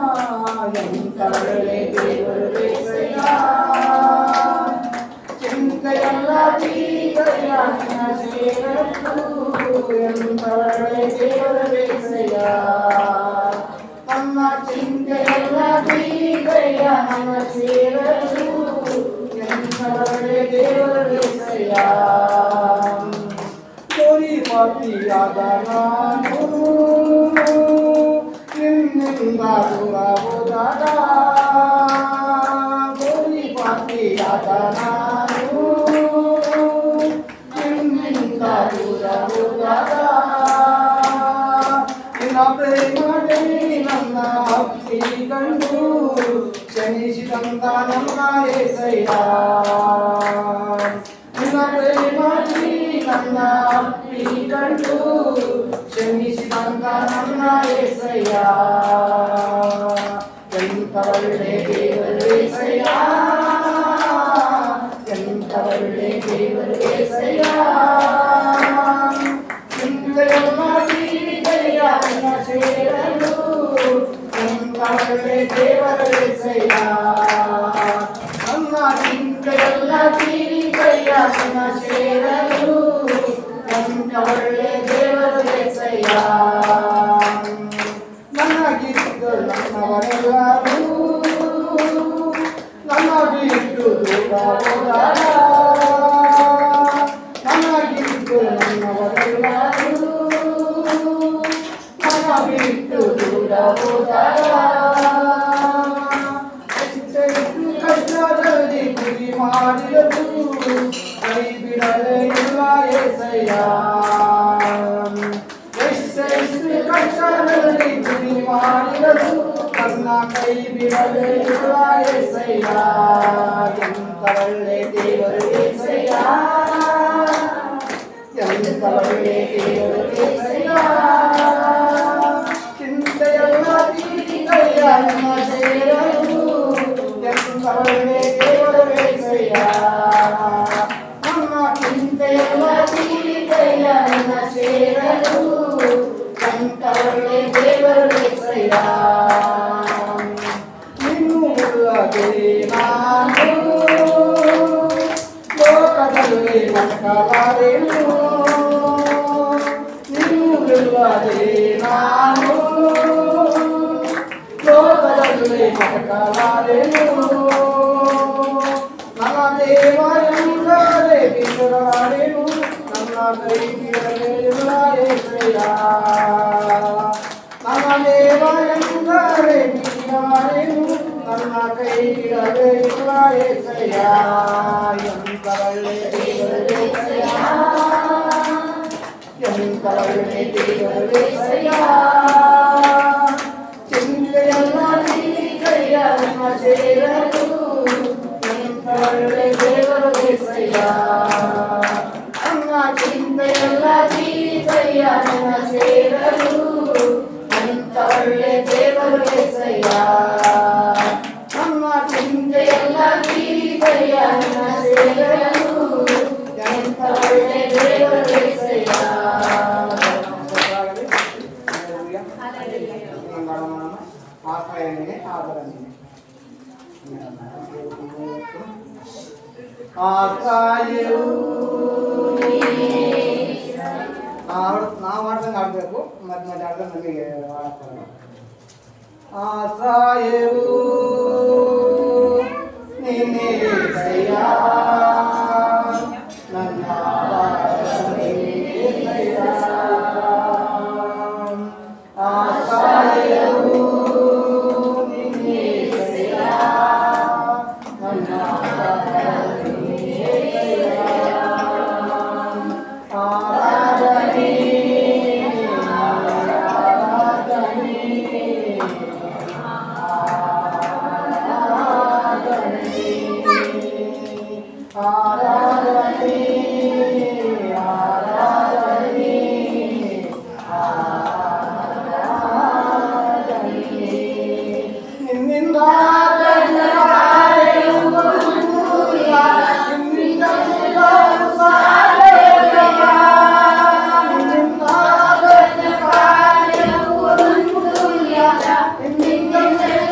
ಎಂತ ಒಳ್ಳೆ ದೇವರು ಏಸಯ್ಯ ಚಿಂತೆಯಲ್ಲ ತೀರಯ್ಯ ನಿನ್ನ ಸೇರಲು ಎಂತ ಒಳ್ಳೆ ದೇವರು ಏಸಯ್ಯ ನನ್ನ ಚಿಂತೆಯಲ್ಲ ತೀರಯ್ಯ ನನ್ನ ಸೇರಲು ಎಂತ ಒಳ್ಳೆ ದೇವರು ಏಸಯ್ಯ ಕೋರಿ ಪಾಪಿಯಾದ ನಾನು ನಿನ್ನಿಂದ ದೂರ ಹೋದಾಗ ಕೋರಿ ಪಾಪಿಯಾದ ನಾನು ನಿನ್ನಿಂದ ದೂರ ಹೋದಾಗ ನಿನ್ನ ಪ್ರೇಮದಲ್ಲಿ ನನ್ನ ಭಕ್ತಿ ಕಂಡು ಕ್ಷಮಿಸಿದಂತ ನನ್ನ ಏಸಯ್ಯ ನಿನ್ನ ಪ್ರೇಮದಲ್ಲಿ ನನ್ನ ಭಕ್ತಿ ಕಂಡು ಕ್ಷಮಿಸಿದಂತ ನನ್ನ ಏಸಯ್ಯ ಎಂತ ಒಳ್ಳೆ ದೇವರು ಏಸಯ್ಯ ಎಂತ ಒಳ್ಳೆ ದೇವರು ಏಸಯ್ಯ ಚಿಂತೆಯಲ್ಲ ತೀರಿದಯ್ಯ ನನ್ನ ಸೇರಲು ಎಂತ ಒಳ್ಳೆ ದೇವರು ಏಸಯ್ಯ ನನ್ನ ಚಿಂತೆಯಲ್ಲ ತೀರಿದಯ್ಯ ನನ್ನ ಸೇರಲು ಎಂತ ಒಳ್ಳೆ ದೇವರು ಏಸಯ್ಯ ನನಗಿದ್ದು ನನ್ನವರೆಲ್ಲರೂ ನನ್ನ ಬಿಟ್ಟು ದೂರ ಹೋದಾಗ ನನಗಿದ್ದು ನನ್ನವರೆಲ್ಲರೂ ನನ್ನ ಬಿಟ್ಟು ದೂರ ಹೋದಾಗ ಎಷ್ಟೆಷ್ಟು ಕಷ್ಟದಲ್ಲಿ ಗುರಿ ಮಾಡಿದರು ಕೈ ಬಿಡಲೇ ಇಲ್ಲ ಏಸಯ್ಯ ಎಷ್ಟೆಷ್ಟು ಕಷ್ಟದಲ್ಲಿ ಗುರಿ ಮಾಡಿದರು ನನ್ನ ಕೈ ಬಿಡಲೇ ಇಲ್ಲ ಏಸಯ್ಯ ಎಂತ ಒಳ್ಳೆ ದೇವರು ಏಸಯ್ಯ ಎಂತ ಒಳ್ಳೆ ದೇವರು ಏಸಯ್ಯ ಚಿಂತೆಯಲ್ಲ ತೀರಿದಯ್ಯ ನನ್ನ ಸೇರಲು ಎಂತ ಒಳ್ಳೆ ದೇವರು ಏಸಯ್ಯ ನಮ್ಮ ಚಿಂತೆಯಲ್ಲ ತೀರಿದಯ್ಯ ನನ್ನ ಸೇರಲು ಎಂತ ಒಳ್ಳೆ ದೇವರು ಏಸಯ್ಯ ನೀನು ಇಲ್ಲದೆ ನಾನು ಲೋಕದಲ್ಲಿ ಬದುಕಲಾರೆನು ನೀನು ಇಲ್ಲದೆ ನಾನು ಲೋಕದಲ್ಲಿ ಬದುಕಲಾರೆನು ನನ್ನ ದೇವ ಎಂದರೆ ಬಿಡಲಾರೆನು ನನ್ನ ಕೈ ಬಿಡಲಿಲ್ಲ ಏಸಯ್ಯ ನನ್ನ ದೇವ ಎಂದರೆ ಬಿಡಲಾರೆನು ನನ್ನ ಕೈ ಬಿಡಲಿಲ್ಲ ಏಸಯ್ಯ ಎಂತ ಒಳ್ಳೆ ದೇವರು ಏಸಯ್ಯ ಎಂತ ಒಳ್ಳೆ ದೇವರು ಏಸಯ್ಯ ಚಿಂತೆಯಲ್ಲ ತೀರಿದಯ್ಯ ನನ್ನ ಸೇರಲು ಎಂತ ಒಳ್ಳೆ ದೇವರು ಏಸಯ್ಯ ನನ್ನ ಚಿಂತೆಯಲ್ಲ ತೀರಿದಯ್ಯ ನನ್ನ ಸೇರಲು ಎಂತ ಒಳ್ಳೆ ದೇವರು ಏಸಯ್ಯ ನಮ್ಮ ಚಿಂತೆಯಲ್ಲ ತೀರಿದಯ್ಯ ನನ್ನ ಸೇರಲು ಎಂತ ಒಳ್ಳೆ ದೇವರು ಏಸಯ್ಯ ಆಶ್ರಯನೇ ಆದರಣೆ ಆಶ್ರಯವು ನಾವು ನಾವು ಆಡ್ದಂಗೆ ಆಡಬೇಕು ಮತ್ತೆ ಮತ್ತೆ ಆಡ್ದಂಗೆ ನಮಗೆ ಆಡ್ತಾರೆ ಆಶ್ರಯವು ನೀನೇ ಸಯ್ಯ ನನ್ನ ಆಶ್ರಯವು ನೀನೇ ಸಯ್ಯ ನನ್ನ ಆರಾಧನೆ ಆರಾಧನೆ ಆರಾಧನೆ ಆರಾಧನೆ ನಿನ್ನಿಂದ ನಿನ್ನಿಂದ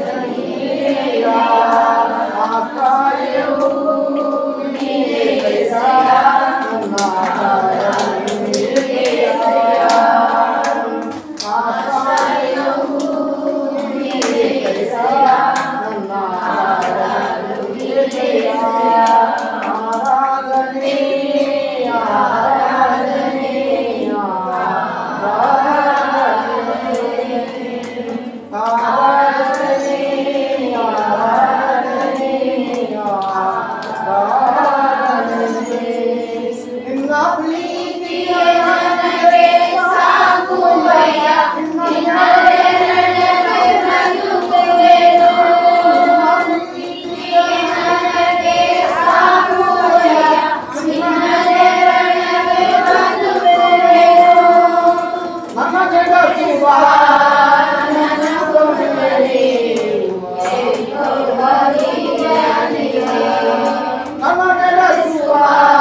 ನಿನ್ನ ಪ್ರೀತಿಯ ನನ್ನ ಜಗತ್ತುವ ನನ್ನ ಜಗತ್ತುವ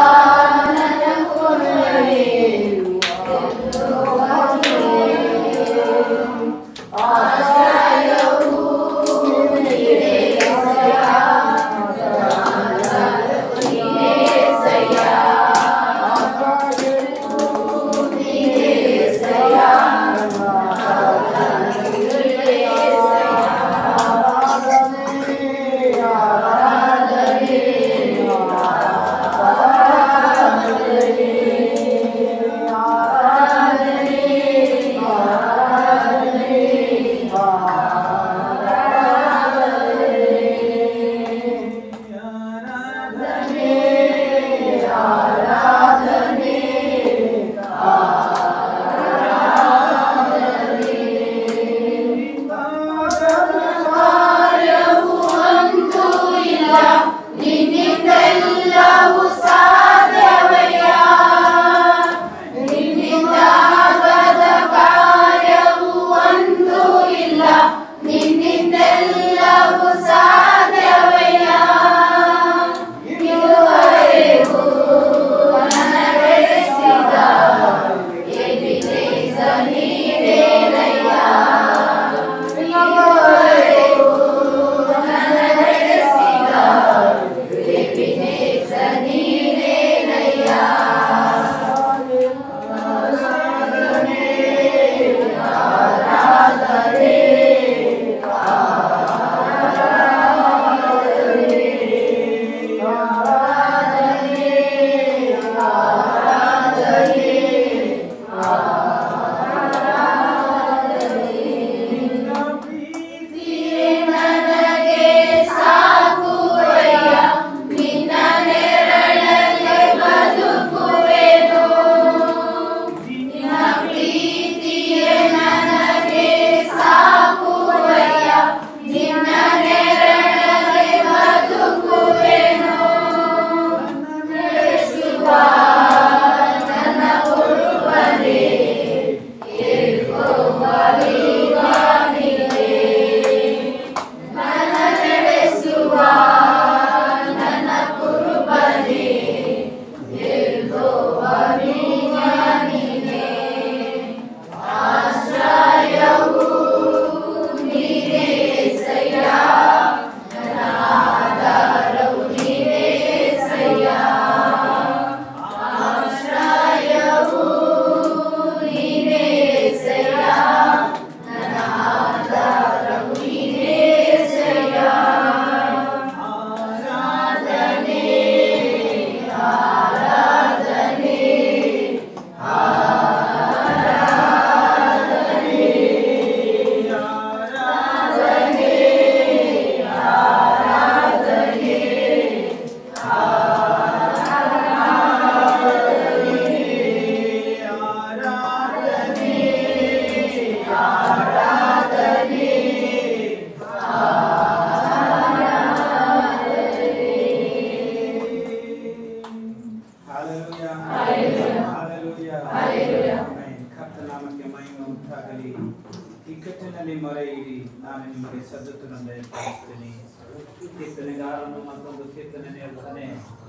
ಕರ್ತನಾಮಕ್ಕೆ ಮಹಿಮೆ ಉಂಟಾಗಲಿ ಇಕ್ಕಟ್ಟಿನಲ್ಲಿ ಮೊರೆ ಇಡಿ ನಾನು ನಿಮಗೆ ಸದ್ದುತ್ತನ್ನು ದಯಪಾಲಿಸ್ತೀನಿ ಕೀರ್ತನೆಗಾರನು ಮತ್ತೊಂದು ಕೀರ್ತನೆ ಹೇಳ್ತಾನೆ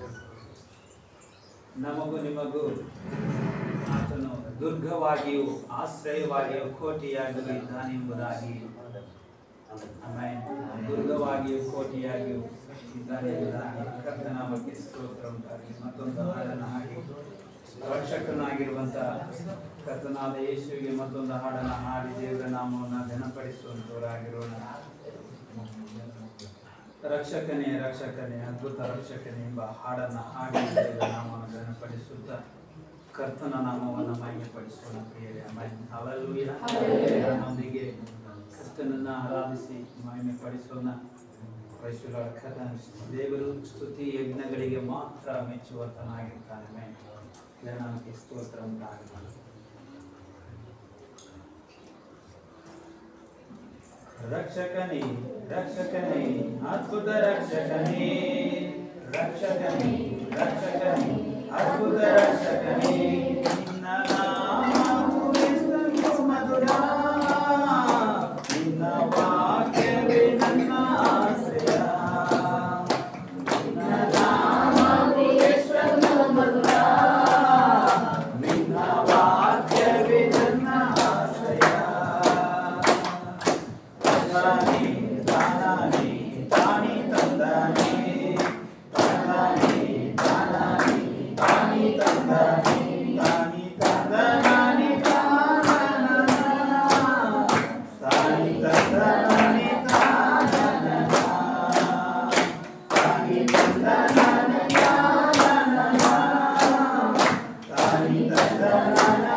ನಮಗೂ ನಿಮಗೂ ಆತನು ದುರ್ಗವಾಗಿಯೂ ಆಶ್ರಯವಾಗಿಯೂ ಕೋಟೆಯಾಗಲು ಇದ್ದಾನೆಂಬುದಾಗಿ ಆಮೇಲೆ ದುರ್ಗವಾಗಿಯೂ ಕೋಟೆಯಾಗಿಯೂ ಇದ್ದಾನೆ ಇದ್ದಾನೆ ಕರ್ತನ ಬಗ್ಗೆ ಸ್ತೋತ್ರ ಉಂಟಾಗಲಿ ಮತ್ತೊಂದು ಹಾಡನ್ನು ಹಾಡಿ ರಕ್ಷಕನಾಗಿರುವಂತ ಕರ್ತನಾದ ಯೇಸುವಿಗೆ ಮತ್ತೊಂದು ಹಾಡನ್ನು ಹಾಡಿ ದೇವರ ನಾಮವನ್ನು ಘನಪಡಿಸುವಂತವರಾಗಿರೋಣ ರಕ್ಷಕನೇ ರಕ್ಷಕನೇ ಅದ್ಭುತ ರಕ್ಷಕನೇ ಎಂಬ ಹಾಡನ್ನು ಹಾಡಿ ದೇವರ ನಾಮವನ್ನು ಘನಪಡಿಸುತ್ತಾ ಕರ್ತನ ನಾಮವನ್ನು ಮಹಿಮೆಪಡಿಸೋಣ ಪ್ರಿಯರೇ ಅಲ್ಲೂಯ ನಮ್ಮೊಂದಿಗೆ ಕರ್ತನನ್ನ ಆರಾಧಿಸಿ ಮಹಿಮೆ ಪಡಿಸೋಣ ವಯಸ್ಸುಗಳ ಕರ್ತನ ದೇವರು ಸ್ತುತಿ ಯಜ್ಞಗಳಿಗೆ ಮಾತ್ರ ಮೆಚ್ಚುವಂತನಾಗಿರ್ತಾನೆ ಮೇಲೆ ನಮಗೆ ಸ್ತೋತ್ರ ಉಂಟಾಗಲಿ ರಕ್ಷಕನೇ ರಕ್ಷಕನೇ ಅದ್ಭುತ ರಕ್ಷಕನೇ ರಕ್ಷಕನೇ ರಕ್ಷಕನೇ ಅದ್ಭುತ ರಕ್ಷಕನೇ ನಿನ್ನ ನಾಮವು ಎಷ್ಟೊಂದು ಮಧುರ ನಿನ್ನ ವಾಕ್ಯವೇ ನನ್ನ ಆಶ್ರಯ ನಿನ್ನ ನಾಮವು ಎಷ್ಟೊಂದು ಮಧುರ ನಿನ್ನ ವಾಕ್ಯವೇ ನನ್ನ ಆಶ್ರಯ ತಂದಾನೆ ತಾನಾನೆ ತಾನಿ ತಂದಾನೆ ತಂದಾನೆ ತಾನಾನೆ ತಾನಿ ತಂದಾನೆ ತಾನಿ ತಂದಾನೆ ತಾನನ ತಾನಿ ತಂದಾನೆ ತಾನನ ತಾನಿ ತಂದಾನೆ ತಾನನ ತಾನಿ ತಂದಾನೆ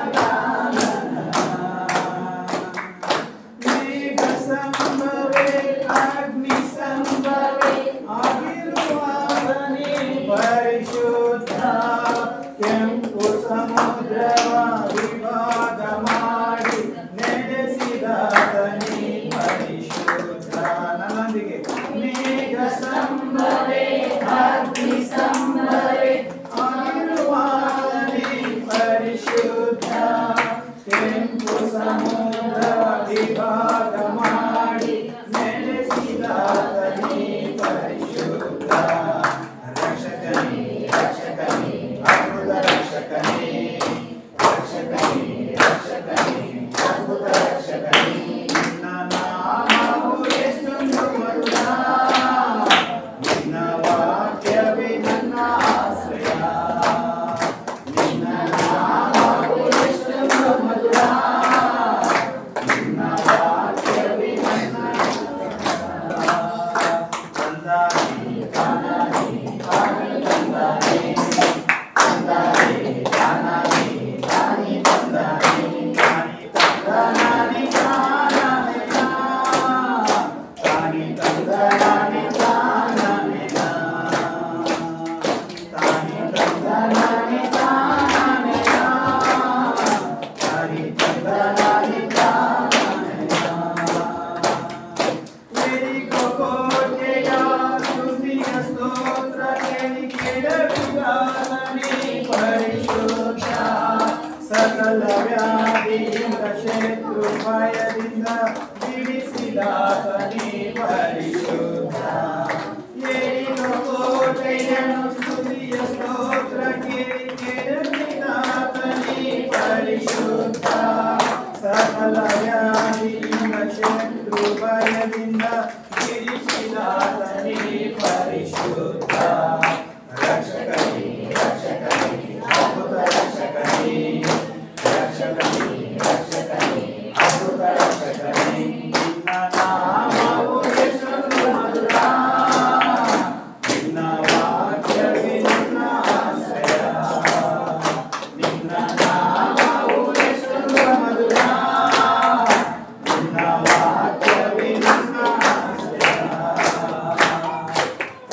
ಮೇಘ ಸಂಭವೆ ಅಗ್ನಿ ಸಂಭವೆ ಆಗಿರುವಾಗನೇ ಪರಿಶುದ್ಧ ಕೆಂಪು ಸಮುದ್ರವ ವಿಭಾಗ ಮಾಡಿ ನಡೆಸಿದಾತನೇ ಪರಿಶುದ್ಧ ನನ್ನೊಂದಿಗೆ ಮೇಘ ಸಂಭವೆ ಅಗ್ನಿ ಸಂಭವೆ ಆಗಿರುವಾಗನೇ ಪರಿಶುದ್ಧ ಕೆಂಪು ಸಮುದ್ರ ವಿಭಾಗ ಮಾಡಿ ನೆಲೆಸಿದಾತನೇ ಪರಿಶುದ್ಧ ರಕ್ಷಕನೇ ರಕ್ಷಕನೇ ಅದ್ಭುತ ರಕ್ಷಕನೇ ರಕ್ಷಕನೇ ರಕ್ಷಕನೇ ಅದ್ಭುತ ರಕ್ಷಕನೇ ನಿನ್ನ ನಾಮವು ಎಷ್ಟೊಂದು ಮಧುರ ನಿನ್ನ ವಾಕ್ಯವೇ ನನ್ನ ಆಶ್ರಯ ನಿನ್ನ ನಾಮವು ಎಷ್ಟೊಂದು ಮಧುರ ನಿನ್ನ ವಾಕ್ಯವೇ ನನ್ನ ತಂದಾನೆ ತಾನಾನೆ ತಾನೇ ತಂದಾನೆ ತಂದಾನೆ ತಾನಾನೆ ತಾನೇ ತಂದಾನೆ ತಾನೇ ತಂದಾನೆ ತಾನಾನೆ ತಾನೇ ತಂದಾನೆ ತಾನಾನೆ ತಾನೇ ತಂದಾನೆ ತಾನಾನೆ ತಾನೇ ತಂದಾನೆ ತಾನಾನೆ ಮೇರಿಕೋ ಕೋಟೆಯ ಸ್ತುತಿಯ ಸ್ತೋತ್ರ ಕೇಳಿ ಕೆಡವಿದಾತನೇ ಪರಿಶುದ್ಧ ಸಕಲ ವ್ಯಾಧಿಯಿಂದ ಶತ್ರು ಭಯದಿಂದ ಬಿಡಿಸಿದಾತನೇ ಪರಿಶುದ್ಧ ಮೇರಿಕೋ ಕೋಟೆಯನ್ನು ಸ್ತುತಿಯ ಸ್ತೋತ್ರ ಕೇಳಿ ಕೆಡವಿದಾತನೇ ಪರಿಶುದ್ಧ ಸಕಲ ವ್ಯಾಧಿಯಿಂದ ಶತ್ರು ಭಯದಿಂದ ಬಿಡಿಸಿದಾತನೇ ಪರಿಶುದ್ಧ ರಕ್ಷಕನೇ ರಕ್ಷಕನೇ ಅದ್ಭುತ ರಕ್ಷಕನೇ ರಕ್ಷಕನೇ ರಕ್ಷಕನೇ ಅದ್ಭುತ ರಕ್ಷಕನೇ ನಿನ್ನ ನಾಮವು ಎಷ್ಟೊಂದು ಮಧುರ ನಿನ್ನ ವಾಕ್ಯವೇ ನನ್ನ ಆಶ್ರಯ ನಿನ್ನ ನಾಮವು ಎಷ್ಟೊಂದು ಮಧುರ ನಿನ್ನ ವಾಕ್ಯವೇ ನನ್ನ ಆಶ್ರಯ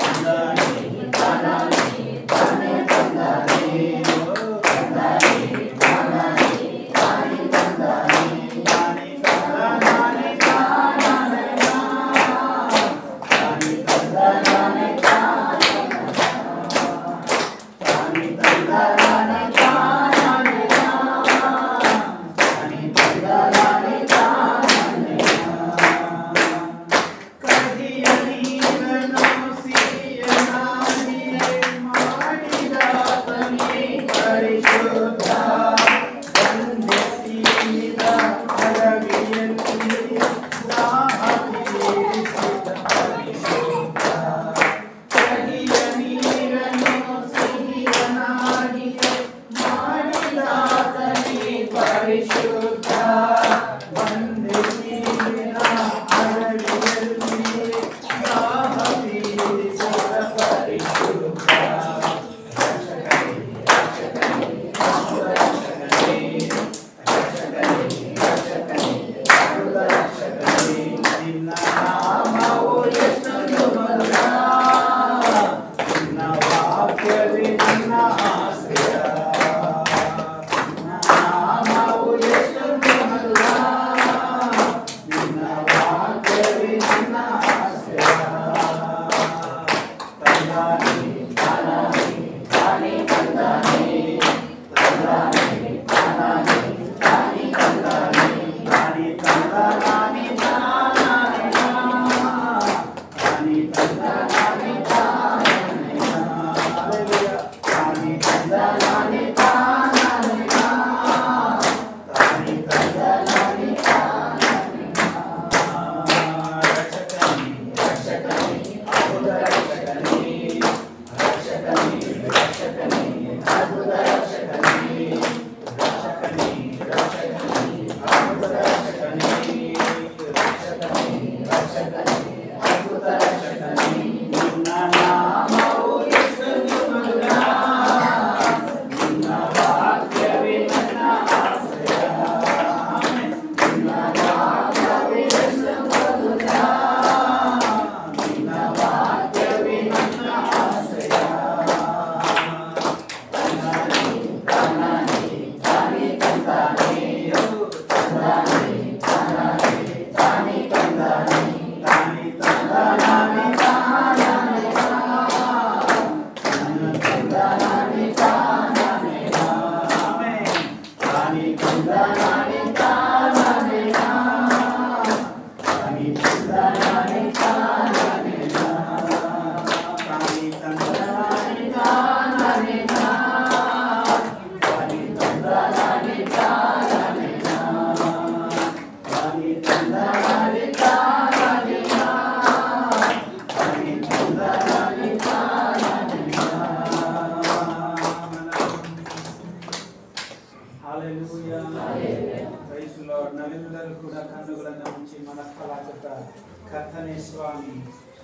ಪ್ರೈಸ್ ಲಾರ್ಡ್ ನಾವೆಲ್ಲರೂ ಕೂಡ ಕಣ್ಣುಗಳನ್ನು ಮುಚ್ಚಿ ಮನಸ್ಕಲಾಗುತ್ತ ಕರ್ತನೆ ಸ್ವಾಮಿ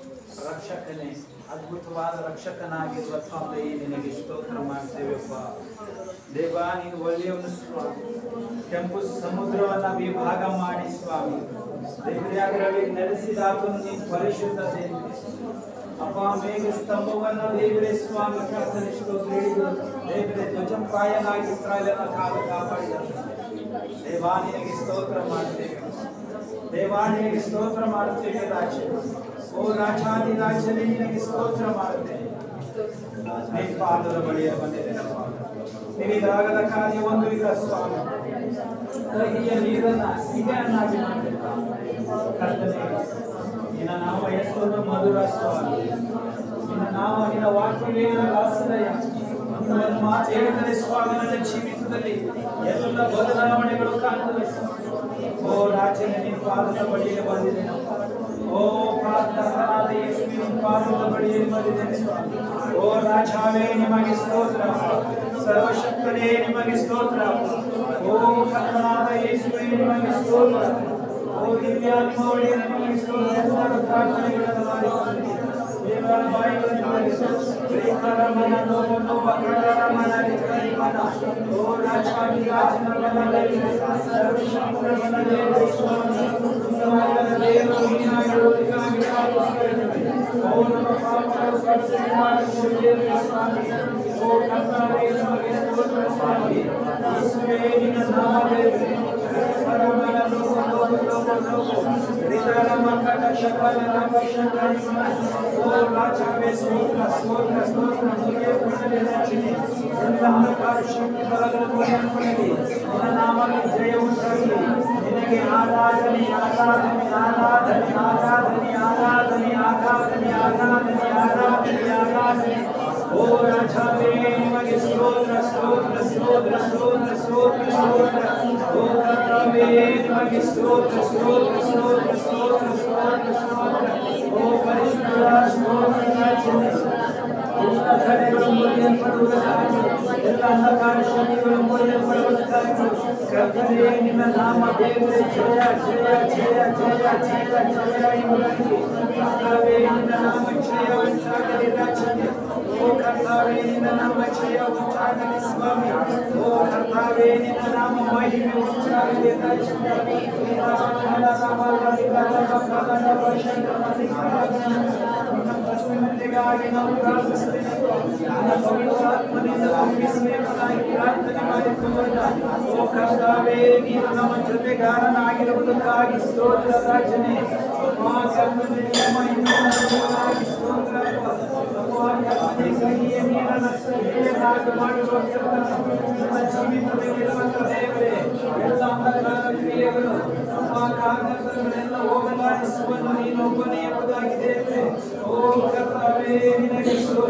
ರಕ್ಷಕನೇ ಅದ್ಭುತವಾದ ರಕ್ಷಕನಾಗಿರುವ ತಂದೆ ನಿನಗೆ ಸ್ತೋತ್ರ ಮಾಡ್ತೇವೆಪ್ಪ ದೇವ ನೀನು ಒಳ್ಳೆಯವನು ಸ್ವಾಮಿ ಕೆಂಪು ಸಮುದ್ರವನ್ನ ವಿಭಾಗ ಮಾಡಿ ಸ್ವಾಮಿ ದೇವರಾಗಲಿ ನಡೆಸಿದಾಗಲೂ ನೀನು ಪರಿಶುದ್ಧತೆ ಅಪ್ಪ ಮೇಘ ಸ್ತಂಭವನ್ನು ದೇವರೇ ಸ್ವಾಮಿ ಕರ್ತನೆ ಸ್ತೋತ್ರ ಹಿಡಿದು ದೇವರೇ ಧ್ವಜಪ್ರಾಯನಾಗಿ ಇಸ್ರಾಯೇಲನ ಕಾಲ ಕಾಪಾಡಿದ ದೇವಾ ನಿನಗೆ ಸ್ತೋತ್ರ ಮಾಡ್ತೇವೆ ದೇವಾ ನಿನಗೆ ಸ್ತೋತ್ರ ಮಾಡುತ್ತೇವೆ ರಾಜ ಓ ರಾಜಾದಿ ರಾಜನೇ ನಿನಗೆ ಸ್ತೋತ್ರ ಮಾಡುತ್ತೇನೆ ನಿನ್ನ ಪಾದದ ಬಳಿಯ ಬಂದಿದ್ದೇನಪ್ಪ ನಿನಗಾಗದ ಕಾರ್ಯ ಒಂದು ಇಲ್ಲ ಸ್ವಾಮಿ ಕಹಿಯ ನೀರನ್ನ ಸಿಹಿಯನ್ನಾಗಿ ಮಾಡಿದ ಕರ್ತನೆ ನಿನ್ನ ನಾಮ ಎಷ್ಟೊಂದು ಮಧುರ ಸ್ವಾಮಿ ನಿನ್ನ ನಾಮ ನಿನ್ನ ವಾಕ್ಯವೇ ನನಗೆ ಆಶ್ರಯ ನಿನ್ನ ಮಾತು ಹೇಳಿದರೆ ಸ್ವಾಮಿ ನನ್ನ ಜೀವಿತದಲ್ಲಿ ಎಲ್ಲ ಬದಲಾವಣೆಗಳು ಕಾಣುತ್ತವೆ ಓ ರಾಜನೇ ನಿನ್ನ ಪಾದದ ಬಳಿಯಲ್ಲಿ ಬಂದಿದ್ದೇನಪ್ಪ ಓ ಪ್ರಾರ್ಥನಾದ ಯೇಸುವಿನ ಪಾದದ ಬಳಿಯಲ್ಲಿ ಬಂದಿದ್ದೇನೆ ಸ್ವಾಮಿ ಓ ರಾಜಾವೇ ನಿಮಗೆ ಸ್ತೋತ್ರ ಸರ್ವಶಕ್ತನೇ ನಿಮಗೆ ಸ್ತೋತ್ರ ಓ ಕರ್ತನಾದ ಯೇಸುವೇ ನಿಮಗೆ ಸ್ತೋತ್ರ ಓ ದಿವ್ಯಾತ್ಮ ಒಡೆಯ ನಿಮಗೆ ಸ್ತೋತ್ರ ಎಲ್ಲರೂ ಪ್ರಾರ್ಥನೆಗಳನ್ನು ಮಾಡಿಕೊಳ್ಳಿ ದೇವರ ಬಾಯಿಗಳನ್ನು ಶ್ರೀಕರ ಮನ ನೋವು ನೋವ ಕಡಲ ಮನ ರಿಕರಿ ಮನ ಓ ರಾಜಾದಿ ರಾಜನ ಮನದಲ್ಲಿ ಸರ್ವಶಕ್ತರ ಮನದಲ್ಲಿ ಸ್ವಾಮಿ ಸುಂದರವಾದ ದೇವರು ನೀನಾಗಿರುವುದಕ್ಕಾಗಿ ಪ್ರಾರ್ಥಿಸುತ್ತೇವೆ ಓ ನಮ್ಮ ಪಾಪಗಳು ಕರ್ತನೆ ಮಾಡಿಕೊಳ್ಳಿ ಸ್ವಾಮಿ ಓ ಕರ್ತನೇ ನಮಗೆ ಸ್ತೋತ್ರ ಸ್ವಾಮಿ ಯೇಸುವೇ ನಿನ್ನ ನಾಮದಲ್ಲಿ ಪರಮನ ಲೋಕ ಲೋಕ ಲೋಕ ಲೋಕ ಹೃದಯ ಮಕ್ಕಳ ಶಕಲ ರಾಮ ಶಂಕರಿ ಓ ರಾಜವೇ ಸ್ತೋತ್ರ ಸ್ತೋತ್ರ ಸ್ತೋತ್ರ ನಿನಗೆ ಪುಣ್ಯದ ರಚನೆ ಎಲ್ಲ ಅಂಧಕಾರ ಶಕ್ತಿ ಬಲಗಳನ್ನು ನೆನಪಿನಲ್ಲಿ ನಿನ್ನ ನಾಮಕ್ಕೆ ಜಯ ಉಂಟಾಗಲಿ ನಿನಗೆ ಆರಾಧನೆ ಆರಾಧನೆ ಆರಾಧನೆ ಆರಾಧನೆ ಆರಾಧನೆ ಆರಾಧನೆ ಆರಾಧನೆ ಆರಾಧನೆ ಆರಾಧನೆ ಓ ರಾಜವೇ ನಿಮಗೆ ಸ್ತೋತ್ರ ಸ್ತೋತ್ರ ಸ್ತೋತ್ರ ಸ್ತೋತ್ರ ಸ್ತೋತ್ರ ಸ್ತೋತ್ರ ಓ ಕರ್ತವೇ ನಿಮಗೆ ಸ್ತೋತ್ರ ಸ್ತೋತ್ರ ಸ್ತೋತ್ರ ಸ್ತೋತ್ರ ಸ್ತೋತ್ರ ಸ್ತೋತ್ರ ಓ ಪರಿಶುದ್ಧ ಸ್ತೋತ್ರ ರಾಜನೇ ಎಲ್ಲ ಕಡೆಗಳು ಮುರಿಯಲ್ಪಡುವುದಕ್ಕಾಗಿ ಎಲ್ಲ ಅಂಧಕಾರ ಶಕ್ತಿಗಳು ಮುರಿಯಲ್ಪಡುವುದಕ್ಕಾಗಿ ಕರ್ತನೇ ನಿನ್ನ ನಾಮ ದೇವರೇ ಜಯ ಜಯ ಜಯ ಜಯ ಜಯ ಜಯ ಎಂಬುದಾಗಿ ಕರ್ತವೇ ನಿನ್ನ ನಾಮ ಜಯ ಉಂಟಾಗಲಿ ರಾಜನೇ ಓ ಕರ್ತಾವೇ ನಿನ್ನ ನಾಮ ಜಯ ಉಂಟಾಗಲಿ ಸ್ವಾಮಿ ಓ ಕರ್ತಾವೇ ನಿನ್ನ ನಾಮ ಮಹಿಮೆ ಉಂಟಾಗಲಿ ರಾಜನೇ ನಿಮ್ಮ ಪ್ರಸನ್ನತೆಗಾಗಿ ನಾವು ಪ್ರಾರ್ಥಿಸುತ್ತೇವೆ ನನ್ನ ಪವಿತ್ರಾತ್ಮನಿಂದ ತುಂಬಿಸಬೇಕಾಗಿ ಪ್ರಾರ್ಥನೆ ಮಾಡಿಕೊಳ್ಳೋಣ ಓ ಕರ್ತಾವೇ ನೀನು ನಮ್ಮ ಜೊತೆಗಾರನಾಗಿರುವುದಕ್ಕಾಗಿ ಸ್ತೋತ್ರ ರಾಜನೇ ಅಪ್ಪ ಕರ್ತನೇ ನಮ್ಮ ಇನ್ನೊಂದಾಗಿ ಸ್ತೋತ್ರ ಅಪ್ಪ ಕರ್ತನೇ ಕಹಿಯ ನೀರನ್ನು ಸಿಹಿಯನ್ನಾಗಿ ಮಾಡಿರುವ ಕರ್ತನೇ, ನನ್ನ ಜೀವಿತದಲ್ಲಿರುವಂತ ದೇವರೇ ಎಲ್ಲ ಅಂಧಕಾರ ಕ್ರಿಯೆಗಳು ಅಪ್ಪ ಕಾರಣಗಳೆಲ್ಲ ಹೋಗಲಾಡಿಸುವನು ನೀನು ಒಬ್ಬನೇ ಎಂಬುದಾಗಿ ದೇವರೇ ಓ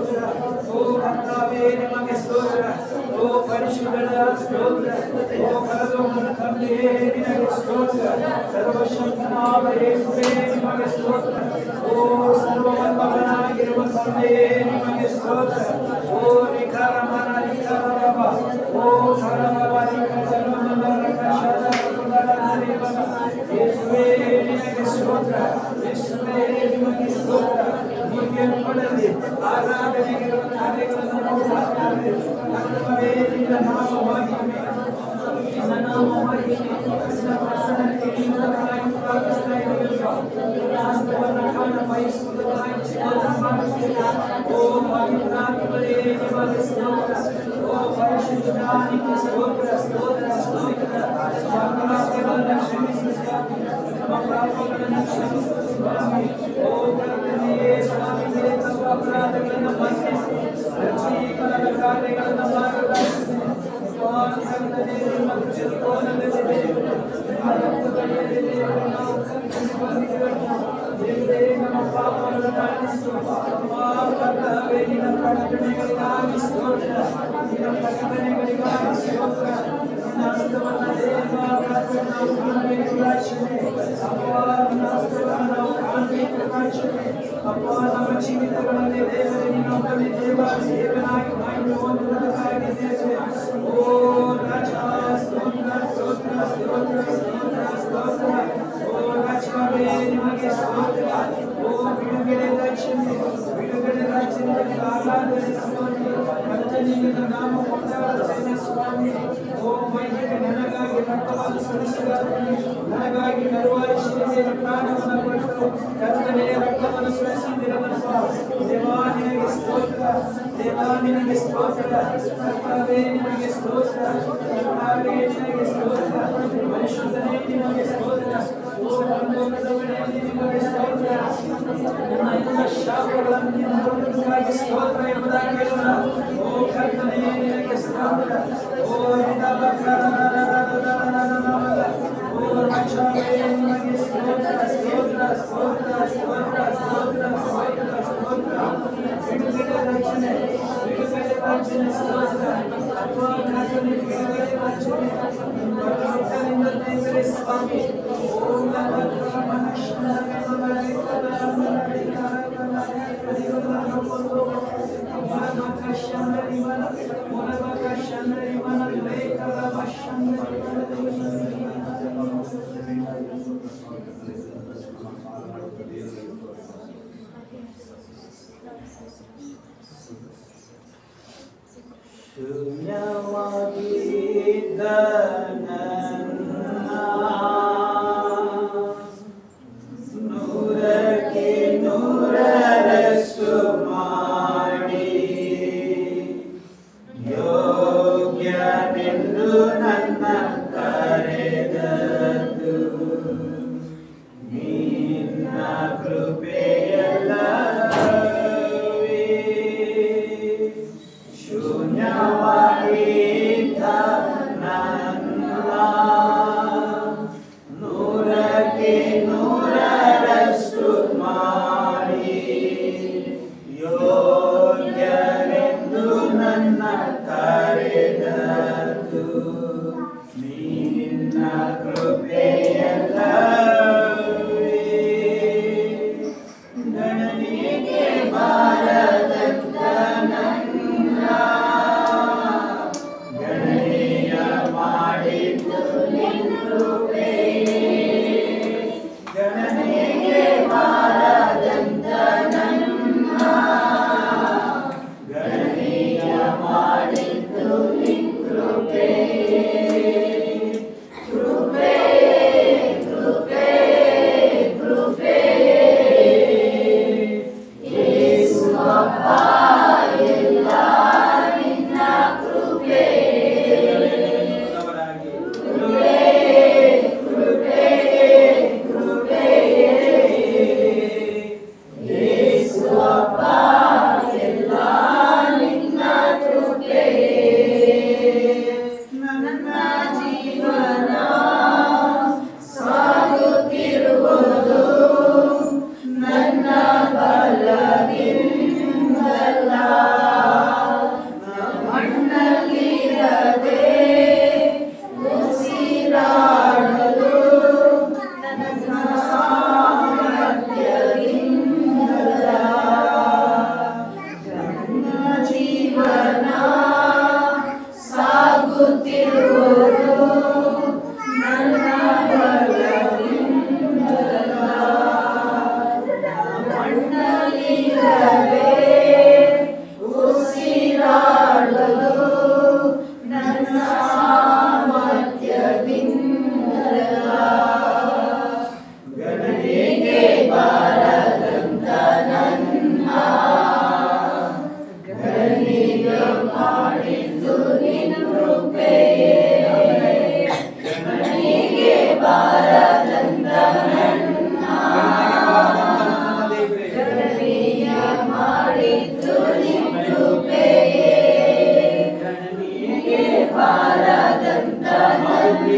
ಸ್ತೋತ್ರ ಓ ಕರ್ತಾವೇ ನಿಮಗೆ ಸ್ತೋತ್ರ ಓ ಪರಿಶುದ್ಧರ ಸ್ತೋತ್ರ ಓ ಪರಲೋಕದ ತಂದೆಯೇ ನಿನಗೆ ಸ್ತೋತ್ರ ಸರ್ವಶಕ್ತನಾದ ಯೇಸುವೇ ನಿಮಗೆ ಸ್ತೋತ್ರ ಓ ಸರ್ವವಲ್ಲಭನಾಗಿರುವ ತಂದೆಯೇ ನಿಮಗೆ ಸ್ತೋತ್ರ ಓ ನಿಖರ ಮನ ನಿಖರ ರವ ಓ ಸರಳವ ನಿಖರ ಮನ ರಕ್ಷದ ಸುಂದರ ದೇವನ ಯೇಸುವೇ ನಿನಗೆ ಸ್ತೋತ್ರ ಯೇಸುವೇ ನಿಮಗೆ ಸ್ತೋತ್ರ ನಿಮಗೆ ಪಡೆದಿ ಆರಾಧನೆಗಿರುವ ಕಾರ್ಯಗಳನ್ನು ನಾವು ಮಾಡ್ತಾರೆ ಕರ್ತವೇ ನಿನ್ನ ನಾಮ ಮಹಿಮೆ ನಿನ್ನ ನಾಮ ಮಹಿಮೆ ನಿನ್ನ ಪ್ರಸನ್ನತೆ ನಿನ್ನದಾಗಿ ಪ್ರಾರ್ಥಿಸ್ತಾ ಇರುವೆಯೋ. ನಿನ್ನ ಹಸ್ತವನ್ನು ಕಾಣ ಬಯಸುವುದಕ್ಕಾಗಿ ಸ್ತೋತ್ರ ಮಾಡುತ್ತೇನೆ. ಓ ಪವಿತ್ರಾತ್ಮರೇ ನಿಮಗೆ ಸ್ತೋತ್ರ ಓ ಪರಿಶುದ್ಧ ನಿಮಗೆ ಸ್ತೋತ್ರ ಸ್ತೋತ್ರ ಸ್ತೋತ್ರ ನಮ್ಮ ಪಾಪಗಳನ್ನು ಕ್ಷಮಿಸು ಸ್ವಾಮಿ ನಮ್ಮ ಪಾಪಗಳನ್ನು ಕ್ಷಮಿಸು ಸ್ವಾಮಿ ಓ ಕರ್ತನೆಯೇ ಸ್ವಾಮಿಗೆ ನಮ್ಮ ಅಪರಾಧಗಳನ್ನು ಮನ್ನಿಸಿ ರಕ್ಷಣೀಕರಣ ಕಾರ್ಯಗಳನ್ನು ಮಾಡಲಾಗಿಸಿ ಕರ್ತನೇ ನಿಮ್ಮ ಚಿತ್ರಕೋನದಲ್ಲಿದೆ ಆರಂಭದಲ್ಲಿ ನಾವು ದೇವರೇ ನಮ್ಮ ಪಾಪಗಳನ್ನು ಮನ್ನಿಸು ಅಮ್ಮ ಕರ್ತವೇ ನಿನ್ನ ಪ್ರಕಟಣೆಗಳಿಗಾಗಿ ಸ್ತೋತ್ರ ನಿನ್ನ ಪ್ರಕಟಣೆಗಳಿಗಾಗಿ ಸ್ತೋತ್ರ ನಿನ್ನ ಹಸ್ತವನ್ನು ದೇವ ಕರ್ತನೆ ನಾವು ಕಾಣಬೇಕು ರಾಶಿಯೇ ಅಪ್ಪ ನಿನ್ನ ಹಸ್ತವನ್ನು ನಾವು ಕಾಣಬೇಕು ರಾಶಿಯೇ ಅಪ್ಪ ನಮ್ಮ ಜೀವಿತಗಳಲ್ಲಿ ದೇವರೇ ನಿನ್ನೊಬ್ಬನೇ ದೇವ ದೇವನಾಗಿ ಮಹಿಮೆ ಹೊಂದುವುದಕ್ಕಾಗಿ ದೇವರೇ ಓ ರಾಜ ಸ್ತೋತ್ರ ಸ್ತೋತ್ರ ಸ್ತೋತ್ರ ಸ್ತೋತ್ರ ಸ್ತೋತ್ರ ಓ ರಾಜವೇ ನಿಮಗೆ ಸ್ತೋತ್ರ ಓ ಬಿಡುಗಡೆ ರಕ್ಷಣೆ ಬಿಡುಗಡೆ ರಕ್ಷಣೆಗೆ ಆರಾಧನೆ ಸ್ತೋತ್ರ ಕರ್ತನಿಗೆ ನಾಮ ಕೊಂಡಾಡುತ್ತೇನೆ ಸ್ವಾಮಿ ಓ ಮಹಿಮೆ ನನಗಾಗಿ ರಕ್ತವನ್ನು ಸುರಿಸಿದಾತನೇ ನನಗಾಗಿ ಕರುವಾರಿ ಶಿಲೆಯ ಪ್ರಾಣವನ್ನು ಕೊಟ್ಟು ಕರ್ತನೆಯ ರಕ್ತವನ್ನು ಸುರಿಸಿದಿರುವನಪ್ಪ ದೇವಾ ನಿನಗೆ ಸ್ತೋತ್ರ ದೇವಾ ನಿನಗೆ ಸ್ತೋತ್ರ ಕರ್ತವೇ ನಿನಗೆ ಸ್ತೋತ್ರ ಕರ್ತವೇ ನಿನಗೆ ಸ್ತೋತ್ರ ಪರಿಶುದ್ಧನೇ ನಿನಗೆ ಸ್ತೋತ್ರ ಓ ಪರಲೋಕದವನೇ ನಿನಗೆ ಸ್ತೋತ್ರ ನನ್ನ ಎಲ್ಲ ಶಾಪಗಳನ್ನು ನಿನ್ನದಕ್ಕಾಗಿ ಸ್ತೋತ್ರ ಎಂಬುದಾಗಿ ಹೇಳೋಣ ಓ ಕರ್ತನೇ ನಿನಗೆ ಸ್ತೋತ್ರ ಓ ಓ ರಕ್ಷಾವೇ ನಿನಗೆ ಸ್ತೋತ್ರ ಸ್ತೋತ್ರ ಸ್ತೋತ್ರ ಸ್ತೋತ್ರ ಸ್ತೋತ್ರ ಸ್ತೋತ್ರ ಸ್ತೋತ್ರ ಬಿಡುಗಡೆ ರಕ್ಷಣೆ ಬಿಡುಗಡೆ ರಕ್ಷಣೆ ಸ್ತೋತ್ರ ಅಪ್ಪ ಕರ್ತನೇ ಬಿಡುಗಡೆ ರಕ್ಷಣೆ ಪರಲೋಕದಿಂದ ದೇವರೇ ಸ್ವಾಮಿ ಓ ನನ್ನ ಶೂನ್ಯವಾಗಿದ್ದ ನನ್ನ ನೂರಕ್ಕೆ ನೂರರಷ್ಟು ಮಾಡಿ ಯೋಗ್ಯನೆಂದು ನನ್ನ ಕರೆದದ್ದು ನಿನ್ನ ಕೃಪೆಯಲ್ಲವೇ ಶೂನ್ಯವಾಗಿದ್ದ ನನ್ನ ನೂರಕ್ಕೆ ನೂರರಷ್ಟು ಮಾಡಿ ಯೋಗ್ಯರೆಂದು ನನ್ನ ಕರೆದದ್ದು ನಿನ್ನ ಕೃಪೆಯಲ್ಲವೇ ಗಣನೆಗೆ ಬಾರದಂತ ನನ್ನ ಗಣನೆಯ ಮಾಡಿದ್ದು ನಿನ್ನ ಕೃಪೆಯೇ. ಗಣನೆಗೆ ಬಾರದಂತ ನನ್ನ ಗಣನೆಯ ಮಾಡಿದ್ದು ನಿನ್ನ ಕೃಪೆಯೇ. ಯೇಸು ಅಪ್ಪ ಎಲ್ಲ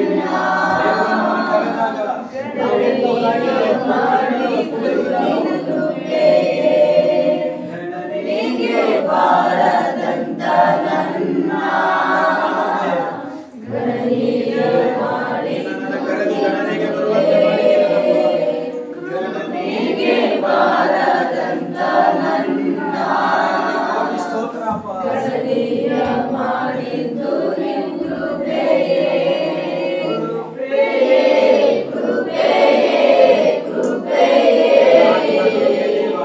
ದೇವರು ನಮ್ಮನ್ನು ಕರೆದಾಗ ನಾವು ಎಂಥವರಾಗಿದ್ದೇವೆ? ಗಣನೆಗೆ ಬಾರದಂತ ನನ್ನ ನನ್ನನ್ನು ಕರೆದು ಗಣನೆಗೆ ಬರುವಂತೆ ಮಾಡಿದ್ದೀರಪ್ಪ. ಗಣನೆಗೆ ಬಾರದಂತ ನನ್ನ ಕೋಟಿ ಸ್ತೋತ್ರಪ್ಪ. ಕೃಪೆಯೇ ದೇವ.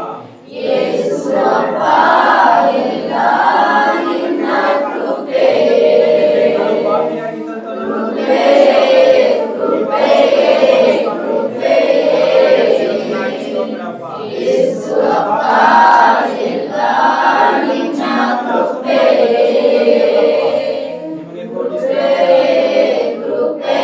ನಾನು ಪಾಪಿಯಾಗಿದ್ದಂಥ ನನ್ನನ್ನು ಕೃಪೆಯಾಗಿ ಸ್ತೋತ್ರಪ್ಪ. ನಿಮಗೆ ಕೋಟಿ ಸ್ತೋತ್ರ.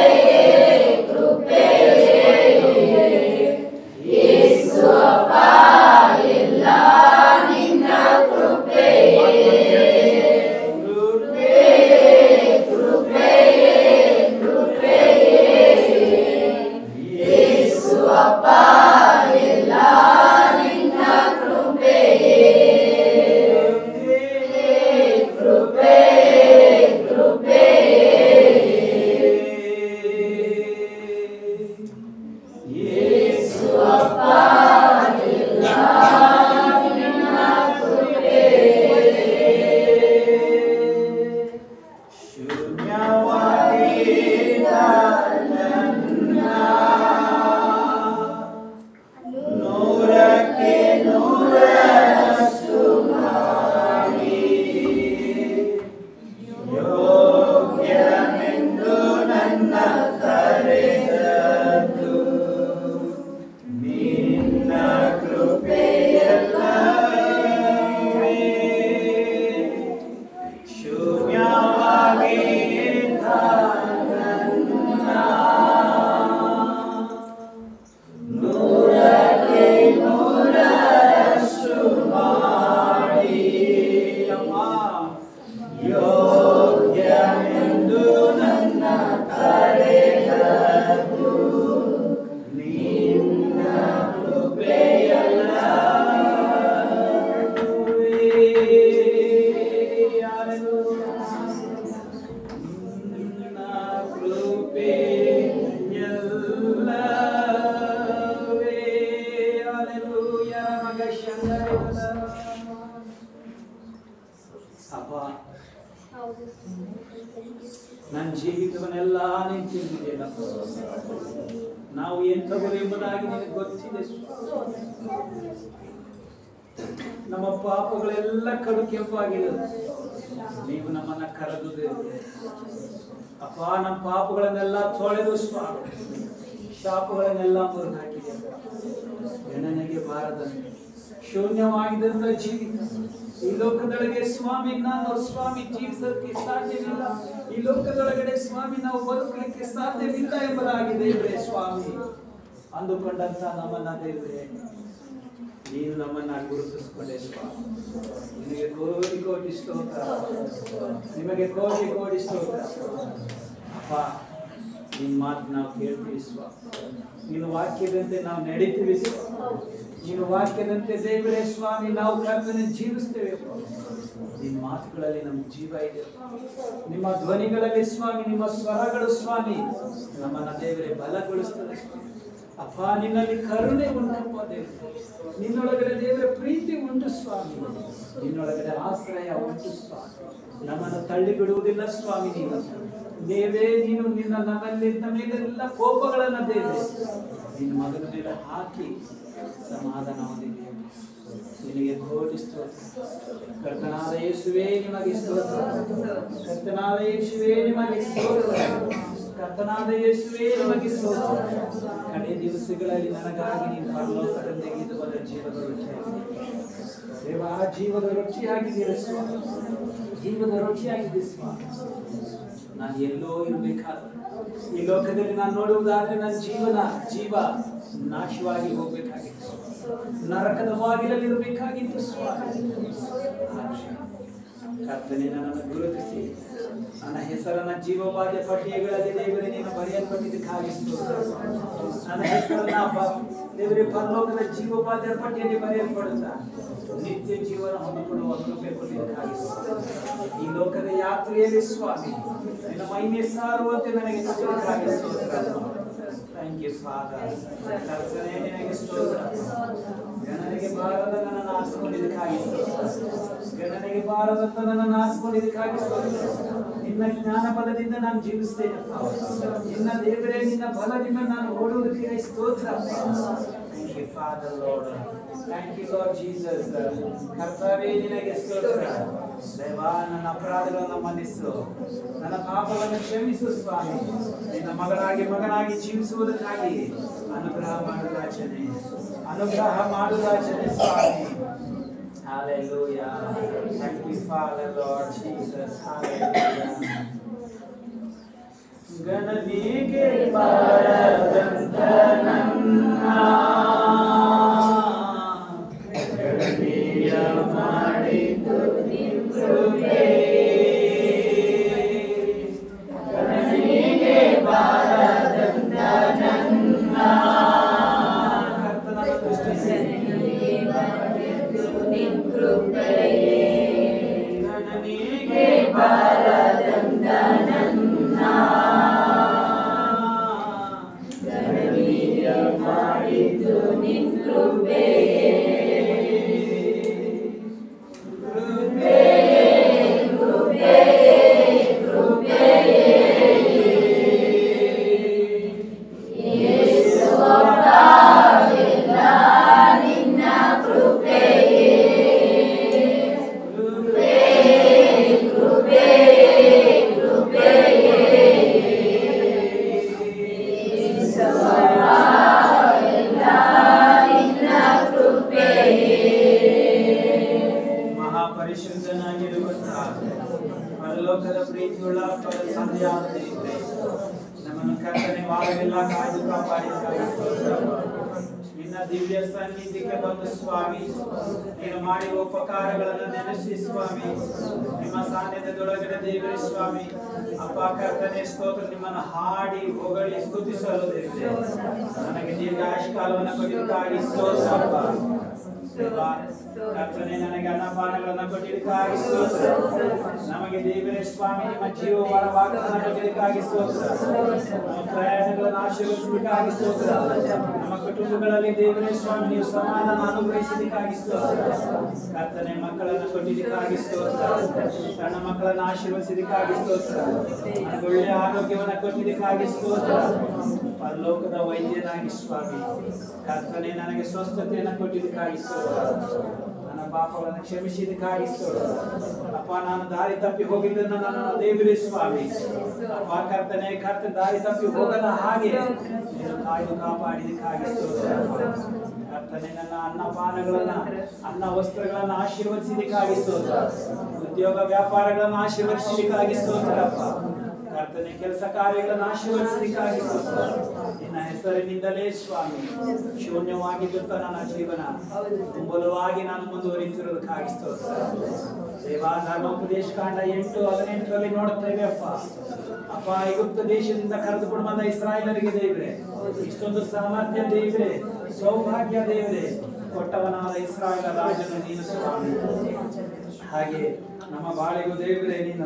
ನೂರಕ್ಕೆ ನೂರರಷ್ಟು ಮಾಡಿ ಯೋಗ್ಯನೆಂದು ನನ್ನ ಕರೆದದ್ದು ನಿನ್ನ ಕೃಪೆಯಲ್ಲವೇ ಶೂನ್ಯವಾಗಿ ಇದ್ದ ನನ್ನ ನೂರಕ್ಕೆ ನೂರರಷ್ಟು ಮಾಡಿ ಅಮ್ಮ ಯೋಗ್ಯನೆಂದು ನನ್ನ ಕರೆದದ್ದು ನಿನ್ನ ಕೃಪೆಯಲ್ಲವೇ ನಿನ್ನ ಕೃಪೆಯಲ್ಲವೇ ಹಲ್ಲೆಲೂಯ ಮಗ ಶಂಕರನ ಅಪ್ಪ ನನ್ನ ಜೀವಿತವನ್ನೆಲ್ಲ ನೀನು ತಿಂದಿದ್ದೇನಪ್ಪ ನಾವು ಎಂಥವರು ಎಂಬುದಾಗಿ ನಿನಗೆ ಗೊತ್ತಿದೆ ಸ್ವಾಮಿ. ನಮ್ಮ ಪಾಪಗಳೆಲ್ಲ ಕಡು ಕೆಂಪಾಗಿದೆ ನೀವು ನಮ್ಮನ್ನ ಕರೆದು ದೇವರು. ಅಪ್ಪ ನಮ್ಮ ಪಾಪಗಳನ್ನೆಲ್ಲ ತೊಳೆದು ಸ್ವಾಮಿ ಶಾಪಗಳನ್ನೆಲ್ಲ ಮುರಿದು ಹಾಕಿದೆ ಗಣನೆಗೆ ಬಾರದಂತೆ ಶೂನ್ಯವಾಗಿದ್ದಂತ ಜೀವಿತ ಈ ಲೋಕದೊಳಗೆ ಸ್ವಾಮಿ ನಾನು ಸ್ವಾಮಿ ಜೀವಿಸಕ್ಕೆ ಸಾಧ್ಯವಿಲ್ಲ ಈ ಲೋಕದೊಳಗಡೆ ಸ್ವಾಮಿ ನಾವು ಬದುಕಲಿಕ್ಕೆ ಸಾಧ್ಯವಿಲ್ಲ ಎಂಬುದಾಗಿ ದೇವರೇ ಸ್ವಾಮಿ ಅಂದುಕೊಂಡಂತ ನಮ್ಮನ್ನ ದೇವರೇ ನೀನು ನಮ್ಮನ್ನ ಗುರುತಿಸಿಕೊಂಡೆ ಸ್ವಾಮಿ ನಿನಗೆ ಕೋಟಿ ಕೋಟಿ ಸ್ತೋತ್ರ ನಿಮಗೆ ಕೋಟಿ ಕೋಟಿ ಸ್ತೋತ್ರ ಅಪ್ಪ ನಿನ್ನ ಮಾತು ನಾವು ಕೇಳ್ತೀವಿ ಸ್ವಾಮಿ ನೀನು ವಾಕ್ಯದಂತೆ ನಾವು ನಡೀತೀವಿ ಸ್ವಾಮಿ ನೀನು ವಾಕ್ಯದಂತೆ ದೇವರೇ ಸ್ವಾಮಿ ನಾವು ಕರ್ತನೆ ಜೀವಿಸ್ತೇವೆ ಅಪ್ಪ. ನಿನ್ನ ಮಾತುಗಳಲ್ಲಿ ನಮ್ಮ ಜೀವ ಇದೆ ನಿಮ್ಮ ಧ್ವನಿಗಳಲ್ಲಿ ಸ್ವಾಮಿ ನಿಮ್ಮ ಸ್ವರಗಳು ಸ್ವಾಮಿ ನಮ್ಮನ್ನ ದೇವರೇ ಬಲಗೊಳಿಸ್ತದೆ ಸ್ವಾಮಿ. ಅಪ್ಪ ನಿನ್ನಲ್ಲಿ ಕರುಣೆ ಉಂಟಪ್ಪ ದೇವರು ನಿನ್ನೊಳಗಡೆ ದೇವರ ಪ್ರೀತಿ ಉಂಟು ಸ್ವಾಮಿ ನಿನ್ನೊಳಗಡೆ ಆಶ್ರಯ ಉಂಟು ಸ್ವಾಮಿ ನಮ್ಮನ್ನು ತಳ್ಳಿ ಬಿಡುವುದಿಲ್ಲ ಸ್ವಾಮಿ ನೀನು ದೇವೇ ನೀನು ನಿನ್ನ ನಮ್ಮಲ್ಲಿದ್ದ ಮೇಲೆಲ್ಲ ಕೋಪಗಳನ್ನ ದೇವೆ ನಿನ್ನ ಮಗನ ಮೇಲೆ ಹಾಕಿ ಸಮಾಧಾನ ಹೊಂದಿದ್ದೇವೆ ನಿನಗೆ ಕೋಟಿ ಸ್ತೋತ್ರ ಕರ್ತನಾದ ಯೇಸುವೇ ನಿಮಗೆ ಸ್ತೋತ್ರ ಕರ್ತನಾದ ಯೇಸುವೇ ನಿಮಗೆ ಸ್ತೋತ್ರ ಕರ್ತನಾದ ಯೇಸುವೇ ನಿಮಗೆ ಸ್ತೋತ್ರ ಕಡೆ ದಿವಸಗಳಲ್ಲಿ ನನಗಾಗಿ ನೀನು ಪರಲೋಕದಿಂದ ತೆಗೆದು ಬಂದ ಜೀವದ ರುಚಿಯಾಗಿದೆ ದೇವ ಆ ಜೀವದ ರುಚಿಯಾಗಿದ್ದೀರ ಸ್ವಾಮಿ ಜೀವದ ರುಚಿಯಾಗಿದೆ ಸ್ವಾಮಿ ನಾನು ಎಲ್ಲೋ ಇರಬೇಕಾದ್ರೆ ಈ ಲೋಕದಲ್ಲಿ ನಾನು ನೋಡುವುದಾದ್ರೆ ನನ್ನ ಜೀವನ ಜೀವ ನಾಶವಾಗಿ ಹೋಗ್ಬೇಕಾಗಿತ್ತು ನರಕದ ಬಾಗಿಲಲ್ಲಿ ಇರಬೇಕಾಗಿತ್ತು ಸ್ವಾಮಿ ಆದ್ರೆ ಕರ್ತನೆ ನನ್ನನ್ನು ಗುರುತಿಸಿ ನನ್ನ ಹೆಸರನ್ನ ಜೀವವಾದ ಪಟ್ಟಿಗಳಲ್ಲಿ ದೇವರೇ ನೀನು ಬರೆಯಲ್ಪಟ್ಟಿದ್ದಕ್ಕಾಗಿ ಸ್ತೋತ್ರ. ನನ್ನ ಹೆಸರನ್ನ ಬ- ದೇವರೇ ಪರಲೋಕದ ಜೀವವಾದ ಪಟ್ಟಿಯಲ್ಲಿ ಬರೆಯಲ್ಪಡುತ್ತ ನಿತ್ಯ ಜೀವನ ಹೊಂದಿಕೊಳ್ಳುವ ಕೃಪೆ ಕೊಟ್ಟಿದ್ದಕ್ಕಾಗಿ ಸ್ತೋತ್ರ. ಈ ಲೋಕದ ಯಾತ್ರೆಯಲ್ಲಿ ಸ್ವಾಮಿ ನಿನ್ನ ಮಹಿಮೆ ಸಾರುವಂತೆ ನನಗೆ ಕೊಟ್ಟಿದ್ದಕ್ಕಾಗಿ ಸ್ತೋತ್ರ ಥ್ಯಾಂಕ್ ಯು ಫಾದರ್ ಕರ್ತನೇ ನಿನಗೆ ಸ್ತೋತ್ರ ಗಣನೆಗೆ ಬಾರದ ನನ್ನನ್ನು ಆರಿಸಿಕೊಂಡಿದ್ದಕ್ಕಾಗಿ ಸ್ತೋತ್ರ. ಗಣನೆಗೆ ಬಾರದಂತ ನನ್ನನ್ನು ಆರಿಸಿಕೊಂಡಿದ್ದಕ್ಕಾಗಿ ಸ್ತೋತ್ರ. ನಿನ್ನ ಜ್ಞಾನ ಬಲದಿಂದ ನಾನು ಜೀವಿಸ್ತೇನೆ ನಿನ್ನ ದೇವರೇ ನಿನ್ನ ಬಲದಿಂದ ನಾನು ಓಡುವುದಕ್ಕೆ ಸ್ತೋತ್ರ thank you Father Lord thank you Lord Jesus ಕರ್ತವೇ ನಿನಗೆ ಸ್ತೋತ್ರ ದೇವಾ ನನ್ನ ಅಪರಾಧಗಳನ್ನು ಮನ್ನಿಸು ನನ್ನ ಪಾಪವನ್ನು ಕ್ಷಮಿಸು ಸ್ವಾಮಿ ನಿನ್ನ ಮಗಳಾಗಿ ಮಗನಾಗಿ ಜೀವಿಸುವುದಕ್ಕಾಗಿ ಅನುಗ್ರಹ ಮಾಡು ರಾಜನೇ ಅನುಗ್ರಹ ಮಾಡು ರಾಜನೇ ಸ್ವಾಮಿ Hallelujah. Thank you, Father, Lord Jesus. Hallelujah. ಗಣನಿಗೆ ಬಾರದಂತ ನನ್ನ ಗಣನೀಯ ಮಾಡಿತು ಕೃಪೆ. ಗಣನಿಗೆ ಬಾರದಂತ ನನ್ನ ಕರ್ತನನ್ನು ದೃಷ್ಟಿಸಿ ಗಣನಿಗೆ ಬಾರದಂತ ನನ್ನ ಗಣನೀಯ ಮಾಡಿತು ಕೃಪೆ. ಕೃಪೆ. ಕೃಪೆ. ಮಹಾಪರಿಶುದ್ಧನಾಗಿರುವಂತಹ ಪರಲೋಕದ ಪ್ರೀತಿಯುಳ್ಳ ಪರ ಸಂಧ್ಯಾದ ದೇವರೇ, ನಮ್ಮನ್ನು ಕರ್ತನೆ ವಾರವೆಲ್ಲ ಕಾಯ್ದು ಕಾಪಾಡಿದ್ದಕ್ಕಾಗಿ ಸ್ತೋತ್ರ. ನಿನ್ನ ದಿವ್ಯ ಸನ್ನಿಧಿಗೆ ಬಂದು ಸ್ವಾಮಿ ನೀನು ಮಾಡಿರುವ ಉಪಕಾರಗಳನ್ನು ನೆನೆಸಿ ಸ್ವಾಮಿ ನಿಮ್ಮ ಸಾನ್ನಿಧ್ಯದೊಳಗಡೆ ದೇವರೇ ಸ್ವಾಮಿ ಅಪ್ಪ ಕರ್ತನೆ ಸ್ತೋತ್ರ ನಿಮ್ಮನ್ನು ಹಾಡಿ ಹೊಗಳಿ ಸ್ತುತಿಸಲು ದೇವರೇ ನನಗೆ ದೀರ್ಘ ಆಯುಷ್ಕಾಲವನ್ನು ಕೊಟ್ಟಿದ್ದಕ್ಕಾಗಿ ಸ್ತೋತ್ರ ಅಪ್ಪ. ದೇವಾ, ಕರ್ತನೆ ನನಗೆ ಅನ್ನಪಾನಗಳನ್ನು ಕೊಟ್ಟಿದ್ದಕ್ಕಾಗಿ ಸ್ತೋತ್ರ ನಮಗೆ ದೇವರೇ ಸ್ವಾಮಿ ನಿಮ್ಮ ಜೀವ ವರ ವಾಗ್ದಾನ ಕೊಟ್ಟಿದ್ದಕ್ಕಾಗಿ ಸ್ತೋತ್ರ ನಮ್ಮ ಪ್ರಯಾಣಗಳನ್ನು ಆಶೀರ್ವದಿಸಲಿಕ್ಕಾಗಿ ಸ್ತೋತ್ರ ನಮ್ಮ ಕುಟುಂಬಗಳಲ್ಲಿ ದೇವರೇ ಸ್ವಾಮಿ ನೀವು ಸಮಾಧಾನ ಅನುಗ್ರಹಿಸಿದ್ದಕ್ಕಾಗಿ ಸ್ತೋತ್ರ ಕರ್ತನೆ ಮಕ್ಕಳನ್ನು ಕೊಟ್ಟಿದ್ದಕ್ಕಾಗಿ ಸ್ತೋತ್ರ ಸಣ್ಣ ಮಕ್ಕಳನ್ನು ಆಶೀರ್ವದಿಸಿದ್ದಕ್ಕಾಗಿ ಸ್ತೋತ್ರ ನನಗೆ ಒಳ್ಳೆಯ ಆರೋಗ್ಯವನ್ನು ಕೊಟ್ಟಿದ್ದಕ್ಕಾಗಿ ಸ್ತೋತ್ರ ಪರಲೋಕದ ವೈದ್ಯನಾಗಿ ಸ್ವಾಮಿ ಕರ್ತನೆ ನನಗೆ ಸ್ವಸ್ಥತೆಯನ್ನು ಕೊಟ್ಟಿದ್ದಕ್ಕಾಗಿ ಸ್ತೋತ್ರ ನನ್ನ ಪಾಪಗಳನ್ನು ಕ್ಷಮಿಸಿದ್ದಕ್ಕಾಗಿ ಸ್ತೋತ್ರ ಅಪ್ಪ ನಾನು ದಾರಿ ತಪ್ಪಿ ಹೋಗಿದ್ದನ್ನು ನನ್ನ ದೇವರೇ ಸ್ವಾಮಿ ಅಪ್ಪ ಕರ್ತನೆ ಕರ್ತ ದಾರಿ ತಪ್ಪಿ ಹೋಗದ ಹಾಗೆ ನೀನು ಕಾಯ್ದು ಕಾಪಾಡಿದಕ್ಕಾಗಿ ಸ್ತೋತ್ರ ಕರ್ತನೆ ನನ್ನ ಅನ್ನಪಾನಗಳನ್ನ ಅನ್ನ ವಸ್ತ್ರಗಳನ್ನ ಆಶೀರ್ವದಿಸಿದಕ್ಕಾಗಿ ಸ್ತೋತ್ರ ಉದ್ಯೋಗ ವ್ಯಾಪಾರಗಳನ್ನು ಆಶೀರ್ವದಿಸಿದಕ್ಕಾಗಿ ಸ್ತೋತ್ರ ಅಪ್ಪ ಕರ್ತನೆ ಕೆಲಸ ಕಾರ್ಯಗಳನ್ನು ಆಶೀರ್ವದಿಸಲಿಕ್ಕಾಗಿ ಸ್ತೋತ್ರ. ನಿನ್ನ ಹೆಸರಿನಿಂದಲೇ ಸ್ವಾಮಿ ಶೂನ್ಯವಾಗಿದ್ದಂತ ನನ್ನ ಜೀವನ ತುಂಬಲವಾಗಿ ನಾನು ಮುಂದುವರಿತಿರುವುದಕ್ಕಾಗಿ ಸ್ತೋತ್ರ ದೇವಾ ಧರ್ಮೋಪದೇಶ ಕಾಂಡ ಎಂಟು ಹದಿನೆಂಟರಲ್ಲಿ ನೋಡುತ್ತೇವೆ ಅಪ್ಪ ಅಪ್ಪ ಐಗುಪ್ತ ದೇಶದಿಂದ ಕರೆದುಕೊಂಡು ಬಂದ ಇಸ್ರಾಯೇಲರಿಗೆ ದೇವ್ರೆ ಇಷ್ಟೊಂದು ಸಾಮರ್ಥ್ಯ ದೇವ್ರೆ ಸೌಭಾಗ್ಯ ದೇವ್ರೆ ಕೊಟ್ಟವನಾದ ಇಸ್ರಾಯೇಲ ರಾಜನು ನೀನು ಸ್ವಾಮಿ ಹಾಗೆ ನಮ್ಮ ಬಾಳಿಗೂ ದೇವ್ರೆ ನೀನು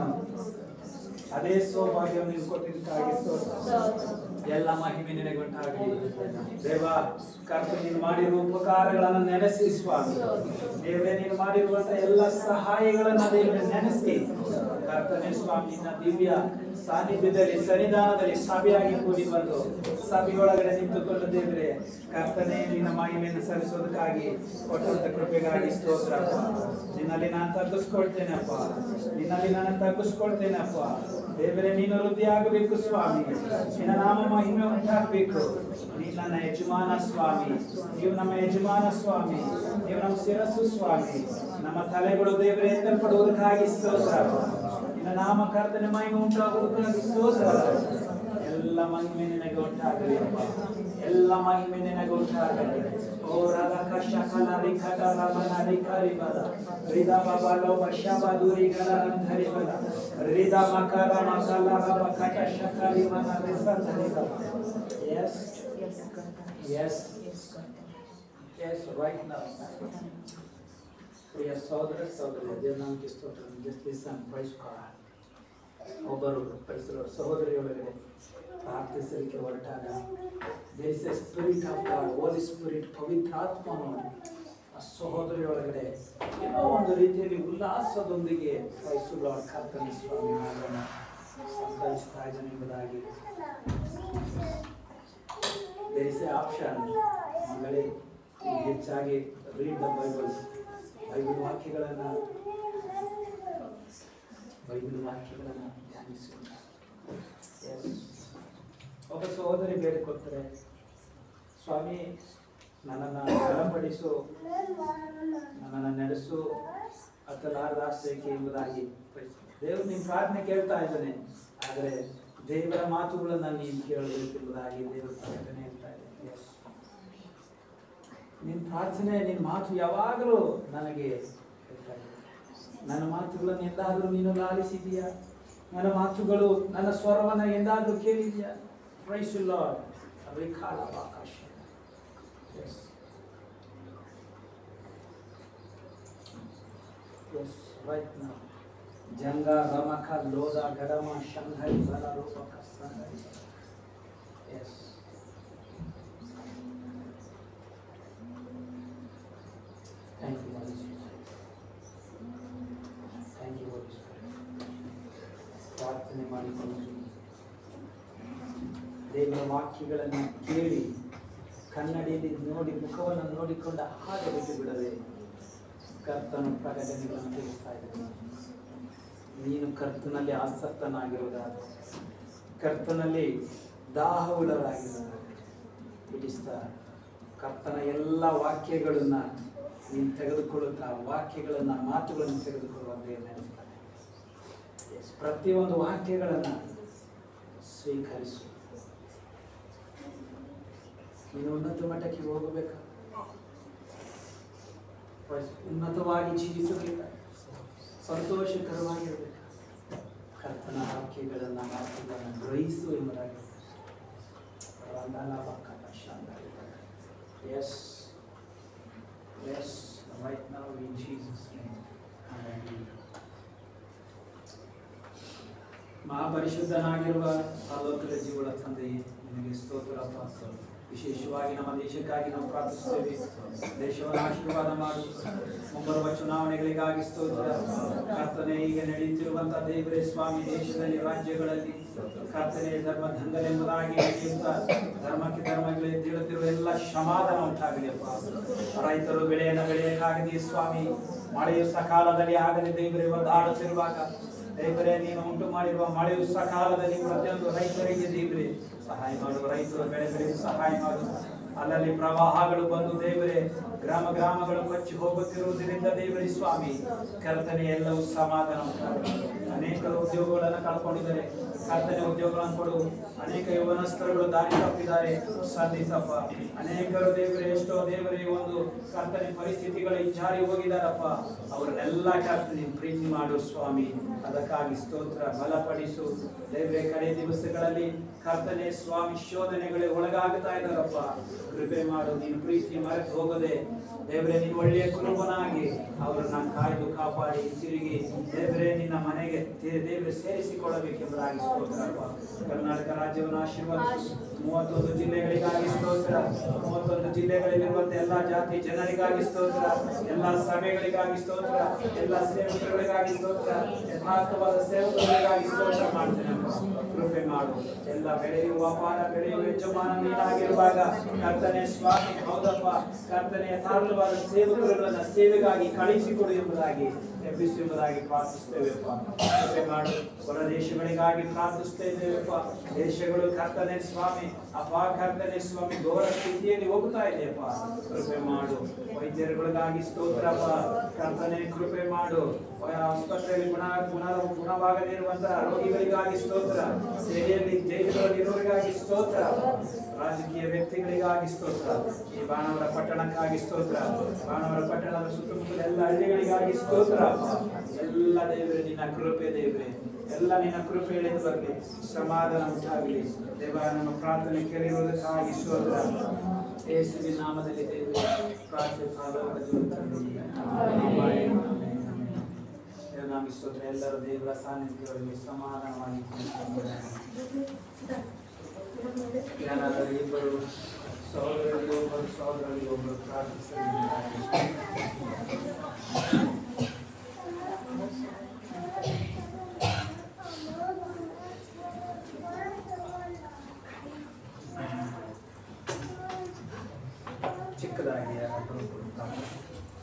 ಅದೇ ಸೌಭಾಗ್ಯವನ್ನು ನೀವು ಕೊಟ್ಟಿದ್ದಕ್ಕಾಗಿ ಸ್ತೋತ್ರ. ಎಲ್ಲ ಮಹಿಮೆ ನಿನಗುಂಟಾಗಲಿ ದೇವ ಕರ್ತ ನೀನು ಮಾಡಿರುವ ಉಪಕಾರಗಳನ್ನು ನೆನೆಸಿ ಸ್ವಾಮಿ ದೇವರೇ ನೀನು ಮಾಡಿರುವಂತಹ ಎಲ್ಲ ಸಹಾಯಗಳನ್ನ ದೇವರೇ ನೆನೆಸಿ ಕರ್ತನೆ ಸ್ವಾಮಿ ನಿನ್ನ ದಿವ್ಯ ಸಾನ್ನಿಧ್ಯದಲ್ಲಿ ಸನ್ನಿಧಾನದಲ್ಲಿ ಸಭೆಯಾಗಿ ಕೂಡಿ ಬಂದು ಸಭೆಯೊಳಗಡೆ ನಿಂತುಕೊಂಡು ದೇವರೇ ಕರ್ತನೆ ನಿನ್ನ ಮಹಿಮೆಯನ್ನು ಸಲ್ಲಿಸೋದಕ್ಕಾಗಿ ಕೊಟ್ಟಂತ ಕೃಪೆಗಾಗಿ ಸ್ತೋತ್ರ ಅಪ್ಪ. ನಿನ್ನಲ್ಲಿ ನಾನು ತಗ್ಗಿಸ್ಕೊಳ್ತೇನೆ ಅಪ್ಪ ನಿನ್ನಲ್ಲಿ ನಾನು ತಗ್ಗಿಸ್ಕೊಳ್ತೇನೆ ಅಪ್ಪ ದೇವರೇ ನೀನು ವೃದ್ಧಿ ಆಗಬೇಕು ಸ್ವಾಮಿ ನಿನ್ನ ನಾಮ ಮಹಿಮೆ ಉಂಟಾಗಬೇಕು ನೀನು ನನ್ನ ಯಜಮಾನ ಸ್ವಾಮಿ ನೀವು ನಮ್ಮ ಯಜಮಾನ ಸ್ವಾಮಿ ನೀವು ನಮ್ಮ ಶಿರಸ್ಸು ಸ್ವಾಮಿ ನಮ್ಮ ತಲೆಗಳು ದೇವರೇ ಎತ್ತಲ್ಪಡುವುದಕ್ಕಾಗಿ ಸ್ತೋತ್ರ ನಿನ್ನ ನಾಮ ಕರ್ತನೆ ಮಹಿಮೆ ಉಂಟಾಗುವುದಕ್ಕಾಗಿ ಸ್ತೋತ್ರ ಎಲ್ಲ ಮಹಿಮೆ ನಿನಗೆ ಉಂಟಾಗಲಿ ಅಪ್ಪ ಎಲ್ಲ ಮಹಿಮೆ ನಿನಗೆ ಉಂಟಾಗಲಿ ಓ ರಾಧಕ ಶಕಲ ರಿಖಟ ರಮನ ರಿಖರಿ ಬಲ ರಿದ ಬಬಲೋ ಬಶಬ ದೂರಿ ಗಲ ರಂಧರಿ ಬಲ ರಿದ ಮಕರ ಮಕಲ ರಬ ಕಟ ಶಕರಿ ಮನ ರಿಸಂಧರಿ ಬಲ yes yes yes right now ಪ್ರಿಯ ಸಹೋದರ ಸಹೋದರಿ ದೇವನಾಮಕ್ಕೆ ಸ್ತೋತ್ರ ಜಸ್ಟ್ ಲಿಸನ್ ಪ್ರೈಸ್ ಗಾಡ್ ಒಬ್ಬರು ಪರಿಸರ ಸಹೋದರಿಯೊಳಗಡೆ ಪ್ರಾರ್ಥಿಸಲಿಕ್ಕೆ ಹೊರಟಾಗ there is a spirit of God Holy Spirit ಪವಿತ್ರಾತ್ಮನು ಆ ಸಹೋದರಿಯೊಳಗಡೆ ಏನೋ ಒಂದು ರೀತಿಯಲ್ಲಿ ಉಲ್ಲಾಸದೊಂದಿಗೆ ವಹಿಸುವ ಕರ್ತನ ಸ್ವಾಮಿ ನಾಮವನ್ನು ಸಂತರಿಸ್ತಾ ಇದ್ದಾನೆ ಎಂಬುದಾಗಿ ದೇರ್ ಇಸ್ ಎ ಆಪ್ಷನ್ ಮಗಳೇ ನೀವು ಹೆಚ್ಚಾಗಿ ರೀಡ್ ದ ಬೈಬಲ್ ಬೈಬಲ್ ವಾಕ್ಯಗಳನ್ನು ಬೈಬಲ್ ವಾಕ್ಯಗಳನ್ನು ಧ್ಯಾನಿಸಿ Yes. ಒಬ್ಬ ಸಹೋದರಿ ಬೇಡಿಕೊಳ್ತಾರೆ ಸ್ವಾಮಿ ನನ್ನನ್ನು ಬಲಪಡಿಸು ನನ್ನನ್ನು ನಡೆಸು ಅತ್ತಲಾರದ ಆಶ್ರಯಕ್ಕೆ ಎಂಬುದಾಗಿ ದೇವರು ನಿನ್ನ ಪ್ರಾರ್ಥನೆ ಕೇಳ್ತಾ ಇದ್ದಾನೆ ಆದರೆ ದೇವರ ಮಾತುಗಳನ್ನು ನೀನು ಕೇಳಬೇಕೆಂಬುದಾಗಿ ದೇವರ ಪ್ರಕಟಣೆ ಹೇಳ್ತಾ ಇದೆ Yes. ನಿನ್ನ ಪ್ರಾರ್ಥನೆ ನಿನ್ನ ಮಾತು ಯಾವಾಗಲೂ ನನಗೆ ಹೇಳ್ತಾ ಇದೆ ನನ್ನ ಮಾತುಗಳನ್ನು ಎಂದಾದರೂ ನೀನು ಲಾಲಿಸಿದೀಯಾ ನನ್ನ ಮಾತುಗಳು ನನ್ನ ಸ್ವರವನ್ನು ಎಂದಾದರೂ ಕೇಳಿದೆಯಾ ಪ್ರೈಸ್ ಲಾರ್ಡ್ ರಿಖಾಲ ಆಕಾಶ Yes. Yes, right now. ಜಂಗ ರಮಕ ಲೋದ ಗಡಮ ಶಂಘರಿ ಬಲ ರೂಪಕ ಸಂಘರಿ Yes. Thank you, Holy Spirit. Thank you, Holy Spirit. ಪ್ರಾರ್ಥನೆ ಮಾಡಿಕೊಂಡು ದೇವರ ವಾಕ್ಯಗಳನ್ನು ಕೇಳಿ ಕನ್ನಡಿಯಲ್ಲಿ ನೋಡಿ ಮುಖವನ್ನು ನೋಡಿಕೊಂಡ ಹಾಗೆ ಬಿಟ್ಟು ಬಿಡದೆ ಕರ್ತನ ಪ್ರಕಟಣೆಗಳನ್ನು ತಿಳಿಸ್ತಾ ಇದ್ದಾನೆ ನೀನು ಕರ್ತನಲ್ಲಿ ಆಸಕ್ತನಾಗಿರುವುದಾದ ಕರ್ತನಲ್ಲಿ ದಾಹವುಳ್ಳವರಾಗಿರುವುದಾದ ಇಟ್ ಇಸ್ ದ ಕರ್ತನ ಎಲ್ಲ ವಾಕ್ಯಗಳನ್ನ ನೀನು ತೆಗೆದುಕೊಳ್ಳುತ್ತಾ ವಾಕ್ಯಗಳನ್ನ ಮಾತುಗಳನ್ನು ತೆಗೆದುಕೊಳ್ಳುವ ದೇವರು ನೆನೆಸ್ತಾನೆ Yes, ಪ್ರತಿಯೊಂದು ವಾಕ್ಯಗಳನ್ನ ಸ್ವೀಕರಿಸು ನೀನು ಉನ್ನತ ಮಟ್ಟಕ್ಕೆ ಹೋಗಬೇಕ ಉನ್ನತವಾಗಿ ಜೀವಿಸಬೇಕ ಸಂತೋಷಕರವಾಗಿರಬೇಕು ಕರ್ತನ ವಾಕ್ಯಗಳನ್ನ ಮಾತುಗಳನ್ನು ಗ್ರಹಿಸು ಎಂಬುದಾಗಿ ಎಸ್ ಎಸ್ ರೈಟ್ ನಾವು ಇನ್ ಜೀಸಸ್ ಮಹಾಪರಿಶುದ್ಧನಾಗಿರುವ ಅಲೋಕದ ಜೀವಳ ತಂದೆಯೇ ನಿನಗೆ ಸ್ತೋತ್ರಪ್ಪ ವಿಶೇಷವಾಗಿ ನಮ್ಮ ದೇಶಕ್ಕಾಗಿ ನಾವು ಪ್ರಾರ್ಥಿಸುತ್ತೇವೆ ದೇಶವನ್ನು ಆಶೀರ್ವಾದ ಮಾಡು ಮುಂಬರುವ ಚುನಾವಣೆಗಳಿಗಾಗಿ ಸ್ತೋತ್ರ ಕರ್ತನೆ ಈಗ ನಡೆಯುತ್ತಿರುವಂತಹ ದೇವರೇ ಸ್ವಾಮಿ ದೇಶದಲ್ಲಿ ರಾಜ್ಯಗಳಲ್ಲಿ ಕರ್ತನೆ ಧರ್ಮ ದಂಗಲೆಂಬುದಾಗಿ ನಡೆಯುತ್ತಾ ಧರ್ಮಕ್ಕೆ ಧರ್ಮಗಳೇ ತಿಳಿದಿರುವ ಎಲ್ಲ ಸಮಾಧಾನ ಉಂಟಾಗಲಿಯಪ್ಪ ರೈತರು ಬೆಳೆಯನ್ನು ಬೆಳೆಯಕ್ಕಾಗದೆ ಸ್ವಾಮಿ ಮಳೆಯು ಸಕಾಲದಲ್ಲಿ ಆಗದೆ ದೇವರೇ ಒದ್ದಾಡುತ್ತಿರುವಾಗ ದೇವರೇ ನೀನು ಉಂಟು ಮಾಡಿರುವ ಮಳೆಯು ಸಕಾಲದಲ್ಲಿ ಪ್ರತಿಯೊಂದು ರೈತರಿಗೆ ದೇವರೇ ಸಹಾಯ ಮಾಡುವ ರೈತರು ಬೆಳೆ ಬೆಳೆಯಲು ಸಹಾಯ ಮಾಡು ಅಲ್ಲಲ್ಲಿ ಪ್ರವಾಹಗಳು ಬಂದು ದೇವರೇ ಗ್ರಾಮ ಗ್ರಾಮಗಳು ಕೊಚ್ಚಿ ಹೋಗುತ್ತಿರುವುದರಿಂದ ದೇವರೇ ಸ್ವಾಮಿ ಕರ್ತನೆ ಎಲ್ಲವೂ ಸಮಾಧಾನ ಉಂಟಾಗಲಿ. ಅನೇಕರು ಉದ್ಯೋಗಗಳನ್ನು ಕಳ್ಕೊಂಡಿದ್ದಾರೆ ಕರ್ತನೆ ಉದ್ಯೋಗಗಳನ್ನು ಕೊಡು ಅನೇಕ ಯವನಸ್ಥರುಗಳು ದಾರಿ ತಪ್ಪಿದ್ದಾರೆ ಸಂಧಿಸಪ್ಪ ಅನೇಕರು ದೇವರೇ ಎಷ್ಟೋ ದೇವರೇ ಒಂದು ಕರ್ತನೆ ಪರಿಸ್ಥಿತಿಗಳು ಜಾರಿ ಹೋಗಿದಾರಪ್ಪ ಅವರನ್ನೆಲ್ಲ ಕರ್ತನೆ ಪ್ರೀತಿ ಮಾಡು ಸ್ವಾಮಿ ಅದಕ್ಕಾಗಿ ಸ್ತೋತ್ರ ಬಲಪಡಿಸು ದೇವರೇ ಕಡೆ ದಿವಸಗಳಲ್ಲಿ ಕರ್ತನೆ ಸ್ವಾಮಿ ಶೋಧನೆಗಳಿಗೆ ಒಳಗಾಗ್ತಾ ಇದ್ದಾರಪ್ಪ ಕೃಪೆ ಮಾಡು ನೀನು ಪ್ರೀತಿ ಮರೆತು ಹೋಗದೆ ದೇವರೇ ನೀನು ಒಳ್ಳೆಯ ಕುರುಬನಾಗಿ ಅವರನ್ನ ಕಾಯ್ದು ಕಾಪಾಡಿ ತಿರುಗಿ ದೇವರೇ ನಿನ್ನ ಮನೆಗೆ ದೇ- ದೇವರೇ ಸೇರಿಸಿಕೊಳ್ಳಬೇಕೆಂಬುದಾಗಿ ಸ್ತೋತ್ರಪ್ಪ ಕರ್ನಾಟಕ ರಾಜ್ಯವನ್ನು ಆಶೀರ್ವದಿಸು ಮೂವತ್ತೊಂದು ಜಿಲ್ಲೆಗಳಿಗಾಗಿ ಸ್ತೋತ್ರ ಮೂವತ್ತೊಂದು ಜಿಲ್ಲೆಗಳಲ್ಲಿರುವಂತ ಎಲ್ಲಾ ಜಾತಿ ಜನರಿಗಾಗಿ ಸ್ತೋತ್ರ ಎಲ್ಲಾ ಸಭೆಗಳಿಗಾಗಿ ಸ್ತೋತ್ರ ಎಲ್ಲಾ ಸೇವಕರುಗಳಿಗಾಗಿ ಸ್ತೋತ್ರ ಯಥಾರ್ಥವಾದ ಸೇವಕರುಗಳಿಗಾಗಿ ಸ್ತೋತ್ರ ಮಾಡ್ತೇನೆ ಅಪ್ಪ. ಕೃಪೆ ಮಾಡು ಎಲ್ಲ ಬೆಳೆಯುವ ಅಪಾರ ಬೆಳೆಯುವ ಯಜಮಾನ ನೀನಾಗಿರುವಾಗ ಕರ್ತನೆ ಸ್ವಾಮಿ ಹೌದಪ್ಪ ಕರ್ತನೆ ಯಥಾರ್ಥವಾದ ಸೇವಕರುಗಳನ್ನ ಸೇವೆಗಾಗಿ ಕಳಿಸಿಕೊಡು ಎಂಬುದಾಗಿ ಎಂಬುದಾಗಿ ಎಬ್ಬಿಸುವುದಾಗಿ ಪ್ರಾರ್ಥಿಸ್ತೇವೆಪ್ಪ ಕೃಪೆ ಮಾಡು ಹೊರ ದೇಶಗಳಿಗಾಗಿ ಪ್ರಾರ್ಥಿಸ್ತಾ ಇದ್ದೇವೆಪ್ಪ ದೇಶಗಳು ಕರ್ತನೆ ಸ್ವಾಮಿ ಅಪ್ಪ ಕರ್ತನೆ ಸ್ವಾಮಿ ಘೋರ ಸ್ಥಿತಿಯಲ್ಲಿ ಹೋಗ್ತಾ ಇದೆಯಪ್ಪ ಕೃಪೆ ಮಾಡು ವೈದ್ಯರುಗಳಿಗಾಗಿ ಸ್ತೋತ್ರಪ್ಪ ಕರ್ತನೆ ಕೃಪೆ ಮಾಡು ಆಸ್ಪತ್ರೆಯಲ್ಲಿ ಗುಣ ಗುಣ ಗುಣವಾಗದಿರುವಂತಹ ರೋಗಿಗಳಿಗಾಗಿ ಸ್ತೋತ್ರ ಸೇವೆಯಲ್ಲಿ ಜೈಲುಗಳಲ್ಲಿರುವವರಿಗಾಗಿ ಸ್ತೋತ್ರ ರಾಜಕೀಯ ವ್ಯಕ್ತಿಗಳಿಗಾಗಿ ಸ್ತೋತ್ರ ಈ ಬಾಣವರ ಪಟ್ಟಣಕ್ಕಾಗಿ ಸ್ತೋತ್ರ ಬಾಣವರ ಪಟ್ಟಣದ ಸುತ್ತಮುತ್ತಲ ಎಲ್ಲ ಹಳ್ಳಿಗಳಿಗಾಗಿ ಸ್ತೋತ್ರ ಎಲ್ಲ ದೇವರೇ ನಿನ್ನ ಕೃಪೆ ದೇವರೇ ಎಲ್ಲ ನಿನ್ನ ಕೃಪೆ ಇಳಿದು ಬರಲಿ ಸಮಾಧಾನ ಉಂಟಾಗಲಿ ದೇವ ನಮ್ಮ ಪ್ರಾರ್ಥನೆ ಕೇಳಿರುವುದಕ್ಕಾಗಿ ಸ್ತೋತ್ರ ಯೇಸುವಿನ ನಾಮದಲ್ಲಿ ದೇವರೇ ಪ್ರಾರ್ಥನೆ ನಮಗೆ ಸ್ತೋತ್ರ ಎಲ್ಲರೂ ದೇವರ ಸಾನ್ನಿಧ್ಯದಲ್ಲಿ ಸಮಾಧಾನವಾಗಿ ಯಾರಾದರೂ ಇಬ್ಬರು ಸಹೋದರರಿಗೆ ಒಬ್ಬರು ಸಹೋದರರಿಗೆ ಒಬ್ಬರು ಪ್ರಾರ್ಥಿಸಲಿದ್ದಾರೆ ಚಿಕ್ಕದಾಗಿ ಯಾರಾದರೂ ಒಬ್ಬರು ಪ್ರಾರ್ಥಿಸಿ.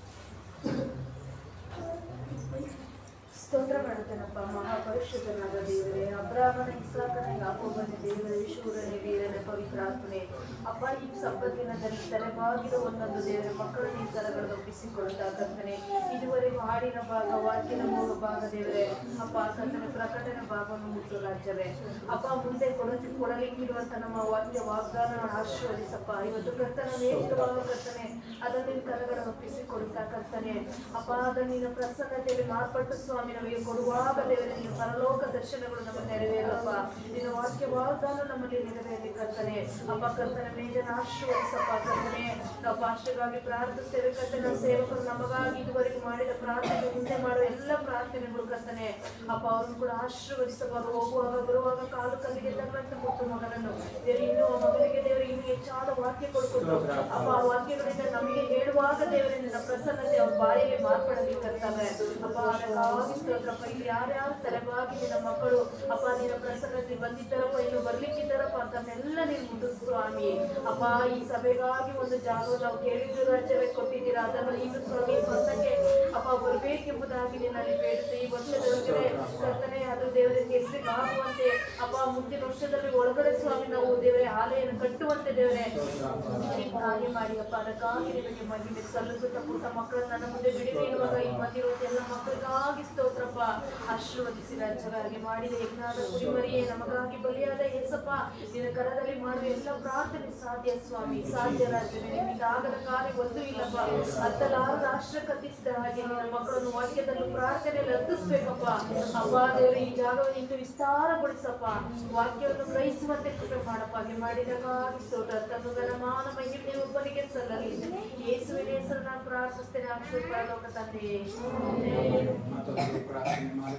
ಸ್ತೋತ್ರ ಮಾಡುತ್ತೇನಪ್ಪ ಮಹಾಪರಿಶುದ್ಧನಾದ ದೇವರೇ ಅಬ್ರಾಹ್ಮಣ ಇಸಾಕನ ಯಾಕೋಬನ ದೇವರೇ ಶೂರನೇ ವೀರನೇ ಪವಿತ್ರಾತ್ಮನೆ ಅಪ್ಪ ಈ ಸಂಪತ್ತಿನದಲ್ಲಿ ತಲೆಬಾಗಿದ ಒಂದೊಂದು ದೇವರ ಮಕ್ಕಳನ್ನು ಈ ತರಗಳನ್ನು ಒಪ್ಪಿಸಿಕೊಳ್ತಾ ಕರ್ತನೆ ಇದುವರೆಗೂ ಹಾಡಿನ ಭಾಗ ವಾಕ್ಯನ ಮೂಲ ಭಾಗ ದೇವರೇ ಅಪ್ಪ ಕರ್ತನೆ ಪ್ರಕಟಣೆ ಭಾಗವನ್ನು ಮುಟ್ಟು ರಾಜ್ಯವೇ ಅಪ್ಪ ಮುಂದೆ ಕೊಡಲಿ ಕೊಡಲಿಕ್ಕಿರುವಂತ ನಮ್ಮ ವಾಕ್ಯ ವಾಗ್ದಾನ ಆಶೀರ್ವದಿಸಪ್ಪ ಇವತ್ತು ಕರ್ತನ ನೇತೃತ್ವವಾದ ಕರ್ತನೆ ಅದನ್ನು ನಿನ್ನ ಕರಗಳನ್ನು ಒಪ್ಪಿಸಿಕೊಡುತ್ತಾ ಕರ್ತನೆ ಅಪ್ಪ ಅದನ್ನು ನಿನ್ನ ಪ್ರಸನ್ನತೆಯಲ್ಲಿ ಮಾರ್ಪಟ್ಟು ಸ್ವಾಮಿ ನಮಗೆ ಕೊಡುವಾಗ ದೇವರೇ ನಿನ್ನ ಪರಲೋಕ ದರ್ಶನಗಳು ನಮ್ಮ ನೆರವೇರಪ್ಪ ನಿನ್ನ ವಾಕ್ಯ ವಾಗ್ದಾನ ನಮ್ಮಲ್ಲಿ ನೆರವೇರಿ ಕರ್ತನೆ ಅಪ್ಪ ಕರ್ತನ ಮೇಜನ ಆಶೀರ್ವದಿಸಪ್ಪ ಕರ್ತನೆ ನಾವು ಪಾಸ್ಟರ್ಗಾಗಿ ಪ್ರಾರ್ಥಿಸ್ತೇವೆ ಕರ್ತನ ಸೇವಕರು ನಮಗಾಗಿ ಇದುವರೆಗೂ ಮಾಡಿದ ಪ್ರಾರ್ಥನೆ ಮುಂದೆ ಮಾಡುವ ಎಲ್ಲ ಪ್ರಾರ್ಥನೆಗಳು ಕರ್ತನೆ ಅಪ್ಪ ಅವರನ್ನು ಕೂಡ ಆಶೀರ್ವದಿಸಬಾರು ಹೋಗುವಾಗ ಬರುವಾಗ ಕಾಲು ಕಲ್ಲಿಗೆ ತಕ್ಕಂತೆ ಕೊಟ್ಟು ಮಗನನ್ನು ದೇವರು ಇನ್ನೂ ಆ ಮಗನಿಗೆ ದೇವರು ಇನ್ನೂ ಹೆಚ್ಚಾದ ವಾಕ್ಯ ಕೊಡ್ಕೊಟ್ಟು ಅಪ್ಪ ಆ ವಾಕ್ಯಗಳಿಂದ ನಮಗೆ ಹೇಳುವಾಗ ದೇವರೇ ನಿನ್ನ ಪ್ರಸನ್ನತೆ ಅವ್ರ ಬಾಯಲ್ಲಿ ಮಾರ್ಪಡಲಿ ಕರ್ತವೆ ಅಪ್ಪ ಅದಕ್ಕಾಗಿ ಸ್ತೋತ್ರಪ್ಪ ಇಲ್ಲಿ ಯಾರ್ಯಾರು ತಲೆಬಾಗಿ ನಿನ್ನ ಮಕ್ಕಳು ಅಪ್ಪ ನಿನ್ನ ಪ್ರಸನ್ನತೆ ಬಂದಿದ್ದಾರಪ್ಪ ಇನ್ನು ಬರ್ಲಿಕ್ಕಿದ್ದಾರಪ್ಪ ಅಂತನ್ನೆಲ್ಲ ನೀನು ಮುಟ್ಟಿಸು ಸ್ವಾಮಿ ಅಪ್ಪ ಈ ಸಭೆಗಾಗಿ ಒಂದು ಜಾಗ ನಾವು ಕೇಳಿದ್ದು ರಾಜ್ಯವೇ ಕೊಟ್ಟಿದ್ದೀರಾ ಅದನ್ನು ಈಗ ಸ್ವಾಮಿ ಸ್ವಂತಕ್ಕೆ ಅಪ್ಪ ಬರಬೇಕೆಂಬುದಾಗಿ ನಿನ್ನಲ್ಲಿ ಬೇಡುತ್ತೆ ಈ ವರ್ಷದೊಳಗಡೆ ಕರ್ತನೆ ಅದು ದೇವರಿಗೆ ಹೆಸರಿಗಾಗುವಂತೆ ಅಪ್ಪ ಮುಂದಿನ ವರ್ಷದಲ್ಲಿ ಒಳಗಡೆ ಸ್ವಾಮಿ ನಾವು ದೇವರೇ ಆಲಯನ ಕಟ್ಟುವಂತೆ ದೇವರೇ ನೀವು ಹಾಗೆ ಮಾಡಿ ಅಪ್ಪ ಅದಕ್ಕಾಗಿ ನಿಮಗೆ ಮಹಿಮೆ ಸಲ್ಲಿಸುತ್ತ ಪುಟ್ಟ ಮಕ್ಕಳನ್ನ ನನ್ನ ಮುಂದೆ ಬಿಡಿರಿ ಇರುವಾಗ ಈ ಬಂದಿರುವ ಎಲ್ಲ ಮಕ್ಕಳಿಗಾಗಿ ಸ್ತೋತ್ರಪ್ಪ ಆಶೀರ್ವದಿಸಿ ರಾಜ್ಯವಾಗಿ ಮಾಡಿದ ಯಜ್ಞಾದ ಕುರಿಮರಿಯೇ ನಮಗಾಗಿ ಬಲಿಯಾದ ಎಸಪ್ಪ ನಿನ್ನ ಕರದಲ್ಲಿ ಮಾಡುವ ಎಲ್ಲ ಪ್ರಾರ್ಥನೆ ಸಾಧ್ಯ ಸ್ವಾಮಿ ಸಾಧ್ಯ ರಾಜ್ಯವೇ ನಿಮ್ಮಿಂದ ಆಗದ ಕಾರ್ಯ ಒಂದು ಇಲ್ಲಪ್ಪ ಹತ್ತಲಾರು ರಾಷ್ಟ್ರ ಕತ್ತಿಸಿದ ಹಾಗೆ ನಿನ್ನ ಮಕ್ಕಳನ್ನು ವಾಕ್ಯದಲ್ಲೂ ಪ್ರಾರ್ಥನೆಯಲ್ಲಿ ಹತ್ತಿಸ್ಬೇಕಪ್ಪ ಅಪ್ಪ ದೇವರು ಈ ಜಾಗವನ್ನು ಇಂದು ವಿಸ್ತಾರಗೊಳಿಸಪ್ಪ ವಾಕ್ಯವನ್ನು ಗ್ರಹಿಸುವಂತೆ ಕೃಪೆ ಮಾಡಪ್ಪ ಹಾಗೆ ಮಾಡಿದಕ್ಕಾಗಿ ಸ್ತೋತ್ರ ತನ್ನ ಮಾನ ಮಹಿಮೆ ಒಬ್ಬನಿಗೆ ಸಲ್ಲಲಿ ಯೇಸುವಿನ ಹೆಸರು ನಾನು ಪ್ರಾರ್ಥಿಸ್ತೇನೆ ಅಕ್ಷರ ಲೋಕ ತಂದೆಯೇ ಆಮೆನ್. ಮತ್ತೊಂದು ಪ್ರಾರ್ಥನೆ ಮಾಡಿ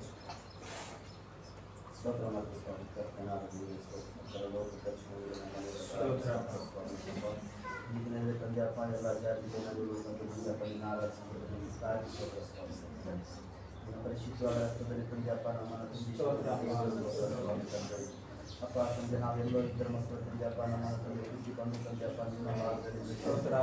ಸ್ತೋತ್ರ ಮತ್ತು ಸ್ವಾಮಿ ಕರ್ತನಾದ ನಿಮಗೆ ಸ್ತೋತ್ರ. ಪರಲೋಕ ದರ್ಶನಗಳು ನಮ್ಮಲ್ಲಿ ಸ್ತೋತ್ರ. ಈಗಿನಲ್ಲಿ ತಂದೆಯಪ್ಪ ಎಲ್ಲ ಜಾತಿ ಜನಗಳು ಮತ್ತು ತಂದೆಯಪ್ಪ ನಿನ್ನ ಆರಾಧಿಸಿಕೊಂಡು ನಿಮಗೆ ಸಾರಿ ಸ್ತೋತ್ರ ಸ್ವಾಮಿ. ನಿನ್ನ ಪರಿಶುದ್ಧವಾದ ರಕ್ತದಲ್ಲಿ ತಂದೆಯಪ್ಪ ನಮ್ಮನ್ನು ತುಂಬಿಸಿ ಸ್ತೋತ್ರ. ಸ್ತೋತ್ರ ಸ್ವಾಮಿ ತಂದೆ. ಅಪ್ಪ ತಂದೆ ನಾವೆಲ್ಲೋ ಇದ್ದರ ಮಕ್ಕಳು ತಂದೆಯಪ್ಪ ನಮ್ಮನ್ನು ತಂದೆ ಖುಷಿ ಬಂದು ತಂದೆಯಪ್ಪ ನಿನ್ನ ಮಾರ್ಗದಲ್ಲಿ ಸ್ತೋತ್ರ.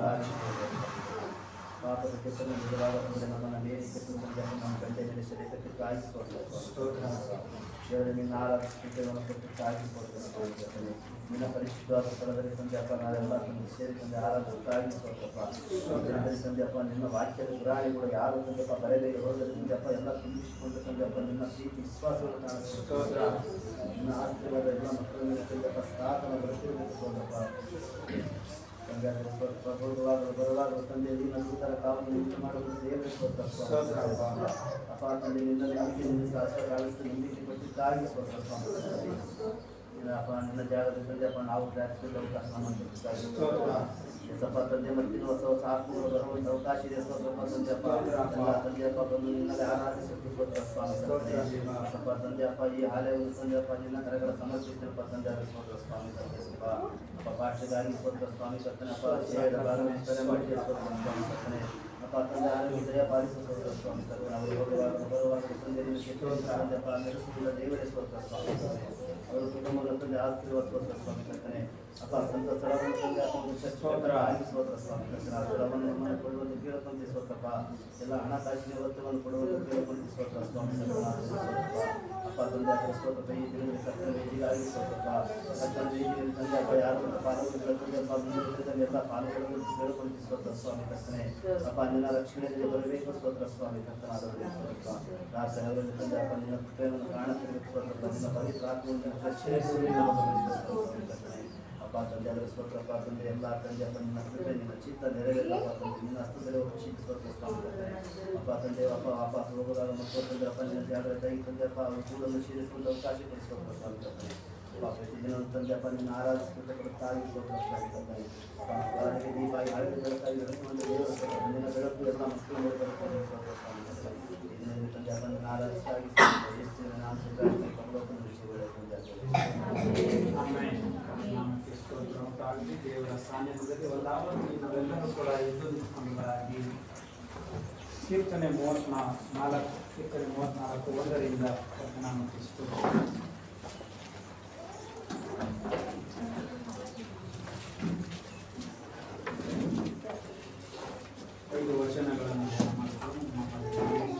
ಪಾಪದ ಕೆಸರು ನಿಜವಾದ ತಂದೆ ನಮ್ಮನ್ನು ಮೇರಿ ಕೆಸರು ತಂದೆಯಪ್ಪ ನಮ್ಮ ಗಂಟೆ ಮೇಲೆ ಸೆರೆತಕ್ಕೆ ಕಾಯಿಸಿಕೊಡ್ತಾರೆ ಸ್ತೋತ್ರ. ದೇವರೇ ನಿನ್ನ ಆರಾಧಿಸುತ್ತೇವೆ ಕೊಟ್ಟು ಕಾಯಿಸಿಕೊಡ್ತೇನೆ ನಿನ್ನ ಪರಿಶುದ್ಧವಾದ ಸ್ಥಳದಲ್ಲಿ ಸಂಧ್ಯಾಪ ನಾವೆಲ್ಲ ತಂದು ಸೇರಿ ತಂದೆ ಆರಾಧಿಸುತ್ತಾಗಿ ಸ್ವತಪ್ಪ ಸಂಧ್ಯಾಪ ನಿನ್ನ ವಾಕ್ಯದ ಪುರಾಣಿಗಳು ಯಾರು ತಂದೆಪ್ಪ ಬರೆದೇ ಹೋದರೆ ಸಂಧ್ಯಾಪ ಎಲ್ಲ ತುಂಬಿಸಿಕೊಂಡು ಸಂಧ್ಯಾಪ ನಿನ್ನ ಪ್ರೀತಿ ವಿಶ್ವಾಸವನ್ನು ಕಾಣಿಸುತ್ತೆ ಸ್ತೋತ್ರ. ನಿನ್ನ ಆಶೀರ್ವಾದ ಎಲ್ಲ ಮಕ್ಕಳ ಮೇಲೆ ಸಂಧ್ಯಾಪ ಸ್ಥಾಪನ ಬರ್ತಿರಬೇಕು ಸ್ವತಪ್ಪ ತಂದೆ ಸ್ವಲ್ಪ ಬರುವಾಗ ಬರುವಾಗ ತಂದೆ ನಿನ್ನ ದೂತರ ಕಾವನ್ನು ನಿಂತು ಮಾಡುವುದು ದೇವರ ಸ್ವತಪ್ಪ ಸ್ತೋತ್ರ. ಅಪ್ಪ ತಂದೆ ನಿನ್ನ ನಂಬಿಕೆ ನಿನ್ನ ಶಾಸ್ತ್ರ ಕಾಣಿಸ್ತು ನಂಬಿಕೆ ಕೊಟ್ಟಿದ್ದಾಗಿ ಸ್ವತಪ್ಪ ನಿನ್ನ ಅಪ್ಪ ನಿನ್ನ ಜಾಗದಲ್ಲಿ ತಂದೆ ಅಪ್ಪ ನಾವು ಪ್ರಾರ್ಥಿಸಿದ ಅವಕಾಶ ನಮ್ಮನ್ನು ಸ್ತೋತ್ರ. ಎಸಪ್ಪ ತಂದೆ ಮತ್ತಿನ ಹೊಸ ಹೊಸ ಆತ್ಮಗಳು ಬರುವಂತ ಅವಕಾಶ ಇದೆ ಸ್ವತಪ್ಪ ತಂದೆ ಅಪ್ಪ ಎಲ್ಲ ತಂದೆ ಅಪ್ಪ ಬಂದು ನಿನ್ನಲ್ಲಿ ಆರಾಧಿಸುತ್ತೆ ಸ್ವತಃ ಸ್ವಾಮಿ ತಂದೆ ಅಪ್ಪ ತಂದೆ ಅಪ್ಪ ಈ ಆಲಯವನ್ನು ತಂದೆ ಅಪ್ಪ ನಿನ್ನ ಕರೆಗಳ ಸಮರ್ಪಿಸಿರಪ್ಪ ತಂದೆ ಅದಕ್ಕೆ ಸ್ವತಃ ಸ್ವಾಮಿ ತಂದೆ ಅಪ್ಪ ಅಪ್ಪ ಭಾಷೆಗಾಗಿ ಸ್ವತಃ ಸ್ವಾಮಿ ಕರ್ತನೆ ಅಪ್ಪ ಜಯದ ಭಾಗವಹಿಸ್ತಾರೆ ಮಾಡಿ ಸ್ವತಃ ಸ್ವಾಮಿ ಕರ್ತನೆ ಅಪ್ಪ ತಂದೆ ಆರೋಗ್ಯ ದಯ ಪಾಲಿಸುವ ಸ್ವತಃ ಸ್ವಾಮಿ ಕರ್ತನೆ ಅವರು ಹೋಗುವಾಗ ಬರುವಾಗ ತಂದೆ ನಿನ್ನ ಕೆಟ್ಟ ತಂದೆ ಅಪ್ಪ ನಡೆಸುವುದಿಲ್ಲ ದೇವರೇ ಸ್ವತಃ ಸ್ವಾಮಿ ಕರ್ತನೆ ಅವರ ಕುಟುಂಬದ ತಂದೆ ಆಶೀರ್ವದಿಸುವ ಸ್ವಾಮಿ ಕರ್ತನೆ ಅಪ್ಪ ಸ್ವಂತ ಸ್ಥಳವನ್ನು ತಂದೆ ಅಪ್ಪ ಒಂದು ಶಸ್ತ್ರ ಆಗಿಸುವ ಸ್ವಾಮಿ ಕರ್ತನೆ ಆ ಸ್ಥಳವನ್ನು ನಮ್ಮನ್ನು ಕೊಡುವಂತೆ ಕೇಳಿಕೊಂಡು ಸ್ವತಪ್ಪ ಎಲ್ಲ ಹಣಕಾಸಿನ ವಸ್ತುವನ್ನು ಕೊಡುವಂತೆ ಕೇಳಿಕೊಂಡು ಸ್ವತಃ ಸ್ವಾಮಿ ಕರ್ತನೆ ಅಪ್ಪ ತಂದೆ ಅದರ ಸ್ವತಃ ಈ ದಿನದಲ್ಲಿ ಕರ್ತನೆ ವೇದಿಗಾಗಿ ಸ್ವತಪ್ಪ ಕರ್ತನೆ ಈ ದಿನದಲ್ಲಿ ತಂದೆ ಅಪ್ಪ ಯಾರು ಪಾಲುಗಳು ತಂದೆ ಅಪ್ಪ ಮುಂದಿನ ಎಲ್ಲ ಪಾಲುಗಳನ್ನು ಕೇಳಿಕೊಂಡು ಸ್ವತಃ ಸ್ವಾಮಿ ಕರ್ತನೆ ಅಪ್ಪ ನಿನ್ನ ರಕ್ಷಣೆಯಲ್ಲಿ ಬರಬೇಕು ಸ್ವತಃ ಸ್ವಾಮಿ ಕರ್ತನಾದವರಿಗೆ ಸ್ವತಃ ಪ್ರಾರ್ಥನೆಗಳಲ್ಲಿ ತಂದೆ ಅಪ್ಪ ನಿನ್ನ ಕೃಪೆಯನ್ನು ಕಾಣುತ್ತಿರಬೇಕು ಸ್ವತಃ ನಿನ್ನ ಪವಿತ್ರ ಆತ್ಮವನ್ನು ರಕ್ಷಣೆ ಅಪ್ಪ ತಂದೆ ಅದರ ಸ್ತೋತ್ರಪ್ಪ ತಂದೆ ಎಲ್ಲ ತಂದೆ ಅಪ್ಪ ನಿನ್ನ ಕೃಪೆ ನಿನ್ನ ಚಿತ್ತ ನೆರವೇರಪ್ಪ ತಂದೆ ನಿನ್ನ ಹಸ್ತದಲ್ಲಿ ರಕ್ಷಿಸುವ ಸ್ವಾಮಿ ಅಪ್ಪ ತಂದೆ ಅಪ್ಪ ಅಪ್ಪ ಹೋಗೋದಾಗ ಮಕ್ಕಳು ತಂದೆ ಅಪ್ಪ ನಿನ್ನ ತ್ಯಾಗದ ಕೈ ತಂದೆ ಅಪ್ಪ ಕೂಡಲು ಸೇರಿಸುವಂತ ಅವಕಾಶ ಕೊಡಿಸುವ ಸ್ವಾಮಿ ಕರ್ತನೆ ಅಪ್ಪ ಪ್ರತಿದಿನ ತಂದೆ ಅಪ್ಪ ನಿನ್ನ ಆರಾಧಿಸಬೇಕು ತಾಯಿ ಸ್ತೋತ್ರ ಸ್ವಾಮಿ ಕರ್ತನೆ ಅಪ್ಪ ಹೊರಗೆ ದೀಪ ಆಗಿ ಹಳೆದ ಬೆಳಕಾಗಿ ಬೆಳಕುವಂತ ದೇವರ ಸ್ತೋತ್ರ ನಿನ್ನ ಬೆಳಕು ಎಲ್ಲ ಮಕ್ಕಳು ನೋಡ್ತಾರೆ ಸ್ವಾಮಿ ಕರ್ತನೆ ಈ ದಿನದಲ್ಲಿ ತಂದೆ ಅಪ್ಪ ನಿನ್ನ ಆರಾಧಿಸಾಗಿ ಯೇಸುವಿನ ನಾಮದಲ್ಲಿ ಪರಲೋಕದ ವಿಷಯಗಳ ತಂದೆ ಅಪ್ಪ. ಆಮೇಲೆ ನಾಮಕ್ಕೆ ಸ್ತೋತ್ರ ಉಂಟಾಗಲಿ ದೇವರ ಸಾನ್ನಿಧ್ಯದಲ್ಲಿ ಒಂದಾವತ್ತು ನಾವೆಲ್ಲರೂ ಕೂಡ ಎದ್ದು ನಿಂತ್ಕೊಂಡಾಗಿ ಕೀರ್ತನೆ ಮೂವತ್ನಾ ನಾಲ್ಕು ಕೀರ್ತನೆ ಮೂವತ್ನಾಲ್ಕು ಒಂದರಿಂದ ನಾಮಕ್ಕೆ ಸ್ತೋತ್ರ ಐದು ವಚನಗಳನ್ನು ಧ್ಯಾನ ಮಾಡಿಕೊಂಡು ನಮ್ಮ ಮಧ್ಯದಲ್ಲಿ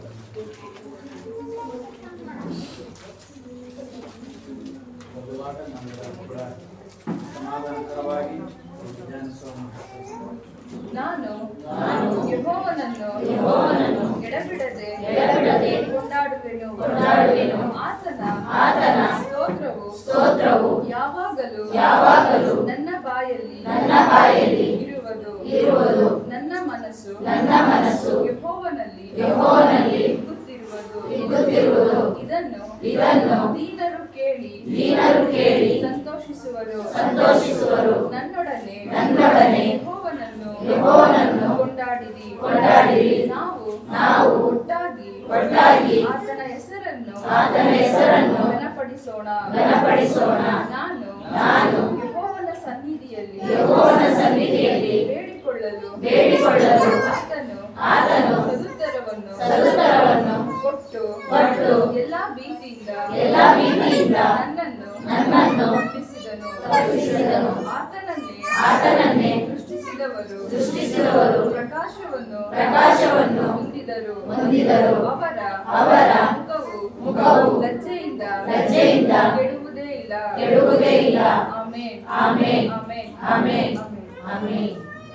ಮಧುವಾದ ನಮ್ಮೆಲ್ಲರೂ ಕೂಡ ಸಮಾಧಾನಕರವಾಗಿ ಧ್ಯಾನಿಸೋಣ ನಾನು ನಾನು ಯೆಹೋವನನ್ನು ಯೆಹೋವನನ್ನು ಎಡಬಿಡದೆ ಎಡಬಿಡದೆ ಕೊಂಡಾಡುವೆನು ಕೊಂಡಾಡುವೆನು. ಆತನ ಆತನ ಸ್ತೋತ್ರವು ಸ್ತೋತ್ರವು ಯಾವಾಗಲೂ ಯಾವಾಗಲೂ ನನ್ನ ಬಾಯಲ್ಲಿ ನನ್ನ ಬಾಯಲ್ಲಿ ಇರುವುದು ಇರುವುದು. ನನ್ನ ಮನಸ್ಸು ನನ್ನ ಮನಸ್ಸು ಯೆಹೋವನಲ್ಲಿ ಯೆಹೋವನಲ್ಲಿ ಹಿಗ್ಗುತ್ತಿರುವುದು ಹಿಗ್ಗುತ್ತಿರುವುದು. ಇದನ್ನು ಇದನ್ನು ದೀನರು ಕೇಳಿ ದೀನರು ಕೇಳಿ ಸಂತೋಷಿಸುವರು ಸಂತೋಷಿಸುವರು. ನನ್ನೊಡನೆ ನನ್ನೊಡನೆ ಯೆಹೋವನನ್ನು ಯೆಹೋವನನ್ನು ಕೊಂಡಾಡಿರಿ ಕೊಂಡಾಡಿರಿ. ನಾವು ನಾವು ಒಟ್ಟಾಗಿ ಒಟ್ಟಾಗಿ ಆತನ ಹೆಸರನ್ನು ಆತನ ಹೆಸರನ್ನು ಘನಪಡಿಸೋಣ ಘನಪಡಿಸೋಣ. ನಾನು ನಾನು ಯೆಹೋವನ ಸನ್ನಿಧಿಯಲ್ಲಿ ಯೆಹೋವನ ಸನ್ನಿಧಿಯಲ್ಲಿ ಬೇಡಿಕೊಳ್ಳಲು ಬೇಡಿಕೊಳ್ಳಲು ಆತನು ಆತನು ಸದುತ್ತರವನ್ನು ಸದುತ್ತರವನ್ನು ಕೊಟ್ಟು ಕೊಟ್ಟು ಎಲ್ಲಾ ಭೀತಿಯಿಂದ ಎಲ್ಲಾ ಭೀತಿಯಿಂದ ನನ್ನನ್ನು ನನ್ನನ್ನು ತಪ್ಪಿಸಿದನು ತಪ್ಪಿಸಿದನು. ಆತನನ್ನೇ ಆತನನ್ನೇ ಸೃಷ್ಟಿಸಿದವರು ಸೃಷ್ಟಿಸಿದವರು ಪ್ರಕಾಶವನ್ನು ಪ್ರಕಾಶವನ್ನು ಹೊಂದಿದರು ಹೊಂದಿದರು. ಅವರ ಅವರ ಮುಖವು ಮುಖವು ಲಜ್ಜೆಯಿಂದ ಲಜ್ಜೆಯಿಂದ ಕೆಡುವುದೇ ಇಲ್ಲ ಕೆಡುವುದೇ ಇಲ್ಲ. Amen amen. Amen amen. Amen. Amen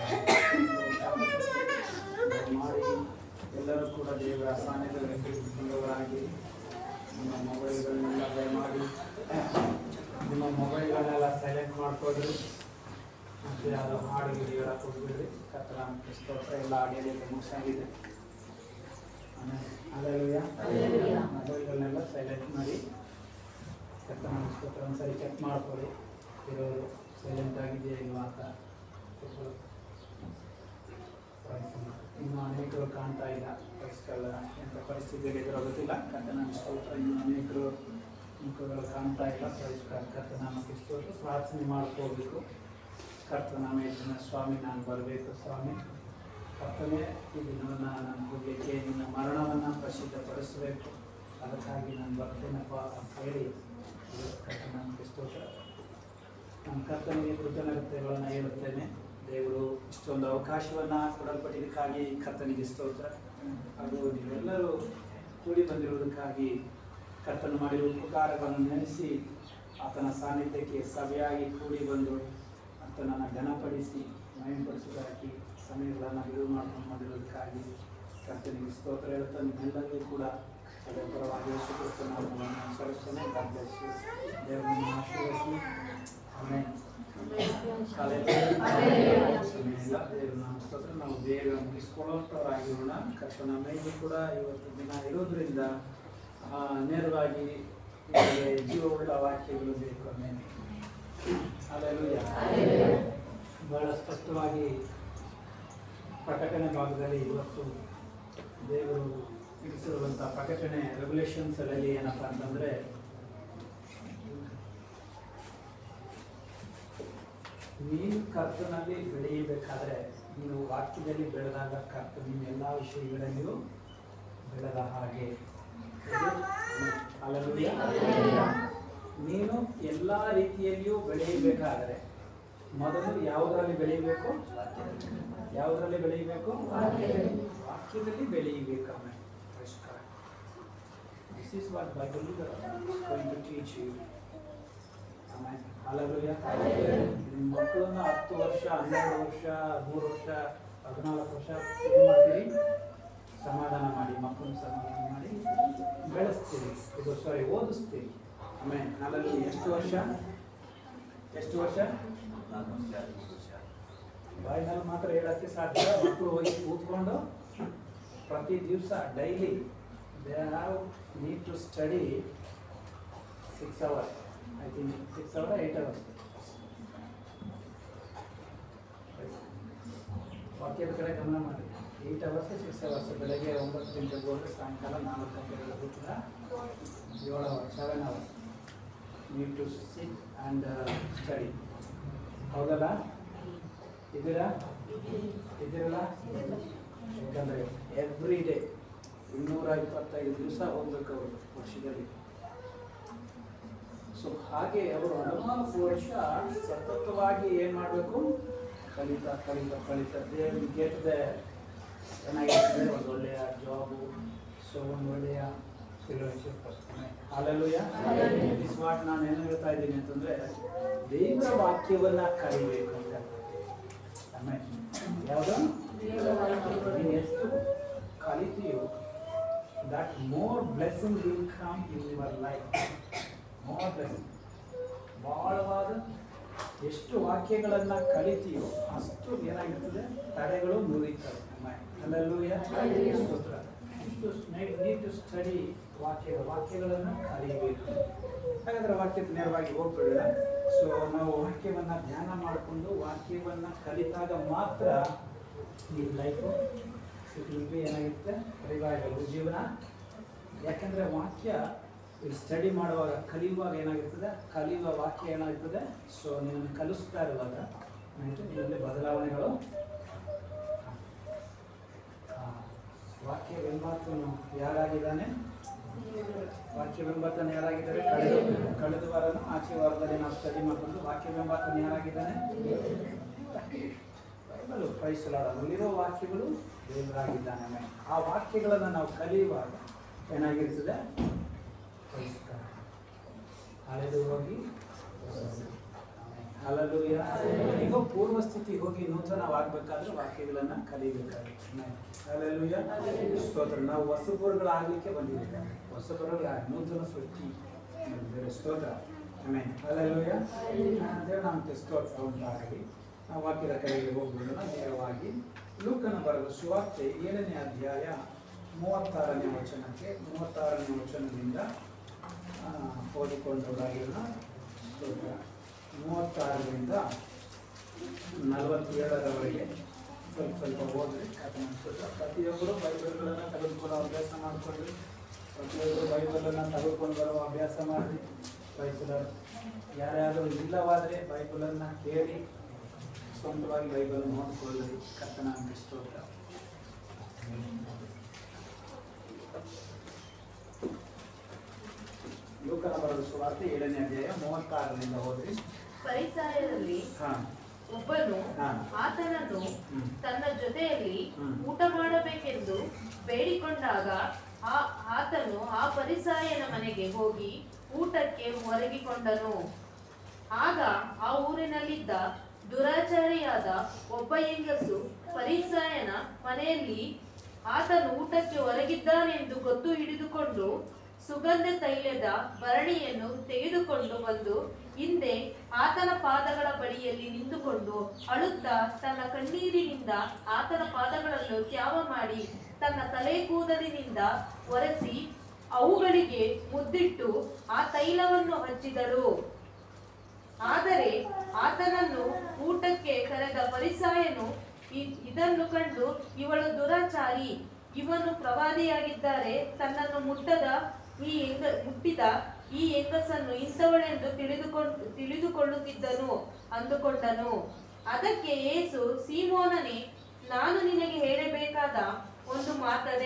ಮಾಡಿ ಎಲ್ಲರೂ ಕೂಡ ದೇವರ ಸಾನ್ನಿಧ್ಯದಲ್ಲಿ ಕುಳಿತುಕೊಂಡವರಾಗಿ ನಿಮ್ಮ ಮೊಬೈಲ್ಗಳನ್ನೆಲ್ಲ ದಯಮಾಡಿ ನಿಮ್ಮ ಮೊಬೈಲ್ಗಳನ್ನೆಲ್ಲ ಸೈಲೆಂಟ್ ಮಾಡ್ಕೊಳ್ರಿ ಮತ್ತು ಯಾವುದು ಹಾಡಿಗೆ ಹೇಳಕ್ಕೆ ಹೋಗ್ಬಿಡ್ರಿ ಕತ್ತಲ ಸ್ತೋತ್ರ ಎಲ್ಲ ಆಡಿಯೋದಲ್ಲಿ ಮುಗಿಸಾಗಿದೆ ಅಲ್ಲೆಲ್ಲ Hallelujah. ಮೊಬೈಲ್ಗಳನ್ನೆಲ್ಲ ಸೈಲೆಂಟ್ ಮಾಡಿ ಕತ್ತಲ ಸ್ತೋತ್ರ ಒಂದ್ಸರಿ ಚೆಕ್ ಮಾಡ್ಕೊಳ್ಳಿ ಇರೋರು ಸೈಲೆಂಟ್ ಆಗಿದೆಯಾ ಇಲ್ವಾ ಅಂತ ಸ್ವಲ್ಪ ಇನ್ನು ಅನೇಕರು ಕಾಣ್ತಾ ಇಲ್ಲ ವಯಸ್ಕಲ್ಲ ಎಂಥ ಪರಿಸ್ಥಿತಿಯಲ್ಲಿ ಇದ್ರೋ ಗೊತ್ತಿಲ್ಲ ಕರ್ತನ ಸ್ತೋತ್ರ ಇನ್ನು ಅನೇಕರು ಮುಖಗಳು ಕಾಣ್ತಾ ಇಲ್ಲ ಪರಿಷ್ಕಾರ ಕರ್ತನಾಮಕ್ಕೆ ಸ್ತೋತ್ರ ಪ್ರಾರ್ಥನೆ ಮಾಡ್ಕೋಬೇಕು ಕರ್ತನಾಮ ಹೆಚ್ಚಿನ ಸ್ವಾಮಿ ನಾನು ಬರಬೇಕು ಸ್ವಾಮಿ ಕರ್ತನೆ ಈ ದಿನವನ್ನು ನಾನು ಹೋಗಲಿಕ್ಕೆ ನಿನ್ನ ಮರಣವನ್ನು ಪ್ರಸಿದ್ಧಪಡಿಸಬೇಕು ಅದಕ್ಕಾಗಿ ನಾನು ಬರ್ತೇನಪ್ಪ ಅಂತ ಹೇಳಿ ಕರ್ತನಾಮಕ್ಕೆ ಸ್ತೋತ್ರ ನಮ್ಮ ಕರ್ತನಿಗೆ ಕೃತಜ್ಞತೆಗಳನ್ನು ಹೇಳುತ್ತೇನೆ ದೇವರು ಇಷ್ಟೊಂದು ಅವಕಾಶವನ್ನು ಕೊಡಲ್ಪಟ್ಟಿದ್ದಕ್ಕಾಗಿ ಕರ್ತನಿಗೆ ಸ್ತೋತ್ರ ಹಾಗೂ ನೀವೆಲ್ಲರೂ ಕೂಡಿ ಬಂದಿರುವುದಕ್ಕಾಗಿ ಕರ್ತನು ಮಾಡಿರುವ ಉಪಕಾರಗಳನ್ನು ನೆನೆಸಿ ಆತನ ಸಾನ್ನಿಧ್ಯಕ್ಕೆ ಸಭೆಯಾಗಿ ಕೂಡಿ ಬಂದು ಆತನನ್ನು ಘನಪಡಿಸಿ ಮಯಪಡಿಸುವುದಕ್ಕಾಗಿ ಸಮಯಗಳನ್ನು ಬಿಡುವು ಮಾಡ್ಕೊಂಡು ಬಂದಿರುವುದಕ್ಕಾಗಿ ಕರ್ತನಿಗೆ ಸ್ತೋತ್ರ ಹೇಳುತ್ತಾ ನಿಮ್ಮೆಲ್ಲರಿಗೂ ಕೂಡ ಅದರ ಪರವಾಗಿ ಯೇಸು ಕ್ರಿಸ್ತನ ನಾಮವನ್ನು ಅನುಸರಿಸ್ತೇನೆ God bless you. ದೇವರು ನಿಮ್ಮನ್ನು ಆಶೀರ್ವದಿಸಲಿ ಆಮೆನ್ ಸ್ತೋತ್ರ ನಾವು ಬೇಗ ಮುಗಿಸ್ಕೊಳ್ಳೋಂಥವರಾಗಿರೋಣ ಕರ್ತನ ಮೇಲೂ ಕೂಡ ಇವತ್ತು ದಿನ ಇರೋದ್ರಿಂದ ಆ, ನೇರವಾಗಿ ನಿಮಗೆ ಜೀವವುಳ್ಳ ವಾಕ್ಯಗಳು ಬೇಕು ಆಮೇಲೆ ಅಲ್ಲೆಲ್ಲೂಯ್ಯ. ಬಹಳ ಸ್ಪಷ್ಟವಾಗಿ ಪ್ರಕಟಣೆ ಭಾಗದಲ್ಲಿ ಇವತ್ತು ದೇವರು ಇರಿಸಿರುವಂಥ ಪ್ರಕಟಣೆ ರೆಗ್ಯುಲೇಷನ್ಸ್ ಅಲ್ಲಿ ಏನಪ್ಪ ಅಂತಂದ್ರೆ ನೀನು ಕರ್ತನಲ್ಲಿ ಬೆಳೆಯಬೇಕಾದ್ರೆ ನೀನು ವಾಕ್ಯದಲ್ಲಿ ಬೆಳೆದಾಗ ಕರ್ತ ನೀನು ಎಲ್ಲ ವಿಷಯಗಳಲ್ಲಿಯೂ ಬೆಳೆದ ಹಾಗೆ ಅಲ್ಲೂಯ್ಯ ನೀನು ಎಲ್ಲ ರೀತಿಯಲ್ಲಿಯೂ ಬೆಳೆಯಬೇಕಾದರೆ ಮೊದಲು ಯಾವುದರಲ್ಲಿ ಬೆಳೆಯಬೇಕು ಯಾವುದರಲ್ಲಿ ಬೆಳೆಯಬೇಕು ವಾಕ್ಯದಲ್ಲಿ ಬೆಳೆಯಬೇಕು ಆಮೇಲೆ this is what Bible going to teach you ಆಮೇಲೆ Hallelujah. ನಿಮ್ಮ ಮಕ್ಕಳನ್ನ ಹತ್ತು ವರ್ಷ ಹನ್ನೆರಡು ವರ್ಷ ಮೂರು ವರ್ಷ ಹದಿನಾಲ್ಕು ವರ್ಷ ಏನು ಮಾಡ್ತೀರಿ ಸಮಾಧಾನ ಮಾಡಿ ಮಕ್ಕಳನ್ನ ಸಮಾಧಾನ ಮಾಡಿ ಬೆಳೆಸ್ತೀರಿ ಇದು ಸಾರಿ ಓದಿಸ್ತೀರಿ ಆಮೇಲೆ ನಾಲ್ಕು ಎಷ್ಟು ವರ್ಷ ಎಷ್ಟು ವರ್ಷ ಬಾಯಿನಲ್ಲಿ ಮಾತ್ರ ಹೇಳಕ್ಕೆ ಸಾಧ್ಯ ಮಕ್ಕಳು ಹೋಗಿ ಕೂತ್ಕೊಂಡು ಪ್ರತಿ ದಿವಸ daily they have need to study six hours I think six hour eight hours ವಾಕ್ಯದ ಕಡೆ ಗಮನ ಮಾಡಿ ಏಯ್ಟ್ ಅವರ್ಸ್ ಸಿಕ್ಸ್ ಅವರ್ಸ್ ಬೆಳಗ್ಗೆ ಒಂಬತ್ತು ಗಂಟೆಗೆ ಹೋದ್ರೆ ಸಾಯಂಕಾಲ ನಾಲ್ಕು ಗಂಟೆಗೆ ಕೂಡ ಏಳು hours seven hours need to sit and study ಹೌದಲ್ಲ ಇದ್ದೀರಾ ಇದ್ದೀರಲ್ಲ ಯಾಕಂದರೆ ಎವ್ರಿ ಡೇ ಇನ್ನೂರ ಇಪ್ಪತ್ತೈದು ದಿವಸ ಹೋಗ್ಬೇಕು ಅವರು ವರ್ಷದಲ್ಲಿ ಸೊ ಹಾಗೆ ಅವರು ಹದಿನಾಲ್ಕು ವರ್ಷ ಸತತವಾಗಿ ಏನು ಮಾಡಬೇಕು ಕಲಿತಾ ಕಲಿತಾ ಕಲಿತಾ ದೇವ್ ಗೆಟ್ ದ ಚೆನ್ನಾಗಿರ್ತದೆ ಒಂದು ಒಳ್ಳೆಯ ಜಾಬು ಸೊ ಒಂದು ಒಳ್ಳೆಯ ಫೆಲೋಶಿಪ್ ಅಲ್ಲೆಲ್ಲೂಯ ದಿಸ್ ವಾಟ್ ನಾನು ಏನು ಹೇಳ್ತಾ ಇದ್ದೀನಿ ಅಂತಂದ್ರೆ ದೇವರ ವಾಕ್ಯವನ್ನ ಕಲಿಬೇಕು ಅಂತ ಆಮೇಲೆ ಯಾವುದು ನೀನು ಎಷ್ಟು ಕಲಿತೀಯೋ that more blessing will come in your life more blessing ಬಹಳವಾದ ಎಷ್ಟು ವಾಕ್ಯಗಳನ್ನ ಕಲಿತೀಯೋ ಅಷ್ಟು ಏನಾಗಿರ್ತದೆ ತಡೆಗಳು ಮುರಿತವೆ ಅಲ್ಲೆಲ್ಲೂಯ ಸ್ತೋತ್ರ ಇಷ್ಟು ನೀಡ್ ಟು ಸ್ಟಡಿ ವಾಕ್ಯ ವಾಕ್ಯಗಳನ್ನು ಕಲಿಬೇಕು ಹಾಗಾದ್ರೆ ವಾಕ್ಯದ ನೇರವಾಗಿ ಹೋಗ್ಬಿಡೋಣ ಸೊ ನಾವು ವಾಕ್ಯವನ್ನ ಧ್ಯಾನ ಮಾಡಿಕೊಂಡು ವಾಕ್ಯವನ್ನ ಕಲಿತಾಗ ಮಾತ್ರ ಈ ಲೈಫು ಸಿಟಿ ಏನಾಗಿರುತ್ತೆ ರಿವೈವಲ್ ಜೀವನ ಯಾಕಂದ್ರೆ ವಾಕ್ಯ ಸ್ಟಡಿ ಮಾಡುವಾಗ ಕಲಿಯುವಾಗ ಏನಾಗಿರ್ತದೆ ಕಲಿಯುವ ವಾಕ್ಯ ಏನಾಗ್ತದೆ ಸೊ ನಿನ್ನನ್ನು ಕಲಿಸ್ತಾ ಇರುವಾಗ ಏನಾಯ್ತು ನಿನ್ನಲ್ಲಿ ಬದಲಾವಣೆಗಳು ಆ, ವಾಕ್ಯ ಬೆಂಬಾತನು ಯಾರಾಗಿದ್ದಾನೆ ವಾಕ್ಯ ಬೆಂಬಾತನು ಯಾರಾಗಿದ್ದಾರೆ ಕಳೆದ ಕಳೆದ ವಾರನು ಆಚೆ ವಾರದಲ್ಲಿ ನಾವು ಸ್ಟಡಿ ಮಾಡಿಕೊಂಡು ವಾಕ್ಯ ಬೆಂಬಾತನು ಯಾರಾಗಿದ್ದಾನೆ ಬೈಬಲು ಪ್ರೈಸಲಾಡ ಅಲ್ಲಿರೋ ವಾಕ್ಯಗಳು ದೇವರಾಗಿದ್ದಾನೆ ಆಮೇಲೆ. ಆ ವಾಕ್ಯಗಳನ್ನು ನಾವು ಕಲಿಯುವಾಗ ಏನಾಗಿರ್ತದೆ ಪ್ರೈಸ್ಕಾರ. ಹಳೆದು ಹೋಗಿ ಹಲಲುಯ ಈಗ ಪೂರ್ವ ಸ್ಥಿತಿ ಹೋಗಿ ನೂತನವಾಗಬೇಕಾದ್ರೆ ವಾಕ್ಯಗಳನ್ನ ಕಲಿಬೇಕಾಗುತ್ತೆ ಹಲಲುಯ ಸ್ತೋತ್ರ ನಾವು ಹೊಸಬರುಗಳಾಗಲಿಕ್ಕೆ ಬಂದಿದ್ದೇವೆ ಹೊಸಬರುಗಳ ನೂತನ ಸೃಷ್ಟಿ ಬೇರೆ ಸ್ತೋತ್ರ ಆಮೇಲೆ ಹಲಲುಯ ದೇವ ನಮಗೆ ಸ್ತೋತ್ರ ಉಂಟಾಗಲಿ ನಾವು ವಾಕ್ಯದ ಕಡೆಗೆ ಹೋಗ್ಬಿಡೋಣ ನೇರವಾಗಿ ಲೂಕನ ಬರೆದ ಸುವಾರ್ತೆ ಏಳನೇ ಅಧ್ಯಾಯ ಮೂವತ್ತಾರನೇ ವಚನಕ್ಕೆ ಮೂವತ್ತಾರನೇ ವಚನದಿಂದ ಆ, ಓದಿಕೊಂಡವರಾಗಿರೋಣ ಸ್ತೋತ್ರ ಮೂವತ್ತಾರರಿಂದ ನಲವತ್ತೇಳರವರೆಗೆ ಸ್ವಲ್ಪ ಸ್ವಲ್ಪ ಓದ್ರಿ ಕಥನ ಸ್ತೋತ್ರ ಪ್ರತಿಯೊಬ್ಬರು ಬೈಬಲ್ಗಳನ್ನು ತೆಗೆದುಕೊಳ್ಳೋ ಅಭ್ಯಾಸ ಮಾಡಿಕೊಳ್ಳಿ ಪ್ರತಿಯೊಬ್ಬರು ಬೈಬಲನ್ನು ತೆಗೆದುಕೊಂಡು ಬರುವ ಅಭ್ಯಾಸ ಮಾಡಿ ಬೈಬಲರ್ ಯಾರ್ಯಾರು ಇಲ್ಲವಾದರೆ ಬೈಬಲನ್ನು ಕೇಳಿ ಸ್ವಂತವಾಗಿ ಬೈಬಲ್ ನೋಡಿಕೊಳ್ಳಿ ಕಥನ ಸ್ತೋತ್ರ ಲೋಕನ ಬರೆದ ಸುವಾರ್ತೆ ಏಳನೇ ಅಧ್ಯಾಯ ಮೂವತ್ತಾರರಿಂದ ಹೋದ್ರಿ ಪರಿಸರದಲ್ಲಿ ಹಾ ಒಬ್ಬನು ಹಾ. ಆತನನ್ನು ಹ್ಮ್. ತನ್ನ ಜೊತೆಯಲ್ಲಿ ಹ್ಮ್. ಊಟ ಮಾಡಬೇಕೆಂದು ಬೇಡಿಕೊಂಡಾಗ ಆ ಆತನು ಆ ಪರಿಸಾಯನ ಮನೆಗೆ ಹೋಗಿ ಊಟಕ್ಕೆ ಒರಗಿಕೊಂಡನು ಆಗ ಆ ಊರಿನಲ್ಲಿದ್ದ ದುರಾಚಾರಿಯಾದ ಒಬ್ಬ ಹೆಂಗಸು ಪರಿಸಾಯನ ಮನೆಯಲ್ಲಿ ಆತನು ಊಟಕ್ಕೆ ಹೊರಗಿದ್ದಾನೆಂದು ಗೊತ್ತು ಹಿಡಿದುಕೊಂಡು ಸುಗಂಧ ತೈಲದ ಭರಣಿಯನ್ನು ತೆಗೆದುಕೊಂಡು ಬಂದು ಹಿಂದೆ ಆತನ ಪಾದಗಳ ಬಳಿಯಲ್ಲಿ ನಿಂತುಕೊಂಡು ಅಳುತ್ತಾ ತನ್ನ ಕಣ್ಣೀರಿನಿಂದ ಆತನ ಪಾದಗಳನ್ನು ತ್ಯಾವ ಮಾಡಿ ತನ್ನ ತಲೆ ಕೂದಲಿನಿಂದ ಒರೆಸಿ ಅವುಗಳಿಗೆ ಮುದ್ದಿಟ್ಟು ಆ ತೈಲವನ್ನು ಹಚ್ಚಿದಳು ಆದರೆ ಆತನನ್ನು ಊಟಕ್ಕೆ ಕರೆದ ಪರಿಸಾಯನು ಇ- ಇದನ್ನು ಕಂಡು ಇವಳು ದುರಾಚಾರಿ ಇವನು ಪ್ರವಾದಿಯಾಗಿದ್ದಾರೆ ತನ್ನನ್ನು ಮುಟ್ಟದ ಈ ಹೆಂಗ ಮುಟ್ಟಿದ ಈ ಹೆಂಗಸನ್ನು ಇಂಥವಳೆಂದು ತಿಳಿದುಕೊಂಡು ತಿಳಿದುಕೊಳ್ಳುತ್ತಿದ್ದನು ಅಂದುಕೊಂಡನು ಅದಕ್ಕೆ ಯೇಸು ಸೀಮೋನನೇ ನಾನು ನಿನಗೆ ಹೇಳಬೇಕಾದ ಒಂದು ಮಾತದೆ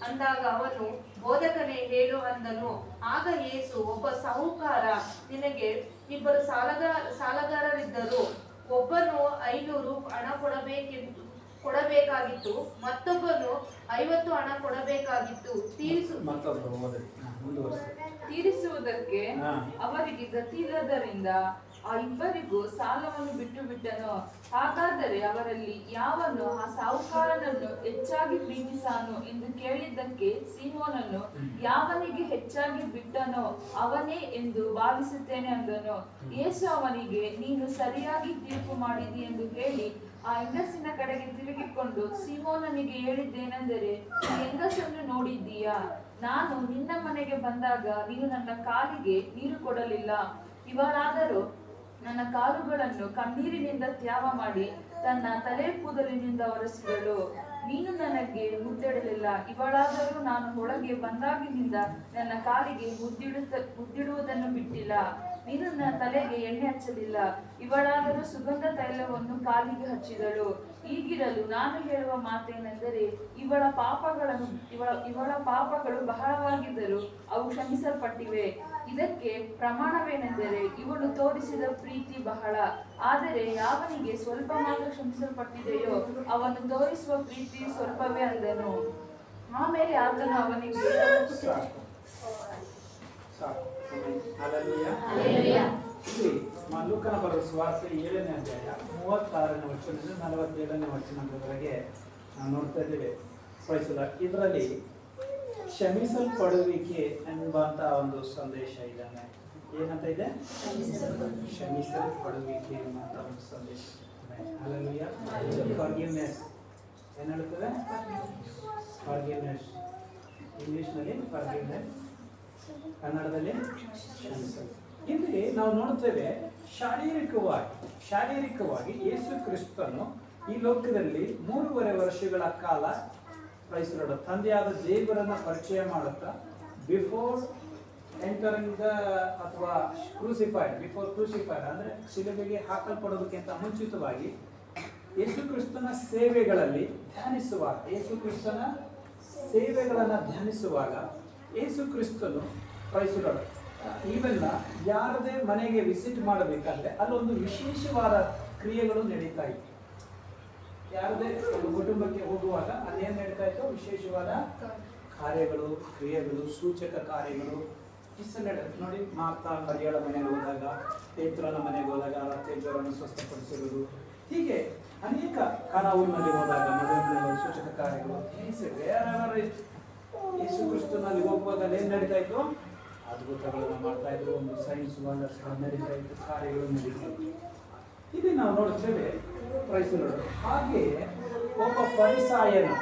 ಅಂದಾಗ ಅವನು ಬೋಧಕನೇ ಹೇಳು ಅಂದನು ಆಗ ಯೇಸು ಒಬ್ಬ ಸಾಹುಕಾರ ನಿನಗೆ ಇಬ್ಬರು ಸಾಲಗಾರ ಸಾಲಗಾರರಿದ್ದರು ಒಬ್ಬನು ಐನೂರು ಹಣ ಕೊಡಬೇಕೆಂದು ಕೊಡಬೇಕಾಗಿತ್ತು ಮತ್ತೊಬ್ಬನು ಐವತ್ತು ಹಣ ಕೊಡಬೇಕಾಗಿತ್ತು ತೀರಿಸು ಮತ್ತೊಬ್ರು ಓದಿ ಹಾ, ಮುಂದುವರ್ಸಿ ತೀರಿಸುವುದಕ್ಕೆ ಹಾ. ಅವರಿಗೆ ಗತಿಯಿಲ್ಲದರಿಂದ ಆ ಇಬ್ಬರಿಗೂ ಸಾಲವನ್ನು ಬಿಟ್ಟು ಬಿಟ್ಟನು ಹಾಗಾದರೆ ಅವರಲ್ಲಿ ಯಾವನು ಆ ಸಾಹುಕಾರನನ್ನು ಹೆಚ್ಚಾಗಿ ಪ್ರೀತಿಸಾನು ಎಂದು ಕೇಳಿದ್ದಕ್ಕೆ ಸೀಮೋನನು ಯಾವನಿಗೆ ಹೆಚ್ಚಾಗಿ ಬಿಟ್ಟನೋ ಅವನೇ ಎಂದು ಭಾವಿಸುತ್ತೇನೆ ಅಂದನು ಯೇಸು ಅವನಿಗೆ ನೀನು ಸರಿಯಾಗಿ ತೀರ್ಪು ಮಾಡಿದಿ ಎಂದು ಹೇಳಿ ಆ ಹೆಂಗಸಿನ ಕಡೆಗೆ ತಿರುಗಿಕೊಂಡು ಸೀಮೋನನಿಗೆ ಹೇಳಿದ್ದೇನೆಂದರೆ ಈ ಹೆಂಗಸನ್ನು ನೋಡಿದ್ದೀಯಾ ನಾನು ನಿನ್ನ ಮನೆಗೆ ಬಂದಾಗ ನೀನು ನನ್ನ ಕಾಲಿಗೆ ನೀರು ಕೊಡಲಿಲ್ಲ ಇವಳಾದರೂ ನನ್ನ ಕಾಲುಗಳನ್ನು ಕಣ್ಣೀರಿನಿಂದ ತ್ಯಾವ ಮಾಡಿ ತನ್ನ ತಲೆ ಕೂದಲಿನಿಂದ ಒರೆಸಿದಳು ನೀನು ನನಗೆ ಮುದ್ದಿಡಲಿಲ್ಲ ಇವಳಾದರೂ ನಾನು ಒಳಗೆ ಬಂದಾಗಿನಿಂದ ನನ್ನ ಕಾಲಿಗೆ ಮುದ್ದಿಡುತ್ತ ಮುದ್ದಿಡುವುದನ್ನು ಬಿಟ್ಟಿಲ್ಲ ನೀನು ನನ್ನ ತಲೆಗೆ ಎಣ್ಣೆ ಹಚ್ಚಲಿಲ್ಲ ಇವಳಾದರೂ ಸುಗಂಧ ತೈಲವನ್ನು ಕಾಲಿಗೆ ಹಚ್ಚಿದಳು ಈಗಿರಲು ನಾನು ಹೇಳುವ ಮಾತೇನೆಂದರೆ ಇವಳ ಪಾಪಗಳನ್ನು ಇವಳ ಇವಳ ಪಾಪಗಳು ಬಹಳವಾಗಿದ್ದರೂ ಅವು ಕ್ಷಮಿಸಲ್ಪಟ್ಟಿವೆ ಇದಕ್ಕೆ ಪ್ರಮಾಣವೇನೆಂದರೆ ಇವಳು ತೋರಿಸಿದ ಪ್ರೀತಿ ಬಹಳ ಆದರೆ ಯಾವನಿಗೆ ಸ್ವಲ್ಪ ಮಾತ್ರ ಕ್ಷಮಿಸಲ್ಪಟ್ಟಿದೆಯೋ ಅವನು ತೋರಿಸುವ ಪ್ರೀತಿ ಸ್ವಲ್ಪವೇ ಅಂದನು ಆಮೇಲೆ ಆತನು ಅವನಿಗೆ ಸಾಕು ಸಾಕು Hallelujah. Hallelujah. ಇಲ್ಲಿ ಮ- ಲೂಕನ ಬರುವ ಸುವಾರ್ತೆ ಏಳನೇ ಅಧ್ಯಾಯ ಮೂವತ್ತಾರನೇ ವಚನದಿಂದ ನಲವತ್ತೇಳನೇ ವಚನದವರೆಗೆ ನಾವು ನೋಡ್ತಾ ಇದ್ದೇವೆ ಪ್ರೈಸಲ ಇದರಲ್ಲಿ ಕ್ಷಮಿಸಲ್ಪಡುವಿಕೆ ಎಂಬಂತ ಒಂದು ಸಂದೇಶ ಇದ್ದಾನೆ ಏನಂತ ಇದೆ ಕ್ಷಮಿಸಲ್ಪಡುವಿಕೆ ಎಂಬಂತ ಒಂದು ಸಂದೇಶ Hallelujah. ಫಾರ್ಗಿವ್ನೆಸ್ ಏನ್ ಹೇಳುತ್ತದೆ ಫಾರ್ಗಿವ್ನೆಸ್ ಇಂಗ್ಲಿಷ್ನಲ್ಲಿ ಫಾರ್ಗಿವ್ನೆಸ್ ಕನ್ನಡದಲ್ಲಿ ಕ್ಷಮಿಸಲು ಇಲ್ಲಿ ನಾವು ನೋಡುತ್ತೇವೆ ಶಾರೀರಿಕವಾಗಿ ಶಾರೀರಿಕವಾಗಿ ಯೇಸು ಕ್ರಿಸ್ತನು ಈ ಲೋಕದಲ್ಲಿ ಮೂರುವರೆ ವರ್ಷಗಳ ಕಾಲ ಪ್ರೈಸರೋಡ ತಂದೆಯಾದ ದೇವರನ್ನ ಪರಿಚಯ ಮಾಡುತ್ತಾ ಬಿಫೋರ್ ಎಂಟರಿಂಗ್ ದ ಅಥವಾ ಕ್ರೂಸಿಫೈಡ್ ಬಿಫೋರ್ ಕ್ರೂಸಿಫೈಡ್ ಅಂದ್ರೆ ಶಿಲುಬೆಗೆ ಹಾಕಲ್ಪಡೋದಕ್ಕಿಂತ ಮುಂಚಿತವಾಗಿ ಯೇಸು ಕ್ರಿಸ್ತನ ಸೇವೆಗಳಲ್ಲಿ ಧ್ಯಾನಿಸುವಾಗ ಯೇಸು ಕ್ರಿಸ್ತನ ಸೇವೆಗಳನ್ನ ಧ್ಯಾನಿಸುವಾಗ ಯೇಸು ಕ್ರಿಸ್ತನು ಪ್ರೈಸುಗಳು ಇವೆಲ್ಲ ಯಾರದೇ ಮನೆಗೆ ವಿಸಿಟ್ ಮಾಡಬೇಕಾದ್ರೆ ಅಲ್ಲೊಂದು ವಿಶೇಷವಾದ ಕ್ರಿಯೆಗಳು ನಡೀತಾ ಇತ್ತು ಯಾರದೇ ಒಂದು ಕುಟುಂಬಕ್ಕೆ ಹೋಗುವಾಗ ಅಲ್ಲೇನ್ ನಡೀತಾ ಇತ್ತು ವಿಶೇಷವಾದ ಕಾರ್ಯಗಳು ಕ್ರಿಯೆಗಳು ಸೂಚಕ ಕಾರ್ಯಗಳು ಇಷ್ಟ ನಡೆಯುತ್ತೆ ನೋಡಿ ಮಾತಾ ಮರಿಯಳ ಮನೆಗೆ ಹೋದಾಗ ಪೇತ್ರನ ಮನೆಗೆ ಹೋದಾಗ ತೇಜರನ್ನು ಸ್ವಸ್ಥಪಡಿಸಿರುವುದು ಹೀಗೆ ಅನೇಕ ಕಾನಾವೂರಿನಲ್ಲಿ ಹೋದಾಗ ಮದುವೆ ಸೂಚಕ ಕಾರ್ಯಗಳು ಹೀಗೆ wherever it- ಯೇಸು ಕ್ರಿಸ್ತನಲ್ಲಿ ಹೋಗುವಾಗ ಅಲ್ಲಿ ಏನ್ ನಡೀತಾ ಇತ್ತು ಅದ್ಭುತಗಳನ್ನು ಮಾಡ್ತಾ ಇದ್ರು ಒಂದು ಸೈನ್ಸ್ ವಂಡರ್ಸ್ ನಡೀತಾ ಇತ್ತು ಕಾರ್ಯಗಳು ನಡೀತಾ ಇತ್ತು ಇಲ್ಲಿ ನಾವು ನೋಡುತ್ತೇವೆ ಪ್ರೈಸಲೋಡು ಹಾಗೆ ಒಬ್ಬ ಪರಿಸಾಯನು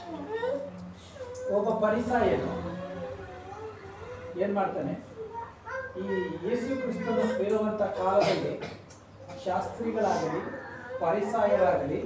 ಒಬ್ಬ ಪರಿಸಾಯನು ಏನ್ ಮಾಡ್ತಾನೆ ಈ ಯೇಸು ಕ್ರಿಸ್ತನು ಇರುವಂತ ಕಾಲದಲ್ಲಿ ಶಾಸ್ತ್ರಿಗಳಾಗಲಿ ಪರಿಸಾಯರಾಗಲಿ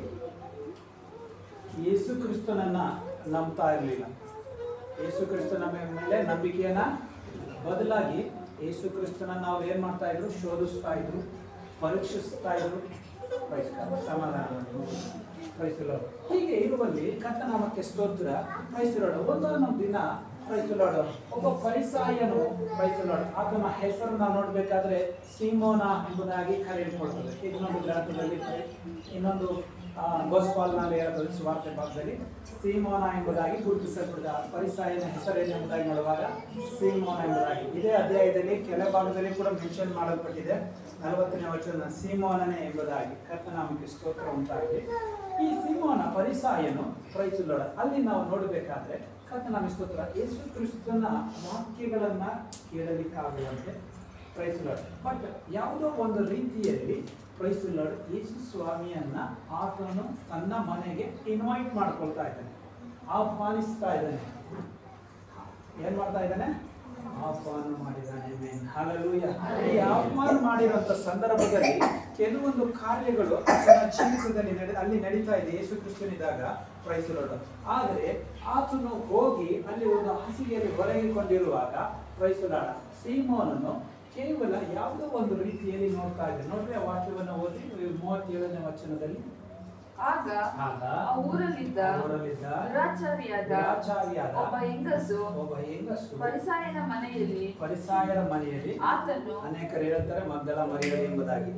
ಯೇಸು ಕ್ರಿಸ್ತನನ್ನ ನಂಬ್ತಾ ಇರಲಿಲ್ಲ ಯೇಸು ಕ್ರಿಸ್ತನ ಮೇ- ಮೇಲೆ ನಂಬಿಕೆಯನ್ನ ಬದಲಾಗಿ ಯೇಸು ಕ್ರಿಸ್ತನನ್ನ ಅವ್ರು ಏನ್ ಮಾಡ್ತಾ ಇದ್ರು ಶೋಧಿಸ್ತಾ ಇದ್ರು ಪರೀಕ್ಷಿಸ್ತಾ ಇದ್ರು Praise God. ಸಮಾಧಾನ Praise the Lord. ಹೀಗೆ ಇರುವಲ್ಲಿ ಕರ್ತನಾಮಕ್ಕೆ ಸ್ತೋತ್ರ ಪ್ರೈಸಲೋಡು ಒಂದೊಂದು ದಿನ ಪ್ರೈಸಲೋಡು ಒಬ್ಬ ಪರಿಸಾಯನು ಪ್ರೈಸಲೋಡು ಆತನ ಹೆಸರನ್ನ ನೋಡ್ಬೇಕಾದ್ರೆ ಸೀಮೋನ ಎಂಬುದಾಗಿ ಕರೆಯಲ್ಪಡ್ತದೆ ಇನ್ನೊಂದು ಗ್ರಂಥದಲ್ಲಿ ಇನ್ನೊಂದು ಗೋಸ್ಪಾಲ್ನಲ್ಲಿ ಇರುತ್ತದೆ ಸುವಾರ್ತೆ ಭಾಗದಲ್ಲಿ ಸೀಮೋನ ಎಂಬುದಾಗಿ ಗುರುತಿಸಲ್ಪಡಿದ ಪರಿಸಾಯನ ಹೆಸರೇನೆಂಬುದಾಗಿ ನೋಡುವಾಗ ಸೀಮೋನ ಎಂಬುದಾಗಿ ಇದೇ ಅಧ್ಯಾಯದಲ್ಲಿ ಕೆಲ ಭಾಗದಲ್ಲಿ ಕೂಡ ಮೆನ್ಷನ್ ಮಾಡಲ್ಪಟ್ಟಿದೆ ನಲವತ್ತನೇ ವಚನ ಸೀಮೋನನೇ ಎಂಬುದಾಗಿ ಕರ್ತನಾಮಕ್ಕೆ ಸ್ತೋತ್ರ ಉಂಟಾಗಿದೆ ಈ ಸೀಮೋನ ಪರಿಸಾಯನು ಪ್ರೈಸುಲೋಡ ಅಲ್ಲಿ ನಾವು ನೋಡಬೇಕಾದ್ರೆ ಕರ್ತನಾಮ ಸ್ತೋತ್ರ ಯೇಸು ಕ್ರಿಸ್ತನ ವಾಕ್ಯಗಳನ್ನ ಕೇಳಲಿಕ್ಕಾಗುವಂತೆ ಪ್ರೈಸುಲೋಡ್ ಬಟ್ ಯಾವುದೋ ಒಂದು ರೀತಿಯಲ್ಲಿ ಪ್ರೈಸುಲೋಡ್ ಯೇಸು ಸ್ವಾಮಿಯನ್ನ ಆತನು ತನ್ನ ಮನೆಗೆ ಇನ್ವೈಟ್ ಮಾಡ್ಕೊಳ್ತಾ ಇದ್ದಾನೆ ಆಹ್ವಾನಿಸ್ತಾ ಇದ್ದಾನೆ ಏನ್ ಮಾಡ್ತಾ ಇದ್ದಾನೆ ಆಹ್ವಾನ ಮಾಡಿದ್ದಾನೆ ಮೇನ್ ಹಾಲೆಲೂಯ ಈ ಆಹ್ವಾನ ಮಾಡಿರುವಂತ ಸಂದರ್ಭದಲ್ಲಿ ಕೆಲವೊಂದು ಕಾರ್ಯಗಳು ಆತನ ಜೀವಿತದಲ್ಲಿ ನಡೆ ಅಲ್ಲಿ ನಡೀತಾ ಇದೆ ಯೇಸು ಕ್ರಿಸ್ತನಿದಾಗ ಪ್ರೈಸಲೋಡು ಆದರೆ ಆತನು ಹೋಗಿ ಅಲ್ಲಿ ಒಂದು ಹಾಸಿಗೆಯಲ್ಲಿ ಹೊರಗಿಕೊಂಡಿರುವಾಗ ಪ್ರೈಸಲಾಡ ಸೀಮೋನನ್ನು ಕೇವಲ ಯಾವುದೋ ಒಂದು ರೀತಿಯಲ್ಲಿ ನೋಡ್ತಾ ಇದ್ದೆ ನೋಡ್ರಿ ಆ ವಾಕ್ಯವನ್ನು ಓದಿ ಮೂವತ್ತೇಳನೇ ವಚನದಲ್ಲಿ ಆಗ ಆಗ ಆ ಊರಲ್ಲಿದ್ದ ಊರಲ್ಲಿದ್ದ ದುರಾಚಾರಿಯಾದ ದುರಾಚಾರಿಯಾದ ಒಬ್ಬ ಹೆಂಗಸು ಒಬ್ಬ ಹೆಂಗಸು ಪರಿಸಾಯನ ಮನೆಯಲ್ಲಿ ಪರಿಸಾಯರ ಮನೆಯಲ್ಲಿ ಆತನು ಅನೇಕರು ಹೇಳ್ತಾರೆ ಮಗ್ದಲ ಮರಿಯಳು ಎಂಬುದಾಗಿ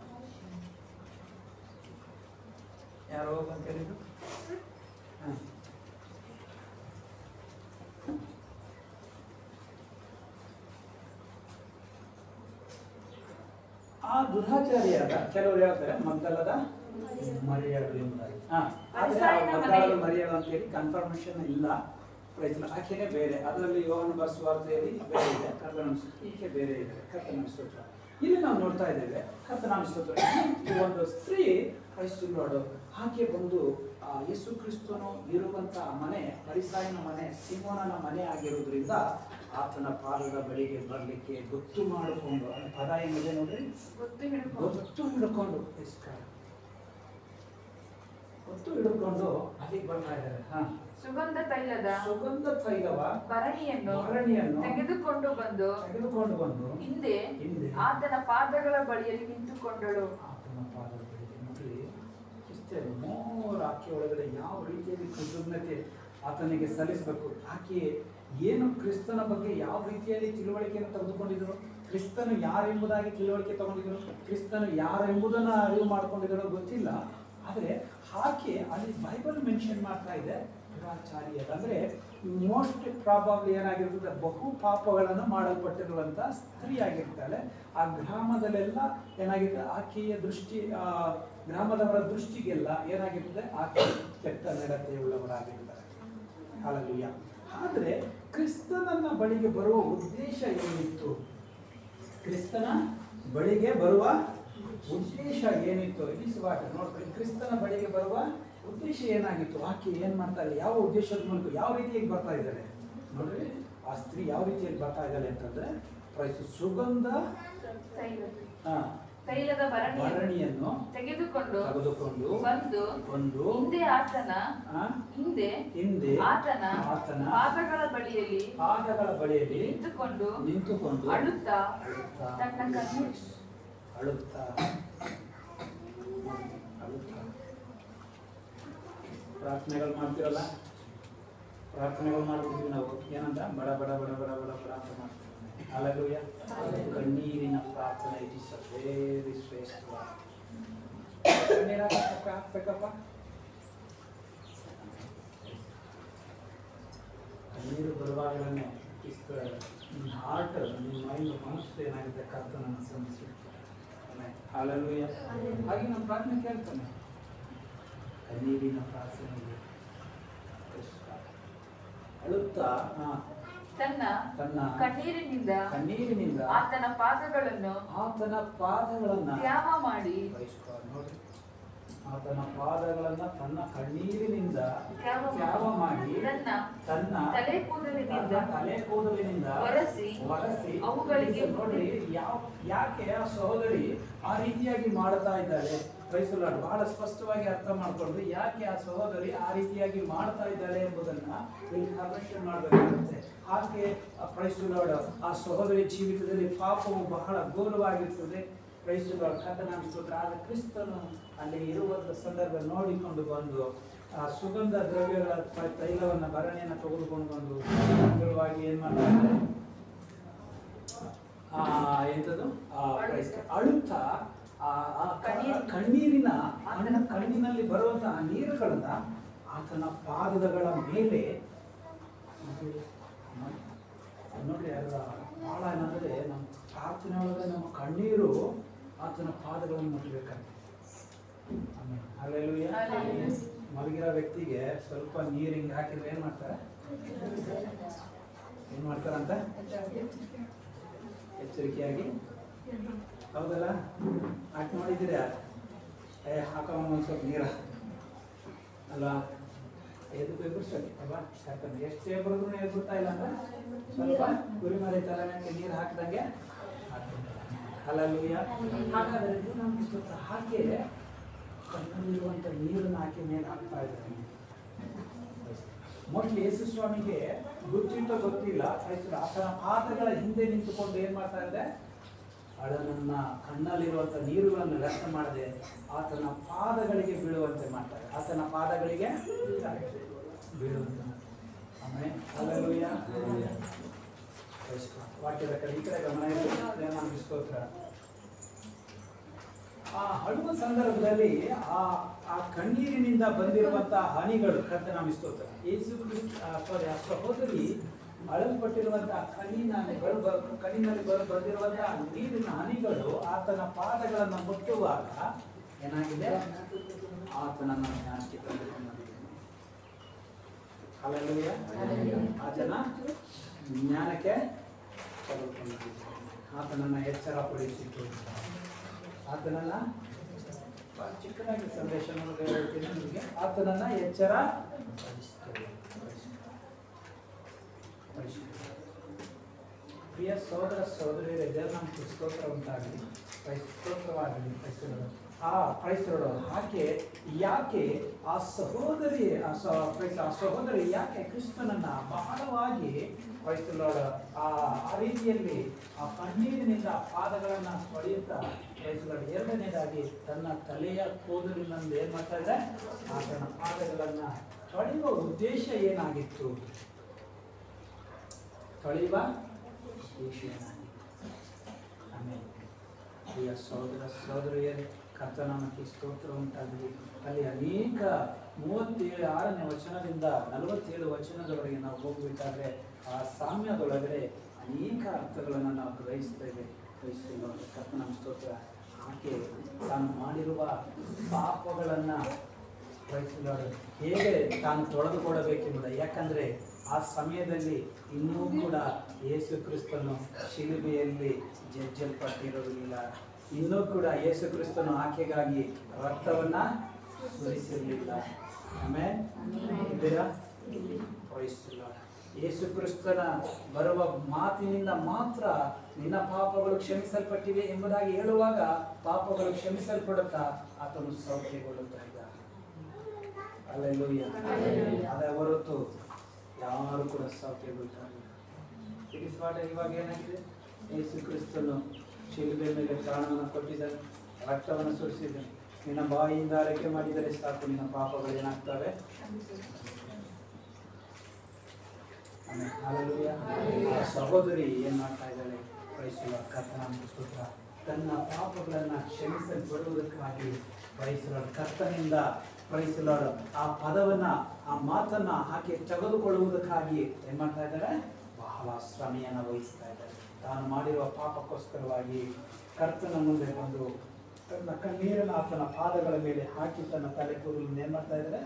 ಯಾರೋ ಅಂತ ಹೇಳಿದ್ರು ಹ. ಆ ದುರಾಚಾರಿಯಾದ ಕೆಲವರು ಹೇಳ್ತಾರೆ ಮಗ್ದಲದ ಮರಿಯಳು ಎಂಬುದಾಗಿ ಹಾ ಆದ್ರೆ ಆ ಪರಿಸಾಯನ ಮಗ್ದಲದ ಮನೆಯಲ್ಲಿ- ಮರಿಯಳು ಅಂತ ಹೇಳಿ ಕನ್ಫರ್ಮೇಶನ್ ಇಲ್ಲ ಪ್ರೈಸ್ ಇಲ್ಲ. ಆಕೆನೇ ಬೇರೆ ಅದರಲ್ಲಿ ಯೋಹನ ಬಸ್ ವಾರ್ತೆಯಲ್ಲಿ ಬೇರೆ ಇದೆ ಕರ್ತನ ಈಕೆ ಬೇರೆ ಇದೆ ಕರ್ತನ ಸ್ತೋತ್ರ ಇಲ್ಲಿ ನಾವು ನೋಡ್ತಾ ಇದ್ದೇವೆ ಕರ್ತನ ಸ್ತೋತ್ರ ಈ ಒಂದು ಸ್ತ್ರೀ ಕ್ರೈಸ್ತರು ಆಕೆ ಬಂದು ಆ ಯೇಸು ಕ್ರಿಸ್ತನು ಇರುವಂತ ಮನೆ ಪರಿಸಾಯನ ಮನೆ ಸಿಮೋನನ ಮನೆ ಆಗಿರುವುದರಿಂದ ಆತನ ಪಾದದ ಬಳಿಗೆ ಬರಲಿಕ್ಕೆ ಗೊತ್ತು ಮಾಡಿಕೊಂಡು ಆ ಪದ ಏನಿದೆ ನೋಡ್ರಿ ಗೊತ್ತು ಹಿಡ್ಕೊಂಡು ಗೊತ್ತು ಹಿಡ್ಕೊಂಡು Praise God. ಗೊತ್ತು ಹಿಡ್ಕೊಂಡು ಅಲ್ಲಿಗೆ ಬರ್ತಾ ಇದ್ದಾರೆ ಹಾ ಸುಗಂಧ ತೈಲದ ಸುಗಂಧ ತೈಲವ ಭರಣಿಯನ್ನು ಭರಣಿಯನ್ನು ತೆಗೆದುಕೊಂಡು ಬಂದು ತೆಗೆದುಕೊಂಡು ಬಂದು ಹಿಂದೆ ಹಿಂದೆ ಆತನ ಪಾದಗಳ ಬಳಿಯಲ್ಲಿ ನಿಂತುಕೊಂಡಳು ಆತನ ಪಾದದ ಬಳಿಗೆ ನೋಡ್ರಿ ಇಷ್ಟೇ ಮೂರು ಆಕೆ ಒಳಗಡೆ ಯಾವ ರೀತಿಯಲ್ಲಿ ಕೃತಜ್ಞತೆ ಆತನಿಗೆ ಸಲ್ಲಿಸಬೇಕು ಆಕೆ ಏನು ಕ್ರಿಸ್ತನ ಬಗ್ಗೆ ಯಾವ ರೀತಿಯಲ್ಲಿ ತಿಳುವಳಿಕೆಯನ್ನು ತೆಗೆದುಕೊಂಡಿದ್ರು ಕ್ರಿಸ್ತನು ಯಾರೆಂಬುದಾಗಿ ತಿಳುವಳಿಕೆ ತಗೊಂಡಿದ್ರು ಕ್ರಿಸ್ತನು ಯಾರೆಂಬುದನ್ನು ಅರಿವು ಮಾಡ್ಕೊಂಡಿದ್ರು ಗೊತ್ತಿಲ್ಲ ಆದರೆ ಆಕೆ ಅಲ್ಲಿ ಬೈಬಲ್ ಮೆನ್ಷನ್ ಮಾಡ್ತಾ ಇದೆ ದುರಾಚಾರ್ಯ ಅಂದ್ರೆ ಮೋಸ್ಟ್ ಪ್ರಾಬಬ್ಲಿ ಏನಾಗಿರ್ತದೆ ಬಹು ಪಾಪಗಳನ್ನು ಮಾಡಲ್ಪಟ್ಟಿರುವಂತ ಸ್ತ್ರೀ ಆಗಿರ್ತಾಳೆ ಆ ಗ್ರಾಮದಲ್ಲೆಲ್ಲ ಏನಾಗಿರ್ತದೆ ಆಕೆಯ ದೃಷ್ಟಿ ಆ ಗ್ರಾಮದವರ ದೃಷ್ಟಿಗೆಲ್ಲ ಏನಾಗಿರ್ತದೆ ಆಕೆ ಕೆಟ್ಟ ನಡತೆಯುಳ್ಳವರಾಗಿರ್ತಾರೆ ಹಾಲಲ್ಲೂಯ ಆದರೆ ಕ್ರಿಸ್ತನನ್ನ ಬಳಿಗೆ ಬರುವ ಉದ್ದೇಶ ಏನಿತ್ತು ಕ್ರಿಸ್ತನ ಬಳಿಗೆ ಬರುವ ಉದ್ದೇಶ ಏನಿತ್ತು ಇಸ್ ವಾಟ್ ನೋಡ್ಕೊಳ್ಳಿ ಕ್ರಿಸ್ತನ ಬಳಿಗೆ ಬರುವ ಉದ್ದೇಶ ಏನಾಗಿತ್ತು ಆಕೆ ಏನ್ ಮಾಡ್ತಾ ಇದ್ದಾಳೆ ಯಾವ ಉದ್ದೇಶದ ಮೂಲಕ ಯಾವ ರೀತಿಯಾಗಿ ಬರ್ತಾ ಇದ್ದಾಳೆ ನೋಡ್ರಿ ಆ ಸ್ತ್ರೀ ಯಾವ ರೀತಿಯಾಗಿ ಬರ್ತಾ ಇದ್ದಾಳೆ ಅಂತಂದ್ರೆ ಪ್ರೈಸ್ ಸುಗಂಧ ತೈಲ ಆ, ತೈಲದ ಭರಣಿಯನ್ನು ಭರಣಿಯನ್ನು ತೆಗೆದುಕೊಂಡು ತೆಗೆದುಕೊಂಡು ಬಂದು ಒಂದು ಹಿಂದೆ ಆತನ ಆ, ಹಿಂದೆ ಹಿಂದೆ ಆತನ ಆತನ ಪಾದಗಳ ಬಳಿಯಲ್ಲಿ ಪಾದಗಳ ಬಳಿಯಲ್ಲಿ ನಿಂತುಕೊಂಡು ನಿಂತುಕೊಂಡು ಅಳುತ್ತಾ ಅಳುತ್ತಾ ತನ್ನ ಕಣ್ಣು ಅಳುತ್ತಾ ಅಳುತ್ತಾ ಪ್ರಾರ್ಥನೆಗಳು ಮಾಡ್ತೀವಲ್ಲ ಪ್ರಾರ್ಥನೆಗಳು ಮಾಡ್ತಿದ್ವಿ ನಾವು ಏನಂತ ಬಡ ಬಡ ಬಡ ಬಡ ಬಡ ಬಡ ಅಂತ ಮಾಡ್ತೀವಿ ಅಲ್ಲೂಯ ಕಣ್ಣೀರಿನ ಪ್ರಾರ್ಥನೆ ಇಟ್ ಇಸ್ ವೆರಿ ಶ್ರೇಷ್ಠ ಕಣ್ಣೀರ ಹಾಕ್ಬೇಕಪ್ಪ ಕಣ್ಣೀರು ಬರುವಾಗಲೇ ಇಷ್ಟ ನಿಮ್ಮ ಹಾರ್ಟ್ ನಿಮ್ಮ ಮೈಂಡ್ ಮನಸ್ಸು ಏನಾಗಿದೆ ಕರ್ತನನ್ನು ಸಂಧಿಸಿರ್ತಾರೆ ಹಾಲಲ್ಲೂಯ ಹಾಗೆ ನಮ್ಮ ಪ್ರಾರ್ಥನೆ ಕೇಳ್ತಾನೆ ಕಣ್ಣೀರಿನ ಪ್ರಾರ್ಥನೆ ಅಳುತ್ತಾ ಆ, ತನ್ನ ತನ್ನ ಕಣ್ಣೀರಿನಿಂದ ಕಣ್ಣೀರಿನಿಂದ ಆತನ ಪಾದಗಳನ್ನು ಆತನ ಪಾದಗಳನ್ನ ತ್ಯಾಗ ಮಾಡಿ ಬಯಸ್ಕೊ ನೋಡ್ರಿ ಆತನ ಪಾದಗಳನ್ನ ತನ್ನ ಕಣ್ಣೀರಿನಿಂದ ತ್ಯಾಗ ತ್ಯಾಗ ಮಾಡಿ ತನ್ನ ತನ್ನ ತಲೆ ಕೂದಲಿನಿಂದ ತನ್ನ ತಲೆ ಕೂದಲಿನಿಂದ ಒರೆಸಿ ಒರೆಸಿ ಅವುಗಳಿಗೆ ನೋಡ್ರಿ ಯಾವ ಯಾಕೆ ಆ ಸಹೋದರಿ ಆ ರೀತಿಯಾಗಿ ಮಾಡ್ತಾ ಇದ್ದಾಳೆ ಕ್ರೈಸ್ತಲಾಡ್ ಬಹಳ ಸ್ಪಷ್ಟವಾಗಿ ಅರ್ಥ ಮಾಡ್ಕೊಂಡ್ರೆ ಯಾಕೆ ಆ ಸಹೋದರಿ ಆ ರೀತಿಯಾಗಿ ಮಾಡ್ತಾ ಇದ್ದಾಳೆ ಎಂಬುದನ್ನ ಇಲ್ಲಿ ಕನ್ವೆನ್ಷನ್ ಮಾಡಬೇಕಾಗುತ್ತೆ ಹಾಗೆ ಕ್ರೈಸ್ತಲಾಡ್ ಆ ಸಹೋದರಿ ಜೀವಿತದಲ್ಲಿ ಪಾಪವು ಬಹಳ ಘೋರವಾಗಿರ್ತದೆ ಕ್ರೈಸ್ತಲಾಡ್ ಕಥನ ಸ್ತೋತ್ರ ಆದ ಕ್ರಿಸ್ತನು ಅಲ್ಲಿ ಇರುವ ಸಂದರ್ಭ ನೋಡಿಕೊಂಡು ಬಂದು ಆ ಸುಗಂಧ ದ್ರವ್ಯಗಳ ತ- ತೈಲವನ್ನ ಭರಣಿಯನ್ನ ತೆಗೆದುಕೊಂಡು ಬಂದು ಸುಂದರವಾಗಿ ಏನ್ ಮಾಡ್ತಾರೆ ಆ ಎಂತದು ಆ ಕ್ರೈಸ್ತ ಅಳುತ್ತಾ ಆ ಆ ಕ- ಕಣ್ಣೀರಿನ ಆತನ ಕಣ್ಣಿನಲ್ಲಿ ಬರುವಂತಹ ಆ ನೀರುಗಳನ್ನ ಆತನ ಪಾದಗಳ ಮೇಲೆ ನೋಡಿ, ನೋಡ್ರಿ ಅದರ ಬಹಳ ಏನಂದ್ರೆ ನಮ್ಮ ಪ್ರಾರ್ಥನೆ ಒಳಗೆ ನಮ್ಮ ಕಣ್ಣೀರು ಆತನ ಪಾದಗಳನ್ನು ಮುಟ್ಟಬೇಕಾಗ್ತದೆ ಅಲ್ಲೆಲ್ಲೂ Hallelujah. ಮಲಗಿರೋ ವ್ಯಕ್ತಿಗೆ ಸ್ವಲ್ಪ ನೀರು ಹಿಂಗೆ ಹಾಕಿದ್ರೆ ಏನ್ ಮಾಡ್ತಾರೆ ಏನ್ ಮಾಡ್ತಾರಂತ ಎಚ್ಚರಿಕೆಯಾಗಿ ಹೌದಲ್ಲ ಹಾಕಿ ನೋಡಿದ್ದೀರಾ ಏ ಹಾಕೋ ಒಂದು ಸ್ವಲ್ಪ ನೀರ ಅಲ್ವಾ ಎದ್ದು ಎದುರಿಸಲಿ ಅಲ್ವಾ ಯಾಕಂದ್ರೆ ಎಷ್ಟು ಎಬ್ಬರಿದ್ರು ಎದುರ್ತಾ ಇಲ್ಲ ಅಂದ್ರೆ ಸ್ವಲ್ಪ ಗುರಿ ಮರಿ ತಲೆ ಮೇಲೆ ನೀರು ಹಾಕಿದಂಗೆ ಅಲ್ಲೂಯ ಹಾಗಾದ್ರೆ ಇದು ನಮ್ಗೆ ಸ್ವಲ್ಪ ಹಾಕಿ ಕಣ್ಣಲ್ಲಿರುವಂಥ ನೀರನ್ನು ಹಾಕಿ ಮೇಲೆ ಹಾಕ್ತಾ ಇದ್ದಾರೆ ಮೋಸ್ಟ್ಲಿ ಯೇಸು ಸ್ವಾಮಿಗೆ ಗೊತ್ತಿತ್ತೋ ಗೊತ್ತಿಲ್ಲ ಆಯ್ತು ಆತನ ಪಾದಗಳ ಹಿಂದೆ ನಿಂತುಕೊಂಡು ಏನ್ ಮಾಡ್ತಾ ಇದೆ ಅಳನನ್ನ ಕಣ್ಣಲ್ಲಿರುವಂಥ ನೀರುಗಳನ್ನು ವ್ಯರ್ಥ ಮಾಡದೆ ಆತನ ಪಾದಗಳಿಗೆ ಬೀಳುವಂತೆ ಮಾಡ್ತಾರೆ ಆತನ ಪಾದಗಳಿಗೆ ಬೀಳುವಂತೆ ಮಾಡ್ತಾರೆ. ಆಮೇಲೆ ಅಲ್ಲೂಯ್ಯ ವಾಕ್ಯದ ಕಡೆ ಈ ಕಡೆ ಗಮನ ಇರಲಿ. ದೇವನಾಮಕ್ಕೆ ಸ್ತೋತ್ರ ಆ ಹಳುವ ಸಂದರ್ಭದಲ್ಲಿ ಆ ಆ ಕಣ್ಣೀರಿನಿಂದ ಬಂದಿರುವಂತಹ ಹನಿಗಳು ಕರ್ತ ನಮ್ಮ ಸ್ತೋತ್ರ ಯೇಸು ಸಾರಿ ಆ ಸಹೋದರಿ ಅಳಲ್ಪಟ್ಟಿರುವಂತಹ ಕಣ್ಣಿನ ಬರು ಬ- ಕಣ್ಣಿನಲ್ಲಿ ಬರು ಬಂದಿರುವಂತಹ ನೀರಿನ ಹನಿಗಳು ಆತನ ಪಾದಗಳನ್ನು ಮುಟ್ಟುವಾಗ ಏನಾಗಿದೆ ಆತನನ್ನು ಜ್ಞಾನಕ್ಕೆ ತಂದುಕೊಂಡು ಹಲಲುಯ್ಯ ಆತನ ಜ್ಞಾನಕ್ಕೆ ತೆಗೆದುಕೊಂಡು ಆತನನ್ನ ಎಚ್ಚರ ಪಡಿಸಿತು ಆತನನ್ನ ಬಹಳ ಚಿಕ್ಕದಾಗಿ ಸಂದೇಶ ಹೇಳ್ತೀನಿ ನಿಮಗೆ ಆತನನ್ನ ಎಚ್ಚರ ಪ್ರಿಯ ಸಹೋದರ ಸಹೋದರಿಯರೇ ದೇವರ ನಮಗೆ ಸ್ತೋತ್ರ ಉಂಟಾಗಲಿ ಕ್ರೈಸ್ತ ಸ್ತೋತ್ರವಾಗಲಿ ಕ್ರೈಸ್ತರು ಆ ಕ್ರೈಸ್ತರು ಹಾಗೆ ಯಾಕೆ ಆ ಸಹೋದರಿ ಆ ಸ- ಕ್ರೈಸ್ತ ಆ ಸಹೋದರಿ ಯಾಕೆ ಕ್ರಿಸ್ತನನ್ನ ಬಹಳವಾಗಿ ಕ್ರೈಸ್ತಲೋಡ ಆ ಆ ರೀತಿಯಲ್ಲಿ ಆ ಕಣ್ಣೀರಿನಿಂದ ಪಾದಗಳನ್ನ ತೊಳೆಯುತ್ತಾ ಕ್ರೈಸ್ತಲೋಡ ಎರಡನೇದಾಗಿ ತನ್ನ ತಲೆಯ ಕೂದಲಿನಿಂದ ಏನ್ ಮಾಡ್ತಾ ಇದೆ ಆತನ ಪಾದಗಳನ್ನ ತೊಳೆಯುವ ಉದ್ದೇಶ ಏನಾಗಿತ್ತು ತೊಳೆಯುವ ಉದ್ದೇಶ ಏನಾಗಿತ್ತು ಆಮೇಲೆ ಪ್ರಿಯ ಸಹೋದರ ಸಹೋದರಿಯರೇ ಕರ್ತನಾಮಕ್ಕೆ ಸ್ತೋತ್ರ ಉಂಟಾಗಲಿ ಅಲ್ಲಿ ಅನೇಕ ಮೂವತ್ತೇಳು ಆರನೇ ವಚನದಿಂದ ನಲವತ್ತೇಳು ವಚನದವರೆಗೆ ನಾವು ಹೋಗಬೇಕಾದ್ರೆ ಆ ಸಾಮ್ಯದೊಳಗಡೆ ಅನೇಕ ಅರ್ಥಗಳನ್ನು ನಾವು ಗ್ರಹಿಸ್ತೇವೆ ಗ್ರಹಿಸ್ತೇವೆ ಕರ್ತನಾಮ ಸ್ತೋತ್ರ ಆಕೆ ತಾನು ಮಾಡಿರುವ ಪಾಪಗಳನ್ನು ವಹಿಸಲಾರು ಹೇಗೆ ತಾನು ತೊಳೆದುಕೊಡಬೇಕೆಂಬುದ ಯಾಕಂದ್ರೆ ಆ ಸಮಯದಲ್ಲಿ ಇನ್ನೂ ಕೂಡ ಯೇಸು ಕ್ರಿಸ್ತನು ಶಿಲುಬೆಯಲ್ಲಿ ಜಜ್ಜಲ್ಪಟ್ಟಿರಲಿಲ್ಲ ಇನ್ನೂ ಕೂಡ ಯೇಸು ಕ್ರಿಸ್ತನು ಆಕೆಗಾಗಿ ರಕ್ತವನ್ನ ಸುರಿಸಿರಲಿಲ್ಲ ಆಮೇಲೆ ಇದ್ದೀರಾ Praise the Lord. ಯೇಸು ಕ್ರಿಸ್ತನ ಬರುವ ಮಾತಿನಿಂದ ಮಾತ್ರ ನಿನ್ನ ಪಾಪಗಳು ಕ್ಷಮಿಸಲ್ಪಟ್ಟಿವೆ ಎಂಬುದಾಗಿ ಹೇಳುವಾಗ ಪಾಪಗಳು ಕ್ಷಮಿಸಲ್ಪಡುತ್ತಾ ಆತನು ಸೌಖ್ಯಗೊಳ್ಳುತ್ತಾ ಇದ್ದ ಅಲ್ಲೆಲ್ಲೂಯ್ಯ ಅದೇ ಹೊರತು ಯಾರು ಕೂಡ ಸೌಖ್ಯಗೊಳ್ತಾರೆ ಇಡಿಸ್ವಾಡ ಇವಾಗ ಏನಾಗಿದೆ ಯೇಸು ಕ್ರಿಸ್ತನು ಶಿಲುಬೆ ಮೇಲೆ ಪ್ರಾಣವನ್ನು ಕೊಟ್ಟಿದ್ದಾನೆ ರಕ್ತವನ್ನು ಸುರಿಸಿದ್ದಾನೆ ನಿನ್ನ ಬಾಯಿಯಿಂದ ಆರೈಕೆ ಮಾಡಿದರೆ ಸಾಕು ನಿನ್ನ ಪಾಪಗಳು ಏನಾಗ್ತವೆ ಆಮೇಲೆ Hallelujah. ಆ ಸಹೋದರಿ ಏನ್ ಮಾಡ್ತಾ ಇದ್ದಾಳೆ ಕ್ರೈಸ್ತವ ಕರ್ತನ ಸ್ತೋತ್ರ ತನ್ನ ಪಾಪಗಳನ್ನ ಕ್ಷಮಿಸಲ್ಪಡುವುದಕ್ಕಾಗಿ ಕ್ರೈಸ್ತರ ಕರ್ತನಿಂದ ಕ್ರೈಸ್ತರ ಆ ಪದವನ್ನ ಆ ಮಾತನ್ನ ಆಕೆ ತೆಗೆದುಕೊಳ್ಳುವುದಕ್ಕಾಗಿ ಏನ್ ಮಾಡ್ತಾ ಇದ್ದಾರೆ ಬಹಳ ಶ್ರಮೆಯನ್ನ ವಹಿಸ್ತಾ ಇದ್ದಾರೆ ತಾನು ಮಾಡಿರುವ ಪಾಪಕ್ಕೋಸ್ಕರವಾಗಿ ಕರ್ತನ ಮುಂದೆ ಬಂದು ತನ್ನ ಕಣ್ಣೀರನ್ನು ಆತನ ಪಾದಗಳ ಮೇಲೆ ಹಾಕಿ ತನ್ನ ತಲೆ ಕೂದಲು ಏನ್ ಮಾಡ್ತಾ ಇದ್ದಾರೆ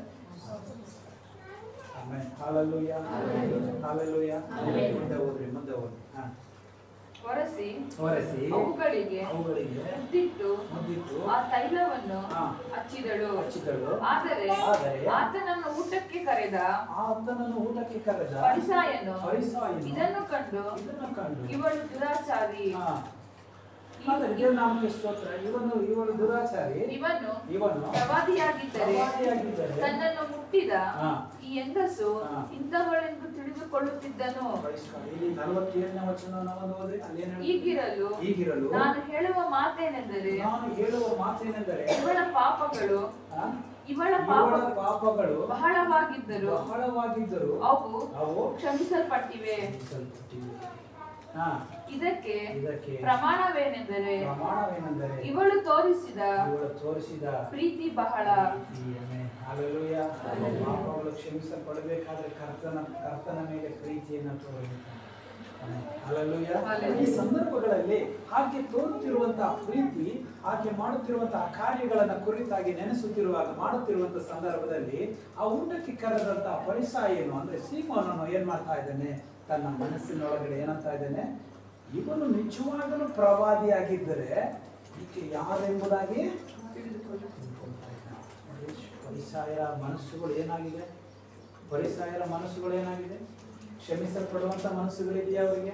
ಆಮೇಲೆ ಹಾಲಲ್ಲೂಯ ಹಾಲಲ್ಲೂಯ ಮುಂದೆ ಹೋದ್ರಿ ಮುಂದೆ ಹೋದ್ರಿ ಹಾ ಒರೆಸಿ ಒರೆಸಿ ಅವುಗಳಿಗೆ ಅವುಗಳಿಗೆ ಮುದ್ದಿಟ್ಟು ಮುದ್ದಿಟ್ಟು ಆ ತೈಲವನ್ನು ಹಾ. ಹಚ್ಚಿದಳು ಹಚ್ಚಿದಳು ಆದರೆ ಆದರೆ ಆತನನ್ನು ಊಟಕ್ಕೆ ಕರೆದ ಆತನನ್ನು ಊಟಕ್ಕೆ ಕರೆದ ಫರಿಸಾಯನು ಫರಿಸಾಯನು ಇದನ್ನು ಕಂಡು ಇದನ್ನು ಕಂಡು ಇವಳು ದುರಾಚಾರಿ ಹಾ. ಆದರೆ ದೇವ್ರ ನಾಮಕ್ಕೆ ಸ್ತೋತ್ರ ಇವನು ಇವಳು ದುರಾಚಾರಿ ಇವನು ಇವನು ಪ್ರವಾದಿಯಾಗಿದ್ದರೆ ಪ್ರವಾದಿಯಾಗಿದ್ದರೆ ತನ್ನನ್ನು ಮುಟ್ಟಿದ ಹಾ. ಈ ಹೆಂಗಸು ಹಾ. ಇಂಥವಳೆಂದು ತಿಳಿದುಕೊಳ್ಳುತ್ತಿದ್ದನು ವಹಿಸ್ಕೊಂಡು. ಇಲ್ಲಿ ನಲವತ್ತೇಳನೇ ವಚನ ನಾವು ಓದಿ ಅಲ್ಲೇನು ಹೇಳ್ತದೆ? ಈಗಿರಲು ಈಗಿರಲು ನಾನು ಹೇಳುವ ಮಾತೇನೆಂದರೆ ನಾನು ಹೇಳುವ ಮಾತೇನೆಂದರೆ ಇವಳ ಪಾಪಗಳು ಆ? ಇವಳ ಇವಳ ಪಾಪ ಪಾಪಗಳು ಬಹಳವಾಗಿದ್ದರು ಬಹಳವಾಗಿದ್ದರು ಅವು ಅವು ಕ್ಷಮಿಸಲ್ಪಟ್ಟಿವೆ ಕ್ಷಮಿಸಲ್ಪಟ್ಟಿವೆ. ಹಾ ಇದಕ್ಕೆ ಇದಕ್ಕೆ ಪ್ರಮಾಣವೇನೆಂದರೆ ಪ್ರಮಾಣವೇನೆಂದರೆ ಇವಳು ತೋರಿಸಿದ ಇವಳು ತೋರಿಸಿದ ಪ್ರೀತಿ ಬಹಳ ಪ್ರೀತಿಯನ್ನೇ. Hallelujah. ಪಾಪಗಳು ಕ್ಷಮಿಸಲ್ಪಡಬೇಕಾದ್ರೆ ಕರ್ತನ ಕರ್ತನ ಮೇಲೆ ಪ್ರೀತಿಯನ್ನು ತೋರಬೇಕು Hallelujah. Hallelujah. ಈ ಸಂದರ್ಭಗಳಲ್ಲಿ ಆಕೆ ತೋರುತ್ತಿರುವಂತಹ ಪ್ರೀತಿ ಆಕೆ ಮಾಡುತ್ತಿರುವಂತಹ ಕಾರ್ಯಗಳನ್ನ ಕುರಿತಾಗಿ ನೆನೆಸುತ್ತಿರುವಾಗ ಮಾಡುತ್ತಿರುವಂತಹ ಸಂದರ್ಭದಲ್ಲಿ ಆ ಊಟಕ್ಕೆ ಕರೆದಂತಹ ಪರಿಸರ ಏನು ಅಂದ್ರೆ ಸೀಮೋನನ್ನು ಏನ್ ಮಾಡ್ತಾ ಇದ್ದಾನೆ ತನ್ನ ಮನಸ್ಸಿನೊಳಗಡೆ ಏನಂತ ಇದ್ದಾನೆ ಇವನು ನಿಜವಾಗಲೂ ಪ್ರವಾದಿಯಾಗಿದ್ದರೆ ಈಕೆ ಯಾರೆಂಬುದಾಗಿ ತಿಳ್ಕೊಳ್ತಾ ಇದ್ದಾನೆ. ನೋಡಿ, ಪರಿಸಾಯರ ಮನಸ್ಸುಗಳು ಏನಾಗಿದೆ ಪರಿಸಾಯರ ಮನಸ್ಸುಗಳು ಏನಾಗಿದೆ ಕ್ಷಮಿಸಲ್ಪಡುವಂತ ಮನಸ್ಸುಗಳಿದೆಯಾ ಅವರಿಗೆ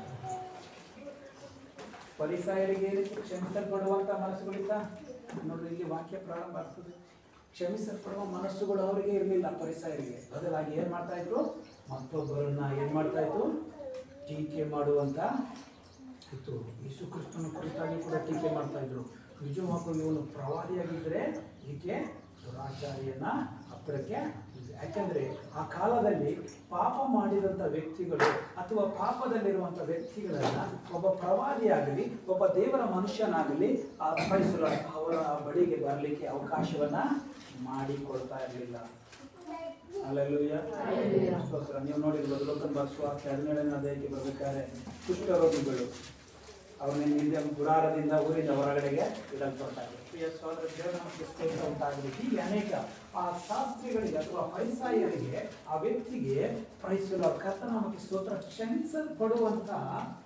ಪರಿಸಾಯರಿಗೆ ಈ ರೀತಿ ಕ್ಷಮಿಸಲ್ಪಡುವಂತ ಮನಸ್ಸುಗಳಿತ್ತ ನೋಡ್ರಿ ಇಲ್ಲಿ ವಾಕ್ಯ ಪ್ರಾರಂಭ ಆಗ್ತದೆ ಕ್ಷಮಿಸಲ್ಪಡುವ ಮನಸ್ಸುಗಳು ಅವರಿಗೆ ಇರಲಿಲ್ಲ ಪರಿಸಾಯರಿಗೆ ಬದಲಾಗಿ ಏನ್ ಮಾಡ್ತಾ ಇದ್ರು ಮತ್ತೊಬ್ಬರನ್ನ ಏನ್ ಮಾಡ್ತಾ ಇತ್ತು ಟೀಕೆ ಮಾಡುವಂತ ಇತ್ತು ಯೇಸು ಕ್ರಿಸ್ತನ ಕುರಿತಾಗಿ ಕೂಡ ಟೀಕೆ ಮಾಡ್ತಾ ಇದ್ರು ನಿಜವಾಗೂ ಇವನು ಪ್ರವಾದಿಯಾಗಿದ್ದರೆ ಇದಕ್ಕೆ ದುರಾಚಾರಿಯನ್ನ ಹತ್ತಿರಕ್ಕೆ ಯಾಕೆಂದ್ರೆ ಆ ಕಾಲದಲ್ಲಿ ಪಾಪ ಮಾಡಿದಂಥ ವ್ಯಕ್ತಿಗಳು ಅಥವಾ ಪಾಪದಲ್ಲಿರುವಂಥ ವ್ಯಕ್ತಿಗಳನ್ನ ಒಬ್ಬ ಪ್ರವಾದಿಯಾಗಲಿ ಒಬ್ಬ ದೇವರ ಮನುಷ್ಯನಾಗಲಿ ಆ ಅರ್ಥೈಸಲು ಅವರ ಬಳಿಗೆ ಬರಲಿಕ್ಕೆ ಅವಕಾಶವನ್ನ ಮಾಡಿಕೊಡ್ತಾ ಇರಲಿಲ್ಲ ಅಲ್ಲೆಲ್ಲೂಯ್ಯ ಸ್ತೋತ್ರ. ನೀವು ನೋಡಿರ್ಬೋದು ಲೋಕನ್ ಬರ್ಸುವಾರ್ತೆ ಹದಿನೇಳನೇ ಅಧ್ಯಾಯಕ್ಕೆ ಬರ್ಬೇಕಾದ್ರೆ ಕುಷ್ಠರೋಗಿಗಳು ಅವ್ರನ್ನ ಹಿಂದೆ ಗುಡಾರದಿಂದ ಊರಿಂದ ಹೊರಗಡೆಗೆ ಇಡಲ್ಪಡ್ತಾರೆ ಪ್ರಿಯ ಸಹೋದರ ದೇವನಾಮಕ್ಕೆ ಸ್ತೋತ್ರ ಉಂಟಾಗಲಿ ಹೀಗೆ ಅನೇಕ ಆ ಶಾಸ್ತ್ರಿಗಳಿಗೆ ಅಥವಾ ಫೈಸಾಯರಿಗೆ ಆ ವ್ಯಕ್ತಿಗೆ ಪ್ರೈಸಲು ಕರ್ತನಾಮಕ್ಕೆ ಸ್ತೋತ್ರ ಕ್ಷಮಿಸಲ್ಪಡುವಂತಹ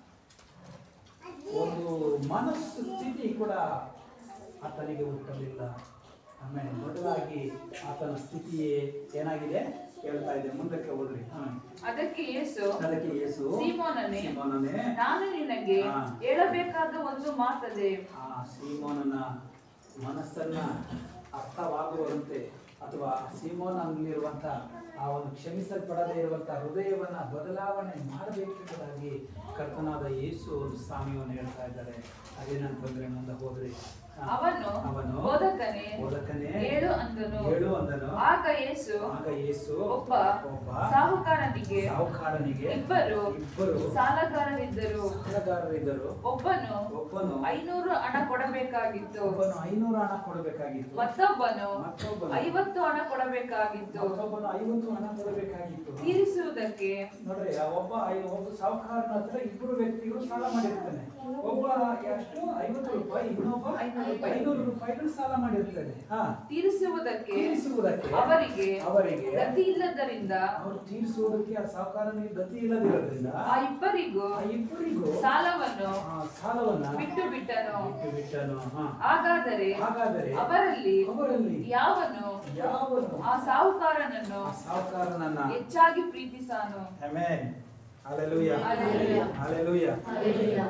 ಒಂದು ಮನಸ್ಸು ಸ್ಥಿತಿ ಕೂಡ ಆತನಿಗೆ ಹುಟ್ಟಲಿಲ್ಲ ಆಮೇಲೆ ಬದಲಾಗಿ ಆತನ ಸ್ಥಿತಿಯೇ ಏನಾಗಿದೆ ಹೇಳ್ತಾ ಇದೆ ಮುಂದಕ್ಕೆ ಹೋದ್ರಿ ಹ್ಮ್. ಅದಕ್ಕೆ ಯೇಸು ಅದಕ್ಕೆ ಯೇಸು ಸೀಮೋನನೇ, ಸೀಮೋನನೇ ನಾನು ನಿನಗೆ ಹಾ. ಹೇಳಬೇಕಾದ ಒಂದು ಮಾತದೆ ಆ ಸೀಮೋನನ ಮನಸ್ಸನ್ನ ಅರ್ಥವಾಗುವಂತೆ ಅಥವಾ ಸೀಮೋನಲ್ಲಿರುವಂಥ ಆ ಒಂದು ಕ್ಷಮಿಸಲ್ಪಡದೇ ಇರುವಂಥ ಹೃದಯವನ್ನ ಬದಲಾವಣೆ ಮಾಡಬೇಕೆಂಬುದಾಗಿ ಕರ್ತನಾದ ಯೇಸು ಒಂದು ಸ್ವಾಮಿಯನ್ನು ಹೇಳ್ತಾ ಇದ್ದಾರೆ ಅದೇನಂತಂದ್ರೆ ಮುಂದೆ ಹೋದ್ರಿ ಹಾ. ಅವನು ಅವನು ಬೋಧಕನೇ ಬೋಧಕನೇ ಹೇಳು ಅಂದನು ಹೇಳು ಅಂದನು ಆಗ ಯೇಸು ಆಗ ಯೇಸು ಒಬ್ಬ ಒಬ್ಬ ಸಾಹುಕಾರನಿಗೆ ಸಾಹುಕಾರನಿಗೆ ಇಬ್ಬರು ಇಬ್ಬರು ಸಾಲಗಾರರಿದ್ದರು ಸಾಲಗಾರರಿದ್ದರು ಒಬ್ಬನು ಒಬ್ಬನು ಐನೂರು ಹಣ ಕೊಡಬೇಕಾಗಿತ್ತು ಒಬ್ಬನು ಐನೂರು ಹಣ ಕೊಡಬೇಕಾಗಿತ್ತು ಮತ್ತೊಬ್ಬನು ಮತ್ತೊಬ್ಬನು ಐವತ್ತು ಹಣ ಕೊಡಬೇಕಾಗಿತ್ತು ಮತ್ತೊಬ್ಬನು ಐವತ್ತು ಹಣ ಕೊಡಬೇಕಾಗಿತ್ತು ತೀರಿಸುವುದಕ್ಕೆ ನೋಡ್ರಿ ಆ ಒಬ್ಬ ಐ- ಒಬ್ಬ ಸಾಹುಕಾರನ ಹತ್ರ ಇಬ್ಬರು ವ್ಯಕ್ತಿಗಳು ಸಾಲ ಮಾಡಿರ್ತಾನೆ ಒಬ್ಬ ಎಷ್ಟು ಐವತ್ತು ರೂಪಾಯಿ ಇನ್ನೊಬ್ಬ ಐನೂರು ರೂಪಾಯಿ. ಐನೂರು ರೂಪಾಯಿಗಳು ಸಾಲ ಮಾಡಿರ್ತಾನೆ ಹಾ ತೀರಿಸುವುದಕ್ಕೆ ತೀರಿಸುವುದಕ್ಕೆ ಅವರಿಗೆ ಅವರಿಗೆ ಗತಿ ಇಲ್ಲದರಿಂದ ಅವರು ತೀರಿಸುವುದಕ್ಕೆ ಆ ಸಾಹುಕಾರನಿಗೆ ಗತಿ ಇಲ್ಲದಿರೋದ್ರಿಂದ ಆ ಇಬ್ಬರಿಗೂ ಆ ಇಬ್ಬರಿಗೂ ಸಾಲವನ್ನು ಆ ಸಾಲವನ್ನ ಬಿಟ್ಟು ಬಿಟ್ಟನು ಬಿಟ್ಟು ಬಿಟ್ಟನು ಹಾ ಹಾಗಾದರೆ ಹಾಗಾದರೆ ಅವರಲ್ಲಿ ಅವರಲ್ಲಿ ಯಾವನು ಯಾವನು ಆ ಸಾಹುಕಾರನನ್ನು ಆ ಸಾಹುಕಾರನನ್ನ ಹೆಚ್ಚಾಗಿ ಪ್ರೀತಿಸಾನು ಆಮೆನ್ ಹalleluya Hallelujah. hallelujah Hallelujah.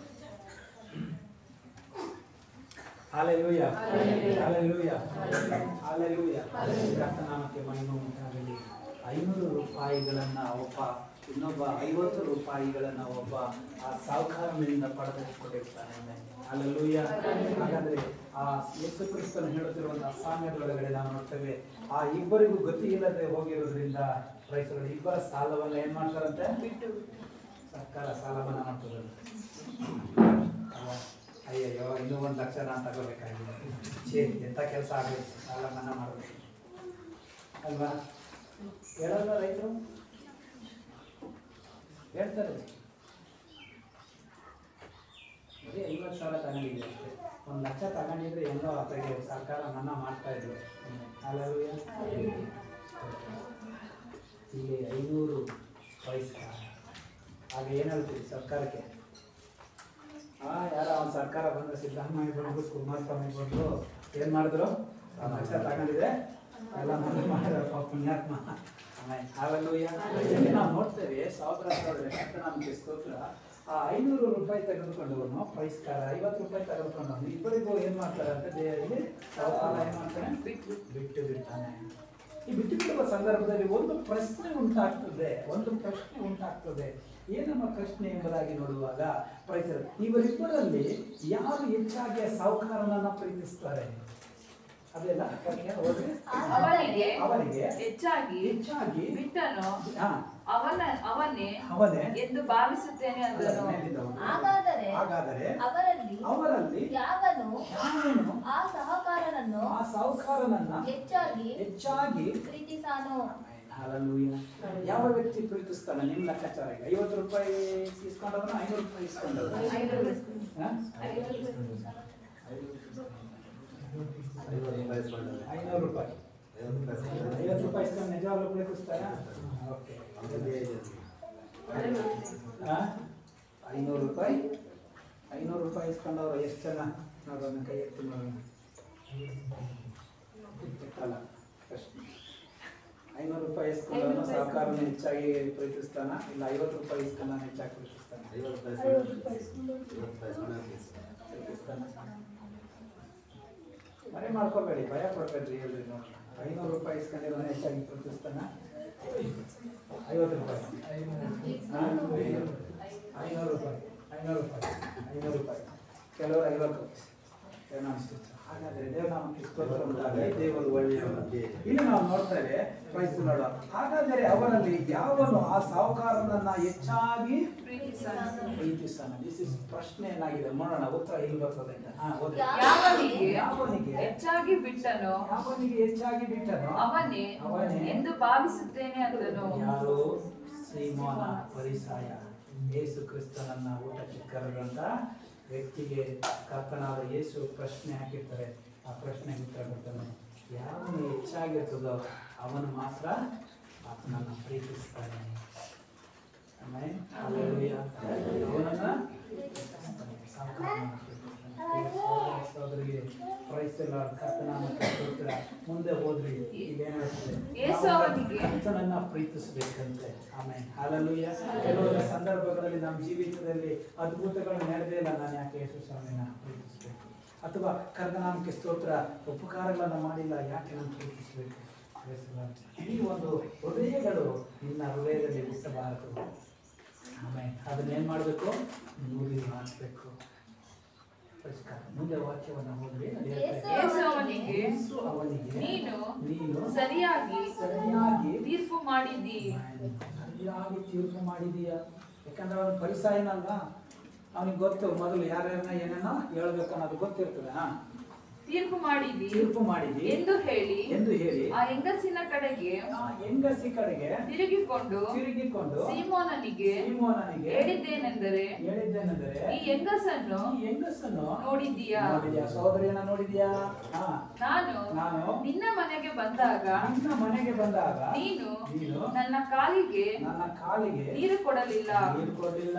hallelujah Hallelujah. hallelujah hallelujah ಕರ್ತನಾಮಕ್ಕೆ ಮಹಿಮೆ ಉಂಟಾಗಲಿ ಐನೂರು ರೂಪಾಯಿಗಳನ್ನ ಒಬ್ಬ ಇನ್ನೊಬ್ಬ ಐವತ್ತು ರೂಪಾಯಿಗಳನ್ನ ಒಬ್ಬ ಆ ಸಾಹುಕಾರನಿಂದ ಪಡೆದುಕೊಂಡಿರ್ತಾನೆ ಅಲ್ಲೆಲ್ಲೂಯ್ಯ ಹಾಗಾದ್ರೆ ಆ ಯೇಸು ಕ್ರಿಸ್ತನು ಹೇಳುತ್ತಿರುವಂತಹ ಸಾಮ್ಯದೊಳಗಡೆ ನಾವು ನೋಡ್ತೇವೆ ಆ ಇಬ್ಬರಿಗೂ ಗತಿ ಇಲ್ಲದೆ ಹೋಗಿರೋದ್ರಿಂದ ರೈತರು ಇಬ್ಬರ ಸಾಲವನ್ನ ಏನ್ ಮಾಡ್ತಾರಂತೆ ಬಿಟ್ಟು ಸರ್ಕಾರ ಸಾಲ ಮನ್ನಾ ಮಾಡ್ತದಂತೆ ಅಲ್ವಾ? ಅಯ್ಯಯ್ಯೋ ಇನ್ನೂ ಒಂದು ಲಕ್ಷ ನಾನು ತಗೋಬೇಕಾಗಿದೆ ಛೇ ಎಂಥ ಕೆಲಸ ಆಗಬೇಕು ಸಾಲ ಮನ್ನಾ ಮಾಡಬೇಕು ಅಲ್ವಾ ಹೇಳಲ್ಲ ರೈತರು ಹೇಳ್ತಾರೆ ಬರೀ ಐವತ್ತು ಸಾವಿರ ತಗೊಂಡಿದ್ದೆ ಅಷ್ಟೇ ಒಂದು ಲಕ್ಷ ತಗೊಂಡಿದ್ರೆ ಎಲ್ಲೋ ಆತಗೆ ಸರ್ಕಾರ ಮನ್ನಾ ಮಾಡ್ತಾ ಇದ್ರು ಅಲ್ಲವೇ ಇಲ್ಲಿ ಐನೂರು ವಯಸ್ಸ ಆಗ ಏನು ಹೇಳ್ತೀವಿ ಸರ್ಕಾರಕ್ಕೆ ಆ ಯಾರ ಅವ್ನ ಸರ್ಕಾರ ಬಂದ್ರೆ ಸಿದ್ದರಾಮಯ್ಯ ಬಂದ್ರು ಕುಮಾರಸ್ವಾಮಿ ಬಂದ್ರು ಏನ್ ಮಾಡಿದ್ರು ಆ ಲಕ್ಷ ತಗೊಂಡಿದೆ ಎಲ್ಲ ಮನೆ ಮಾಡಿದ್ರಪ್ಪ ಪುಣ್ಯಾತ್ಮ ಆಮೇಲೆ ಹಾಲೆಲ್ಲೂಯ್ಯ. ಇದಕ್ಕೆ ನಾವು ನೋಡ್ತೇವೆ ಸಾವಿರ ನಮಗೆ ಸ್ತೋತ್ರ ಆ ಐನೂರು ರೂಪಾಯಿ ತೆಗೆದುಕೊಂಡವನು ಪ್ರೈಸ್ಕಾರ ಐವತ್ತು ರೂಪಾಯಿ ತೆಗೆದುಕೊಂಡವನು ಇಬ್ಬರಿಗೂ ಏನ್ ಮಾಡ್ತಾರೆ ಅಂತ ದೇವರಿಗೆ ಸಾಲ ಏನ್ ಮಾಡ್ತಾನೆ ಬಿಟ್ಟು ಬಿಟ್ಟು ಬಿಡ್ತಾನೆ ಈ ಬಿಟ್ಟು ಬಿಡುವ ಸಂದರ್ಭದಲ್ಲಿ ಒಂದು ಪ್ರಶ್ನೆ ಉಂಟಾಗ್ತದೆ ಒಂದು ಪ್ರಶ್ನೆ ಉಂಟಾಗ್ತದೆ ಏನಮ್ಮ ಪ್ರಶ್ನೆ ಎಂಬುದಾಗಿ ನೋಡುವಾಗ ಪ್ರೈಸರ್ ಇವರಿಬ್ಬರಲ್ಲಿ ಯಾರು ಹೆಚ್ಚಾಗಿ ಆ ಸಾಹುಕಾರನನ್ನ ಪ್ರೀತಿಸ್ತಾರೆ ಅದೆಲ್ಲ ಹೋದ್ರೆ ಅವನಿಗೆ ಅವನಿಗೆ ಹೆಚ್ಚಾಗಿ ಹೆಚ್ಚಾಗಿ ಬಿಟ್ಟನು ಹಾ, ಅವನ ಅವನೇ ಅವನೇ ಎಂದು ಭಾವಿಸುತ್ತೇನೆ ಅಲ್ಲ, ಅಂದನು ಮೇಲಿದ್ದವನು. ಹಾಗಾದರೆ ಹಾಗಾದರೆ ಅವರಲ್ಲಿ ಅವರಲ್ಲಿ ಯಾವನು ಯಾವನು ಆ ಸಹಕಾರನನ್ನು ಆ ಸಾಹುಕಾರನನ್ನ ಹೆಚ್ಚಾಗಿ ಹೆಚ್ಚಾಗಿ ಪ್ರೀತಿಸಾನು Hallelujah. ಯಾವ ವ್ಯಕ್ತಿ ಪ್ರೀತಿಸ್ತಾನೆ ನಿಮ್ ಲೆಕ್ಕಾಚಾರ ಈಗ ಐವತ್ತು ರೂಪಾಯಿ ಇಸ್ಕೊಂಡವನ ಐನೂರು ರೂಪಾಯಿ ಇಸ್ಕೊಂಡವನ ಹಾ? ಐನೂರು ರೂಪಾಯಿ ಐವತ್ತು ರೂಪಾಯಿ ಇಸ್ಕೊಂಡು ನಿಜವಾಗ್ಲೂ ಪ್ರೀತಿಸ್ತಾರಾ ಓಕೆ ಹಾ? ಐನೂರು ರೂಪಾಯಿ ಐನೂರು ರೂಪಾಯಿ ಇಸ್ಕೊಂಡವ್ರು ಎಷ್ಟು ಜನ ನೋಡೋಣ ಕೈ ಎತ್ತಿ ನೋಡೋಣ ಎತ್ತಲ್ಲ ಪ್ರಶ್ನೆ ಐನೂರು ರೂಪಾಯಿ ಇಸ್ಕೊಂಡವನು ಸಹಕಾರನ ಹೆಚ್ಚಾಗಿ ಪ್ರೀತಿಸ್ತಾನ ಇಲ್ಲ ಐವತ್ತು ರೂಪಾಯಿ ಇಸ್ಕೊಂಡ ಹೆಚ್ಚಾಗಿ ಪ್ರೀತಿಸ್ತಾನ ಪ್ರೀತಿಸ್ತಾನ ಮನೆ ಮಾಡ್ಕೋಬೇಡಿ ಭಯ ಪಡ್ಬೇಡ್ರಿ ಹೇಳ್ರಿ ನೋಡಿ ಐನೂರು ರೂಪಾಯಿ ಇಸ್ಕೊಂಡಿರೋನ ಹೆಚ್ಚಾಗಿ ಪ್ರೀತಿಸ್ತಾನ ಐವತ್ತು ರೂಪಾಯಿ ಹಾ? ಐನೂರು ರೂಪಾಯಿ ಐನೂರು ರೂಪಾಯಿ ಐನೂರು ರೂಪಾಯಿ ಕೆಲವರು ಐವತ್ತು ಏನೋ ಅನಿಸುತ್ತೆ ಹಾಗಾದ್ರೆ ದೇವನಾಮಕ್ಕೆ ಸ್ತೋತ್ರ ಉಂಟಾಗಲಿ ದೇವರು ಒಳ್ಳೆಯವರು ಇಲ್ಲಿ ನಾವು ನೋಡ್ತೇವೆ ಪ್ರೈಸ್ ನೋಡ ಹಾಗಾದರೆ ಅವರಲ್ಲಿ ಯಾವನು ಆ ಸಾಹುಕಾರನನ್ನ ಹೆಚ್ಚಾಗಿ ಪ್ರೀತಿಸನು. ಪ್ರೀತಿಸ್ತಾನೆ ದಿಸ್ ಇಸ್ ಪ್ರಶ್ನೆ ಏನಾಗಿದೆ ನೋಡೋಣ ಉತ್ತರ ಇಲ್ಲಿ ಬರ್ತದೆ ಹಾ, ಓದಿ. ಯಾವನಿಗೆ ಯಾವನಿಗೆ ಹೆಚ್ಚಾಗಿ ಬಿಟ್ಟನೋ ಯಾವನಿಗೆ ಹೆಚ್ಚಾಗಿ ಬಿಟ್ಟನೋ ಅವನೇ ಅವನೇ ಎಂದು ಭಾವಿಸುತ್ತೇನೆ ಅಂದನು ಯಾರು ಸೀಮೋನ ಪರಿಸಾಯ ಯೇಸು ಕ್ರಿಸ್ತನನ್ನ ಊಟಕ್ಕೆ ಕರೆದಂತ ವ್ಯಕ್ತಿಗೆ ಕರ್ತನಾದ ಯೇಸು ಪ್ರಶ್ನೆ ಹಾಕಿರ್ತಾರೆ ಆ ಪ್ರಶ್ನೆಗೆ ಉತ್ತರ ಕೊಡ್ತಾನೆ ಯಾವನು ಹೆಚ್ಚಾಗಿರ್ತದೋ ಅವನು ಮಾತ್ರ ಆತನನ್ನ ಪ್ರೀತಿಸ್ತಾನೆ ಆಮೇಲೆ ಅವನನ್ನ ಪ್ರೀತಿಸ್ತಾನೆ. ಸಾವುಕಾರನನ್ನ ಪ್ರೀತಿಸ್ತಾನೆ. ಸಹೋದರಿಗೆ ಪ್ರೈಸ್ ಎಲ್ಲ ಕರ್ತನಾಮಕ್ಕೆ ಸ್ತೋತ್ರ. ಮುಂದೆ ಹೋದ್ರಿ ಇಲ್ಲೇನ್ ಹೇಳ್ತದೆ? ಯೇಸು ಅವನಿಗೆ ಕರ್ತನನ್ನ ಪ್ರೀತಿಸಬೇಕಂತೆ ಆಮೇಲೆ ಹಾಲಲ್ಲೂಯ ಕೆಲವೊಂದು ಸಂದರ್ಭಗಳಲ್ಲಿ ನಮ್ಮ ಜೀವಿತದಲ್ಲಿ ಅದ್ಭುತಗಳು ನಡೆದೇ ಇಲ್ಲ ನಾನು ಯಾಕೆ ಯೇಸು ಸ್ವಾಮಿನ ಪ್ರೀತಿಸಬೇಕು ಅಥವಾ ಕರ್ತನಾಮಕ್ಕೆ ಸ್ತೋತ್ರ ಉಪಕಾರಗಳನ್ನು ಮಾಡಿಲ್ಲ ಯಾಕೆ ನಾನು ಪ್ರೀತಿಸಬೇಕು ಈ ಒಂದು ಹೃದಯಗಳು ನಿನ್ನ ಹೃದಯದಲ್ಲಿ ಹುಟ್ಟಬಾರದು ಆಮೇಲೆ ಅದನ್ನೇನ್ ಮಾಡಬೇಕು ನೂರಿ ಹಾಕಬೇಕು ಮುಂದೆ ವಾಕ್ಯವನ್ನು ಹೋಗ್ರಿ ಅದು ಹೇಳ್ತಾ ಇದೆ. ಯೇಸು ಅವನಿಗೆ ಯೇಸು ಅವನಿಗೆ ನೀನು ನೀನು ಸರಿಯಾಗಿ ಸರಿಯಾಗಿ ತೀರ್ಪು ಮಾಡಿದ್ದಿ ಸರಿಯಾಗಿ ತೀರ್ಪು ಮಾಡಿದೀಯ ಯಾಕಂದ್ರೆ ಅವನು ಪರಿಸಾಯನಲ್ಲ ಅವನಿಗೆ ಗೊತ್ತು ಮೊದಲು ಯಾರ್ಯಾರನ್ನ ಏನೇನೋ ಹೇಳ್ಬೇಕು ಅನ್ನೋದು ಗೊತ್ತಿರ್ತದೆ ಹಾ ತೀರ್ಪು ಮಾಡಿದ್ದಿ ತೀರ್ಪು ಮಾಡಿದಿ ಎಂದು ಹೇಳಿ ಎಂದು ಹೇಳಿ ಆ ಹೆಂಗಸಿನ ಕಡೆಗೆ ಆ ಹೆಂಗಸಿ ಕಡೆಗೆ ತಿರುಗಿಕೊಂಡು ತಿರುಗಿಕೊಂಡು ಸೀಮೋನನಿಗೆ ಸೀಮೋನನಿಗೆ ಹೇಳಿದ್ದೇನೆಂದರೆ ಹೇಳಿದ್ದೇನೆಂದರೆ ಈ ಹೆಂಗಸನ್ನು ಈ ಹೆಂಗಸನ್ನು ನೋಡಿದ್ದೀಯಾ ನೋಡಿದ್ಯಾ ಸಹೋದರಿಯನ್ನ ನೋಡಿದ್ಯಾ ಹಾ ನಾನು ನಾನು ನಿನ್ನ ಮನೆಗೆ ಬಂದಾಗ ನಿನ್ನ ಮನೆಗೆ ಬಂದಾಗ ನೀನು ನೀನು ನನ್ನ ಕಾಲಿಗೆ ನನ್ನ ಕಾಲಿಗೆ ನೀರು ಕೊಡಲಿಲ್ಲ ನೀರು ಕೊಡಲಿಲ್ಲ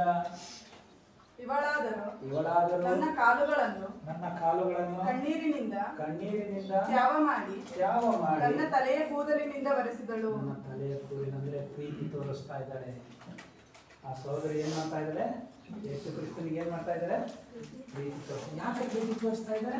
ಇವಳಾದರೂ ಇವಳಾದರೂ ನನ್ನ ಕಾಲುಗಳನ್ನು ನನ್ನ ಕಾಲುಗಳನ್ನು ಕಣ್ಣೀರಿನಿಂದ ಕಣ್ಣೀರಿನಿಂದ ತ್ಯಾವ ಮಾಡಿ ತ್ಯಾವ ಮಾಡಿ ನನ್ನ ತಲೆಯ ಕೂದಲಿನಿಂದ ಒರೆಸಿದಳು ನನ್ನ ತಲೆಯ ಕೂರಿನಂದ್ರೆ ಪ್ರೀತಿ ತೋರಿಸ್ತಾ ಇದ್ದಾಳೆ ಆ ಸಹೋದರಿ ಏನ್ ಮಾಡ್ತಾ ಇದ್ದಾಳೆ ಯೇಸು ಕ್ರಿಸ್ತನಿಗೆ ಏನ್ ಮಾಡ್ತಾ ಇದ್ದಾಳೆ ಪ್ರೀತಿ ತೋರಿಸ್ ಯಾಕೆ ಪ್ರೀತಿ ತೋರಿಸ್ತಾ ಇದ್ದಾರೆ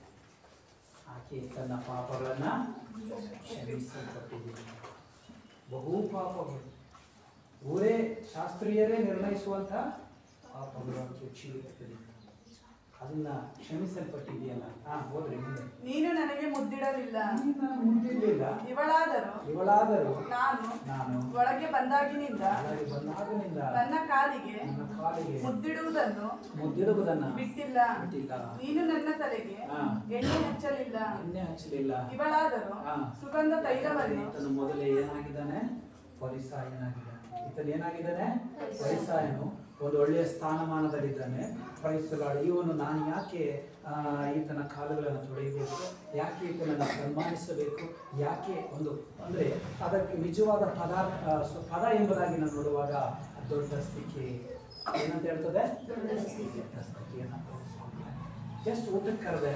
ಆಕೆ ತನ್ನ ಪಾಪಗಳನ್ನ ಕ್ಷಮಿಸಲ್ಪಟ್ಟಿದ್ದೀವಿ ಬಹು ಪಾಪಗಳು ಊರೇ ಶಾಸ್ತ್ರೀಯರೇ ನಿರ್ಣಯಿಸುವಂತ ಪಾಪಗಳು ಆಕೆ ಜೀವಿತದಲ್ಲಿ ಅದನ್ನ ಕ್ಷಮಿಸಲ್ಪಟ್ಟಿದೆಯಲ್ಲ ಹಾ ಹೋದ್ರಿ ಮುಂದೆ ನೀನು ನನಗೆ ಮುದ್ದಿಡಲಿಲ್ಲ ನೀನು ಮುಂದಿರ್ಲಿಲ್ಲ ಇವಳಾದರೂ ಇವಳಾದರೂ ನಾನು ನಾನು ಒಳಗೆ ಬಂದಾಗಿನಿಂದ ಒಳಗೆ ಬಂದಾಗಲಿಂದ ನನ್ನ ಕಾಲಿಗೆ ನನ್ನ ಕಾಲಿಗೆ ಮುದ್ದಿಡುವುದನ್ನು ಮುದ್ದಿಡುವುದನ್ನ ಬಿಟ್ಟಿಲ್ಲ ಬಿಟ್ಟಿಲ್ಲ ನೀನು ನನ್ನ ತಲೆಗೆ ಹಾ. ಎಣ್ಣೆ ಹಚ್ಚಲಿಲ್ಲ ಎಣ್ಣೆ ಹಚ್ಚಲಿಲ್ಲ ಇವಳಾದರೂ ಹಾ. ಸುಗಂಧ ತೈಲವನ್ನು ಈತನು ಮೊದಲೇ ಏನಾಗಿದ್ದಾನೆ ಪರಿಸಾಯನಾಗಿದ್ದಾನೆ ಈತನು ಏನಾಗಿದ್ದಾನೆ ಪರಿಸಾಯನು ಒಂದು ಒಳ್ಳೆಯ ಸ್ಥಾನಮಾನದಲ್ಲಿದ್ದಾನೆ ಪರಿಸಲಾಡು ಇವನು ನಾನು ಯಾಕೆ ಆ, ಈತನ ಕಾಲುಗಳನ್ನು ತೊಳೆಯಬೇಕು ಯಾಕೆ ಈತನನ್ನು ಸನ್ಮಾನಿಸಬೇಕು ಯಾಕೆ ಒಂದು ಅಂದರೆ ಅದಕ್ಕೆ ನಿಜವಾದ ಪದ ಆ, ಸ್ವ- ಪದ ಎಂಬುದಾಗಿ ನಾನು ನೋಡುವಾಗ ದೊಡ್ಡ ಸ್ಥಿತಿ ಏನಂತ ಹೇಳ್ತದೆ ದೊಡ್ಡ ಸ್ಥಿತಿಯನ್ನು ಜಸ್ಟ್ ಊಟಕ್ಕೆ ಕರೆದೆ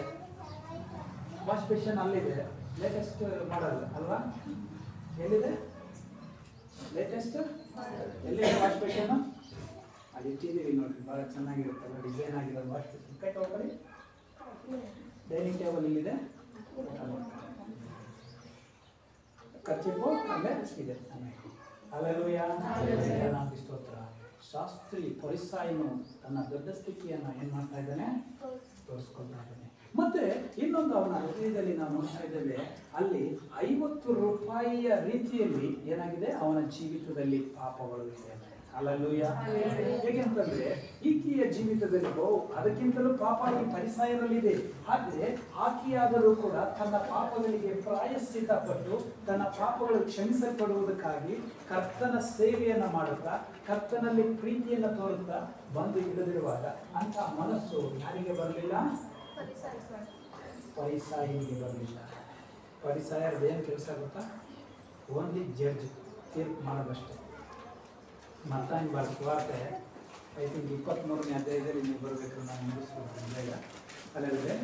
ವಾಶ್ ಬೇಷನ್ ಅಲ್ಲಿದೆ ಲೇಟೆಸ್ಟ್ ಮಾಡಲ್ ಅಲ್ವಾ ಎಲ್ಲಿದೆ ಲೇಟೆಸ್ಟ್ ಎಲ್ಲಿದೆ ವಾಶ್ ಬೇಷನ್ ಅಲ್ಲಿ ಇಟ್ಟಿದ್ದೀವಿ ನೋಡ್ರಿ ಭಾಳ ಚೆನ್ನಾಗಿರುತ್ತಲ್ಲ ಡಿಸೈನ್ ಆಗಿರೋದು ವಾಶ್ ಬೇಷನ್ ಕೈ ತಗೊಳ್ಳಿ ಡೈನಿಂಗ್ ಟೇಬಲ್ ಇಲ್ಲಿದೆ ಖರ್ಚಿಪ್ಪು ಅಲ್ಲೇ ಇದೆ ಅಲ್ಲೆಲ್ಲೂಯ ನಾಮಕ್ಕೆ ಸ್ತೋತ್ರ ಶಾಸ್ತ್ರಿ ಪರಿಸಾಯನು ತನ್ನ ದೊಡ್ಡ ಸ್ಥಿತಿಯನ್ನ ಏನ್ ಮಾಡ್ತಾ ಇದ್ದಾನೆ ತೋರಿಸ್ಕೊಳ್ತಾ ಇದ್ದಾನೆ ಮತ್ತೆ ಇನ್ನೊಂದು ಅವನ ಹೃದಯದಲ್ಲಿ ನಾವು ನೋಡ್ತಾ ಇದ್ದೇವೆ ಅಲ್ಲಿ ಐವತ್ತು ರೂಪಾಯಿಯ ರೀತಿಯಲ್ಲಿ ಏನಾಗಿದೆ ಅವನ ಜೀವಿತದಲ್ಲಿ ಪಾಪಗಳು ಇದೆ ಅಲ್ಲೂಯ ಹೇಗೆಂತಂದ್ರೆ ಈಕೆಯ ಜೀವಿತದಲ್ಲಿ ಬಹು ಅದಕ್ಕಿಂತಲೂ ಪಾಪ ಈ ಪರಿಸಾಯದಲ್ಲಿದೆ ಆದ್ರೆ ಆಕೆಯಾದರೂ ಕೂಡ ತನ್ನ ಪಾಪಗಳಿಗೆ ಪ್ರಾಯಶ್ಚಿತ ಪಟ್ಟು ತನ್ನ ಪಾಪಗಳು ಕ್ಷಮಿಸಲ್ಪಡುವುದಕ್ಕಾಗಿ ಕರ್ತನ ಸೇವೆಯನ್ನ ಮಾಡುತ್ತಾ ಕರ್ತನಲ್ಲಿ ಪ್ರೀತಿಯನ್ನ ತೋರುತ್ತಾ ಬಂದು ಇಳಿದಿರುವಾಗ ಅಂತ ಮನಸ್ಸು ಯಾರಿಗೆ ಬರಲಿಲ್ಲ ಪರಿಸಾಯಿಗೆ ಬರಲಿಲ್ಲ ಪರಿಸಾಯದ ಏನು ಕೆಲಸ ಗೊತ್ತಾ ಓನ್ಲಿ ಜಡ್ಜ್ ತೀರ್ಪು ಮಾಡೋದಷ್ಟೇ ಮತ್ತಾಂಗ್ ಬರ್ಸ್ವಾರ್ತೆ ಐ ಥಿಂಕ್ ಇಪ್ಪತ್ತ್ಮೂರನೇ ಅಧ್ಯಾಯದಲ್ಲಿ ನೀವು ಬರಬೇಕು ನಾನು ಮುಗಿಸ್ಬೇಕು ಬೇಗ ಅಲ್ಲದೆ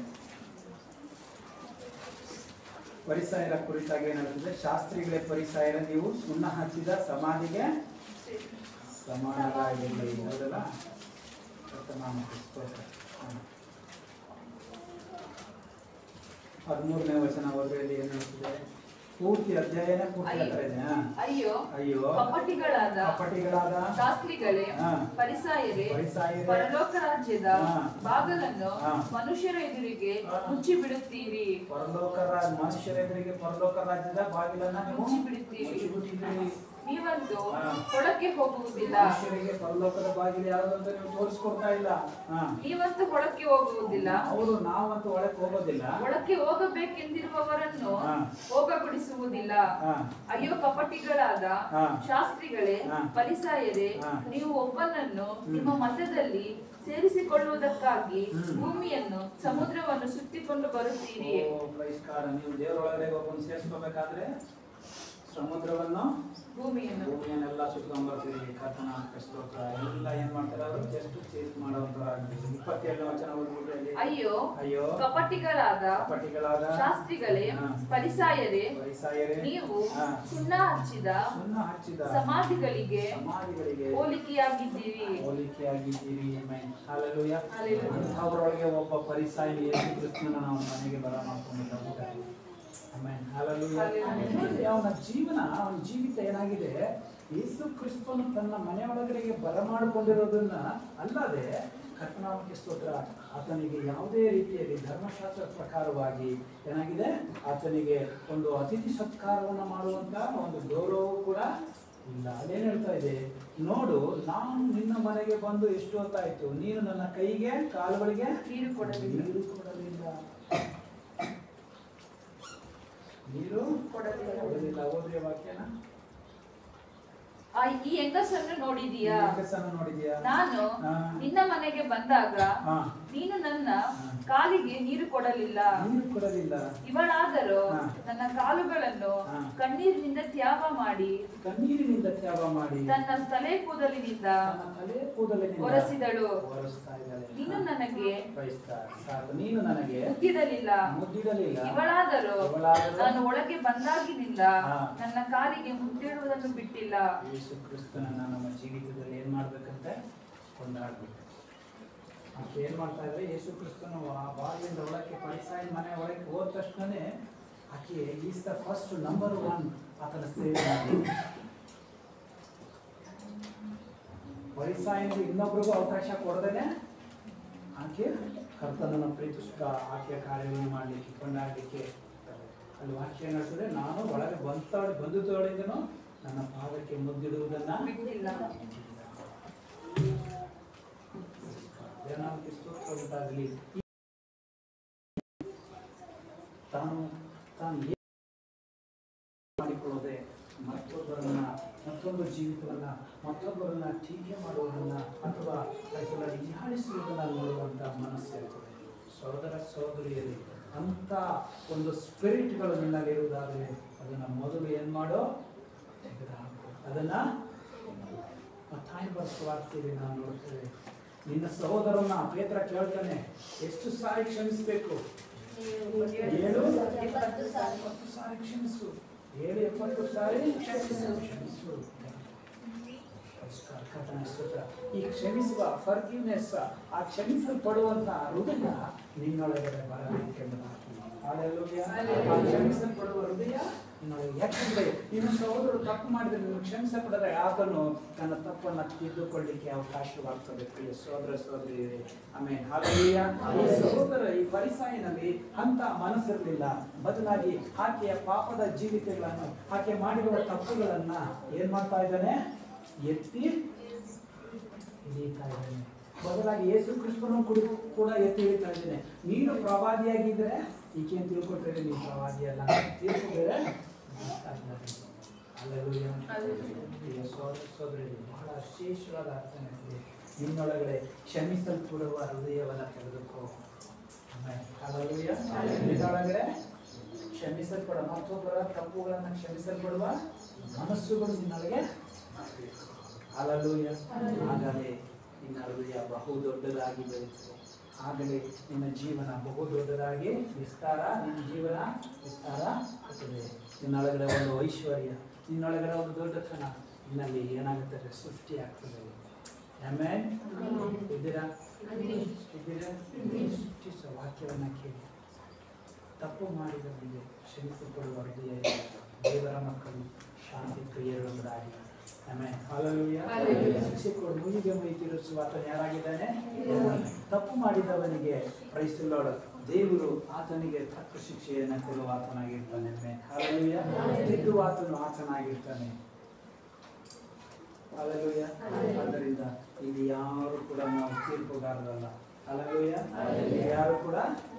ಪರಿಸಾಯರ ಕುರಿತಾಗಿ ಏನಾಗ್ತದೆ ಶಾಸ್ತ್ರಿಗಳೇ ಪರಿಸಾಯರ ನೀವು ಸುಣ್ಣ ಹಚ್ಚಿದ ಸಮಾಧಿಗೆ ಸಮಾನರಾಗಿರಲಿ ಹೌದಲ್ಲ ಕರ್ತನಾಮಕ್ಕೆ ಸ್ತೋತ್ರ. ಹ. ಹದಿಮೂರನೇ ವಚನ ಓದುವಲ್ಲಿ ಏನು ಹೇಳ್ತಿದೆ ಪೂರ್ತಿ ಅಧ್ಯಾಯನ ಪೂರ್ತಿ ಅಯ್ಯೋ. ಹೇಳ್ತಾ ಇದ್ದೇನೆ. ಹಾ. ಅಯ್ಯೋ ಅಯ್ಯೋ ಕಪಟಿಗಳಾದ ಕಪಟಿಗಳಾದ ಶಾಸ್ತ್ರಿಗಳೇ ಹಾ. ಪರಿಸಾಯರೇ ಪರಿಸಾಯರೇ, ಪರಲೋಕ ರಾಜ್ಯದ ಹಾ. ಬಾಗಲನ್ನು ಹಾ. ಮನುಷ್ಯರ ಎದುರಿಗೆ ಹಾ. ಮುಚ್ಚಿ ಬಿಡುತ್ತೀರಿ ಪರಲೋಕ ರಾಜ ಮನುಷ್ಯರ ಎದುರಿಗೆ ಪರಲೋಕ ರಾಜ್ಯದ ಬಾಗಿಲನ್ನ ನೀವು ಮುಚ್ಚಿಬಿಡುತ್ತೀರಿ. ಮುಚ್ಚಿಬಿಟ್ಟಿದ್ದೀರಿ. ನೀವಂತೂ ಹಾ. ಹೊಳಕ್ಕೆ ಹೋಗುವುದಿಲ್ಲ ಮನುಷ್ಯರಿಗೆ ಪರಲೋಕದ ಬಾಗಿಲು ಯಾವುದು ಅಂತ ನೀವು ತೋರಿಸ್ಕೊಡ್ತಾ ಇಲ್ಲ ಹಾ ನೀವಂತೂ ಹೊಳಕ್ಕೆ ಹೋಗುವುದಿಲ್ಲ ಅವರು ನಾವಂತೂ ಒಳಗೆ ಹೋಗೋದಿಲ್ಲ ಒಳಕ್ಕೆ ಹೋಗಬೇಕೆಂದಿರುವವರನ್ನು ಹಾ. ಹೋಗಗೊಡಿಸುವುದಿಲ್ಲ ಹಾ ಅಯ್ಯೋ ಕಪಟಿಗಳಾದ ಹಾ. ಶಾಸ್ತ್ರಿಗಳೇ ಹಾ. ಪರಿಸಾಯರೇ ಹಾ. ನೀವು ಒಬ್ಬನನ್ನು ನಿಮ್ಮ ಮಧ್ಯದಲ್ಲಿ ಸೇರಿಸಿಕೊಳ್ಳುವುದಕ್ಕಾಗಿ ಹ್ಮ್. ಭೂಮಿಯನ್ನು ಸಮುದ್ರವನ್ನು ಸುತ್ತಿಕೊಂಡು ಬರುತ್ತೀರಿ ಓ, praise God. ನೀವು ದೇವರೊಳಗಡೆ ಒಬ್ಬನು ಸೇರಿಸ್ಕೋಬೇಕಾದ್ರೆ ಸಮುದ್ರವನ್ನು ಭೂಮಿಯನ್ನು ಭೂಮಿಯನ್ನೆಲ್ಲ ಸುತ್ಕೊಂಡ್ ಬರ್ತೀರಿ ಕರ್ತನ ಸ್ತೋತ್ರ ಎಲ್ಲ ಏನ್ ಮಾಡ್ತಾರೆ ಅವರು ಜಸ್ಟ್ ಚೇಂಜ್ ಮಾಡೋಂಥವ್ರಾಗ್ತೀರಿ ಇಪ್ಪತ್ತೇಳನೇ ವಚನ ಓದ್ಬಿಟ್ರೆ ಅಲ್ಲಿ. ಅಯ್ಯೋ ಅಯ್ಯೋ ಕಪಟಿಗಳಾದ ಕಪಟಿಗಳಾದ ಶಾಸ್ತ್ರಿಗಳೇ ಹಾ. ಪರಿಸಾಯರೇ ಪರಿಸಾಯರೇ, ನೀವು ಹಾ. ಸುಣ್ಣ ಹಚ್ಚಿದ ಸುಣ್ಣ ಹಚ್ಚಿದ ಸಮಾಧಿಗಳಿಗೆ ಸಮಾಧಿಗಳಿಗೆ ಹೋಲಿಕೆಯಾಗಿದ್ದೀರಿ ಹೋಲಿಕೆಯಾಗಿದ್ದೀರಿ Amen. Hallelujah. Hallelujah. ಅಂಥವರೊಳಗೆ ಒಬ್ಬ ಪರಿಸಾಯಿ ಯೇಸು ಕ್ರಿಸ್ತನ ನಾವು ಮನೆಗೆ ಬರ ಮಾಡ್ಕೊಂಡಿದ್ದಾರೆ Amen. Hallelujah. Hallelujah. ನೋಡಿ, ಅವನ ಜೀವನ ಅವನ ಜೀವಿತ ಏನಾಗಿದೆ ಯೇಸು ಕ್ರಿಸ್ತನು ತನ್ನ ಮನೆಯೊಳಗಡೆಗೆ ಬರಮಾಡಿಕೊಂಡಿರೋದನ್ನ ಅಲ್ಲದೆ ಕರ್ತನಾಮಕ್ಕೆ ಸ್ತೋತ್ರ ಆತನಿಗೆ ಯಾವುದೇ ರೀತಿಯಲ್ಲಿ ಧರ್ಮಶಾಸ್ತ್ರ ಪ್ರಕಾರವಾಗಿ ಏನಾಗಿದೆ ಆತನಿಗೆ ಒಂದು ಅತಿಥಿ ಸತ್ಕಾರವನ್ನು ಮಾಡುವಂತ ಒಂದು ಗೌರವವು ಕೂಡ ಇಲ್ಲ ಅದೇನ್ ಹೇಳ್ತಾ ಇದೆ ನೋಡು ನಾನು ನಿನ್ನ ಮನೆಗೆ ಬಂದು ಎಷ್ಟು ಹೊತ್ತಾಯ್ತು ನೀನು ನನ್ನ ಕೈಗೆ ಕಾಲುಗಳಿಗೆ ನೀರು ಕೊಡಲಿಲ್ಲ ನೀರು ಕೊಡಲಿಲ್ಲ ನೀರು ಕೊಡಲಿಲ್ಲ ಕೊಡಲಿಲ್ಲ ಓದ್ರಿ ಆ ವಾಕ್ಯನ ಆ, ಈ ಹೆಂಗಸನ್ನು ನೋಡಿದೀಯಾ ಹೆಂಗಸನ್ನು ನೋಡಿದ್ಯಾ ನಾನು ಹಾ. ನಿನ್ನ ಮನೆಗೆ ಬಂದಾಗ ಹಾ. ನೀನು ನನ್ನ ಕಾಲಿಗೆ ನೀರು ಕೊಡಲಿಲ್ಲ ನೀರು ಕೊಡಲಿಲ್ಲ ಇವಳಾದರೂ ಹಾ. ನನ್ನ ಕಾಲುಗಳನ್ನು ಹಾ. ಕಣ್ಣೀರಿನಿಂದ ತ್ಯಾಗ ಮಾಡಿ ಕಣ್ಣೀರಿನಿಂದ ತ್ಯಾಗ ಮಾಡಿ ತನ್ನ ತಲೆ ಕೂದಲಿನಿಂದ ತನ್ನ ತಲೆ ಕೂದಲಿನಿಂದ ಒರೆಸಿದಳು ಒರೆಸ್ತಾ ಇದ್ದಾಳೆ. ನೀನು ನನಗೆ Praise God. ಸಾಕು ನೀನು ನನಗೆ ಮುಟ್ಟಿರಲಿಲ್ಲ ಮುದ್ದಿಡಲಿಲ್ಲ ಇವಳಾದರೂ ಇವಳಾದರೂ ನಾನು ಒಳಗೆ ಬಂದಾಗಿನಿಂದ ಹಾ. ನನ್ನ ಕಾಲಿಗೆ ಮುಟ್ಟಿಡುವುದನ್ನು ಬಿಟ್ಟಿಲ್ಲ ಯೇಸು ಕ್ರಿಸ್ತನನ್ನ ನಮ್ಮ ಜೀವಿತದಲ್ಲಿ ಏನ್ ಮಾಡ್ಬೇಕಂತೆ ಕೊಂಡಾಡ್ಬೇಕು ಆಕೆ ಏನ್ ಮಾಡ್ತಾ ಇದ್ರೆ ಯೇಸು ಕ್ರಿಸ್ತನು ಆ ಬಾಗಿಲಿಂದ ಒಳಕ್ಕೆ ಪರಿಸಾಯಿ ಮನೆ ಒಳಗೆ ಹೋದ ತಕ್ಷಣನೇ ಆಕೆ is the first number one ಆತನ ಸೇವೆ ಮಾಡಿ ಪರಿಸಾಯಿಂದ ಇನ್ನೊಬ್ರಿಗೂ ಅವಕಾಶ ಕೊಡದೇನೆ ಆಕೆ ಕರ್ತನನ್ನು ಪ್ರೀತಿಸುತ್ತಾ ಆಕೆಯ ಕಾರ್ಯವನ್ನು ಮಾಡಲಿಕ್ಕೆ ಕೊಂಡಾಡಲಿಕ್ಕೆ ಅಲ್ಲಿ ವಾಕ್ಯ ಏನ್ ಹೇಳ್ತದೆ ನಾನು ಒಳಗೆ ಬಂತ ಬಂದುದೊಳಗಿನೂ ನನ್ನ ಪಾದಕ್ಕೆ ಮುದ್ದಿಡುವುದನ್ನ ಬಿಟ್ಟಿಲ್ಲ ದೇವನಾಮಕ್ಕೆ ಸ್ತೋತ್ರ ಉಂಟಾಗಲಿ ತಾನು ತಾನು ಏನ್ ಮಾಡಿಕೊಳ್ಳದೆ ಮತ್ತೊಬ್ಬರನ್ನ ಮತ್ತೊಂದು ಜೀವಿತವನ್ನ ಮತ್ತೊಬ್ಬರನ್ನ ಟೀಕೆ ಮಾಡುವುದನ್ನ ಅಥವಾ ಅಥವಾ ಹೀಯಾಳಿಸುವುದನ್ನ ನೋಡುವಂತ ಮನಸ್ಸು ಇರ್ತದೆ ಸಹೋದರ ಸಹೋದರಿಯರು ಅಂತ ಒಂದು ಸ್ಪಿರಿಟ್ಗಳು ನಿನ್ನಲ್ಲಿರುವುದಾದರೆ ಅದನ್ನ ಮೊದಲು ಏನ್ ಮಾಡೋ ತೆಗೆದುಹಾಕು ಅದನ್ನ ಮತ್ತಾಯಿ ಬರ್ಸುವಾಗ್ತೀವಿ ನಾವು ನೋಡ್ತೇವೆ ನಿನ್ನ ಸಹೋದರನ್ನ ಪೇತ್ರ ಕೇಳ್ತಾನೆ ಎಷ್ಟು ಸಾರಿ ಕ್ಷಮಿಸಬೇಕು ಏಳು ಎಪ್ಪತ್ತು ಸಾರಿ. ಎಪ್ಪತ್ತು ಸಾರಿ ಕ್ಷಮಿಸು ಏಳು ಎಪ್ಪತ್ತು ಸಾರಿ ಕ್ಷಮಿಸು ಕ್ಷಮಿಸು ನಮಸ್ಕಾರ, ಕರ್ತನ ಸ್ತೋತ್ರ. ಈ ಕ್ಷಮಿಸುವ ಫರ್ಗಿವ್ನೆಸ್ ಆ ಕ್ಷಮಿಸಲ್ಪಡುವಂತ ಹೃದಯ ನಿನ್ನೊಳಗಡೆ ಬರಬೇಕೆಂದು Hallelujah. ಆ ಕ್ಷಮಿಸಲ್ಪಡುವ ಹೃದಯ ನಿನ್ನೊಳಗೆ ಯಾಕಂದ್ರೆ ಇನ್ನು ಸಹೋದರರು ತಪ್ಪು ಮಾಡಿದ್ರೆ ನೀವು ಕ್ಷಮಿಸಲ್ಪಡದೆ ಆತನು ತನ್ನ ತಪ್ಪನ್ನ ತಿದ್ದುಕೊಳ್ಳಿಕ್ಕೆ ಅವಕಾಶವಾಗ್ತದೆ ಪ್ರಿಯ ಸಹೋದರ ಸಹೋದರಿ ಆಮೇಲೆ ಹಾಲೆಲೂಯ. ಈ ಸಹೋದರ ಈ ಪರಿಸಾಯಿನಲ್ಲಿ ಅಂತ ಮನಸ್ಸಿರಲಿಲ್ಲ ಬದಲಾಗಿ ಆಕೆಯ ಪಾಪದ ಜೀವಿತಗಳನ್ನು ಆಕೆ ಮಾಡಿರುವ ತಪ್ಪುಗಳನ್ನ ಏನ್ ಮಾಡ್ತಾ ಇದ್ದಾನೆ ಎತ್ತಿ ಹಿಡಿತಾ ಇದ್ದಾನೆ ಬದಲಾಗಿ ಯೇಸು ಕ್ರಿಸ್ತನು ಕುಡಿ ಕೂಡ ಎತ್ತಿ ಹಿಡಿತಾ ಇದ್ದಾನೆ ನೀನು ಪ್ರವಾದಿಯಾಗಿದ್ರೆ ಈಕೆ ತಿಳ್ಕೊಟ್ಟಿದ್ರೆ ನೀನು ಪ್ರವಾದಿ ಅಲ್ಲ ತೀರ್ಪು ಬೇರೆ ಬಿಡ್ತಾ ಇದ್ದಾರೆ. Hallelujah. ಪ್ರಿಯ ಸಹೋದರ ಸಹೋದರಿಯರೇ, ಬಹಳ ವಿಶೇಷವಾದ ಅರ್ಥನೆ ಇದೆ ನಿನ್ನೊಳಗಡೆ ಕ್ಷಮಿಸಲ್ಪಡುವ ಹೃದಯವನ್ನು ತೆಗೆದುಕೋ ಆಮೇಲೆ Hallelujah. ನಿನ್ನೊಳಗಡೆ ಕ್ಷಮಿಸಲ್ಪಡ ಮತ್ತೊಬ್ಬರ ತಪ್ಪುಗಳನ್ನು ಕ್ಷಮಿಸಲ್ಪಡುವ ಮನಸ್ಸುಗಳು ನಿನ್ನೊಳಗೆ ಅಲಲೂಯ ಆಗಲೇ ನಿನ್ನ ಹೃದಯ ಬಹು ದೊಡ್ಡದಾಗಿ ಬೆಳೆಯುತ್ತದೆ ಆಗಲೇ ನಿನ್ನ ಜೀವನ ಬಹು ದೊಡ್ಡದಾಗಿ ವಿಸ್ತಾರ ನಿನ್ನ ಜೀವನ ವಿಸ್ತಾರ ಆಗ್ತದೆ ನಿನ್ನೊಳಗಡೆ ಒಂದು ಐಶ್ವರ್ಯ ನಿನ್ನೊಳಗಡೆ ಒಂದು ದೊಡ್ಡತನ ನಿನ್ನಲ್ಲಿ ಏನಾಗುತ್ತದೆ ಸೃಷ್ಟಿ ಆಗ್ತದೆ ಆಮೇಲೆ ಇದ್ದೀರಾ ಇದ್ದೀರಾ ಸೃಷ್ಟಿಸುವ ವಾಕ್ಯವನ್ನು ಕೇಳಿ ತಪ್ಪು ಮಾಡಿದವರಿಗೆ ಕ್ಷಮಿಸಲ್ಪಡುವ ಹೃದಯ ಇರಬೇಕು. ದೇವರ ಮಕ್ಕಳು ಶಾಂತಿ ಪ್ರಿಯರೆಂಬುದಾಗಿ ಆಮೇಲೆ ಹಾಲೆಲೂಯಾ Hallelujah. ಶಿಕ್ಷೆ ಕೊಡು ಮುಗಿಗೆ ಮೈ ತೀರಿಸುವ ಆತನು ಯಾರಾಗಿದ್ದಾನೆ ತಪ್ಪು ಮಾಡಿದವನಿಗೆ ಪ್ರೈಸಲೋಡ ದೇವರು ಆತನಿಗೆ ತಕ್ಕ ಶಿಕ್ಷೆಯನ್ನು ಕೊಡುವ ಆತನಾಗಿರ್ತಾನೆ ಹಾಲೆಲೂಯಾ ತಿದ್ದುವ ಆತನು ಆತನಾಗಿರ್ತಾನೆ ಹಾಲೆಲೂಯಾ ಆದ್ದರಿಂದ ಇಲ್ಲಿ ಯಾರು ಕೂಡ ನಾವು ತೀರ್ಪುಗಾರರಲ್ಲ ಹಾಲೆಲೂಯಾ ಯಾರು ಕೂಡ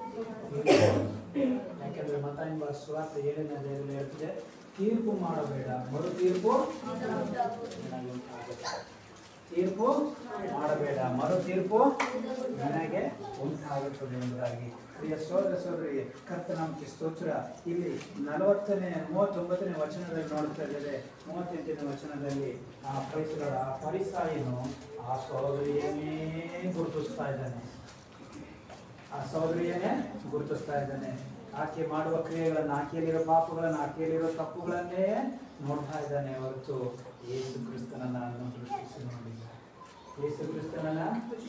ಯಾಕಂದ್ರೆ ಮತಾಯಿನ ಬಹಳ ಸುವಾರ್ತೆ ಏಳನೇ ಅಧ್ಯಾಯದಲ್ಲಿ ಹೇಳ್ತಿದೆ ತೀರ್ಪು ಮಾಡಬೇಡ ಮರು ತೀರ್ಪು ನಿನಗೆ ಉಂಟಾಗುತ್ತೆ. ತೀರ್ಪು ಮಾಡಬೇಡ ಮರು ತೀರ್ಪು ನಿನಗೆ ಉಂಟಾಗುತ್ತದೆ ಎಂಬುದಾಗಿ ಪ್ರಿಯ ಸೋದರ ಸೋದರಿಗೆ ಕರ್ತನಾಮಕ್ಕೆ ಸ್ತೋತ್ರ ಇಲ್ಲಿ ನಲವತ್ತನೇ ಮೂವತ್ತೊಂಬತ್ತನೇ ವಚನದಲ್ಲಿ ನೋಡ್ತಾ ಇದ್ದೇವೆ ಮೂವತ್ತೆಂಟನೇ ವಚನದಲ್ಲಿ ಆ ಪರಿಸರ ಆ ಪರಿಸಾಯಿನು ಆ ಸೋದರಿಯನ್ನೇ ಗುರುತಿಸ್ತಾ ಇದ್ದಾನೆ ಆ ಸಹೋದರಿಯನ್ನೇ ಗುರುತಿಸ್ತಾ ಇದ್ದಾನೆ ಆಕೆ ಮಾಡುವ ಕ್ರಿಯೆಗಳನ್ನು ಆಕೆಯಲ್ಲಿರೋ ಪಾಪಗಳನ್ನು ಆಕೆಯಲ್ಲಿರೋ ತಪ್ಪುಗಳನ್ನೇ ನೋಡ್ತಾ ಇದ್ದಾನೆ ಹೊರತು ಯೇಸು ಕ್ರಿಸ್ತನನ್ನ ಅವನು ದೃಷ್ಟಿಸಿ ನೋಡಿಲ್ಲ ಯೇಸು ಕ್ರಿಸ್ತನನ್ನ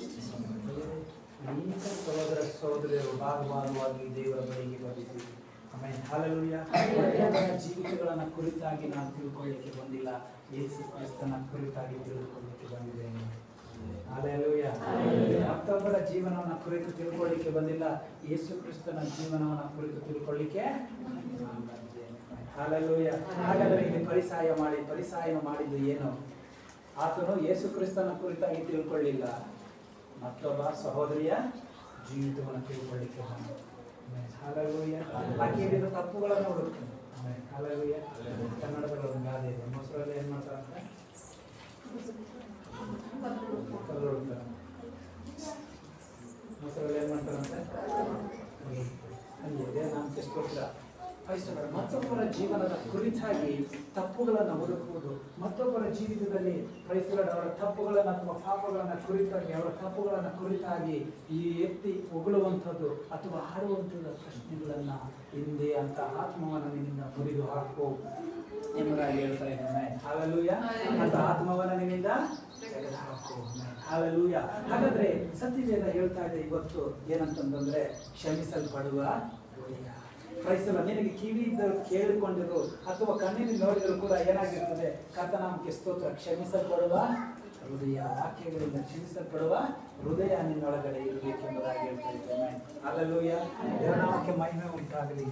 ಅನೇಕ ಸಹೋದರ ಸಹೋದರಿಯರು ಭಾಗಭಾಗವಾಗಿ ದೇವರ ಬಳಿಗೆ ಬಂದಿದ್ದೀವಿ ಆಮೇಲೆ ಹಾಲೆಲೂಯ ಒಳ್ಳೆಯವರ ಜೀವಿತಗಳನ್ನ ಕುರಿತಾಗಿ ನಾನು ತಿಳ್ಕೊಳ್ಳಿಕ್ಕೆ ಬಂದಿಲ್ಲ ಯೇಸು ಕ್ರಿಸ್ತನ ಕುರಿತಾಗಿ ತಿಳಿದುಕೊಳ್ಳಿಕ್ಕೆ ಬಂದಿದ್ದೇನೆ ಹಾಲೆಲೂಯ ಮತ್ತೊಬ್ಬರ ಜೀವನವನ್ನ ಕುರಿತು ತಿಳ್ಕೊಳ್ಳಿಕ್ಕೆ ಬಂದಿಲ್ಲ ಯೇಸು ಕ್ರಿಸ್ತನ ಜೀವನವನ್ನ ಕುರಿತು ತಿಳ್ಕೊಳ್ಳಿಕ್ಕೆ ನಾನು ಬಂದಿದ್ದೇನೆ. ಹಾಲೆಲೂಯ ಹಾಗಾದರೆ ಇಲ್ಲಿ ಪರಿಸಾಯ ಮಾಡಿ ಪರಿಸಾಯನ ಮಾಡಿದ್ದು ಏನು ಆತನು ಯೇಸು ಕ್ರಿಸ್ತನ ಕುರಿತಾಗಿ ತಿಳ್ಕೊಳ್ಳಿಲ್ಲ ಮತ್ತೊಬ್ಬ ಸಹೋದರಿಯ ಜೀವಿತವನ್ನು ತಿಳ್ಕೊಳ್ಳಿಕ್ಕೆ ಬಂದ ಹಾಲೆಲೂಯ ಆಕೆಯಲ್ಲಿರೋ ತಪ್ಪುಗಳನ್ನು ಹುಡುಕ್ತಾನೆ ಆಮೇಲೆ ಹಾಲೆಲೂಯ ಕನ್ನಡದಲ್ಲಿ ಒಂದು ಗಾದೆ ಇದೆ ಮೊಸರಲ್ಲಿ ಏನ್ ಮಾಡ್ತಾರಂತೆ ಕಲ್ಲು ಹುಡುಕ್ತಾರೆ ಮೊಸರಲ್ಲಿ ಏನ್ ಮಾಡ್ತಾರಂತೆ ಹಂಗೆ ನಾಮಕ್ಕೆ ಸ್ತೋತ್ರ ಕ್ರೈಸ್ತವರ ಮತ್ತೊಬ್ಬರ ಜೀವನದ ಕುರಿತಾಗಿ ತಪ್ಪುಗಳನ್ನು ಹುಡುಕುವುದು ಮತ್ತೊಬ್ಬರ ಜೀವಿತದಲ್ಲಿ ಕ್ರೈಸ್ತವರ ಅವರ ತಪ್ಪುಗಳನ್ನು ಅಥವಾ ಪಾಪಗಳನ್ನು ಕುರಿತಾಗಿ ಅವರ ತಪ್ಪುಗಳನ್ನು ಕುರಿತಾಗಿ ಈ ಎತ್ತಿ ಹೊಗಳುವಂಥದ್ದು ಅಥವಾ ಆಡುವಂಥದ್ದು ಪ್ರಶ್ನೆಗಳನ್ನ ಹಿಂದೆ ಅಂತ ಆತ್ಮವನ್ನು ನಿನ್ನಿಂದ ಮುರಿದು ಹಾಕು ಎಂಬುದಾಗಿ ಹೇಳ್ತಾ ಇದ್ದಾನೆ ಹಾಲೆಲೂಯ ಅಂತ ಆತ್ಮವನ್ನ ನಿನ್ನಿಂದ ತೆಗೆದುಹಾಕು ಹಾಲೆಲೂಯ ಹಾಗಾದ್ರೆ ಸತ್ಯವೇದ ಹೇಳ್ತಾ ಇದೆ ಇವತ್ತು ಏನಂತಂದ್ರೆ ಕ್ಷಮಿಸಲ್ಪಡುವ ಹೃದಯ ಕ್ರೈಸ್ತವ ನಿನಗೆ ಕಿವಿ ಇದ್ದರೂ ಕೇಳಿಕೊಂಡಿರು ಅಥವಾ ಕಣ್ಣಿನ ನೋಡಿದರೂ ಕೂಡ ಏನಾಗಿರ್ತದೆ ಕರ್ತನಾಮಕ್ಕೆ ಸ್ತೋತ್ರ ಕ್ಷಮಿಸಲ್ಪಡುವ ಹೃದಯ ವಾಕ್ಯಗಳಿಂದ ಕ್ಷಮಿಸಲ್ಪಡುವ ಹೃದಯ ನಿನ್ನೊಳಗಡೆ ಇರಬೇಕೆಂಬುದಾಗಿ ಹೇಳ್ತಾ ಇದ್ದೇನೆ ಅಲ್ಲೂಯ ದೇವನಾಮಕ್ಕೆ ಮಹಿಮೆ ಉಂಟಾಗಲಿ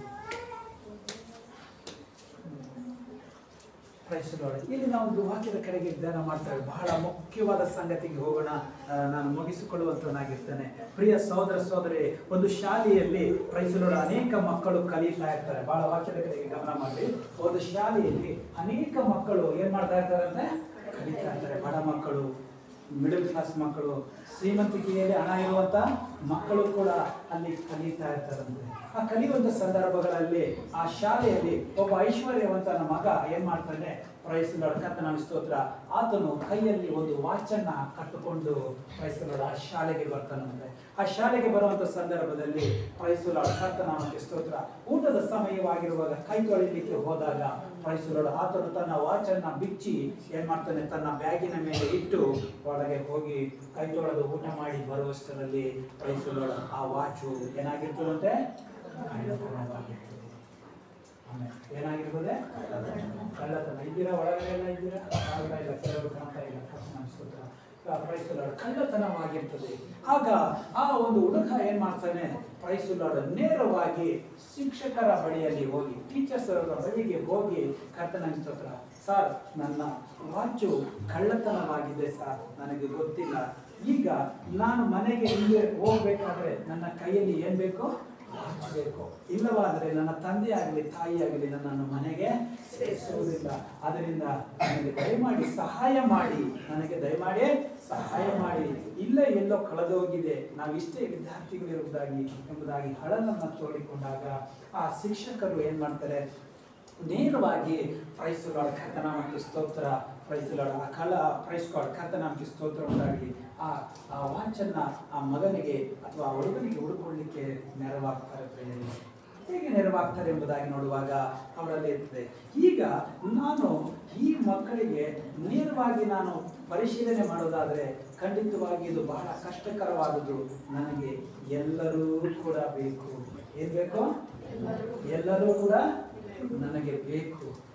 ಪ್ರೈಸಲೋಡ ಇಲ್ಲಿ ನಾವು ಒಂದು ವಾಕ್ಯದ ಕಡೆಗೆ ಧ್ಯಾನ ಮಾಡ್ತೇವೆ ಬಹಳ ಮುಖ್ಯವಾದ ಸಂಗತಿಗೆ ಹೋಗೋಣ ಆ, ನಾನು ಮುಗಿಸಿಕೊಳ್ಳುವಂತನಾಗಿರ್ತೇನೆ ಪ್ರಿಯ ಸಹೋದರ ಸಹೋದರಿ ಒಂದು ಶಾಲೆಯಲ್ಲಿ ಪ್ರೈಸಲೋಡ ಅನೇಕ ಮಕ್ಕಳು ಕಲಿತಾ ಇರ್ತಾರೆ ಬಹಳ ವಾಕ್ಯದ ಕಡೆಗೆ ಗಮನ ಮಾಡಿ ಒಂದು ಶಾಲೆಯಲ್ಲಿ ಅನೇಕ ಮಕ್ಕಳು ಏನ್ ಮಾಡ್ತಾ ಇರ್ತಾರೆ ಅಂದ್ರೆ ಕಲಿತಾ ಇರ್ತಾರೆ ಬಡ ಮಕ್ಕಳು ಮಿಡಲ್ ಕ್ಲಾಸ್ ಮಕ್ಕಳು ಶ್ರೀಮಂತಿಕೆಯಲ್ಲಿ ಹಣ ಇರುವಂತ ಮಕ್ಕಳು ಕೂಡ ಅಲ್ಲಿ ಕಲಿತಾ ಇರ್ತಾರಂತೆ ಆ ಕಲಿಯುವಂತ ಸಂದರ್ಭಗಳಲ್ಲಿ ಆ ಶಾಲೆಯಲ್ಲಿ ಒಬ್ಬ ಐಶ್ವರ್ಯವಂತನ ಮಗ ಏನ್ ಮಾಡ್ತಾನೆ ಪ್ರಯತ್ನ ಕರ್ತನ ಸ್ತೋತ್ರ ಆತನು ಕೈಯಲ್ಲಿ ಒಂದು ವಾಚನ್ನ ಕಟ್ಟಿಕೊಂಡು ಪ್ರಯತ್ನ ಆ ಶಾಲೆಗೆ ಬರ್ತಾನಂತೆ ಆ ಶಾಲೆಗೆ ಬರುವಂತ ಸಂದರ್ಭದಲ್ಲಿ ಪ್ರಯತ್ನ ಕರ್ತನಾಮಕ್ಕೆ ಸ್ತೋತ್ರ ಊಟದ ಸಮಯವಾಗಿರುವಾಗ ಕೈ ತೊಳಿಲಿಕ್ಕೆ ಹೋದಾಗ ಪ್ರಯತ್ನ ಆತನು ತನ್ನ ವಾಚನ್ನ ಬಿಚ್ಚಿ ಏನ್ ಮಾಡ್ತಾನೆ ತನ್ನ ಬ್ಯಾಗಿನ ಮೇಲೆ ಇಟ್ಟು ಒಳಗೆ ಹೋಗಿ ಕೈ ತೊಳೆದು ಊಟ ಮಾಡಿ ಬರುವಷ್ಟರಲ್ಲಿ ಪ್ರಯತ್ನ ಆ ವಾಚು ಏನಾಗಿರ್ತದಂತೆ ಕಳ್ಳತನವಾಗಿರ್ತದೆ ಆಮೇಲೆ ಏನಾಗಿರ್ತದೆ ಕಳ್ಳತನ ಇದ್ದೀರಾ ಒಳಗಡೆ ಎಲ್ಲ ಇದ್ದೀರಾ ಕಾಣ್ತಾ ಇಲ್ಲ ಕೆಲವರು ಕಾಣ್ತಾ ಇಲ್ಲ ಕರ್ತನ ಸ್ತೋತ್ರ. ಆ ಪ್ರೈಸುಲಾಡ್ ಕಳ್ಳತನವಾಗಿರ್ತದೆ ಆಗ ಆ ಒಂದು ಹುಡುಗ ಏನ್ ಮಾಡ್ತಾನೆ ಪ್ರೈಸುಲಾಡ್ ನೇರವಾಗಿ ಶಿಕ್ಷಕರ ಬಳಿಯಲ್ಲಿ ಹೋಗಿ ಟೀಚರ್ಸ್ ಬಳಿಗೆ ಹೋಗಿ ಕರ್ತನ ಸ್ತೋತ್ರ ಸರ್ ನನ್ನ ವಾಚು ಕಳ್ಳತನವಾಗಿದೆ ಸರ್ ನನಗೆ ಗೊತ್ತಿಲ್ಲ ಈಗ ನಾನು ಮನೆಗೆ ಹಿಂದೆ ಹೋಗ್ಬೇಕಾದ್ರೆ ನನ್ನ ಕೈಯಲ್ಲಿ ಏನ್ ಬೇಕು ವಾಚ್ ಬೇಕು ಇಲ್ಲವಾದರೆ ನನ್ನ ತಂದೆ ಆಗಲಿ ತಾಯಿ ಆಗಲಿ ನನ್ನನ್ನು ಮನೆಗೆ ಸೇರಿಸುವುದಿಲ್ಲ ಅದರಿಂದ ನನಗೆ ದಯಮಾಡಿ ಸಹಾಯ ಮಾಡಿ ನನಗೆ ದಯಮಾಡಿ ಸಹಾಯ ಮಾಡಿ ಇಲ್ಲ ಎಲ್ಲೋ ಕಳೆದೋಗಿದೆ ನಾವು ಇಷ್ಟೇ ವಿದ್ಯಾರ್ಥಿಗಳಿರುವುದಾಗಿ ಎಂಬುದಾಗಿ ಹಳನನ್ನು ತೋಡಿಕೊಂಡಾಗ ಆ ಶಿಕ್ಷಕರು ಏನ್ ಮಾಡ್ತಾರೆ ನೇರವಾಗಿ ಪ್ರೈಸುಲಾಡ್ ಕರ್ತನಾಮಕ್ಕೆ ಸ್ತೋತ್ರ ಪ್ರೈಸುಲಾಡ್ ಆ ಕಳ ಪ್ರೈಸ್ಕಾಡ್ ಕರ್ತನಾಮಕ್ಕೆ ಸ್ತೋತ್ರ ಉಂಟಾಗಲಿ ಆ ಆ ವಾಚನ್ನ ಆ ಮಗನಿಗೆ ಅಥವಾ ಆ ಹುಡುಗನಿಗೆ ಹುಡುಕೊಳ್ಳಿಕ್ಕೆ ನೆರವಾಗ್ತಾರೆ ಪ್ರಿಯರೇ. ಹೇಗೆ ನೆರವಾಗ್ತಾರೆ ಎಂಬುದಾಗಿ ನೋಡುವಾಗ ಅವರಲ್ಲಿ ಇರ್ತದೆ ಈಗ ನಾನು ಈ ಮಕ್ಕಳಿಗೆ ನೇರವಾಗಿ ನಾನು ಪರಿಶೀಲನೆ ಮಾಡೋದಾದ್ರೆ ಖಂಡಿತವಾಗಿ ಇದು ಬಹಳ ಕಷ್ಟಕರವಾದುದು ನನಗೆ ಎಲ್ಲರೂ ಕೂಡ ಬೇಕು ಏನ್ ಬೇಕು ಎಲ್ಲರೂ ಕೂಡ ನನಗೆ ಬೇಕು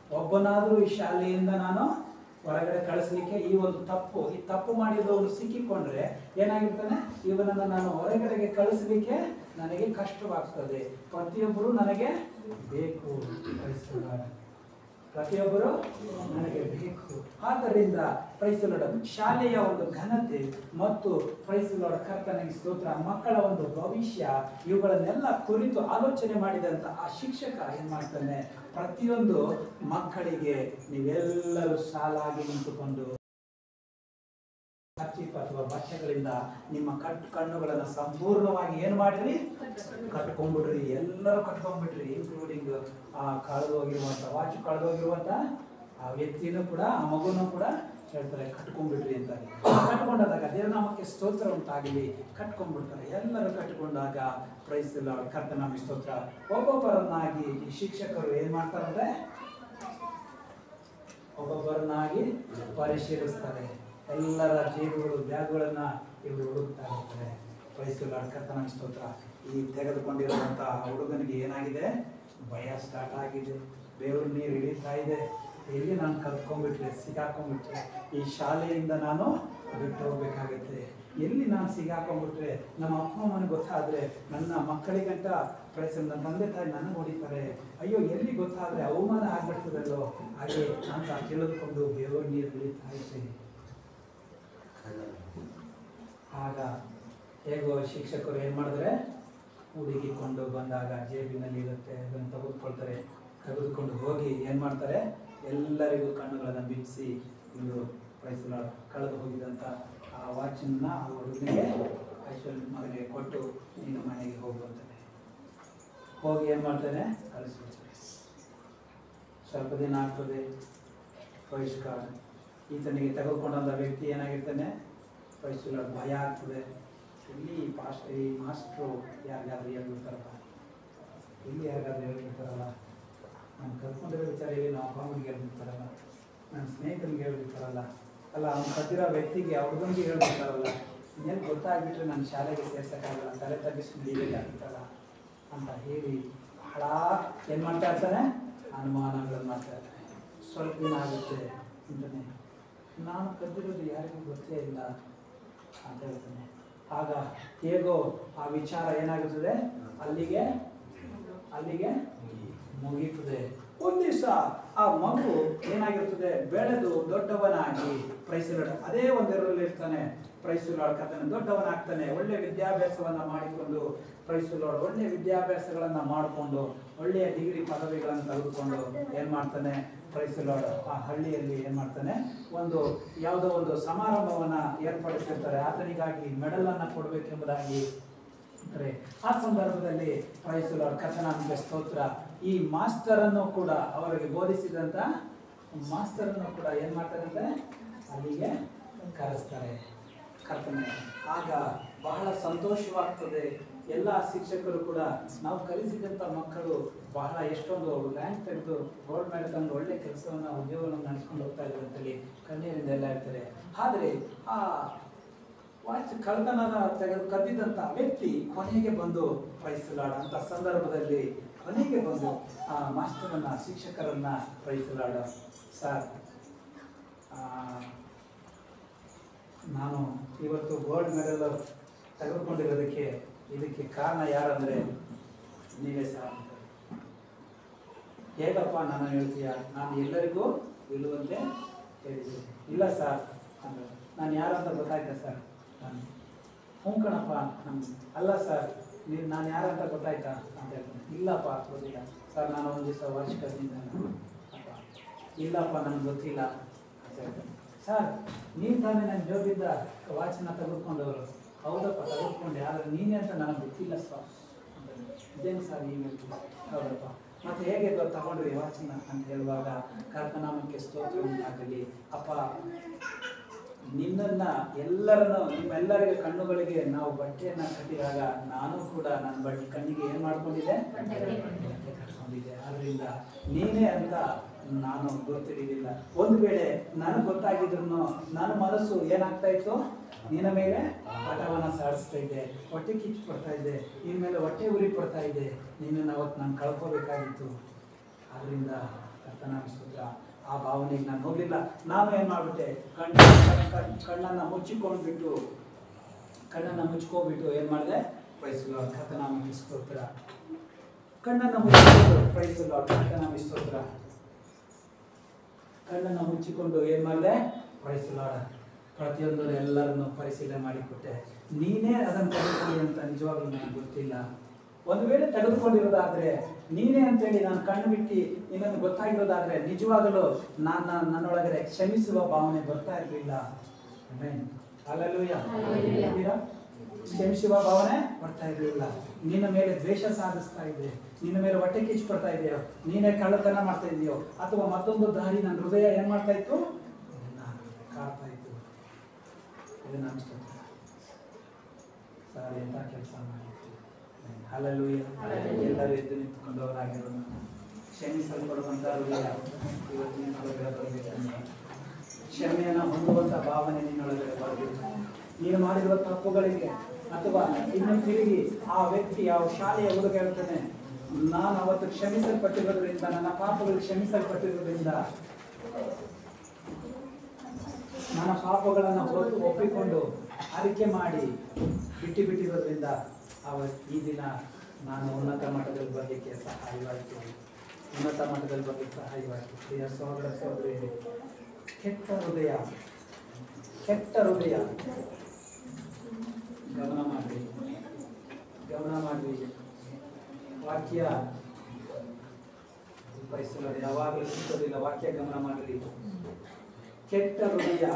ಒಬ್ಬನಾದರೂ ಈ ಶಾಲೆಯಿಂದ ನಾನು ಹೊರಗಡೆ ಕಳಿಸ್ಲಿಕ್ಕೆ ಈ ಒಂದು ತಪ್ಪು ಈ ತಪ್ಪು ಮಾಡಿದವನು ಸಿಕ್ಕಿಕೊಂಡ್ರೆ ಏನಾಗಿರ್ತಾನೆ ಇವನನ್ನ ನಾನು ಹೊರಗಡೆಗೆ ಕಳಿಸ್ಲಿಕ್ಕೆ ನನಗೆ ಕಷ್ಟವಾಗ್ತದೆ ಪ್ರತಿಯೊಬ್ಬರು ನನಗೆ ಬೇಕು ಕ್ರೈಸ್ತರಾದ. ಪ್ರತಿಯೊಬ್ಬರು ನನಗೆ ಬೇಕು ಆದ್ದರಿಂದ ಪ್ರೈಸಲೋಡ ಶಾಲೆಯ ಒಂದು ಘನತೆ ಮತ್ತು ಪ್ರೈಸಲೋಡ ಕರ್ತನಿಗೆ ಸ್ತೋತ್ರ ಮಕ್ಕಳ ಒಂದು ಭವಿಷ್ಯ ಇವುಗಳನ್ನೆಲ್ಲ ಕುರಿತು ಆಲೋಚನೆ ಮಾಡಿದಂತ ಆ ಶಿಕ್ಷಕ ಏನ್ ಮಾಡ್ತಾನೆ ಪ್ರತಿಯೊಂದು ಮಕ್ಕಳಿಗೆ ನೀವೆಲ್ಲರೂ ಸಾಲಾಗಿ ನಿಂತುಕೊಂಡು ಕರ್ಚೀಫ್ ಅಥವಾ ಬಟ್ಟೆಗಳಿಂದ ನಿಮ್ಮ ಕಟ್ ಕಣ್ಣುಗಳನ್ನ ಸಂಪೂರ್ಣವಾಗಿ ಏನ್ ಮಾಡಿರಿ ಕಟ್ಕೊಂಡ್ಬಿಡ್ರಿ ಎಲ್ಲರೂ ಕಟ್ಕೊಂಡ್ಬಿಟ್ರಿ ಇನ್ಕ್ಲೂಡಿಂಗ್ ಆ ಕಳೆದೋಗಿರುವಂತ ವಾಚ್ ಕಳೆದೋಗಿರುವಂತ ಆ ವ್ಯಕ್ತಿನೂ ಕೂಡ ಆ ಮಗುನೂ ಕೂಡ ಹೇಳ್ತಾರೆ ಕಟ್ಕೊಂಡ್ಬಿಡ್ರಿ ಅಂತ ಕಟ್ಕೊಂಡಾಗ ದೇವನಾಮಕ್ಕೆ ಸ್ತೋತ್ರ ಉಂಟಾಗಲಿ ಕಟ್ಕೊಂಡ್ಬಿಡ್ತಾರೆ ಎಲ್ಲರೂ ಕಟ್ಕೊಂಡಾಗ ಪ್ರೈಸ್ ಕರ್ತನಾಮ ಸ್ತೋತ್ರ ಒಬ್ಬೊಬ್ಬರನ್ನಾಗಿ ಈ ಶಿಕ್ಷಕರು ಏನ್ ಮಾಡ್ತಾರಂದ್ರೆ ಒಬ್ಬೊಬ್ಬರನ್ನಾಗಿ ಪರಿಶೀಲಿಸ್ತಾರೆ ಎಲ್ಲರ ಜೇಬುಗಳು ಬ್ಯಾಗ್ಗಳನ್ನ ಇವರು ಹುಡುಕ್ತಾ ಇರ್ತಾರೆ ವಯಸ್ಸು ಕರ್ತನ ಸ್ತೋತ್ರ ಈ ತೆಗೆದುಕೊಂಡಿರುವಂತಹ ಹುಡುಗನಿಗೆ ಏನಾಗಿದೆ ಭಯ ಸ್ಟಾರ್ಟ್ ಆಗಿದೆ ಬೇವರು ನೀರು ಹಿಡಿತಾ ಇದೆ ಎಲ್ಲಿ ನಾನು ಕಲ್ತ್ಕೊಂಡ್ಬಿಟ್ರೆ ಸಿಗಾಕೊಂಡ್ಬಿಟ್ರೆ ಈ ಶಾಲೆಯಿಂದ ನಾನು ಬಿಟ್ಟು ಹೋಗ್ಬೇಕಾಗತ್ತೆ ಎಲ್ಲಿ ನಾನು ಸಿಗಾಕೊಂಡ್ಬಿಟ್ರೆ ನಮ್ಮ ಅಪ್ಪ ಅಮ್ಮನಿಗೆ ಗೊತ್ತಾದ್ರೆ ನನ್ನ ಮಕ್ಕಳಿಗಂಟ ಪ್ರಯತ್ನ ನನ್ನ ತಂದೆ ತಾಯಿ ನನಗೆ ಹೊಡಿತಾರೆ ಅಯ್ಯೋ ಎಲ್ಲಿ ಗೊತ್ತಾದ್ರೆ ಅವಮಾನ ಆಗ್ಬಿಡ್ತದಲ್ಲೋ ಹಾಗೆ ಅಂತ ತಿಳಿದುಕೊಂಡು ಬೇವರು ನೀರು ಹಿಡಿತಾ ಇದ್ದೀನಿ ಆಗ ಹೇಗೋ ಶಿಕ್ಷಕರು ಏನ್ ಮಾಡಿದ್ರೆ ಹುಡುಗಿಕೊಂಡು ಬಂದಾಗ ಜೇಬಿನಲ್ಲಿ ಇರುತ್ತೆ ಅದನ್ನು ತೆಗೆದುಕೊಳ್ತಾರೆ ತೆಗೆದುಕೊಂಡು ಹೋಗಿ ಏನ್ ಮಾಡ್ತಾರೆ ಎಲ್ಲರಿಗೂ ಕಣ್ಣುಗಳನ್ನ ಬಿಡಿಸಿ ಇವರು ಪ್ರೈಸಲ ಕಳೆದು ಹೋಗಿದಂತ ಆ ವಾಚನ್ನ ಆ ಹುಡುಗನಿಗೆ ಐಶ್ವರ್ಯ ಮಗನಿಗೆ ಕೊಟ್ಟು ನೀನು ಮನೆಗೆ ಹೋಗುವಂತಾನೆ ಹೋಗಿ ಏನ್ ಮಾಡ್ತಾನೆ ಕಳಿಸ್ಬಿಡ್ತಾನೆ ಸ್ವಲ್ಪ ದಿನ ಆಗ್ತದೆ ಬಹಿಷ್ಕಾರ ಈತನಿಗೆ ತೆಗೆದುಕೊಂಡಂತ ವ್ಯಕ್ತಿ ಏನಾಗಿರ್ತಾನೆ ವಯಸ್ಸುಗಳ ಭಯ ಆಗ್ತದೆ ಇಲ್ಲಿ ಪಾಸ್ಟ್ ಈ ಮಾಸ್ಟ್ರು ಯಾರಿಗಾದ್ರೂ ಹೇಳ್ಬಿಡ್ತಾರಲ್ಲ ಇಲ್ಲಿ ಯಾರಿಗಾದ್ರೂ ಹೇಳ್ಬಿಡ್ತಾರಲ್ಲ ನಾನು ಕರ್ಕೊಂಡಿರೋ ವಿಚಾರ ಇಲ್ಲಿ ನಾವು ಅಪ್ಪ ಅಮ್ಮನಿಗೆ ಹೇಳ್ಬಿಡ್ತಾರಲ್ಲ ನನ್ನ ಸ್ನೇಹಿತನಿಗೆ ಹೇಳ್ಬಿಡ್ತಾರಲ್ಲ ಅಲ್ಲ ಅವ್ನು ಕದ್ದಿರೋ ವ್ಯಕ್ತಿಗೆ ಅವ್ರಿಗೊಂದು ಹೇಳ್ಬಿಡ್ತಾರಲ್ಲ ಇನ್ನೇನು ಗೊತ್ತಾಗ್ಬಿಟ್ರೆ ನನ್ನ ಶಾಲೆಗೆ ಸೇರ್ಸಕ್ಕಾಗಲ್ಲ ತಲೆ ತಗ್ಗಿಸಿ ನಡೀಬೇಕಾಗುತ್ತಲ್ಲ ಅಂತ ಹೇಳಿ ಬಹಳ ಏನು ಮಾಡ್ತಾ ಇರ್ತಾನೆ ಅನುಮಾನಗಳನ್ನು ಮಾಡ್ತಾ ಇರ್ತಾನೆ ಸ್ವಲ್ಪ ದಿನ ಆಗುತ್ತೆ ಅಂತಾನೆ ನಾನು ಕದ್ದಿರೋದು ಯಾರಿಗೂ ಗೊತ್ತೇ ಇಲ್ಲ ಅಂತ ಹೇಳ್ತಾನೆ ಆಗ ಹೇಗೋ ಆ ವಿಚಾರ ಏನಾಗುತ್ತದೆ ಅಲ್ಲಿಗೆ ಅಲ್ಲಿಗೆ ಮುಗೀತದೆ ಒಂದ್ ದಿವಸ ಆ ಮಗು ಏನಾಗಿರ್ತದೆ ಬೆಳೆದು ದೊಡ್ಡವನಾಗಿ ಪ್ರೈಸುಲಾಡ ಅದೇ ಒಂದರಲ್ಲಿ ಇರ್ತಾನೆ ಪ್ರೈಸುಲಾಡ್ಕತಾನೆ ದೊಡ್ಡವನಾಗ್ತಾನೆ ಒಳ್ಳೆ ವಿದ್ಯಾಭ್ಯಾಸವನ್ನ ಮಾಡಿಕೊಂಡು ಪ್ರೈಸುಲಾಡ್ ಒಳ್ಳೆ ವಿದ್ಯಾಭ್ಯಾಸಗಳನ್ನ ಮಾಡಿಕೊಂಡು ಒಳ್ಳೆಯ ಡಿಗ್ರಿ ಪದವಿಗಳನ್ನು ತೆಗೆದುಕೊಂಡು ಏನ್ ಮಾಡ್ತಾನೆ ಪ್ರೈಸುಲಾಡ್ ಆ ಹಳ್ಳಿಯಲ್ಲಿ ಏನ್ ಮಾಡ್ತಾನೆ ಒಂದು ಯಾವುದೋ ಒಂದು ಸಮಾರಂಭವನ್ನ ಏರ್ಪಡಿಸಿರ್ತಾರೆ ಆತನಿಗಾಗಿ ಮೆಡಲ್ ಅನ್ನ ಕೊಡಬೇಕೆಂಬುದಾಗಿ ಅಂದ್ರೆ ಆ ಸಂದರ್ಭದಲ್ಲಿ ಪ್ರೈಸುಲ ಕಥನಾಂಬ ಸ್ತೋತ್ರ ಈ ಮಾಸ್ಟರ್ ಅನ್ನು ಕೂಡ ಅವರಿಗೆ ಬೋಧಿಸಿದಂತ ಮಾಸ್ಟರ್ ಅನ್ನು ಕೂಡ ಏನ್ ಮಾಡ್ತಾರಂತೆ ಅಲ್ಲಿಗೆ ಕರೆಸ್ತಾರೆ ಕರ್ತನೆ ಆಗ ಬಹಳ ಸಂತೋಷವಾಗ್ತದೆ ಎಲ್ಲ ಶಿಕ್ಷಕರು ಕೂಡ ನಾವು ಕಲಿಸಿದಂತ ಮಕ್ಕಳು ಬಹಳ ಎಷ್ಟೊಂದು ರ್ಯಾಂಕ್ ತೆಗೆದು ಗೋಲ್ಡ್ ಮೆಡಲ್ ತಂದು ಒಳ್ಳೆ ಕೆಲಸವನ್ನ ಉದ್ಯೋಗವನ್ನು ನಡೆಸ್ಕೊಂಡು ಹೋಗ್ತಾ ಇದ್ದಾರೆ ಅಂತೇಳಿ ಕಣ್ಣೀರಿಂದ ಎಲ್ಲ ಇರ್ತಾರೆ ಆದ್ರೆ ಆ ವಾಚ್ ಕಳ್ತನದ ತೆಗೆದು ಕದ್ದಿದ್ದಂತ ವ್ಯಕ್ತಿ ಕೊನೆಗೆ ಬಂದು ಪ್ರೈಸಲಾಡ ಅಂತ ಸಂದರ್ಭದಲ್ಲಿ ಕೊನೆಗೆ ಬಂದು ಆ ಮಾಸ್ಟರನ್ನ ಶಿಕ್ಷಕರನ್ನ ಪ್ರೈಸಲಾಡ ಸರ್ ಆ, ನಾನು ಇವತ್ತು ಗೋಲ್ಡ್ ಮೆಡಲ್ ತೆಗೆದುಕೊಂಡಿರೋದಕ್ಕೆ ಇದಕ್ಕೆ ಕಾರಣ ಯಾರಂದ್ರೆ ನೀವೇ ಸರ್ ಅಂತ. ಹೇಗಪ್ಪ ನಾನು ಹೇಳ್ತೀಯ ನಾನು ಎಲ್ಲರಿಗೂ ನಿಲ್ಲುವಂತೆ ಹೇಳಿದ್ದೆ ಇಲ್ಲ ಸರ್ ಅಂದ್ರೆ ನಾನು ಯಾರಂತ ಗೊತ್ತಾಯ್ತಾ ಸರ್ ನಾನು ಹ್ಞೂ ಕಣಪ್ಪ ನಮ್ಗೆ ಅಲ್ಲ ಸರ್ ನೀವು ನಾನು ಯಾರಂತ ಗೊತ್ತಾಯ್ತಾ ಅಂತ ಹೇಳ್ತೀನಿ ಇಲ್ಲಪ್ಪ ಗೊತ್ತಿಲ್ಲ ಸರ್ ನಾನು ಒಂದು ದಿವಸ ವಾಚ್ ಕದ್ದಿದ್ದೆ ಅಪ್ಪ ಇಲ್ಲಪ್ಪ ನನಗೆ ಗೊತ್ತಿಲ್ಲ ಅಂತ ಹೇಳ್ತಾನೆ ಸರ್ ನೀವು ತಾನೇ ನನ್ನ ಜೋಬಿಂದ ವಾಚನ್ನ ತೆಗೆದುಕೊಂಡವರು ಹೌದಪ್ಪ ತೆಗೆದುಕೊಂಡೆ ಆದರೆ ನೀನೇ ಅಂತ ನನಗೆ ಗೊತ್ತಿಲ್ಲ ಸರ್ ಅಂತ ಇದೇನು ಸರ್ ನೀವು ಹೇಳ್ತೀರಾ ಹೌದಪ್ಪ ಮತ್ತೆ ಹೇಗೆ ಗೊ- ತಗೊಂಡ್ರಿ ವಾಚನ್ನ ಅಂತ ಹೇಳುವಾಗ ಕರ್ತನಾಮಕ್ಕೆ ಸ್ತೋತ್ರ ಉಂಟಾಗಲಿ ಅಪ್ಪ ನಿನ್ನನ್ನ ಎಲ್ಲರನ್ನು ನಿಮ್ಮೆಲ್ಲರಿಗೆ ಕಣ್ಣುಗಳಿಗೆ ನಾವು ಬಟ್ಟೆಯನ್ನ ಕಟ್ಟಿದಾಗ ನಾನು ಕೂಡ ನನ್ನ ಬಟ್ಟೆ ಕಣ್ಣಿಗೆ ಏನ್ ಮಾಡ್ಕೊಂಡಿದ್ದೆ ಬಟ್ಟೆ ಕಟ್ಕೊಂಡಿದ್ದೆ ಆದ್ರಿಂದ ನೀನೇ ಅಂತ ನಾನು ಗೊತ್ತಿರಲಿಲ್ಲ ಒಂದು ವೇಳೆ ನನಗೆ ಗೊತ್ತಾಗಿದ್ರು ನನ್ನ ಮನಸ್ಸು ಏನಾಗ್ತಾ ಇತ್ತು ನಿನ್ನ ಮೇಲೆ ಪಟವನ್ನ ಸಾಡಿಸ್ತಾ ಇದ್ದೆ ಹೊಟ್ಟೆ ಕಿಚ್ಚು ಪಡ್ತಾ ಇದ್ದೆ ನಿನ್ನ ಮೇಲೆ ಹೊಟ್ಟೆ ಉರಿ ಪಡ್ತಾ ಇದ್ದೆ ನಿನ್ನನ್ನು ಅವತ್ತು ನಾನು ಕಳ್ಕೋಬೇಕಾಗಿತ್ತು ಆದ್ರಿಂದ ಕರ್ತನ ಸ್ತೋತ್ರ ಆ ಭಾವನೆಗೆ ನಾನು ಹೋಗ್ಲಿಲ್ಲ ನಾನು ಏನ್ ಮಾಡ್ಬಿಟ್ಟೆ ಕಣ್ಣು ಕಣ್- ಕಣ್ಣನ್ನ ಮುಚ್ಚಿಕೊಂಡ್ಬಿಟ್ಟು ಕಣ್ಣನ್ನ ಮುಚ್ಕೊಂಡ್ಬಿಟ್ಟು ಏನ್ ಮಾಡಿದೆ ಪ್ರೈಸಲ್ಲ ಕರ್ತನಾಮ ಸ್ತೋತ್ರ ಕಣ್ಣನ್ನ ಮುಚ್ಚಿಕೊಂಡು ಪ್ರೈಸಲ್ಲ ಕರ್ತನಾಮ ಸ್ತೋತ್ರ ಕಣ್ಣನ್ನ ಮುಚ್ಚಿಕೊಂಡು ಏನ್ ಮಾಡಿದೆ ಪ್ರೈಸಲ್ಲ ಪ್ರತಿಯೊಂದು ಎಲ್ಲರನ್ನು ಪರಿಶೀಲನೆ ಮಾಡಿಕೊಟ್ಟೆ ನೀನೇ ಅದನ್ನು ತೆಗೆದುಕೊಳ್ಳಿ ಅಂತ ನಿಜವಾಗ್ಲೂ ನನಗೆ ಗೊತ್ತಿಲ್ಲ ಒಂದು ವೇಳೆ ತೆಗೆದುಕೊಂಡಿರೋದಾದ್ರೆ ನೀನೇ ಅಂತೇಳಿ ನಾನು ಕಣ್ಣು ಬಿಟ್ಟು ನಿನ್ನನ್ನು ಗೊತ್ತಾಗಿರೋದಾದ್ರೆ ನಿಜವಾಗಲೂ ನಾನು ನನ್ನೊಳಗಡೆ ಕ್ಷಮಿಸುವ ಭಾವನೆ ಬರ್ತಾ ಇರಲಿಲ್ಲ ಅಲ್ಲೂಯ್ಯ Hallelujah. ಕ್ಷಮಿಸುವ ಭಾವನೆ ಬರ್ತಾ ಇರಲಿಲ್ಲ ನಿನ್ನ ಮೇಲೆ ದ್ವೇಷ ಸಾಧಿಸ್ತಾ ಇದ್ದೆ ನಿನ್ನ ಮೇಲೆ ಹೊಟ್ಟೆ ಕಿಚ್ಚು ಪಡ್ತಾ ಇದೆಯೋ ನೀನೇ ಕಳ್ಳತನ ಮಾಡ್ತಾ ಇದೆಯೋ ಅಥವಾ ಮತ್ತೊಂದು ದಾರಿ ನನ್ನ ಹೃದಯ ಏನ್ ಮಾಡ್ತಾ ಇತ್ತು ನಿನ್ನ ಕಾಡ್ತಾ ಇತ್ತು ಇದು ನನ್ನ ಸ್ತೋತ್ರ ಸರ್ ಎಂತ ಕೆಲಸ ಮಾಡಿತ್ತು ಅಲ್ಲಲ್ಲೂ ಎಲ್ಲರೂ ಎದ್ದು ನಿಂತ್ಕೊಂಡವರಾಗಿರೋಣ ಕ್ಷಮಿಸಲ್ಪಡುವಂತ ಹೃದಯ ಇವತ್ತು ನಿನ್ನೊಳಗಡೆ ಬರಬೇಕಂದ್ರೆ ಕ್ಷಮೆಯನ್ನು ಹೊಂದುವಂತ ಭಾವನೆ ನಿನ್ನೊಳಗಡೆ ಬರಬೇಕು ನೀನು ಮಾಡಿರುವ ತಪ್ಪುಗಳಿಗೆ ಅಥವಾ ಇನ್ನು ತಿರುಗಿ ಆ ವ್ಯಕ್ತಿ ಯಾವ ಶಾಲೆಯ ಹುಡುಗ ಹೇಳ್ತಾನೆ ನಾನು ಅವತ್ತು ಕ್ಷಮಿಸಲ್ಪಟ್ಟಿರೋದ್ರಿಂದ ನನ್ನ ಪಾಪಗಳು ಕ್ಷಮಿಸಲ್ಪಟ್ಟಿರೋದ್ರಿಂದ ನನ್ನ ಪಾಪಗಳನ್ನು ಹೊತ್ತು ಒಪ್ಪಿಕೊಂಡು ಅರಿಕೆ ಮಾಡಿ ಬಿಟ್ಟು ಬಿಟ್ಟಿರೋದ್ರಿಂದ ಅವ ಈ ದಿನ ನಾನು ಉನ್ನತ ಮಟ್ಟದಲ್ಲಿ ಬರಲಿಕ್ಕೆ ಸಹಾಯವಾಯಿತು ಉನ್ನತ ಮಟ್ಟದಲ್ಲಿ ಬರಲಿಕ್ಕೆ ಸಹಾಯವಾಯಿತು ಪ್ರಿಯ ಸಹೋದರ ಸಹೋದರಿ ಕೆಟ್ಟ ಹೃದಯ ಕೆಟ್ಟ ಹೃದಯ ಗಮನ ಮಾಡಿ ಗಮನ ಮಾಡಿ ವಾಕ್ಯ ಬಯಸಲು ಯಾವಾಗಲೂ ಸಿಕ್ಕೋದಿಲ್ಲ ವಾಕ್ಯ ಗಮನ ಮಾಡಿರಿ ಕೆಟ್ಟ ಹೃದಯ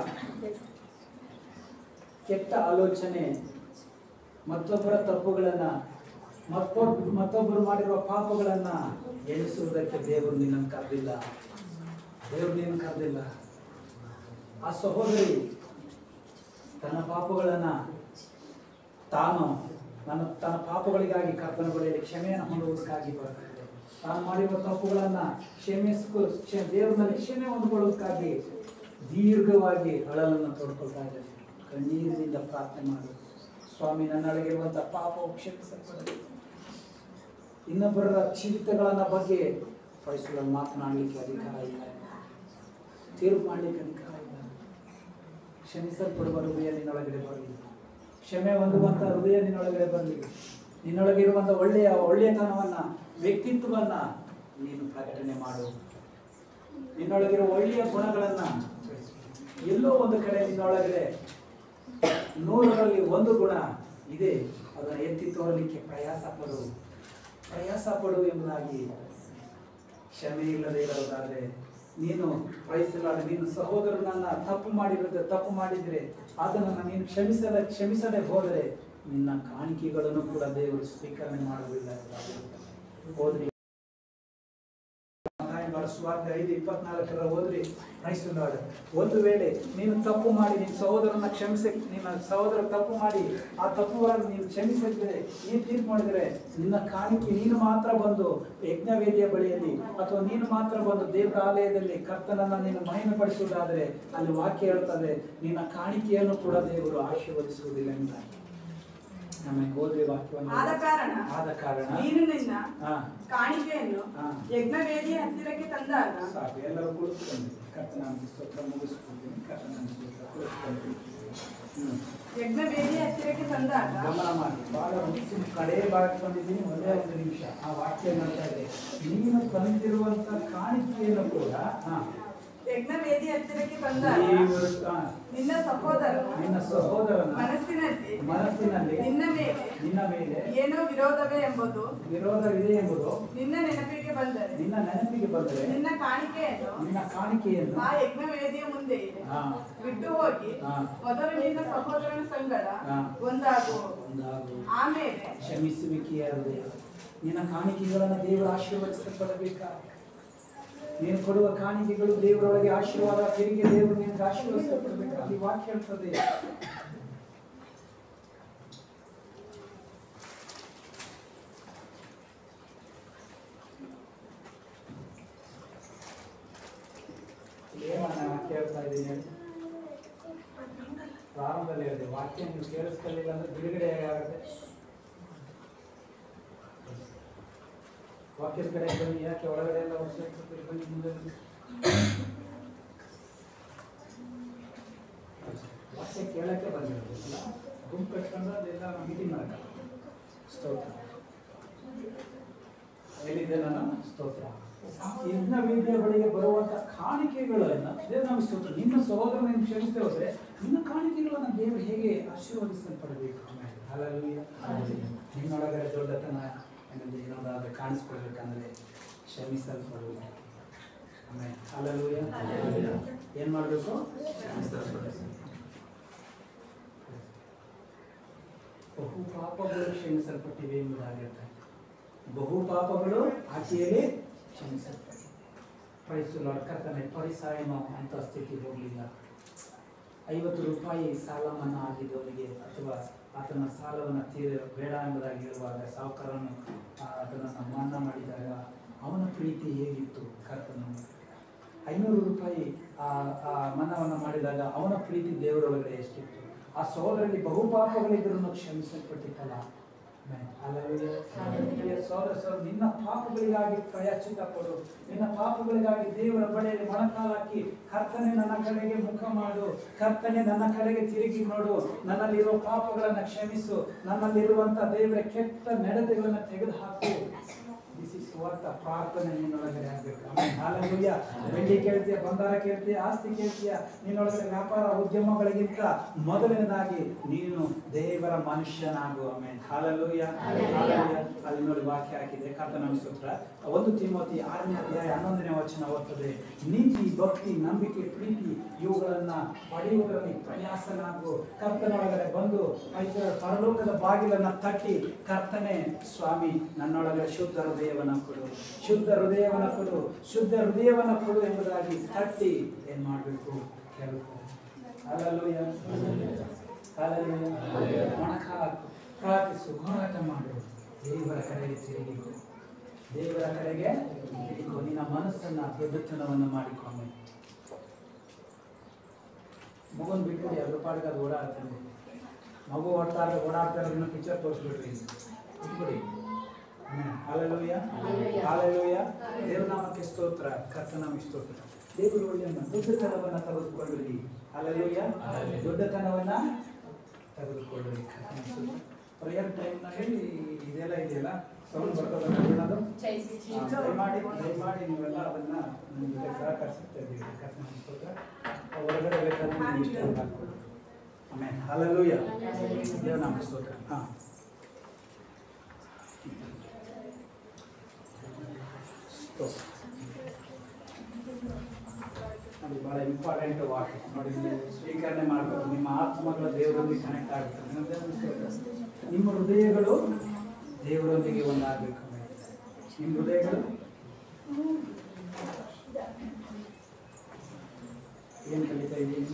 ಕೆಟ್ಟ ಆಲೋಚನೆ ಮತ್ತೊಬ್ಬರ ತಪ್ಪುಗಳನ್ನ ಮತ್ತೊಬ್ ಮತ್ತೊಬ್ಬರು ಮಾಡಿರುವ ಪಾಪಗಳನ್ನ ಎಣಿಸುವುದಕ್ಕೆ ದೇವರು ನಿನ್ನನ್ನು ಕರೆದಿಲ್ಲ ದೇವರು ನಿನ್ನನ್ನು ಕರೆದಿಲ್ಲ ಆ ಸಹೋದರಿ ತನ್ನ ಪಾಪಗಳನ್ನ ತಾನು ನನ್ನ ತನ್ನ ಪಾಪಗಳಿಗಾಗಿ ಕರ್ತನ ಬಳಿಯಲ್ಲಿ ಕ್ಷಮೆಯನ್ನು ಹೊಂದುವುದಕ್ಕಾಗಿ ಬರ್ತಿದ್ದೆ ತಾನು ಮಾಡಿರುವ ತಪ್ಪುಗಳನ್ನ ಕ್ಷಮಿಸ್ಕೊ ಕ್ಷ- ದೇವರಲ್ಲಿ ಕ್ಷಮೆ ಹೊಂದ್ಕೊಳ್ಳೋದಕ್ಕಾಗಿ ದೀರ್ಘವಾಗಿ ಅಳಲನ್ನು ತೋಡ್ಕೊಳ್ತಾ ಇದ್ದೇನೆ ಕಣ್ಣೀರಿನಿಂದ ಪ್ರಾರ್ಥನೆ ಮಾಡು ಸ್ವಾಮಿ ನನ್ನೊಳಗಿರುವಂಥ ಪಾಪವು ಕ್ಷಮಿಸಲ್ಪಡಲಿ ಇನ್ನೊಬ್ಬರ ಚಿಂತೆಗಳನ್ನ ಬಗ್ಗೆ ಫೈಸಲ ಮಾತನಾಡಲಿಕ್ಕೆ ಅಧಿಕಾರ ಇಲ್ಲ ತೀರ್ಪು ಮಾಡಲಿಕ್ಕೆ ಅಧಿಕಾರ ಇಲ್ಲ ಕ್ಷಮಿಸಲ್ಪಡುವ ಹೃದಯ ನಿನ್ನೊಳಗಡೆ ಬರಲಿ ಕ್ಷಮೆ ಹೊಂದುವಂತ ಹೃದಯ ನಿನ್ನೊಳಗಡೆ ಬರಲಿ ನಿನ್ನೊಳಗಿರುವಂತ ಒಳ್ಳೆಯ ಒಳ್ಳೆಯತನವನ್ನ ವ್ಯಕ್ತಿತ್ವವನ್ನ ನೀನು ಪ್ರಕಟಣೆ ಮಾಡು ನಿನ್ನೊಳಗಿರುವ ಒಳ್ಳೆಯ ಗುಣಗಳನ್ನ ಎಲ್ಲೋ ಒಂದು ಕಡೆ ನಿನ್ನೊಳಗಡೆ ನೂರರಲ್ಲಿ ಒಂದು ಗುಣ ಇದೆ ಅದನ್ನು ಎತ್ತಿ ತೋರಲಿಕ್ಕೆ ಪ್ರಯಾಸ ಪಡು ಪ್ರಯಾಸ ಪಡು ಎಂಬುದಾಗಿ ಕ್ಷಮೆ ಇಲ್ಲದೆ ಇರೋದಾದ್ರೆ ನೀನು ವಯಸ್ಸಲಾದ ನೀನು ಸಹೋದರನನ್ನ ತಪ್ಪು ಮಾಡಿರೋದು ತಪ್ಪು ಮಾಡಿದ್ರೆ ಅದನ್ನ ನೀನು ಕ್ಷಮಿಸದ ಕ್ಷಮಿಸದೆ ಹೋದರೆ ನಿನ್ನ ಕಾಣಿಕೆಗಳನ್ನು ಕೂಡ ದೇವರು ಸ್ವೀಕರಣೆ ಮಾಡುವುದಿಲ್ಲ ಹೋದ್ರಿ ಸುವಾರ್ತೆ ಐದು ಇಪ್ಪತ್ನಾಲ್ಕರ ಹೋದ್ರಿ ಕ್ರೈಸ್ತನಾಡು ಒಂದು ವೇಳೆ ನೀನು ತಪ್ಪು ಮಾಡಿ ನಿನ್ನ ಸಹೋದರನ ಕ್ಷಮಿಸಿ ನಿನ್ನ ಸಹೋದರ ತಪ್ಪು ಮಾಡಿ ಆ ತಪ್ಪುಗಳನ್ನು ನೀನು ಕ್ಷಮಿಸಿದ್ರೆ ನೀನು ತೀರ್ಪು ಮಾಡಿದ್ರೆ ನಿನ್ನ ಕಾಣಿಕೆ ನೀನು ಮಾತ್ರ ಬಂದು ಯಜ್ಞವೇದಿಯ ಬಳಿಯಲ್ಲಿ ಅಥವಾ ನೀನು ಮಾತ್ರ ಬಂದು ದೇವರ ಆಲಯದಲ್ಲಿ ಕರ್ತನನ್ನ ನೀನು ಮಹಿಮೆ ಪಡಿಸುವುದಾದರೆ ಅಲ್ಲಿ ವಾಕ್ಯ ಹೇಳ್ತದೆ ನಿನ್ನ ಕಾಣಿಕೆಯನ್ನು ಕೂಡ ದೇವರು ಆಶೀರ್ವದಿಸುವುದಿಲ್ಲ ಅಂತ ನಮಗೆ ಓದಿ ವಾಕ್ಯವನ್ನು ಆದ ಕಾರಣ ಆದ ಕಾರಣ ನೀನು ನಿನ್ನ ಹಾ ಕಾಣಿಕೆಯನ್ನು ಹಾ. ಯಜ್ಞವೇದಿಯ ಹತ್ತಿರಕ್ಕೆ ತಂದಾಗ ಸಾಕು ಎಲ್ಲರೂ ಕುಳಿತುಕೊಂಡು ಕರ್ತನ ಸ್ತೋತ್ರ ಮುಗಿಸ್ಕೊಳ್ತೀನಿ ಕರ್ತನ ಸ್ತೋತ್ರ ಕುಳಿತುಕೊಂಡು ಹ್ಮ್ ಯಜ್ಞವೇದಿಯ ಹತ್ತಿರಕ್ಕೆ ತಂದಾಗ ಗಮನ ಮಾಡಿ ಬಹಳ ಮುಗಿಸಿ ಕಡೆ ಭಾಗಕ್ಕೆ ಬಂದಿದ್ದೀನಿ ಒಂದೇ ಒಂದು ನಿಮಿಷ ಆ ವಾಕ್ಯ ನೋಡ್ತಾ ಇದೆ ನೀನು ತಂದಿರುವಂತ ಕಾಣಿಕೆಯನ್ನು ಕೂಡ ಹಾ, ಯಜ್ಞವೇದಿ ಹತ್ತಿರಕ್ಕೆ ಬಂದಾಗ ದೇವರು ಹಾ, ನಿನ್ನ ಸಹೋದರನ ನಿನ್ನ ಸಹೋದರನ ಮನಸ್ಸಿನಲ್ಲಿ ಮನಸ್ಸಿನಲ್ಲಿ ನಿನ್ನ ಮೇಲೆ ನಿನ್ನ ಮೇಲೆ ಏನೋ ವಿರೋಧವೇ ಎಂಬುದು ವಿರೋಧವಿದೆ ಎಂಬುದು ನಿನ್ನ ನೆನಪಿಗೆ ಬಂದರೆ ನಿನ್ನ ನೆನಪಿಗೆ ಬಂದರೆ ನಿನ್ನ ಕಾಣಿಕೆಯನ್ನು ನಿನ್ನ ಕಾಣಿಕೆಯನ್ನು ಆ ಯಜ್ಞವೇದಿಯ ಮುಂದೆ ಹಾ, ಬಿಟ್ಟು ಹೋಗಿ ಹಾ. ಮೊದಲು ನಿನ್ನ ಸಹೋದರನ ಸಂಗಡ ಹಾ. ಒಂದಾಗು ಒಂದಾಗು ಆಮೇಲೆ ಕ್ಷಮಿಸುವಿಕೆಯ ಹೃದಯ ನಿನ್ನ ಕಾಣಿಕೆಗಳನ್ನು ದೇವರು ಆಶೀರ್ವದಿಸಲ್ಪಡಬೇಕಾ ನೀನು ಕೊಡುವ ಕಾಣಿಕೆಗಳು ದೇವರೊಳಗೆ ಆಶೀರ್ವಾದ ತಿರುಗಿ ದೇವರು ನಿನಗೆ ಆಶೀರ್ವದಿಸಲ್ಪಡಬೇಕಾ ಈ ವಾಕ್ಯ ಹೇಳ್ತದೆ ಏನು ನಾನು ಕೇಳ್ತಾ ಇದ್ದೀನಿ ಹೇಳಿ? ಪ್ರಾರಂಭದಲ್ಲಿ ಹೇಳಿದೆ ವಾಕ್ಯ ನೀವು ಕೇಳಿಸ್ಕೊಳ್ಳಿಲ್ಲ ಅಂದ್ರೆ ಬಿಡುಗಡೆ ಆಗುತ್ತೆ ವಾಕ್ಯದ ಕಡೆ ಬನ್ನಿ ಯಾಕೆ ಒಳಗಡೆ ಎಲ್ಲ ವರ್ಷ ಬನ್ನಿ ಮುಂದೆ ಬನ್ನಿ. ವಾಕ್ಯ ಕೇಳಕ್ಕೆ ಬಂದಿರೋದಿಲ್ಲ ಗುಂಪು ಕಟ್ಕೊಂಡು ಅದೆಲ್ಲ ಮೀಟಿಂಗ್ ಮಾಡಕ್ಕೆ ಸ್ತೋತ್ರ ಹೇಳಿದ್ದೆ ನಾನು ಸ್ತೋತ್ರ ಯಜ್ಞ ವೇದಿಯ ಬಳಿಗೆ ಬರುವಂತ ಕಾಣಿಕೆಗಳನ್ನ ದೇವ್ರ ನಮ್ಮ ಸ್ತೋತ್ರ ನಿನ್ನ ಸಹೋದರ ನೀನು ಕ್ಷಮಿಸದೆ ಹೋದ್ರೆ ನಿನ್ನ ಕಾಣಿಕೆಗಳನ್ನ ದೇವರು ಹೇಗೆ ಆಶೀರ್ವದಿಸಲ್ಪಡಬೇಕು ಹಾಲೆಲೂಯ ನಿನ್ನೊಳಗಡೆ ದೊಡ್ಡತನ ಏನಾದ್ರು ಏನಾದ್ರು ಕಾಣಿಸ್ಕೊಳ್ಬೇಕಂದ್ರೆ ಕ್ಷಮಿಸಲ್ಪಡುವುದು ಆಮೇಲೆ ಹಾಲೆಲೂಯ ಏನ್ ಮಾಡ್ಬೇಕು ಕ್ಷಮಿಸಲ್ಪಡಬೇಕು ಬಹು ಪಾಪಗಳು ಕ್ಷಮಿಸಲ್ಪಟ್ಟಿವೆ ಎಂಬುದಾಗಿರ್ತಾರೆ ಬಹು ಪಾಪಗಳು ಆಚೆಯಲ್ಲಿ ಕ್ಷಮಿಸಲ್ಪಟ್ಟಿವೆ ಪ್ರೈಸು ಕರ್ತನೆ ಪರಿಸಾಯನ ಅಂತ ಸ್ಥಿತಿಗೆ ಹೋಗಲಿಲ್ಲ ಐವತ್ತು ರೂಪಾಯಿ ಸಾಲ ಮನ್ನಾ ಆಗಿದ್ದವನಿಗೆ ಅಥವಾ ಆತನ ಸಾಲವನ್ನು ತೀರ ಬೇಡ ಎಂಬುದಾಗಿ ಹೇಳುವಾಗ ಸಾಹುಕಾರನು ಆ, ಅದನ್ನು ಮನ್ನಾ ಮಾಡಿದಾಗ ಅವನ ಪ್ರೀತಿ ಹೇಗಿತ್ತು ಕರ್ತನು ಐನೂರು ರೂಪಾಯಿ ಆ ಆ ಮನ್ನವನ್ನು ಮಾಡಿದಾಗ ಅವನ ಪ್ರೀತಿ ದೇವರೊಳಗಡೆ ಎಷ್ಟಿತ್ತು ಆ ಸಹೋದರಲ್ಲಿ ಬಹು ಪಾಪಗಳಿದ್ರೂ ಕ್ಷಮಿಸಲ್ಪಟ್ಟಿತ್ತಲ್ಲ Amen. Hallelujah. ಪ್ರಿಯ ಸಹೋದರ ಸಹೋದರ ನಿನ್ನ ಪಾಪಗಳಿಗಾಗಿ ಪ್ರಯಾಚಿತ ಕೊಡು ನಿನ್ನ ಪಾಪಗಳಿಗಾಗಿ ದೇವರ ಬಳಿಯಲ್ಲಿ ಮೊಣಕಾಲು ಹಾಕಿ ಕರ್ತನೆ ನನ್ನ ಕಡೆಗೆ ಮುಖ ಮಾಡು ಕರ್ತನೆ ನನ್ನ ಕಡೆಗೆ ತಿರುಗಿ ನೋಡು ನನ್ನಲ್ಲಿರುವ ಪಾಪಗಳನ್ನ ಕ್ಷಮಿಸು ನನ್ನಲ್ಲಿರುವಂತ ದೇವರ ಕೆಟ್ಟ ನಡತೆಗಳನ್ನ ತೆಗೆದುಹಾಕು ದಿಸ್ ಇಸ್ ವಾಟ್ ಪ್ರಾರ್ಥನೆ ನಿನ್ನೊಳಗಡೆ ಆಗ್ಬೇಕು ಆಮೇಲೆ ಹಾಲೆಲೂಯ ಬೆಳ್ಳಿ ಕೇಳ್ತೀಯ ಬಂಗಾರ ಕೇಳ್ತೀಯ ಆಸ್ತಿ ಕೇಳ್ತೀಯ ನಿನ್ನೊಳಗಡೆ ವ್ಯಾಪಾರ ಉದ್ಯಮಗಳಿಗಿಂತ ಮೊದಲನೇದಾಗಿ ನೀನು ದೇವರ ಮನುಷ್ಯನಾಗು ಆಮೇಲೆ ಹಾಲೆಲೂಯ ಹಾಲೆಲೂಯ ಅಲ್ಲಿ ನೋಡಿ ವಾಕ್ಯ ಹಾಕಿದೆ ಕರ್ತನ ಸ್ತೋತ್ರ ಒಂದು ತಿಮೋತಿ ಆರನೇ ಅಧ್ಯಾಯ ಹನ್ನೊಂದನೇ ವಚನ ಓದ್ತದೆ ನೀತಿ ಭಕ್ತಿ ನಂಬಿಕೆ ಪ್ರೀತಿ ಇವುಗಳನ್ನ ಪಡೆಯುವುದರಲ್ಲಿ ಪ್ರಯಾಸನಾಗು ಕರ್ತನೊಳಗಡೆ ಬಂದು ಐದರ ಪರಲೋಕದ ಬಾಗಿಲನ್ನ ತಟ್ಟಿ ಕರ್ತನೆ ಸ್ವಾಮಿ ನನ್ನೊಳಗಡೆ ಶುದ್ಧ ಹೃದಯವನ್ನ ಕೊಡು ಶುದ್ಧ ಹೃದಯವನ್ನ ಕೊಡು ಶುದ್ಧ ಹೃದಯವನ್ನ ಕೊಡು ಎಂಬುದಾಗಿ ತಟ್ಟಿ ಏನ್ ಮಾಡ್ಬೇಕು ಕೇಳಬೇಕು ಅಲ್ಲಲ್ಲೂಯ ಅಲ್ಲಲ್ಲೂಯ ಮೊಣಕಾಲು ಪ್ರಾರ್ಥಿಸು ಹೋರಾಟ ಮಾಡು ದೇವರ ಕಡೆಗೆ ತಿರುಗಿಕೊ ದೇವರ ಕಡೆಗೆ ತಿರುಗಿಕೊ ನಿನ್ನ ಮನಸ್ಸನ್ನ ದೊಡ್ಡತನವನ್ನು ಮಾಡಿಕೊಂಡು ಮಗುನ್ ಬಿಟ್ಬಿಡಿ ಅದ್ರ ಪಾಡಿಗೆ ಅದು ಓಡಾಡ್ತಾನೆ ಮಗು ಓಡ್ತಾರೆ ಓಡಾಡ್ತಾರೆ ಇನ್ನು ಪಿಕ್ಚರ್ ತೋರಿಸ್ಬಿಡ್ರಿ ಬಿಟ್ಬಿಡಿ ಹಾಲೆಲೂಯ ಹಾಲೆಲೂಯ ದೇವನಾಮಕ್ಕೆ ಸ್ತೋತ್ರ ಕರ್ತನಾಮಕ್ಕೆ ಸ್ತೋತ್ರ ದೇವರು ಒಳ್ಳೆಯನ್ನ ದೊಡ್ಡತನವನ್ನ ತೆಗೆದುಕೊಳ್ಳಿ ಹಾಲೆಲೂಯ ದೊಡ್ಡತನವನ್ನ ತೆಗೆದುಕೊಳ್ಳಿ ಪ್ರೇಯರ್ ಟೈಮ್ನಲ್ಲಿ ಇದೆಲ್ಲ ಇದೆಯಲ್ಲ ಸೌಂಡ್ ಬರ್ತದೆ ಏನಾದ್ರು ಆ, ದಯಮಾಡಿ ದಯಮಾಡಿ ನೀವೆಲ್ಲ ಅದನ್ನ ನಿಮ್ಮ ಜೊತೆ ಸಹಕರಿಸುತ್ತಾ ಇದ್ದೀವಿ ಕರ್ತನ ಸ್ತೋತ್ರ ಆ ಹೊರಗಡೆ ಬೇಕಾದ್ರೆ ನೀವು ಇಷ್ಟ ಹಾಕ್ಕೊಳ್ಳಿ ಆಮೇಲೆ ಹಾಲೆಲೂಯ ದೇವನಾಮ ಸ್ತೋತ್ರ ಹಾಂ ಸ್ತೋತ್ರ ನೋಡಿ ಬಹಳ ಇಂಪಾರ್ಟೆಂಟ್ ವಾಕ್ ನೋಡಿ ನೀವು ಸ್ವೀಕರಣೆ ಮಾಡಬೇಕು ನಿಮ್ಮ ಆತ್ಮಗಳ ದೇವರೊಂದಿಗೆ ಕನೆಕ್ಟ್ ಆಗುತ್ತೆ ನಿಮ್ಮ ದೇವರ ಸ್ತೋತ್ರ. ನಿಮ್ಮ ಹೃದಯಗಳು ದೇವರೊಂದಿಗೆ ಒಂದಾಗಬೇಕು ನಿಮ್ಮ ಹೃದಯಗಳು ಏನು ಕಲಿತಾ ಇದ್ದೀನಿ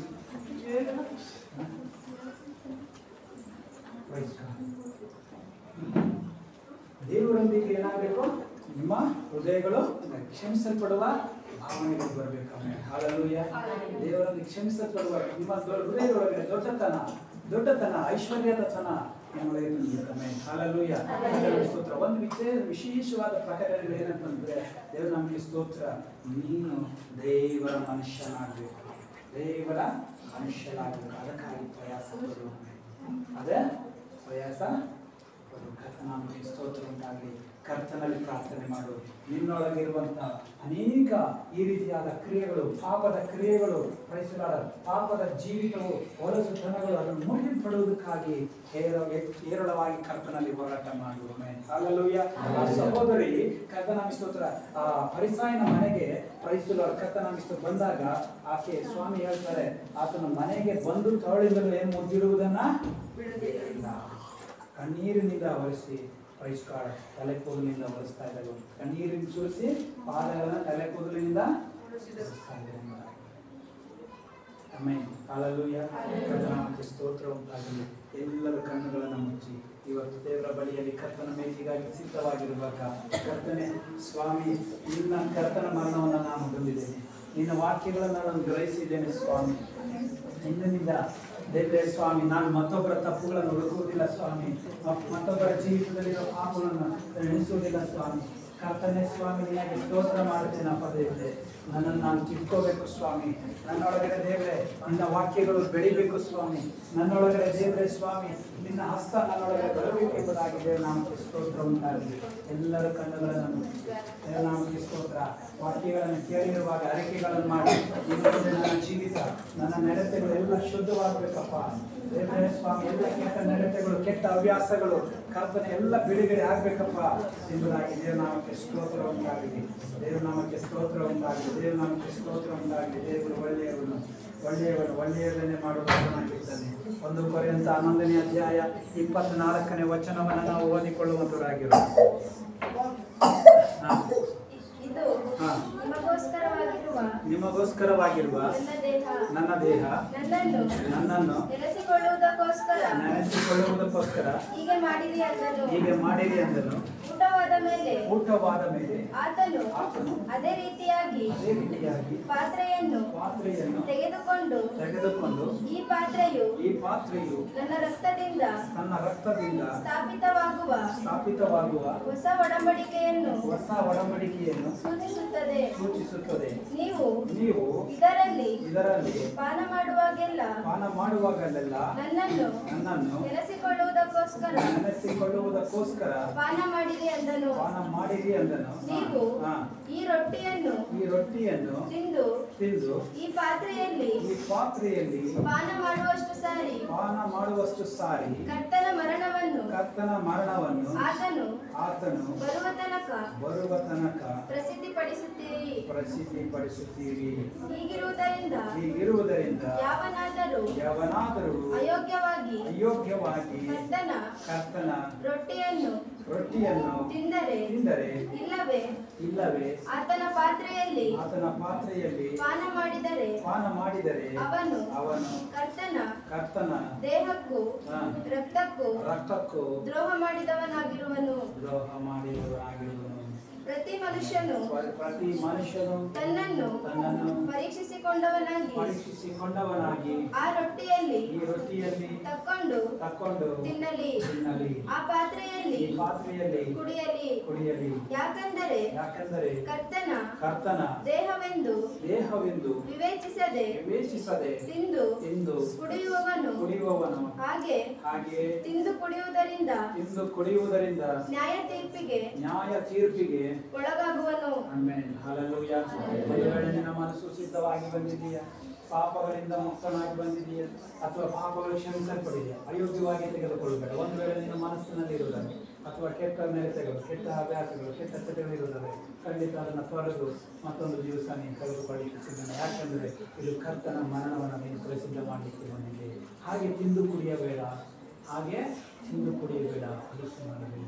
ದೇವರೊಂದಿಗೆ ಏನಾಗಬೇಕು ನಿಮ್ಮ ಹೃದಯಗಳು ಕ್ಷಮಿಸಲ್ಪಡುವ ಭಾವನೆಗಳು ಬರಬೇಕು ಹಾಲೆಲೂಯ ದೇವರೊಂದಿಗೆ ಕ್ಷಮಿಸಲ್ಪಡುವ ನಿಮ್ಮ ದೊ- ಹೃದಯದೊಳಗಡೆ ದೊಡ್ಡತನ ದೊಡ್ಡತನ ಐಶ್ವರ್ಯದತನ ನಿಮ್ಮೊಳಗೆ ತುಂಬಿರುತ್ತದೆ. ಹಾಲೆಲೂಯ ದೇವರ ಸ್ತೋತ್ರ ಒಂದು ವಿಶೇಷ ವಿಶೇಷವಾದ ಪ್ರಕಟಣೆಗಳು ಏನಂತಂದ್ರೆ ದೇವರು ನಮಗೆ ಸ್ತೋತ್ರ ನೀನು ದೇವರ ಮನುಷ್ಯನಾಗಬೇಕು ದೇವರ ಮನುಷ್ಯನಾಗಬೇಕು ಅದಕ್ಕಾಗಿ ಪ್ರಯಾಸ ಪಡು ಅದೇ ಪ್ರಯಾಸ ಪಡು ಕರ್ತನಾಮಕ್ಕೆ ಸ್ತೋತ್ರ ಉಂಟಾಗಲಿ ಕರ್ತನಲ್ಲಿ ಪ್ರಾರ್ಥನೆ ಮಾಡು ನಿನ್ನೊಳಗಿರುವಂತ ಅನೇಕ ಈ ರೀತಿಯಾದ ಕ್ರಿಯೆಗಳು ಪಾಪದ ಕ್ರಿಯೆಗಳು ಪ್ರಯತ್ನ ಪಾಪದ ಜೀವಿತವು ಹೊಲಸುತನಗಳು ಅದನ್ನು ಮುಗಿಪಡುವುದಕ್ಕಾಗಿ ಹೇರ ಹೇರಳವಾಗಿ ಕರ್ತನಲ್ಲಿ ಹೋರಾಟ ಮಾಡು ಅಲ್ಲೂಯ್ಯ ಆ ಸಹೋದರಿ ಕರ್ತನಾಮಿ ಸ್ತೋತ್ರ ಆ ಪರಿಸಾಯನ ಮನೆಗೆ ಪ್ರೈಸುಲ ಕರ್ತನಾಮಿ ಸ್ತೋತ್ರ ಬಂದಾಗ ಆಕೆ ಸ್ವಾಮಿ ಹೇಳ್ತಾರೆ ಆತನ ಮನೆಗೆ ಬಂದು ತವಳಿಂದಲೂ ಏನು ಮುದ್ದಿರುವುದನ್ನ ಇಲ್ಲ ಕಣ್ಣೀರಿನಿಂದ ಒರೆಸಿ ಪರಿಷ್ಕಾರ ತಲೆ ಕೂದಲಿನಿಂದ ಒರೆಸ್ತಾ ಇದ್ದಾರೆ ಕಣ್ಣೀರಿನ ಸುರಿಸಿ ಪಾದಗಳನ್ನ ತಲೆ ಕೂದಲಿನಿಂದ ಒರೆಸ್ತಾ ಇದ್ದಾರೆ. ಆಮೇಲೆ ಹಾಲೆಲೂಯ ಕರ್ತನಾಮಕ್ಕೆ ಸ್ತೋತ್ರ ಉಂಟಾಗಲಿ ಎಲ್ಲರ ಕಣ್ಣುಗಳನ್ನು ಮುಚ್ಚಿ ಇವತ್ತು ದೇವರ ಬಳಿಯಲ್ಲಿ ಕರ್ತನ ಮೇಜಿಗಾಗಿ ಸಿದ್ಧವಾಗಿರುವಾಗ ಕರ್ತನೆ ಸ್ವಾಮಿ ನಿನ್ನ ಕರ್ತನ ಮರಣವನ್ನು ನಾನು ಬಂದಿದ್ದೇನೆ ನಿನ್ನ ವಾಕ್ಯಗಳನ್ನು ನಾನು ಗ್ರಹಿಸಿದ್ದೇನೆ ಸ್ವಾಮಿ ಇಂದಿನಿಂದ ದೇವರೇ ಸ್ವಾಮಿ ನಾನು ಮತ್ತೊಬ್ಬರ ತಪ್ಪುಗಳನ್ನು ಹುಡುಕುವುದಿಲ್ಲ ಸ್ವಾಮಿ ಮ- ಮತ್ತೊಬ್ಬರ ಜೀವಿತದಲ್ಲಿರೋ ಪಾಪಗಳನ್ನು ಎಣಿಸುವುದಿಲ್ಲ ಸ್ವಾಮಿ ಕರ್ತನೆ ಸ್ವಾಮಿ ನಿನಗೆ ಸ್ತೋತ್ರ ಮಾಡುತ್ತೇನೆ ಅಪ್ಪ ದೇವರೇ ನನ್ನನ್ನು ನಾನು ತಿಳ್ಕೋಬೇಕು ಸ್ವಾಮಿ ನನ್ನೊಳಗಡೆ ದೇವರೇ ನಿನ್ನ ವಾಕ್ಯಗಳು ಬೆಳಿಬೇಕು ಸ್ವಾಮಿ ನನ್ನೊಳಗಡೆ ದೇವರೇ ಸ್ವಾಮಿ ನಿನ್ನ ಹಸ್ತ ನನ್ನೊಳಗಡೆ ಬರಬೇಕು ಎಂಬುದಾಗಿದೆ ನಾಮಕ್ಕೆ ಸ್ತೋತ್ರ ಉಂಟಾಗಲಿ ಎಲ್ಲರ ಕಣ್ಣುಗಳನ್ನು ಮುಚ್ಚಿ ನಾಮಕ್ಕೆ ಸ್ತೋತ್ರ ವಾಕ್ಯಗಳನ್ನು ಕೇಳಿರುವಾಗ ಅರಿಕೆಗಳನ್ನು ಮಾಡಿ ಇನ್ನೊಂದು ನನ್ನ ಜೀವಿತ ನನ್ನ ನಡತೆಗಳು ಎಲ್ಲ ಶುದ್ಧವಾಗಬೇಕಪ್ಪ ದೇವರೇ ಸ್ವಾಮಿ ಎಲ್ಲ ಕೆಟ್ಟ ನಡತೆಗಳು ಕೆಟ್ಟ ಹವ್ಯಾಸಗಳು ಕಲ್ಪನೆ ಎಲ್ಲ ಬಿಡುಗಡೆ ಆಗ್ಬೇಕಪ್ಪ ಎಂಬುದಾಗಿ ದೇವನಾಮಕ್ಕೆ ಸ್ತೋತ್ರ ಉಂಟಾಗಲಿ ದೇವನಾಮಕ್ಕೆ ಸ್ತೋತ್ರ ಉಂಟಾಗಲಿ ದೇವನಾಮಕ್ಕೆ ಸ್ತೋತ್ರ ಉಂಟಾಗಲಿ ದೇವರು ಒಳ್ಳೆಯವನು ಒಳ್ಳೆಯವನು ಒಳ್ಳೆಯದನ್ನೇ ಮಾಡುವವನಾಗಿದ್ದಾನೆ ಒಂದು ಪರ್ಯಂತ ಹನ್ನೊಂದನೇ ಅಧ್ಯಾಯ ಇಪ್ಪತ್ನಾಲ್ಕನೇ ವಚನವನ್ನು ನಾವು ಓದಿಕೊಳ್ಳುವಂತರಾಗಿರೋದು ಹಾ ಇದು ಹಾ. ನಿಮಗೋಸ್ಕರವಾಗಿರುವ ನಿಮಗೋಸ್ಕರವಾಗಿರುವ ನನ್ನ ದೇಹ ನನ್ನ ದೇಹ ನನ್ನನ್ನು ನನ್ನನ್ನು ನೆಲೆಸಿಕೊಳ್ಳುವುದಕ್ಕೋಸ್ಕರ ನೆನೆಸಿಕೊಳ್ಳುವುದಕ್ಕೋಸ್ಕರ ಹೀಗೆ ಮಾಡಿರಿ ಅಂದನು ಹೀಗೆ ಮಾಡಿರಿ ಅಂದನು ಊಟವಾದ ಮೇಲೆ ಊಟವಾದ ಮೇಲೆ ಆತನು ಆತನು ಅದೇ ರೀತಿಯಾಗಿ ಅದೇ ರೀತಿಯಾಗಿ ಪಾತ್ರೆಯನ್ನು ಪಾತ್ರೆಯನ್ನು ತೆಗೆದುಕೊಂಡು ತೆಗೆದುಕೊಂಡು ಈ ಪಾತ್ರೆಯು ಈ ಪಾತ್ರೆಯು ನನ್ನ ರಕ್ತದಿಂದ ತನ್ನ ರಕ್ತದಿಂದ ಸ್ಥಾಪಿತವಾಗುವ ಸ್ಥಾಪಿತವಾಗುವ ಹೊಸ ಒಡಂಬಡಿಕೆಯನ್ನು ಹೊಸ ಒಡಂಬಡಿಕೆಯನ್ನು ಸೂಚಿಸುತ್ತದೆ ಸೂಚಿಸುತ್ತದೆ ನೀವು ನೀವು ಇದರಲ್ಲಿ ಇದರಲ್ಲಿ ಪಾನ ಮಾಡುವಾಗೆಲ್ಲ ಪಾನ ಮಾಡುವಾಗಲೆಲ್ಲ ನನ್ನನ್ನು ನನ್ನನ್ನು ನೆಲೆಸಿಕೊಳ್ಳುವುದಕ್ಕೋಸ್ಕರ ನೆನೆಸಿಕೊಳ್ಳುವುದಕ್ಕೋಸ್ಕರ ಪಾನ ಮಾಡಿರಿ ಅಂದನು ಪಾನ ಮಾಡಿರಿ ಅಂದನು ನೀವು ಹಾ. ಈ ರೊಟ್ಟಿಯನ್ನು ಈ ರೊಟ್ಟಿಯನ್ನು ತಿಂದು ತಿಂದು ಈ ಪಾತ್ರೆಯಲ್ಲಿ ಈ ಪಾತ್ರೆಯಲ್ಲಿ ಪಾನ ಮಾಡುವಷ್ಟು ಸಾರಿ ಪಾನ ಮಾಡುವಷ್ಟು ಸಾರಿ ಕರ್ತನ ಮರಣವನ್ನು ಕರ್ತನ ಮರಣವನ್ನು ಆತನು ಆತನು ಬರುವ ತನಕ ಬರುವ ತನಕ ಪ್ರಸಿದ್ಧಿಪಡಿಸುತ್ತೀರಿ ಪ್ರಸಿದ್ಧಿಪಡಿಸುತ್ತೀರಿ ಹೀಗಿರುವುದರಿಂದ ಹೀಗಿರುವುದರಿಂದ ಯಾವನಾದರೂ ಯಾವನಾದರೂ ಅಯೋಗ್ಯವಾಗಿ ಅಯೋಗ್ಯವಾಗಿ ಕರ್ತನ ಕರ್ತನ ರೊಟ್ಟಿಯನ್ನು ರೊಟ್ಟಿಯನ್ನು ತಿಂದರೆ ತಿಂದರೆ ಇಲ್ಲವೇ ಇಲ್ಲವೇ ಆತನ ಪಾತ್ರೆಯಲ್ಲಿ ಆತನ ಪಾತ್ರೆಯಲ್ಲಿ ಪಾನ ಮಾಡಿದರೆ ಪಾನ ಮಾಡಿದರೆ ಅವನು ಅವನು ಕರ್ತನ ಕರ್ತನ ದೇಹಕ್ಕೂ ಹಾ, ರಕ್ತಕ್ಕೂ ರಕ್ತಕ್ಕೂ ದ್ರೋಹ ಮಾಡಿದವನಾಗಿರುವನು ದ್ರೋಹ ಮಾಡಿದವನಾಗಿರುವನು ಪ್ರತಿ ಮನುಷ್ಯನು ಪ್ರತಿ ಮನುಷ್ಯನು ತನ್ನನ್ನು ತನ್ನನ್ನು ಪರೀಕ್ಷಿಸಿಕೊಂಡವನಾಗಿ ಪರೀಕ್ಷಿಸಿಕೊಂಡವನಾಗಿ ಆ ರೊಟ್ಟಿಯಲ್ಲಿ ಈ ರೊಟ್ಟಿಯಲ್ಲಿ ತಕ್ಕೊಂಡು ತಕ್ಕೊಂಡು ತಿನ್ನಲಿ ತಿನ್ನಲಿ ಆ ಪಾತ್ರೆಯಲ್ಲಿ ಈ ಪಾತ್ರೆಯಲ್ಲಿ ಕುಡಿಯಲಿ ಕುಡಿಯಲಿ ಯಾಕಂದರೆ ಯಾಕೆಂದರೆ ಕರ್ತನ ಕರ್ತನ ದೇಹವೆಂದು ದೇಹವೆಂದು ವಿವೇಚಿಸದೆ ವಿವೇಚಿಸದೆ ತಿಂದು ತಿಂದು ಕುಡಿಯುವವನು ಕುಡಿಯುವವನು ಹಾಗೆ ಹಾಗೆ ತಿಂದು ಕುಡಿಯುವುದರಿಂದ ತಿಂದು ಕುಡಿಯುವುದರಿಂದ ನ್ಯಾಯ ತೀರ್ಪಿಗೆ ನ್ಯಾಯ ತೀರ್ಪಿಗೆ ಒಳಗಾಗುವನು ಆಮೆನ್ ಹalleluya ಒಂದು ವೇಳೆ ನಿನ್ನ ಮನಸ್ಸು ಸಿದ್ಧವಾಗಿ ಬಂದಿದೆಯಾ ಪಾಪಗಳಿಂದ ಮುಕ್ತನಾಗಿ ಬಂದಿದೆಯಾ ಅಥವಾ ಪಾಪಗಳು ಕ್ಷಮಿಸಲ್ಪಡಿದೆಯಾ ಅಯೋಗ್ಯವಾಗಿ ತೆಗೆದುಕೊಳ್ಳಬೇಡ ಒಂದು ವೇಳೆ ನಿನ್ನ ಮನಸ್ಸಿನಲ್ಲಿ ಇರುವುದಾದ್ರೆ ಅಥವಾ ಕೆಟ್ಟ ನಡತೆಗಳು ಕೆಟ್ಟ ಅಭ್ಯಾಸಗಳು ಕೆಟ್ಟ ಚಟಗಳು ಇರುವುದಾದ್ರೆ ಖಂಡಿತ ಅದನ್ನು ತೊರೆದು ಮತ್ತೊಂದು ದಿವಸ ನೀನು ತೆಗೆದುಕೊಳ್ಳಿಕ್ಕೆ ಸಿದ್ಧನ ಯಾಕೆಂದರೆ ಇದು ಕರ್ತನ ಮರಣವನ್ನು ನೀನು ಪ್ರಸಿದ್ಧ ಮಾಡಲಿಕ್ಕೆ ಬಂದಿದೆ ಹಾಗೆ ತಿಂದು ಕುಡಿಯಬೇಡ ಹಾಗೆ ತಿಂದು ಕುಡಿಯಬೇಡ ಅಲಸು ಮಾಡಬೇಡ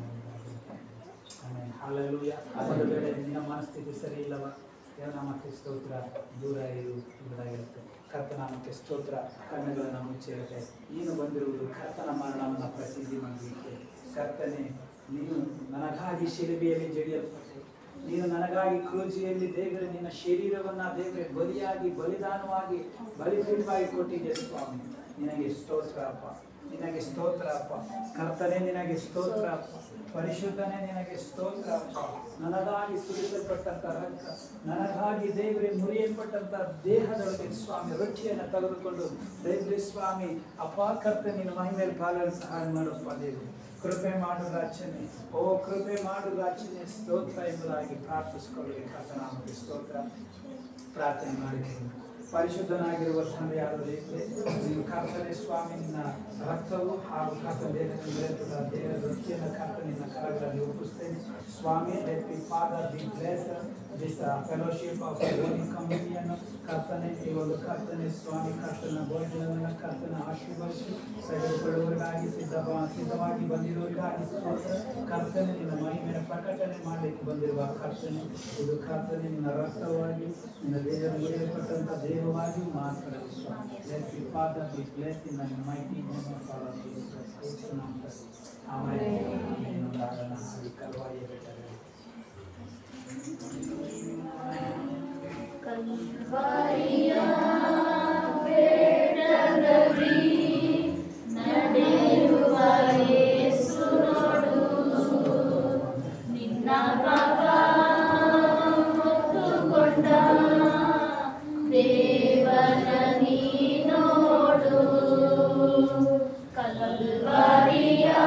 ಆಮೇಲೆ ಹಾಲೆಲೂಯ ಒಂದು ವೇಳೆ ನಿನ್ನ ಮನಸ್ಥಿತಿ ಸರಿ ಇಲ್ಲವ ದೇವನಾಮಕ್ಕೆ ಸ್ತೋತ್ರ ದೂರ ಇರು ಎಂಬುದಾಗಿರುತ್ತೆ ಕರ್ತನಾಮಕ್ಕೆ ಸ್ತೋತ್ರ ಕಣ್ಣುಗಳನ್ನು ಮುಚ್ಚಿರುತ್ತೆ ನೀನು ಬಂದಿರುವುದು ಕರ್ತನ ಮರಣವನ್ನು ಪ್ರಸಿದ್ಧಿ ಮಾಡಲಿಕ್ಕೆ ಕರ್ತನೆ ನೀನು ನನಗಾಗಿ ಶಿಲುಬೆಯಲ್ಲಿ ಜಡಿಯಲ್ಪಟ್ಟೆ ನೀನು ನನಗಾಗಿ ಕ್ರೂಜಿಯಲ್ಲಿ ದೇವರೇ ನಿನ್ನ ಶರೀರವನ್ನ ದೇವರೇ ಬಲಿಯಾಗಿ ಬಲಿದಾನವಾಗಿ ಬಲಿಪೀಠವಾಗಿ ಕೊಟ್ಟಿದ್ದೆ ಸ್ವಾಮಿ ನಿನಗೆ ಸ್ತೋತ್ರ ಅಪ್ಪ ನಿನಗೆ ಸ್ತೋತ್ರ ಅಪ್ಪ ಕರ್ತನೆ ನಿನಗೆ ಸ್ತೋತ್ರ ಅಪ್ಪ ಪರಿಶುದ್ಧನೇ ನಿನಗೆ ಸ್ತೋತ್ರ ಅಪ್ಪ ನನಗಾಗಿ ಸುರಿಸಲ್ಪಟ್ಟಂತ ರಕ್ತ ನನಗಾಗಿ ದೇವರೇ ಮುರಿಯಲ್ಪಟ್ಟಂತ ದೇಹದೊಳಗೆ ಸ್ವಾಮಿ ರೊಟ್ಟಿಯನ್ನು ತೆಗೆದುಕೊಂಡು ದೇವರೇ ಸ್ವಾಮಿ ಅಪ್ಪ ಕರ್ತ ನೀನು ಮಹಿಮೇಲೆ ಪಾಲನೆ ಸಹಾಯ ಮಾಡಪ್ಪ ದೇವರು ಕೃಪೆ ಮಾಡು ರಾಚನೆ ಓ ಕೃಪೆ ಮಾಡು ರಾಚನೆ ಸ್ತೋತ್ರ ಎಂಬುದಾಗಿ ಪ್ರಾರ್ಥಿಸಿಕೊಳ್ಳಿ ಕರ್ತನಾಮಕ್ಕೆ ಸ್ತೋತ್ರ ಪ್ರಾರ್ಥನೆ ಮಾಡಿದ್ದೇನೆ ಪರಿಶುದ್ಧನಾಗಿರುವ ತಂದೆಯಾದ ದೇವರೇ ನೀನು ಕರ್ತನೆ ಸ್ವಾಮಿ ನಿನ್ನ ರಕ್ತವು ಹಾಗೂ ಕರ್ತನ ದೇಹದ ದೇಹದ ವೃತ್ತಿಯನ್ನು ಕರ್ತ ನಿನ್ನ ಕರಗಳಲ್ಲಿ ಒಪ್ಪಿಸ್ತೇನೆ ಸ್ವಾಮಿ let be Father be bless this fellowship of ಕಮಿಟಿಯನ್ನು ಕರ್ತನೆ ಈ ಒಂದು ಕರ್ತನೆ ಸ್ವಾಮಿ ಕರ್ತನ ಭೋಜನವನ್ನು ಕರ್ತನ ಆಶೀರ್ವದಿಸಿ ತೆಗೆದುಕೊಳ್ಳುವವರಿಗಾಗಿ ಸಿದ್ಧ ಸಿದ್ಧವಾಗಿ ಬಂದಿರುವವರಿಗಾಗಿ ಸ್ತೋತ್ರ ಕರ್ತನೆ ನಿನ್ನ ಮಹಿಮೆಯ ಪ್ರಕಟಣೆ ಮಾಡಲಿಕ್ಕೆ ಬಂದಿರುವ ಕರ್ತನೆ ಇದು ಕರ್ತನೆ ನಿನ್ನ ರಕ್ತವಾಗಿ ನಿನ್ನ ದೇಹದ ಮುರಿಯಲ್ಪಟ್ಟಂತ ದೇಹವಾಗಿ ಮಾತ್ರ ಸ್ವಾಮಿ let be Father be bless in my mighty name of our Jesus Christ ಯೇಸು ನಾಮದಲ್ಲಿ ಆಮೆನ್ ಆಮೆನ್ ಉಂಟಾಗಣ ಈ ಕಲ್ವಾರಿಯ ಬೆಟ್ಟದಲ್ಲಿ ಕಲ್ವಾರಿಯ ಬೆಟ್ಟದಲ್ಲಿ ನಡೆಯುವ ಯೇಸು ನೋಡು ನಿನ್ನ ಪಾಪ ಕಲ್ವಾರಿಯ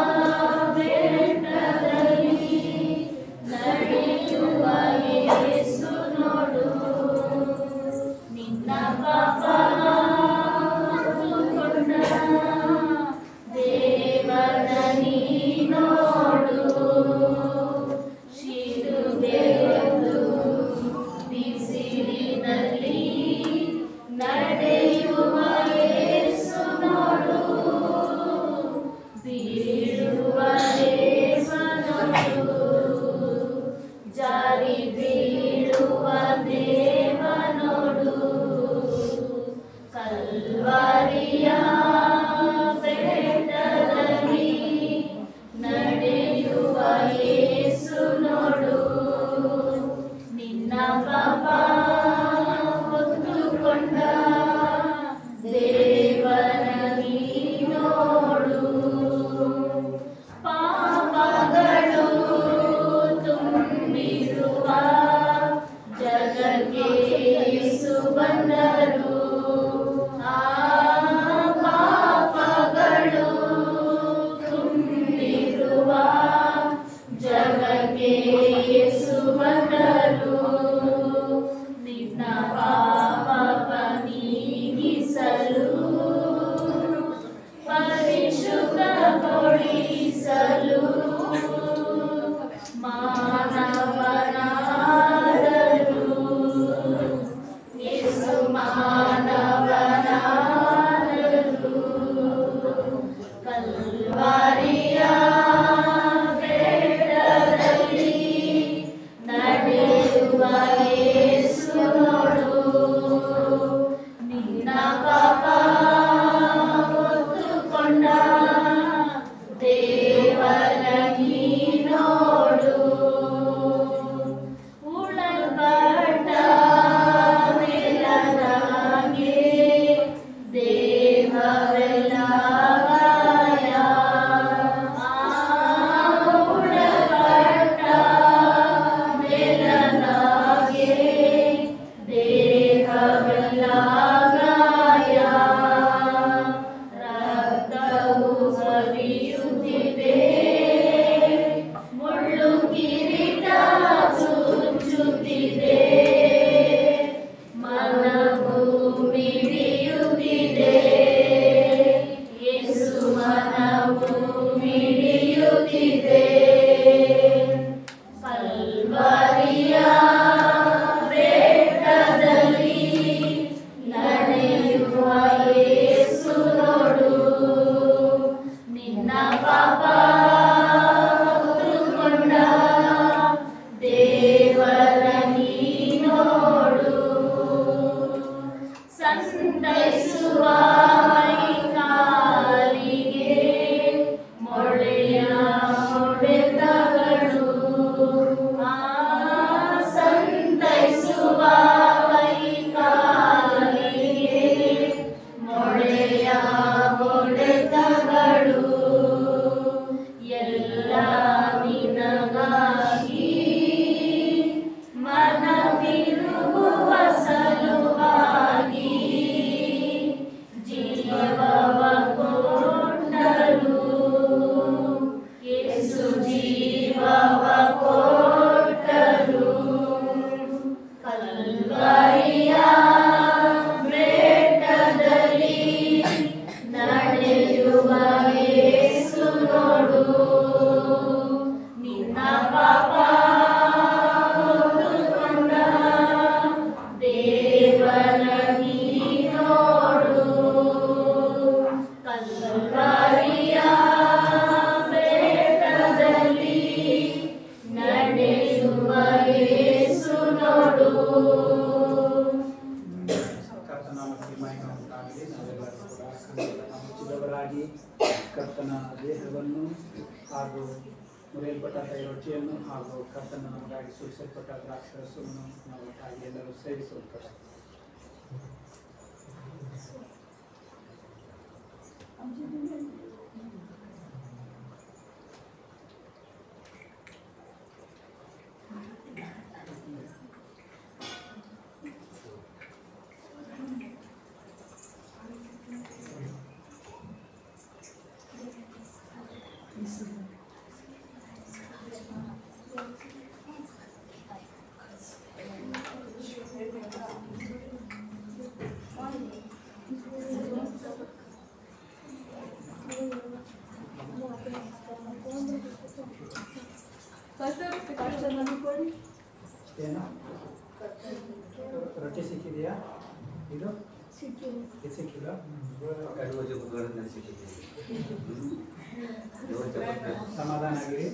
ಬೆಟ್ಟದಲ್ಲಿ ನಡೆಯುವ ಯೇಸು ನೋಡು ನಿನ್ನ ಪಾಪ ಹೊತ್ತುಕೊಂಡ ದೇವರ ನೀ ನೋಡು ಶಿಲುಬೆಯೊಂದು ಬಿಸಿಲಿನಲ್ಲಿ ನಡೆಯುವ ಯೇಸು ನೋಡು ಬೀಳುವ ದೇವನೋಡು ಜಾರಿ ಬೀಳುವ ದೇವನೋಡು ಕಲ್ವಾರಿಯ ಬೆಟ್ಟದಲ್ಲಿ ನಡೆಯುವ ಯೇಸು ನೋಡು ನಿನ್ನ ಪಾಪ ಹೊತ್ತುಕೊಂಡ ದೇವರ ನೀ ನೋಡು ಪಾಪಗಳು ತುಂಬಿರುವ ಜಗಕ್ಕೆ ಯೇಸು ಬಂದರು ಆ ಪಾಪಗಳು ತುಂಬಿರುವ ಜಗಕ್ಕೆ ಯೇಸು ಬಂದರು ನಿನ್ನ ಪಾಪ ನೀಗಿಸಲು ಪರಿಶುದ್ಧಗೊಳಿಸಲು ಮಾನವನಾದರು ಯೇಸು ಮಾನವನಾದರು ಕಲ್ವಾರಿಯ ಬೆಟ್ಟದಲ್ಲಿ ನಡೆಯುವ ಯೇಸು ನೋಡು ನಿನ್ನ ಪಾಪ ಹೊತ್ತುಕೊಂಡ ದೇವರ ನೀ ನೋಡು ಉಳಲ್ಪಟ್ಟ ಮೇಲನಾಗೆ ದೇಹವೆಲ್ಲ ಗಾಯ. ಆ ಉಳಲ್ಪಟ್ಟ ಮೇಲನಾಗೆ ದೇಹವೆಲ್ಲ ಗಾಯ. ರಕ್ತವು ಹರಿಯುತ್ತಿದೆ ಮುಳ್ಳು ಕಿರೀಟ ಚುಚ್ಚುತ್ತಿದೆ ಮನವು ಮಿಡಿಯುತ್ತಿದೆ ಯೇಸು ಮನವು ಮಿಡಿಯುತ್ತಿದೆ ಕಲ್ವಾರಿಯ ಬೆಟ್ಟದಲ್ಲಿ ನಡೆಯುವ ಯೇಸು ನೋಡು ನಿನ್ನ ಪಾಪ ಹೊತ್ತುಕೊಂಡ ದೇವರ ನೀ ನೋಡು ಸಂತೈಸುವ ಕಾಲಿಗೆ ಮೊಳೆಯ ಹೊಡೆತಗಳು ಆ ಸಂತೈಸುವ ಕಾಲಿಗೆ ಮೊಳೆಯ ಹೊಡೆತಗಳು ಎಲ್ಲ ನಿನಗಾಗಿ ಮನ ತಿರುಗುವ ಸಲುವಾಗಿ ಜೀವವ ಕೊಟ್ಟರು ಯೇಸು ಜೀವವ ಕೊಟ್ಟರು ಕಲ್ವಾರಿಯ ಬೆಟ್ಟದಲ್ಲಿ ನಡೆಯುವ ಯೇಸು ನೋಡು ನಿನ್ನ ಪಾಪ ಹೊತ್ತುಕೊಂಡ ದೇವರ ನೀ ನೋಡು ಕಲ್ವಾರಿಯ ಬೆಟ್ಟದಲ್ಲಿ ನಡೆಯುವ ಯೇಸು ನೋಡು ಕರ್ತನಾಮಕ್ಕೆ ಮಹಿಮೆ ಉಂಟಾಗಲಿ ನಾವೆಲ್ಲರೂ ಕೂಡ ಕಣ್ಣುಗಳನ್ನು ಮುಚ್ಚಿದವರಾಗಿ ಕರ್ತನ ದೇಹವನ್ನು ಹಾಗೂ ಮುರಿಯಲ್ಪಟ್ಟ ರೊಟ್ಟಿಯನ್ನು ಹಾಗೂ ಕರ್ತನ ನಮಗಾಗಿ ಸುರಿಸಲ್ಪಟ್ಟ ದ್ರಾಕ್ಷರಸವನ್ನು ನಾವು ಒಟ್ಟಾಗಿ ಎಲ್ಲರೂ ಸೇವಿಸುತ್ತಾರೆ ಏನು ರೊಟ್ಟಿ ಸಿಕ್ಕಿದೆಯಾ ಇದು ಇದು ಸಿಕ್ಕಿಲ್ಲ ಸಮಾಧಾನ ಆಗಿರಿ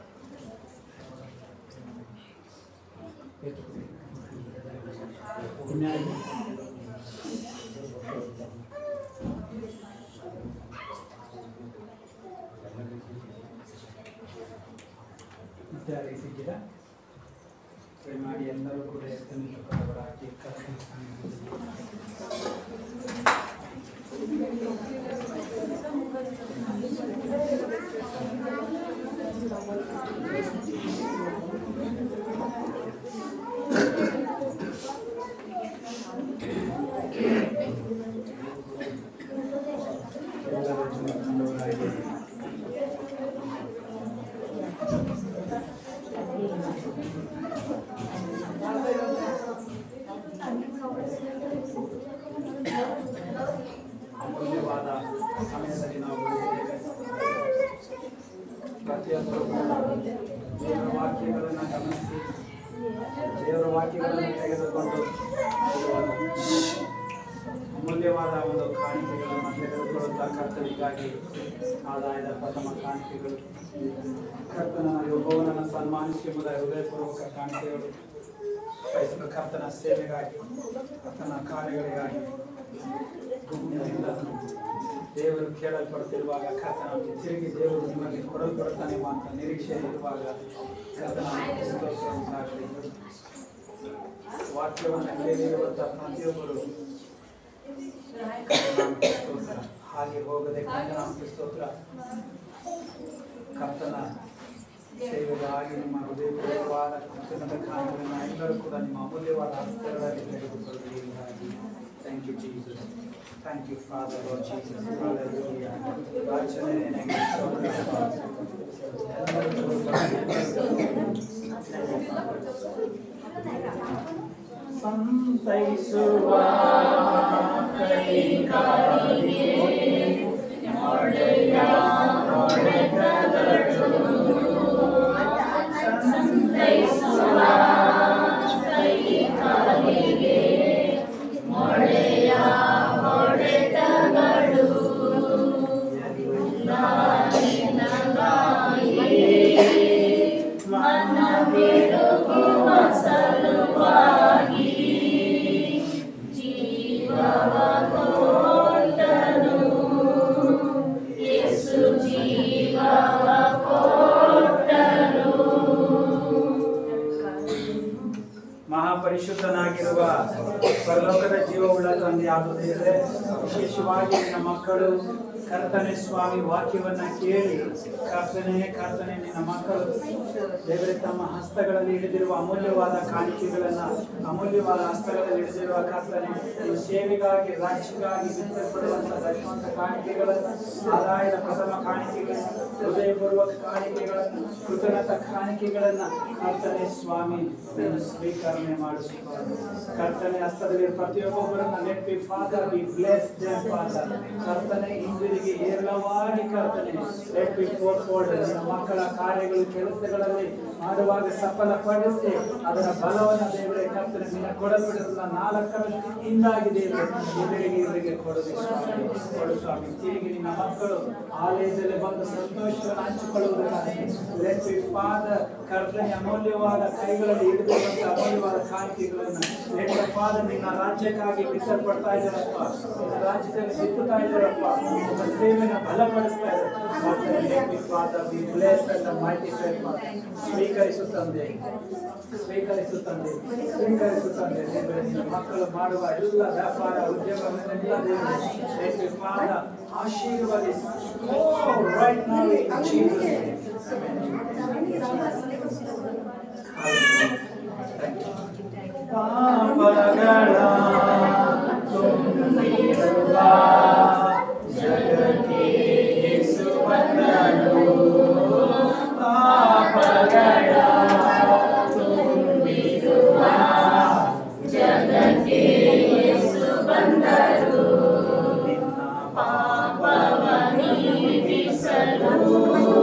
ಇನ್ಯಾರಿಗೆ? ಮತ್ತೆ ಯಾರಿಗೆ ಸಿಕ್ಕಿಲ್ಲ Pray ಮಾಡಿ ಎಲ್ಲರೂ ಕೂಡ ಎತ್ತನ್ನು ಹಾಕಿ ಕರ್ತನ ಸನ್ನಿಧಿಯಲ್ಲಿ ಎಲ್ಲರೂ ಚಂದ್ರಕಂಡವರಾಗಿ ಅಮೂಲ್ಯವಾದ ಸಮಯದಲ್ಲಿ ನಾವು ಬೆಳೆದಿದ್ದೇವೆ. ಪ್ರತಿಯೊಬ್ಬರು ದೇವರ ವಾಕ್ಯಗಳನ್ನು ಗಮನಿಸಿ ದೇವರ ವಾಕ್ಯಗಳನ್ನು ತೆಗೆದುಕೊಂಡು ಅಮೂಲ್ಯವಾದ ಒಂದು ಕಾಣಿಕೆಗಳನ್ನು ತೆಗೆದುಕೊಳ್ಳುತ್ತಾ ಕರ್ತನಿಗಾಗಿ ಆದಾಯದ ಪ್ರಥಮ ಕಾಣಿಕೆಗಳು ಕರ್ತನ ಒಬ್ಬವನನ್ನು ಸನ್ಮಾನಿಸಿ ಎಂಬುದ ಹೃದಯಪೂರ್ವಕ ಕಾಣಿಕೆಗಳು ಕ್ರೈಸ್ತ ಕರ್ತನ ಸೇವೆಗಾಗಿ ಕರ್ತನ ಕಾರ್ಯಗಳಿಗಾಗಿ ಭೂಮಿಯಿಂದ ದೇವರು ಕೇಳಲ್ಪಡುತ್ತಿರುವಾಗ ಕರ್ತನ ತಿರುಗಿ ದೇವರು ನಿಮಗೆ ಕೊಡಲ್ಪಡುತ್ತಾನೆ ಅಂತ ನಿರೀಕ್ಷೆ ಇರುವಾಗ ಕರ್ತನ ಸ್ತೋತ್ರ ಉಂಟಾಗಲಿ ವಾಕ್ಯವನ್ನು ಕೇಳಿರುವಂಥ ಪ್ರತಿಯೊಬ್ಬರು ಕರ್ತನಾಮಕ್ಕೆ ಸ್ತೋತ್ರ ಹಾಗೆ ಹೋಗದೆ ಕರ್ತನಾಮಕ್ಕೆ ಸ್ತೋತ್ರ ಕರ್ತನ ಸೇವೆಗಾಗಿ ನಿಮ್ಮ ಹೃದಯಪೂರ್ವಕವಾದ ಕರ್ತನದ ಕಾರ್ಯಗಳನ್ನು ಎಲ್ಲರೂ ಕೂಡ ನಿಮ್ಮ ಅಮೂಲ್ಯವಾದ ಹಸ್ತಗಳಲ್ಲಿ ತೆಗೆದುಕೊಳ್ಳುವುದಾಗಿ thank you Jesus thank you Father Lord Jesus hallelujah ರಾಜನೇ ನಿನಗೆ ಸ್ತೋತ್ರ. ಎಲ್ಲರೂ ಸಂತೈಸುವ ಕೈಗಾರಿಗೆ ಒಡೆಯ ಒಡೆತಗಳು ಸಂತೈಸುವ ಕೈಗಾರಿಗೆ ಒಡೆಯ ಒಡೆತಗಳು ಮನ ಬಿಡುಗುವ ಸಲುವಾಗಿ ಜೀವವ ಕೊಟ್ಟನು ಯೇಸು ಜೀವವ ಕೊಟ್ಟನು ಮಹಾಪರಿಶುದ್ಧನಾಗಿರುವ ಪರಲೋಕದ ಜೀವವುಳ್ಳ ತಂದೆ ಆಗುತ್ತಿದೆ ವಿಶೇಷವಾಗಿ ನಿನ್ನ ಮಕ್ಕಳು ಕರ್ತನೆ ಸ್ವಾಮಿ ವಾಕ್ಯವನ್ನ ಕೇಳಿ ಕರ್ತನೆ ಕರ್ತನೆ ನಿನ್ನ ಮಕ್ಕಳು ದೇವರೇ ತಮ್ಮ ಹಸ್ತಗಳಲ್ಲಿ ಹಿಡಿದಿರುವ ಅಮೂಲ್ಯವಾದ ಕಾಣಿಕೆಗಳನ್ನ ಅಮೂಲ್ಯವಾದ ಹಸ್ತಗಳಲ್ಲಿ ಹಿಡಿದಿರುವ ಕರ್ತನೆ ಈ ಸೇವೆಗಾಗಿ ರಾಜ್ಯಕ್ಕಾಗಿ ಬಿತ್ತಲ್ಪಡುವಂತಹ ದಶವಂತ ಕಾಣಿಕೆಗಳನ್ನು ಆದಾಯದ ಪ್ರಥಮ ಕಾಣಿಕೆಗಳನ್ನು ಹೃದಯಪೂರ್ವಕ ಕಾಣಿಕೆಗಳನ್ನು ಕೃತಜ್ಞತ ಕಾಣಿಕೆಗಳನ್ನ ಕರ್ತನೆ ಸ್ವಾಮಿ ನೀನು ಸ್ವೀಕರಣೆ ಮಾಡಿಸುತ್ತಾರೆ ಕರ್ತನೆ ಹಸ್ತದಲ್ಲಿ ಪ್ರತಿಯೊಬ್ಬೊಬ್ಬರನ್ನ let be Father be bless them Father ಕರ್ತನೆ ಹಿಂದಿರುಗಿ ಏರಳವಾಗಿ ಕರ್ತನೆ ಲೆಟ್ ಬಿ ಫೋರ್ಫೋರ್ಡ್ ನಿನ್ನ ಮಕ್ಕಳ ಕಾರ್ಯಗಳು ಕೆಲಸಗಳಲ್ಲಿ ಮಾಡುವಾಗ ಸಫಲಪಡಿಸಿ ಅದರ ಬಲವನ್ನು ದೇವರೇ ಕರ್ತನೆ ನಿನ್ನ ಕೊಡಲ್ಪಡಿರುವ ನಾಲ್ಕರಷ್ಟು ಹಿಂದಾಗಿ ದೇವರೇ ಇವರಿಗೆ ಇವರಿಗೆ ಕೊಡಲಿ ಸ್ವಾಮಿ ಕೊಡು ಸ್ವಾಮಿ ತಿರುಗಿ ನಿನ್ನ ಮಕ್ಕಳು ಆಲಯದಲ್ಲಿ ಬಂದು ಸಂತೋಷವನ್ನು ಹಂಚಿಕೊಳ್ಳುವುದಕ್ಕಾಗಿ ಲೆಟ್ ಬಿ ಫಾದರ್ ಕರ್ತನೆ ಅಮೂಲ್ಯವಾದ ಕೈಗಳಲ್ಲಿ ಹಿಡಿದಿರುವಂತಹ ಅಮೂಲ್ಯವಾದ ಕಾಣಿಕೆಗಳನ್ನು ಲೆಟ್ ಫಾದರ್ ನಿನ್ನ ರಾಜ್ಯಕ್ಕಾಗಿ ಬಿತ್ತಲ್ಪಡ್ತಾ ಇದ್ದಾರಪ್ಪ ನಿನ್ನ ರಾಜ್ಯದಲ್ಲಿ ಬಿತ್ತುತ್ತಾ ಇದ್ದಾರಪ್ಪ ನಿನ್ನ ಸೇವೆಯನ್ನು ಬಲಪಡಿಸ್ತಾ ಇದ್ದಾರೆ Father be bless and mighty ಸ್ವೀಕರಿಸುತ್ತಂದೆ ಸ್ವೀಕರಿಸುತ್ತಂದೆ ಸ್ವೀಕರಿಸುತ್ತಂದೆ ದೇವರೇ ನಿನ್ನ ಮಕ್ಕಳು ಮಾಡುವ ಎಲ್ಲ ವ್ಯಾಪಾರ ಉದ್ಯಮಗಳನ್ನೆಲ್ಲ ದೇವರೇ ಫಾದರ್ ಆಶೀರ್ವದಿಸಿ Oh, right now in Jesus' name. ಪಾಪಗಳ ತುಂಬಿರುವ ಜಗಕ್ಕೆ ಯೇಸು ಬಂದನು ಪಾಪಗಳ ತುಂಬಿರುವ ಜಗಕ್ಕೆ ಯೇಸು ಬಂದರು ನಿನ್ನ ಪಾಪವ ನೀಗಿಸಲು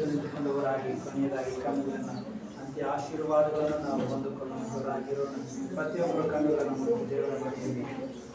ಎದ್ದು ನಿಂತುಕೊಂಡವರಾಗಿ ಕೊನೆಯದಾಗಿ ಕಣ್ಣುಗಳನ್ನು ಅಂತ್ಯ ಆಶೀರ್ವಾದಗಳನ್ನು ನಾವು ಹೊಂದಿಕೊಳ್ಳುವವರಾಗಿರೋಣ ಪ್ರತಿಯೊಬ್ಬರು ಕಣ್ಣುಗಳನ್ನು ಮುಟ್ಟಿ ದೇವರ ಬಳಿಯಲ್ಲಿ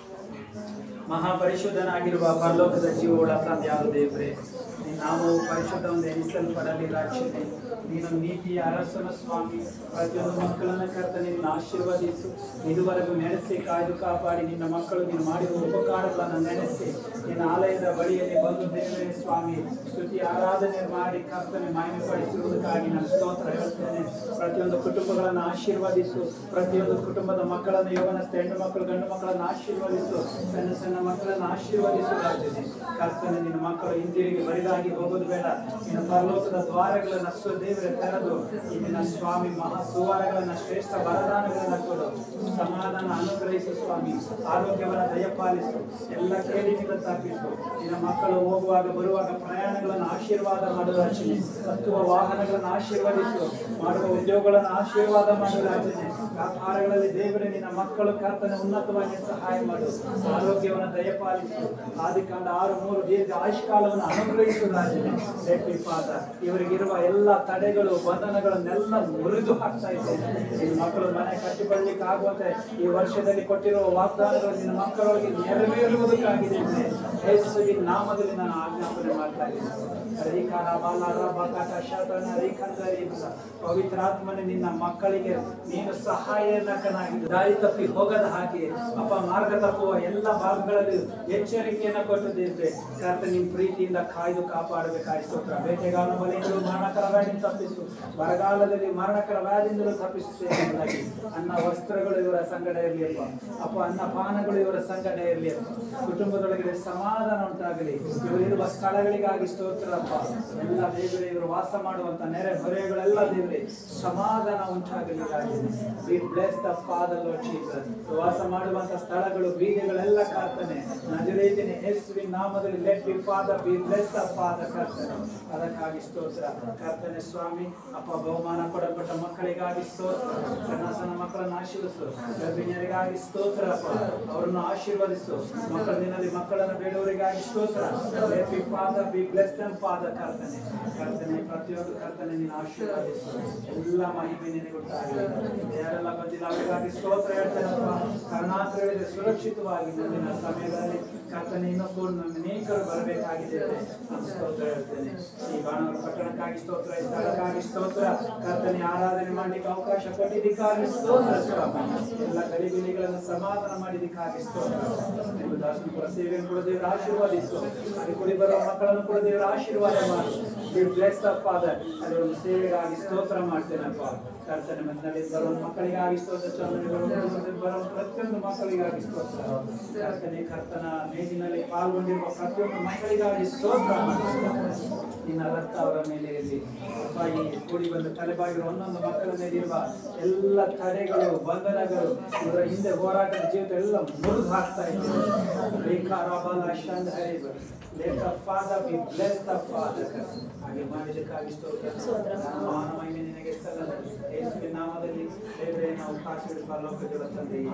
ಮಹಾಪರಿಶುದ್ಧನಾಗಿರುವ ಪರಲೋಕದ ಜೀವೋಳ ತಂದೆಯಾದ ದೇವರೇ ನಿನ್ನ ನಾಮವು ಪರಿಶುದ್ಧವನ್ನು ಎನಿಸಲ್ಪಡಲಿ ರಾಜ್ಯತೆ ನೀನು ನೀತಿಯ ಅರಸನ ಸ್ವಾಮಿ ಪ್ರತಿಯೊಂದು ಮಕ್ಕಳನ್ನ ಕರ್ತ ನಿನ್ನ ಆಶೀರ್ವದಿಸು ಇದುವರೆಗೂ ನೆನೆಸಿ ಕಾಯ್ದು ಕಾಪಾಡಿ ನಿನ್ನ ಮಕ್ಕಳು ನೀನು ಮಾಡಿರುವ ಉಪಕಾರಗಳನ್ನು ನೆನೆಸಿ ನಿನ್ನ ಆಲಯದ ಬಳಿಯಲ್ಲಿ ಬಂದು ದೇವರೇ ಸ್ವಾಮಿ ಸ್ತುತಿ ಆರಾಧನೆ ಮಾಡಿ ಕರ್ತನೆ ಮಹಿಮೆ ಪಡಿಸುವುದಕ್ಕಾಗಿ ನಾನು ಸ್ತೋತ್ರ ಹೇಳ್ತೇನೆ ಪ್ರತಿಯೊಂದು ಕುಟುಂಬಗಳನ್ನು ಆಶೀರ್ವದಿಸು ಪ್ರತಿಯೊಂದು ಕುಟುಂಬದ ಮಕ್ಕಳನ್ನು ಯೌವನಸ್ಥ ಹೆಣ್ಣು ಮಕ್ಕಳು ಗಂಡು ಮಕ್ಕಳನ್ನು ಆಶೀರ್ವದಿಸು ಸಣ್ಣ ಸಣ್ಣ ಮಕ್ಕಳನ್ನು ಆಶೀರ್ವದಿಸು ರಾಜ್ಯನೇ ಕರ್ತನೆ ನಿನ್ನ ಮಕ್ಕಳು ಹಿಂದಿರುಗಿ ಬರಿದಾಗಿ ಹೋಗೋದು ಬೇಡ ನಿನ್ನ ಪರಲೋಕದ ದ್ವಾರಗಳನ್ನು ಸ್ವ ದೇವರೇ ತೆರೆದು ಈ ನಿನ್ನ ಸ್ವಾಮಿ ಮಹಾ ಸುವಾರಗಳನ್ನ ಶ್ರೇಷ್ಠ ವರದಾನಗಳನ್ನ ಕೊಡು ಸಮಾಧಾನ ಅನುಗ್ರಹಿಸು ಸ್ವಾಮಿ ಆರೋಗ್ಯವನ್ನು ದಯಪಾಲಿಸು ಎಲ್ಲ ಕೇಳಿನಿಂದ ತಪ್ಪಿಸು ನಿನ್ನ ಮಕ್ಕಳು ಹೋಗುವಾಗ ಬರುವಾಗ ಪ್ರಯಾಣಗಳನ್ನು ಆಶೀರ್ವಾದ ಮಾಡುವ ರಚನೆ ಹತ್ತುವ ವಾಹನಗಳನ್ನು ಆಶೀರ್ವದಿಸು ಮಾಡುವ ಉದ್ಯೋಗಗಳನ್ನು ಆಶೀರ್ವಾದ ಮಾಡುವ ರಚನೆ ವ್ಯಾಪಾರಗಳಲ್ಲಿ ದೇವರೇ ನಿನ್ನ ಮಕ್ಕಳು ಕರ್ತನೆ ಉನ್ನತವಾಗಿ ಸಹಾಯ ಮಾಡು ಆರೋಗ್ಯವನ್ನು ದಯಪಾಲಿಸು ಆದಿಕಾಂಡ ಆರು ಮೂರು ದೀರ್ಘ ಆಯುಷ್ಕಾಲವನ್ನು ಅನುಗ್ರಹಿಸು ರಾಜನೇ ಲೇಪಿ ಪಾದ ಇವರಿಗಿರುವ ಎಲ್ಲ ತಡೆಗಳು ಬಂಧನಗಳನ್ನೆಲ್ಲ ಮುರಿದು ಹಾಕ್ತಾ ಇದ್ದೇನೆ ನಿನ್ನ ಮಕ್ಕಳು ಮನೆ ಕಟ್ಟಿಕೊಳ್ಳಿಕ್ಕೆ ಆಗುವಂತೆ ಈ ವರ್ಷದಲ್ಲಿ ಕೊಟ್ಟಿರುವ ವಾಗ್ದಾನಗಳು ನಿನ್ನ ಮಕ್ಕಳೊಳಗೆ ನೆರವೇರುವುದಕ್ಕಾಗಿದೆ ಯೇಸುವಿನ ನಾಮದಲ್ಲಿ ನಾನು ಆಜ್ಞಾಪನೆ ಮಾಡ್ತಾ ಇದ್ದೇನೆ ಹರಿಕಾರ ಬಾಲಾರ ಬಕಾಟ ಶಾತನ ಹರಿಕಂದರಿ ಪವಿತ್ರಾತ್ಮನೆ ನಿನ್ನ ಮಕ್ಕಳಿಗೆ ನೀನು ಸಹಾಯಕನಾಗಿ ದಾರಿ ತಪ್ಪಿ ಹೋಗದ ಹಾಗೆ ಅಪ್ಪ ಮಾರ್ಗ ತಪ್ಪುವ ಎಲ್ಲ ಭಾಗಗಳಲ್ಲಿ ಎಚ್ಚರಿಕೆಯನ್ನು ಕೊಟ್ಟಿದ್ದೇವೆ ಕರ್ತ ನಿನ್ನ ಪ್ರೀತಿಯಿಂದ ಕಾಯ್ದು ಕಾಪಾಡಬೇಕಾಗಿ ಸ್ತೋತ್ರ ಬೇಟೆಗಾಲ ಬಲೆಯಿಂದಲೂ ಮರಣಕರ ವ್ಯಾಧಿಯಿಂದ ತಪ್ಪಿಸು ಬರಗಾಲದಲ್ಲಿ ಮರಣಕರ ವ್ಯಾಧಿಯಿಂದಲೂ ತಪ್ಪಿಸುತ್ತೇನೆ ಎಂಬುದಾಗಿ ಅನ್ನ ವಸ್ತ್ರಗಳು ಇವರ ಸಂಗಡ ಇರಲಿ ಅಪ್ಪ ಅಪ್ಪ ಅನ್ನ ಪಾನಗಳು ಇವರ ಸಂಗಡ ಇರಲಿ ಅಪ್ಪ ಕುಟುಂಬದೊಳಗೆ ಸಮಾಧಾನ ಉಂಟಾಗಲಿ ಇವರಿರುವ ಸ್ಥಳಗಳಿಗಾಗಿ ಸ್ತೋತ್ರ ಅಪ್ಪ ಎಲ್ಲ ದೇವರೇ ಇವರು ವಾಸ ಮಾಡುವಂತ ನೆರೆ ಹೊರೆಗಳೆಲ್ಲ ದೇವರೇ ಸಮಾಧಾನ ಉಂಟಾಗಲಿ we bless the Father Lord Jesus ವಾಸ ಮಾಡುವಂತ ಸ್ಥಳಗಳು ಬೀದಿಗಳೆಲ್ಲ ಕಾರ್ತನೆ ನಜರೇತಿನ ಯೇಸುವಿನ ನಾಮದಲ್ಲಿ let be Father be bless the Father ಕರ್ತನೆ ಅದಕ್ಕಾಗಿ ಸ್ತೋತ್ರ ಕರ್ತನೆ ಸ್ವಾಮಿ ಅಪ್ಪ ಬಹುಮಾನ ಕೊಡಲ್ಪಟ್ಟ ಮಕ್ಕಳಿಗಾಗಿ ಸ್ತೋತ್ರ ಸಣ್ಣ ಸಣ್ಣ ಮಕ್ಕಳನ್ನು ಆಶೀರ್ವದಿಸು ಗರ್ಭಿಣಿಯರಿಗಾಗಿ ಸ್ತೋತ್ರ ಅಪ್ಪ ಅವರನ್ನು ಆಶೀರ್ವದಿಸು ಮಕ್ಕಳ ದಿನದಲ್ಲಿ ಮಕ್ಕಳನ್ನು ಬೇಡವರಿಗಾಗಿ ಸ್ತೋತ್ರ let be Father be bless them Father ಕರ್ತನೆ ಕರ್ತನೆ ಪ್ರತಿಯೊಂದು ಕರ್ತನೆ ನೀನು ಆಶೀರ್ವದಿಸು ಎಲ್ಲ ಮಹಿಮೆ ನಿನಗೊಟ್ಟಾಗಲಿ ಯಾರೆಲ್ಲ ಬಂದಿಲ್ಲ ಅವರಿಗಾಗಿ ಸ್ತೋತ್ರ ಹೇಳ್ತೇನಪ್ಪ ಕರ್ನಾಟಕದಲ್ಲಿ ಸುರಕ್ಷಿತವಾಗಿ ಮುಂದಿನ ಸಮಯಗಳಲ್ಲಿ ಕರ್ತನೆ ಇನ್ನೊಬ್ಬರು ಅನೇಕರು ಬರಬೇಕಾಗಿದೆ ನಾನು ಸ್ತೋತ್ರ ಹೇಳ್ತೇನೆ ಈ ಬಾಣವರ ಪಟ್ಟಣಕ್ಕಾಗಿ ಸ್ತೋತ್ರ ಈ ಸ್ಥಳಕ್ಕಾಗಿ ಸ್ತೋತ್ರ ಕರ್ತನೆ ಆರಾಧನೆ ಮಾಡ್ಲಿಕ್ಕೆ ಅವಕಾಶ ಕೊಟ್ಟಿದ್ದಕ್ಕಾಗಿ ಸ್ತೋತ್ರ ಸ್ವಾಮಿ ಎಲ್ಲ ಗಲಿಬಿಲಿಗಳನ್ನು ಸಮಾಧಾನ ಮಾಡಿದ್ದಕ್ಕಾಗಿ ಸ್ತೋತ್ರ ನಿಮ್ಮ ದಾಸನಪುರ ಸೇವೆಯನ್ನು ಕೂಡ ದೇವರ ಆಶೀರ್ವಾದಿಸು ಅಲ್ಲಿ ಕುಡಿ ಬರುವ ಮಕ್ಕಳನ್ನು ಕೂಡ ದೇವರ ಆಶೀರ್ವಾದ ಮಾಡು ಬ್ಲೆಸ್ ದ ಫಾದರ್ ಅಲ್ಲಿ ಒಂದು ಸೇವೆಗಾಗಿ ಸ್ತೋತ್ರ ಮಾಡ್ತೇನಪ್ಪ ಕರ್ತನೆ ಮಧ್ಯದಲ್ಲಿ ಬರುವ ಮಕ್ಕಳಿಗಾಗಿ ಸ್ತೋತ್ರ ಸ್ವಾಮಿ ಬರುವ ಬರುವ ಪ್ರತಿಯೊಂದು ಮಕ್ಕಳಿಗಾಗಿ ಸ್ತೋತ್ರ ಕರ್ತನೆ ಕರ್ತನ ಮೇಜಿನಲ್ಲಿ ಪಾಲ್ಗೊಂಡಿರುವ ಪ್ರತಿಯೊಂದು ಮಕ್ಕಳಿಗಾಗಿ ಸ್ತೋತ್ರ ಮಾಡ್ತೇನೆ. ನಿನ್ನ ರಕ್ತ ಅವರ ಮೇಲೆ ಇರಲಿ ಅಪ್ಪ ಈ ಕೂಡಿ ಬಂದು ತಲೆಬಾಗಿರುವ ಒಂದೊಂದು ಮಕ್ಕಳ ಮೇಲೆ ಇರುವ ಎಲ್ಲ ತಡೆಗಳು ಬಂಧನಗಳು ಇವರ ಹಿಂದೆ ಹೋರಾಟದ ಜೀವಿತ ಎಲ್ಲ ಮುರಿದು ಹಾಕ್ತಾ ಇದ್ದೇವೆ ರೇಖಾರಾಬಾಲ ಶಂದ್ ಹರಿಬ ಲೇಖ Father be bless the Father ಹಾಗೆ ಮಾಡಿದ್ದಕ್ಕಾಗಿ ಸ್ತೋತ್ರ ಮಹಾನ ಮಹಿಮೆ ನಿನಗೆ ಸಲ್ಲದ ಯೇಸುವಿನ ನಾಮದಲ್ಲಿ ದೇವರೇ ನಾವು ಕಾಸಿಡು ಪರಲೋಕದ ತಂದೆಯೇ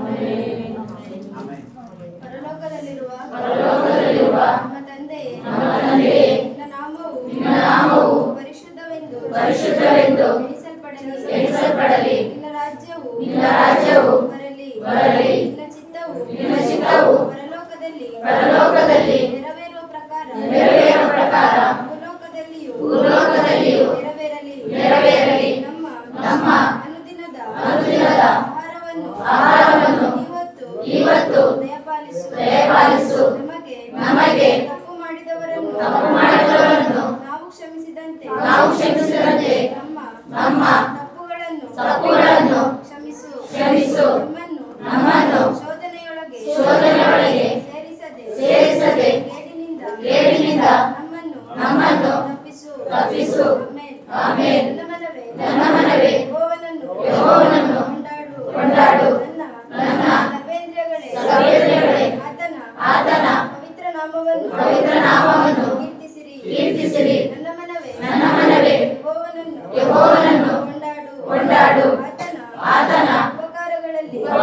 ಆಮೆನ್ ಪರಲೋಕದಲ್ಲಿರುವ ಪರಲೋಕದಲ್ಲಿರುವ ನಮ್ಮ ತಂದೆಯೇ ನಮ್ಮ ತಂದೆಯೇ ನಿನ್ನ ನಾಮವು ನಿನ್ನ ನಾಮವು ಪರಿಶುದ್ಧವೆಂದು ಪರಿಶುದ್ಧವೆಂದು ಎಣಿಸಲ್ಪಡಲಿ ಎಣಿಸಲ್ಪಡಲಿ ನಿನ್ನ ರಾಜ್ಯವು ನಿನ್ನ ರಾಜ್ಯವು ಬರಲಿ ಬರಲಿ ನಿನ್ನ ಚಿತ್ತವು ನಿನ್ನ ಚಿತ್ತವು ಪರಲೋಕದಲ್ಲಿ ಪರಲೋಕದಲ್ಲಿ ನೆರವೇರುವ ಪ್ರಕಾರ ನೆರವೇರುವ ಪ್ರಕಾರ ಭೂಲೋಕದಲ್ಲಿಯೂ ಭೂಲೋಕದಲ್ಲಿಯೂ ನೆರವೇರಲಿ ನೆರವೇರಲಿ ನಮ್ಮ ನಮ್ಮ ಅನುದಿನದ ಅನುದಿನದ ಆಹಾರವನ್ನು ಆಹಾರವನ್ನು ಇವತ್ತು ಇವತ್ತು ದಯಪಾಲಿಸು ದಯಪಾಲಿಸು ನಮಗೆ ನಮಗೆ ತಪ್ಪು ಮಾಡಿದವರನ್ನು ತಪ್ಪು ಮಾಡಿದವರನ್ನು ನಾವು ಕ್ಷಮಿಸಿದಂತೆ ನಾವು ಕ್ಷಮಿಸಿದಂತೆ ನಮ್ಮ ನಮ್ಮ ತಪ್ಪುಗಳನ್ನು ತಪ್ಪುಗಳನ್ನು ಕ್ಷಮಿಸು ಕ್ಷಮಿಸು ನಮ್ಮನ್ನು ನಮ್ಮನ್ನು ಶೋಧನೆಯೊಳಗೆ ಶೋಧನೆಯೊಳಗೆ ಸೇರಿಸದೆ ಸೇರಿಸದೆ ಕೇಡಿನಿಂದ ಕೇಡಿನಿಂದ ನಮ್ಮನ್ನು ನಮ್ಮನ್ನು ತಪ್ಪಿಸು ತಪ್ಪಿಸು. ಆಮೆನ್. ಆಮೆನ್. ನನ್ನ ಮನವೇ ನನ್ನ ಮನವೇ ಯೆಹೋವನನ್ನು ಯೆಹೋವನನ್ನು ಕೊಂಡಾಡು ಕೊಂಡಾಡು. ನನ್ನ ನನ್ನ ಸರ್ವೇಂದ್ರಿಯಗಳೇ ಸರ್ವೇಂದ್ರಿಯಗಳೇ ಆತನ ಆತನ ಪವಿತ್ರ ನಾಮವನ್ನು ಪವಿತ್ರ ನಾಮವನ್ನು ಕೀರ್ತಿಸಿರಿ ಕೀರ್ತಿಸಿರಿ. ನನ್ನ ಮನವೇ ನನ್ನ ಮನವೇ ಯೆಹೋವನನ್ನು ಯೆಹೋವನನ್ನು ಕೊಂಡಾಡು ಕೊಂಡಾಡು. ಆತನ ಆತನ ಉಪಕಾರಗಳಲ್ಲಿ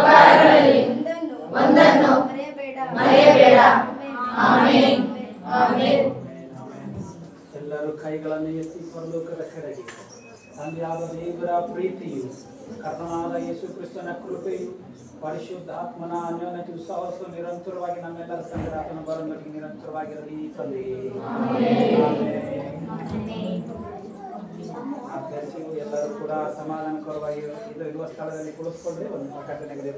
ದೇವರ ಪ್ರೀತಿಯು ಕರ್ತನಾದ ಯೇಸು ಕ್ರಿಸ್ತನ ಕೃಪೆಯು ಪರಿಶುದ್ಧಾತ್ಮನ ಅನ್ಯೋನ್ಯತೆಯು ಸಹಸ್ರ ನಿರಂತರವಾಗಿ ನಮ್ಮೆಲ್ಲರ ಸಂಗಡಾತನ ಬರಮಟ್ಟಿಗೆ ನಿರಂತರವಾಗಿರಲಿ ತಂದೆ ಅಭ್ಯರ್ಥಿಯು ಎಲ್ಲರೂ ಕೂಡ ಸಮಾಧಾನಕರವಾಗಿ ಇದು ಇರುವ ಸ್ಥಳದಲ್ಲಿ ಕುಳಿತುಕೊಂಡ್ರೆ ಒಂದು ಪ್ರಕಟಣೆಗಳಿರುತ್ತೆ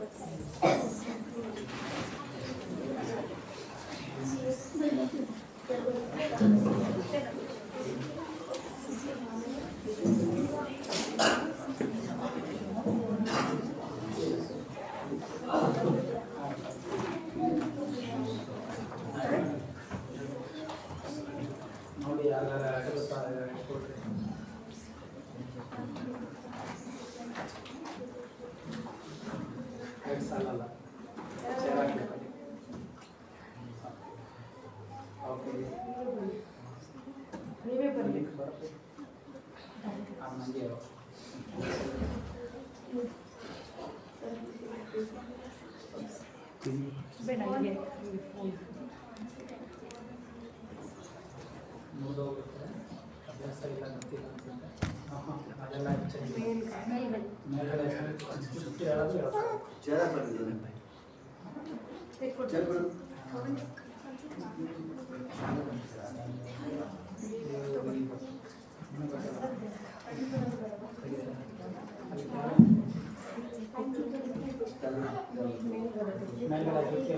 ನೋಡಿ ಯಾರು ಅಡಗುತ್ತಾರೆ ಕೊಡ್ರಿ ಎರಡು ಸಾಲ ಅಲ್ಲ ಚೆನ್ನಾಗಿ ಓಕೆ ನೀವೇ ಬನ್ನಿ ಬರುತ್ತೆ ಆ ಮಂದಿ ಬೇಡ ಹೀಗೆ ಮುಗಿದೋಗುತ್ತೆ ಅಭ್ಯಾಸ ಇಲ್ಲ ಗೊತ್ತಿಲ್ಲ ಅನ್ಸುತ್ತೆ ಹಾಂ ಹಾಂ ಅದೆಲ್ಲ ಚೆನ್ನಾಗಿ ಮೇಲ್ಗಡೆ ಚುಟ್ಟಿ ಹೇಳೋದು ಹೇಳ್ತಾರೆ ಚೇರ ಬಂದಿದೆ ಚೇರ್ ಬಿಡು ಮೇಲ್ಗಡೆ ಜೊತೆ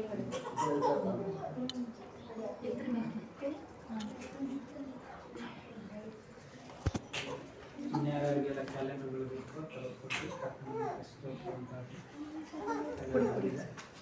ಇನ್ಯಾರಿಗೆಲ್ಲ ಕ್ಯಾಲೆಂಡರ್ಗಳು ಬೇಕು ತಗೊಳ್ಕೊಟ್ಟು ಕರ್ಕೊಂಡು ಎಷ್ಟು ಅಂತ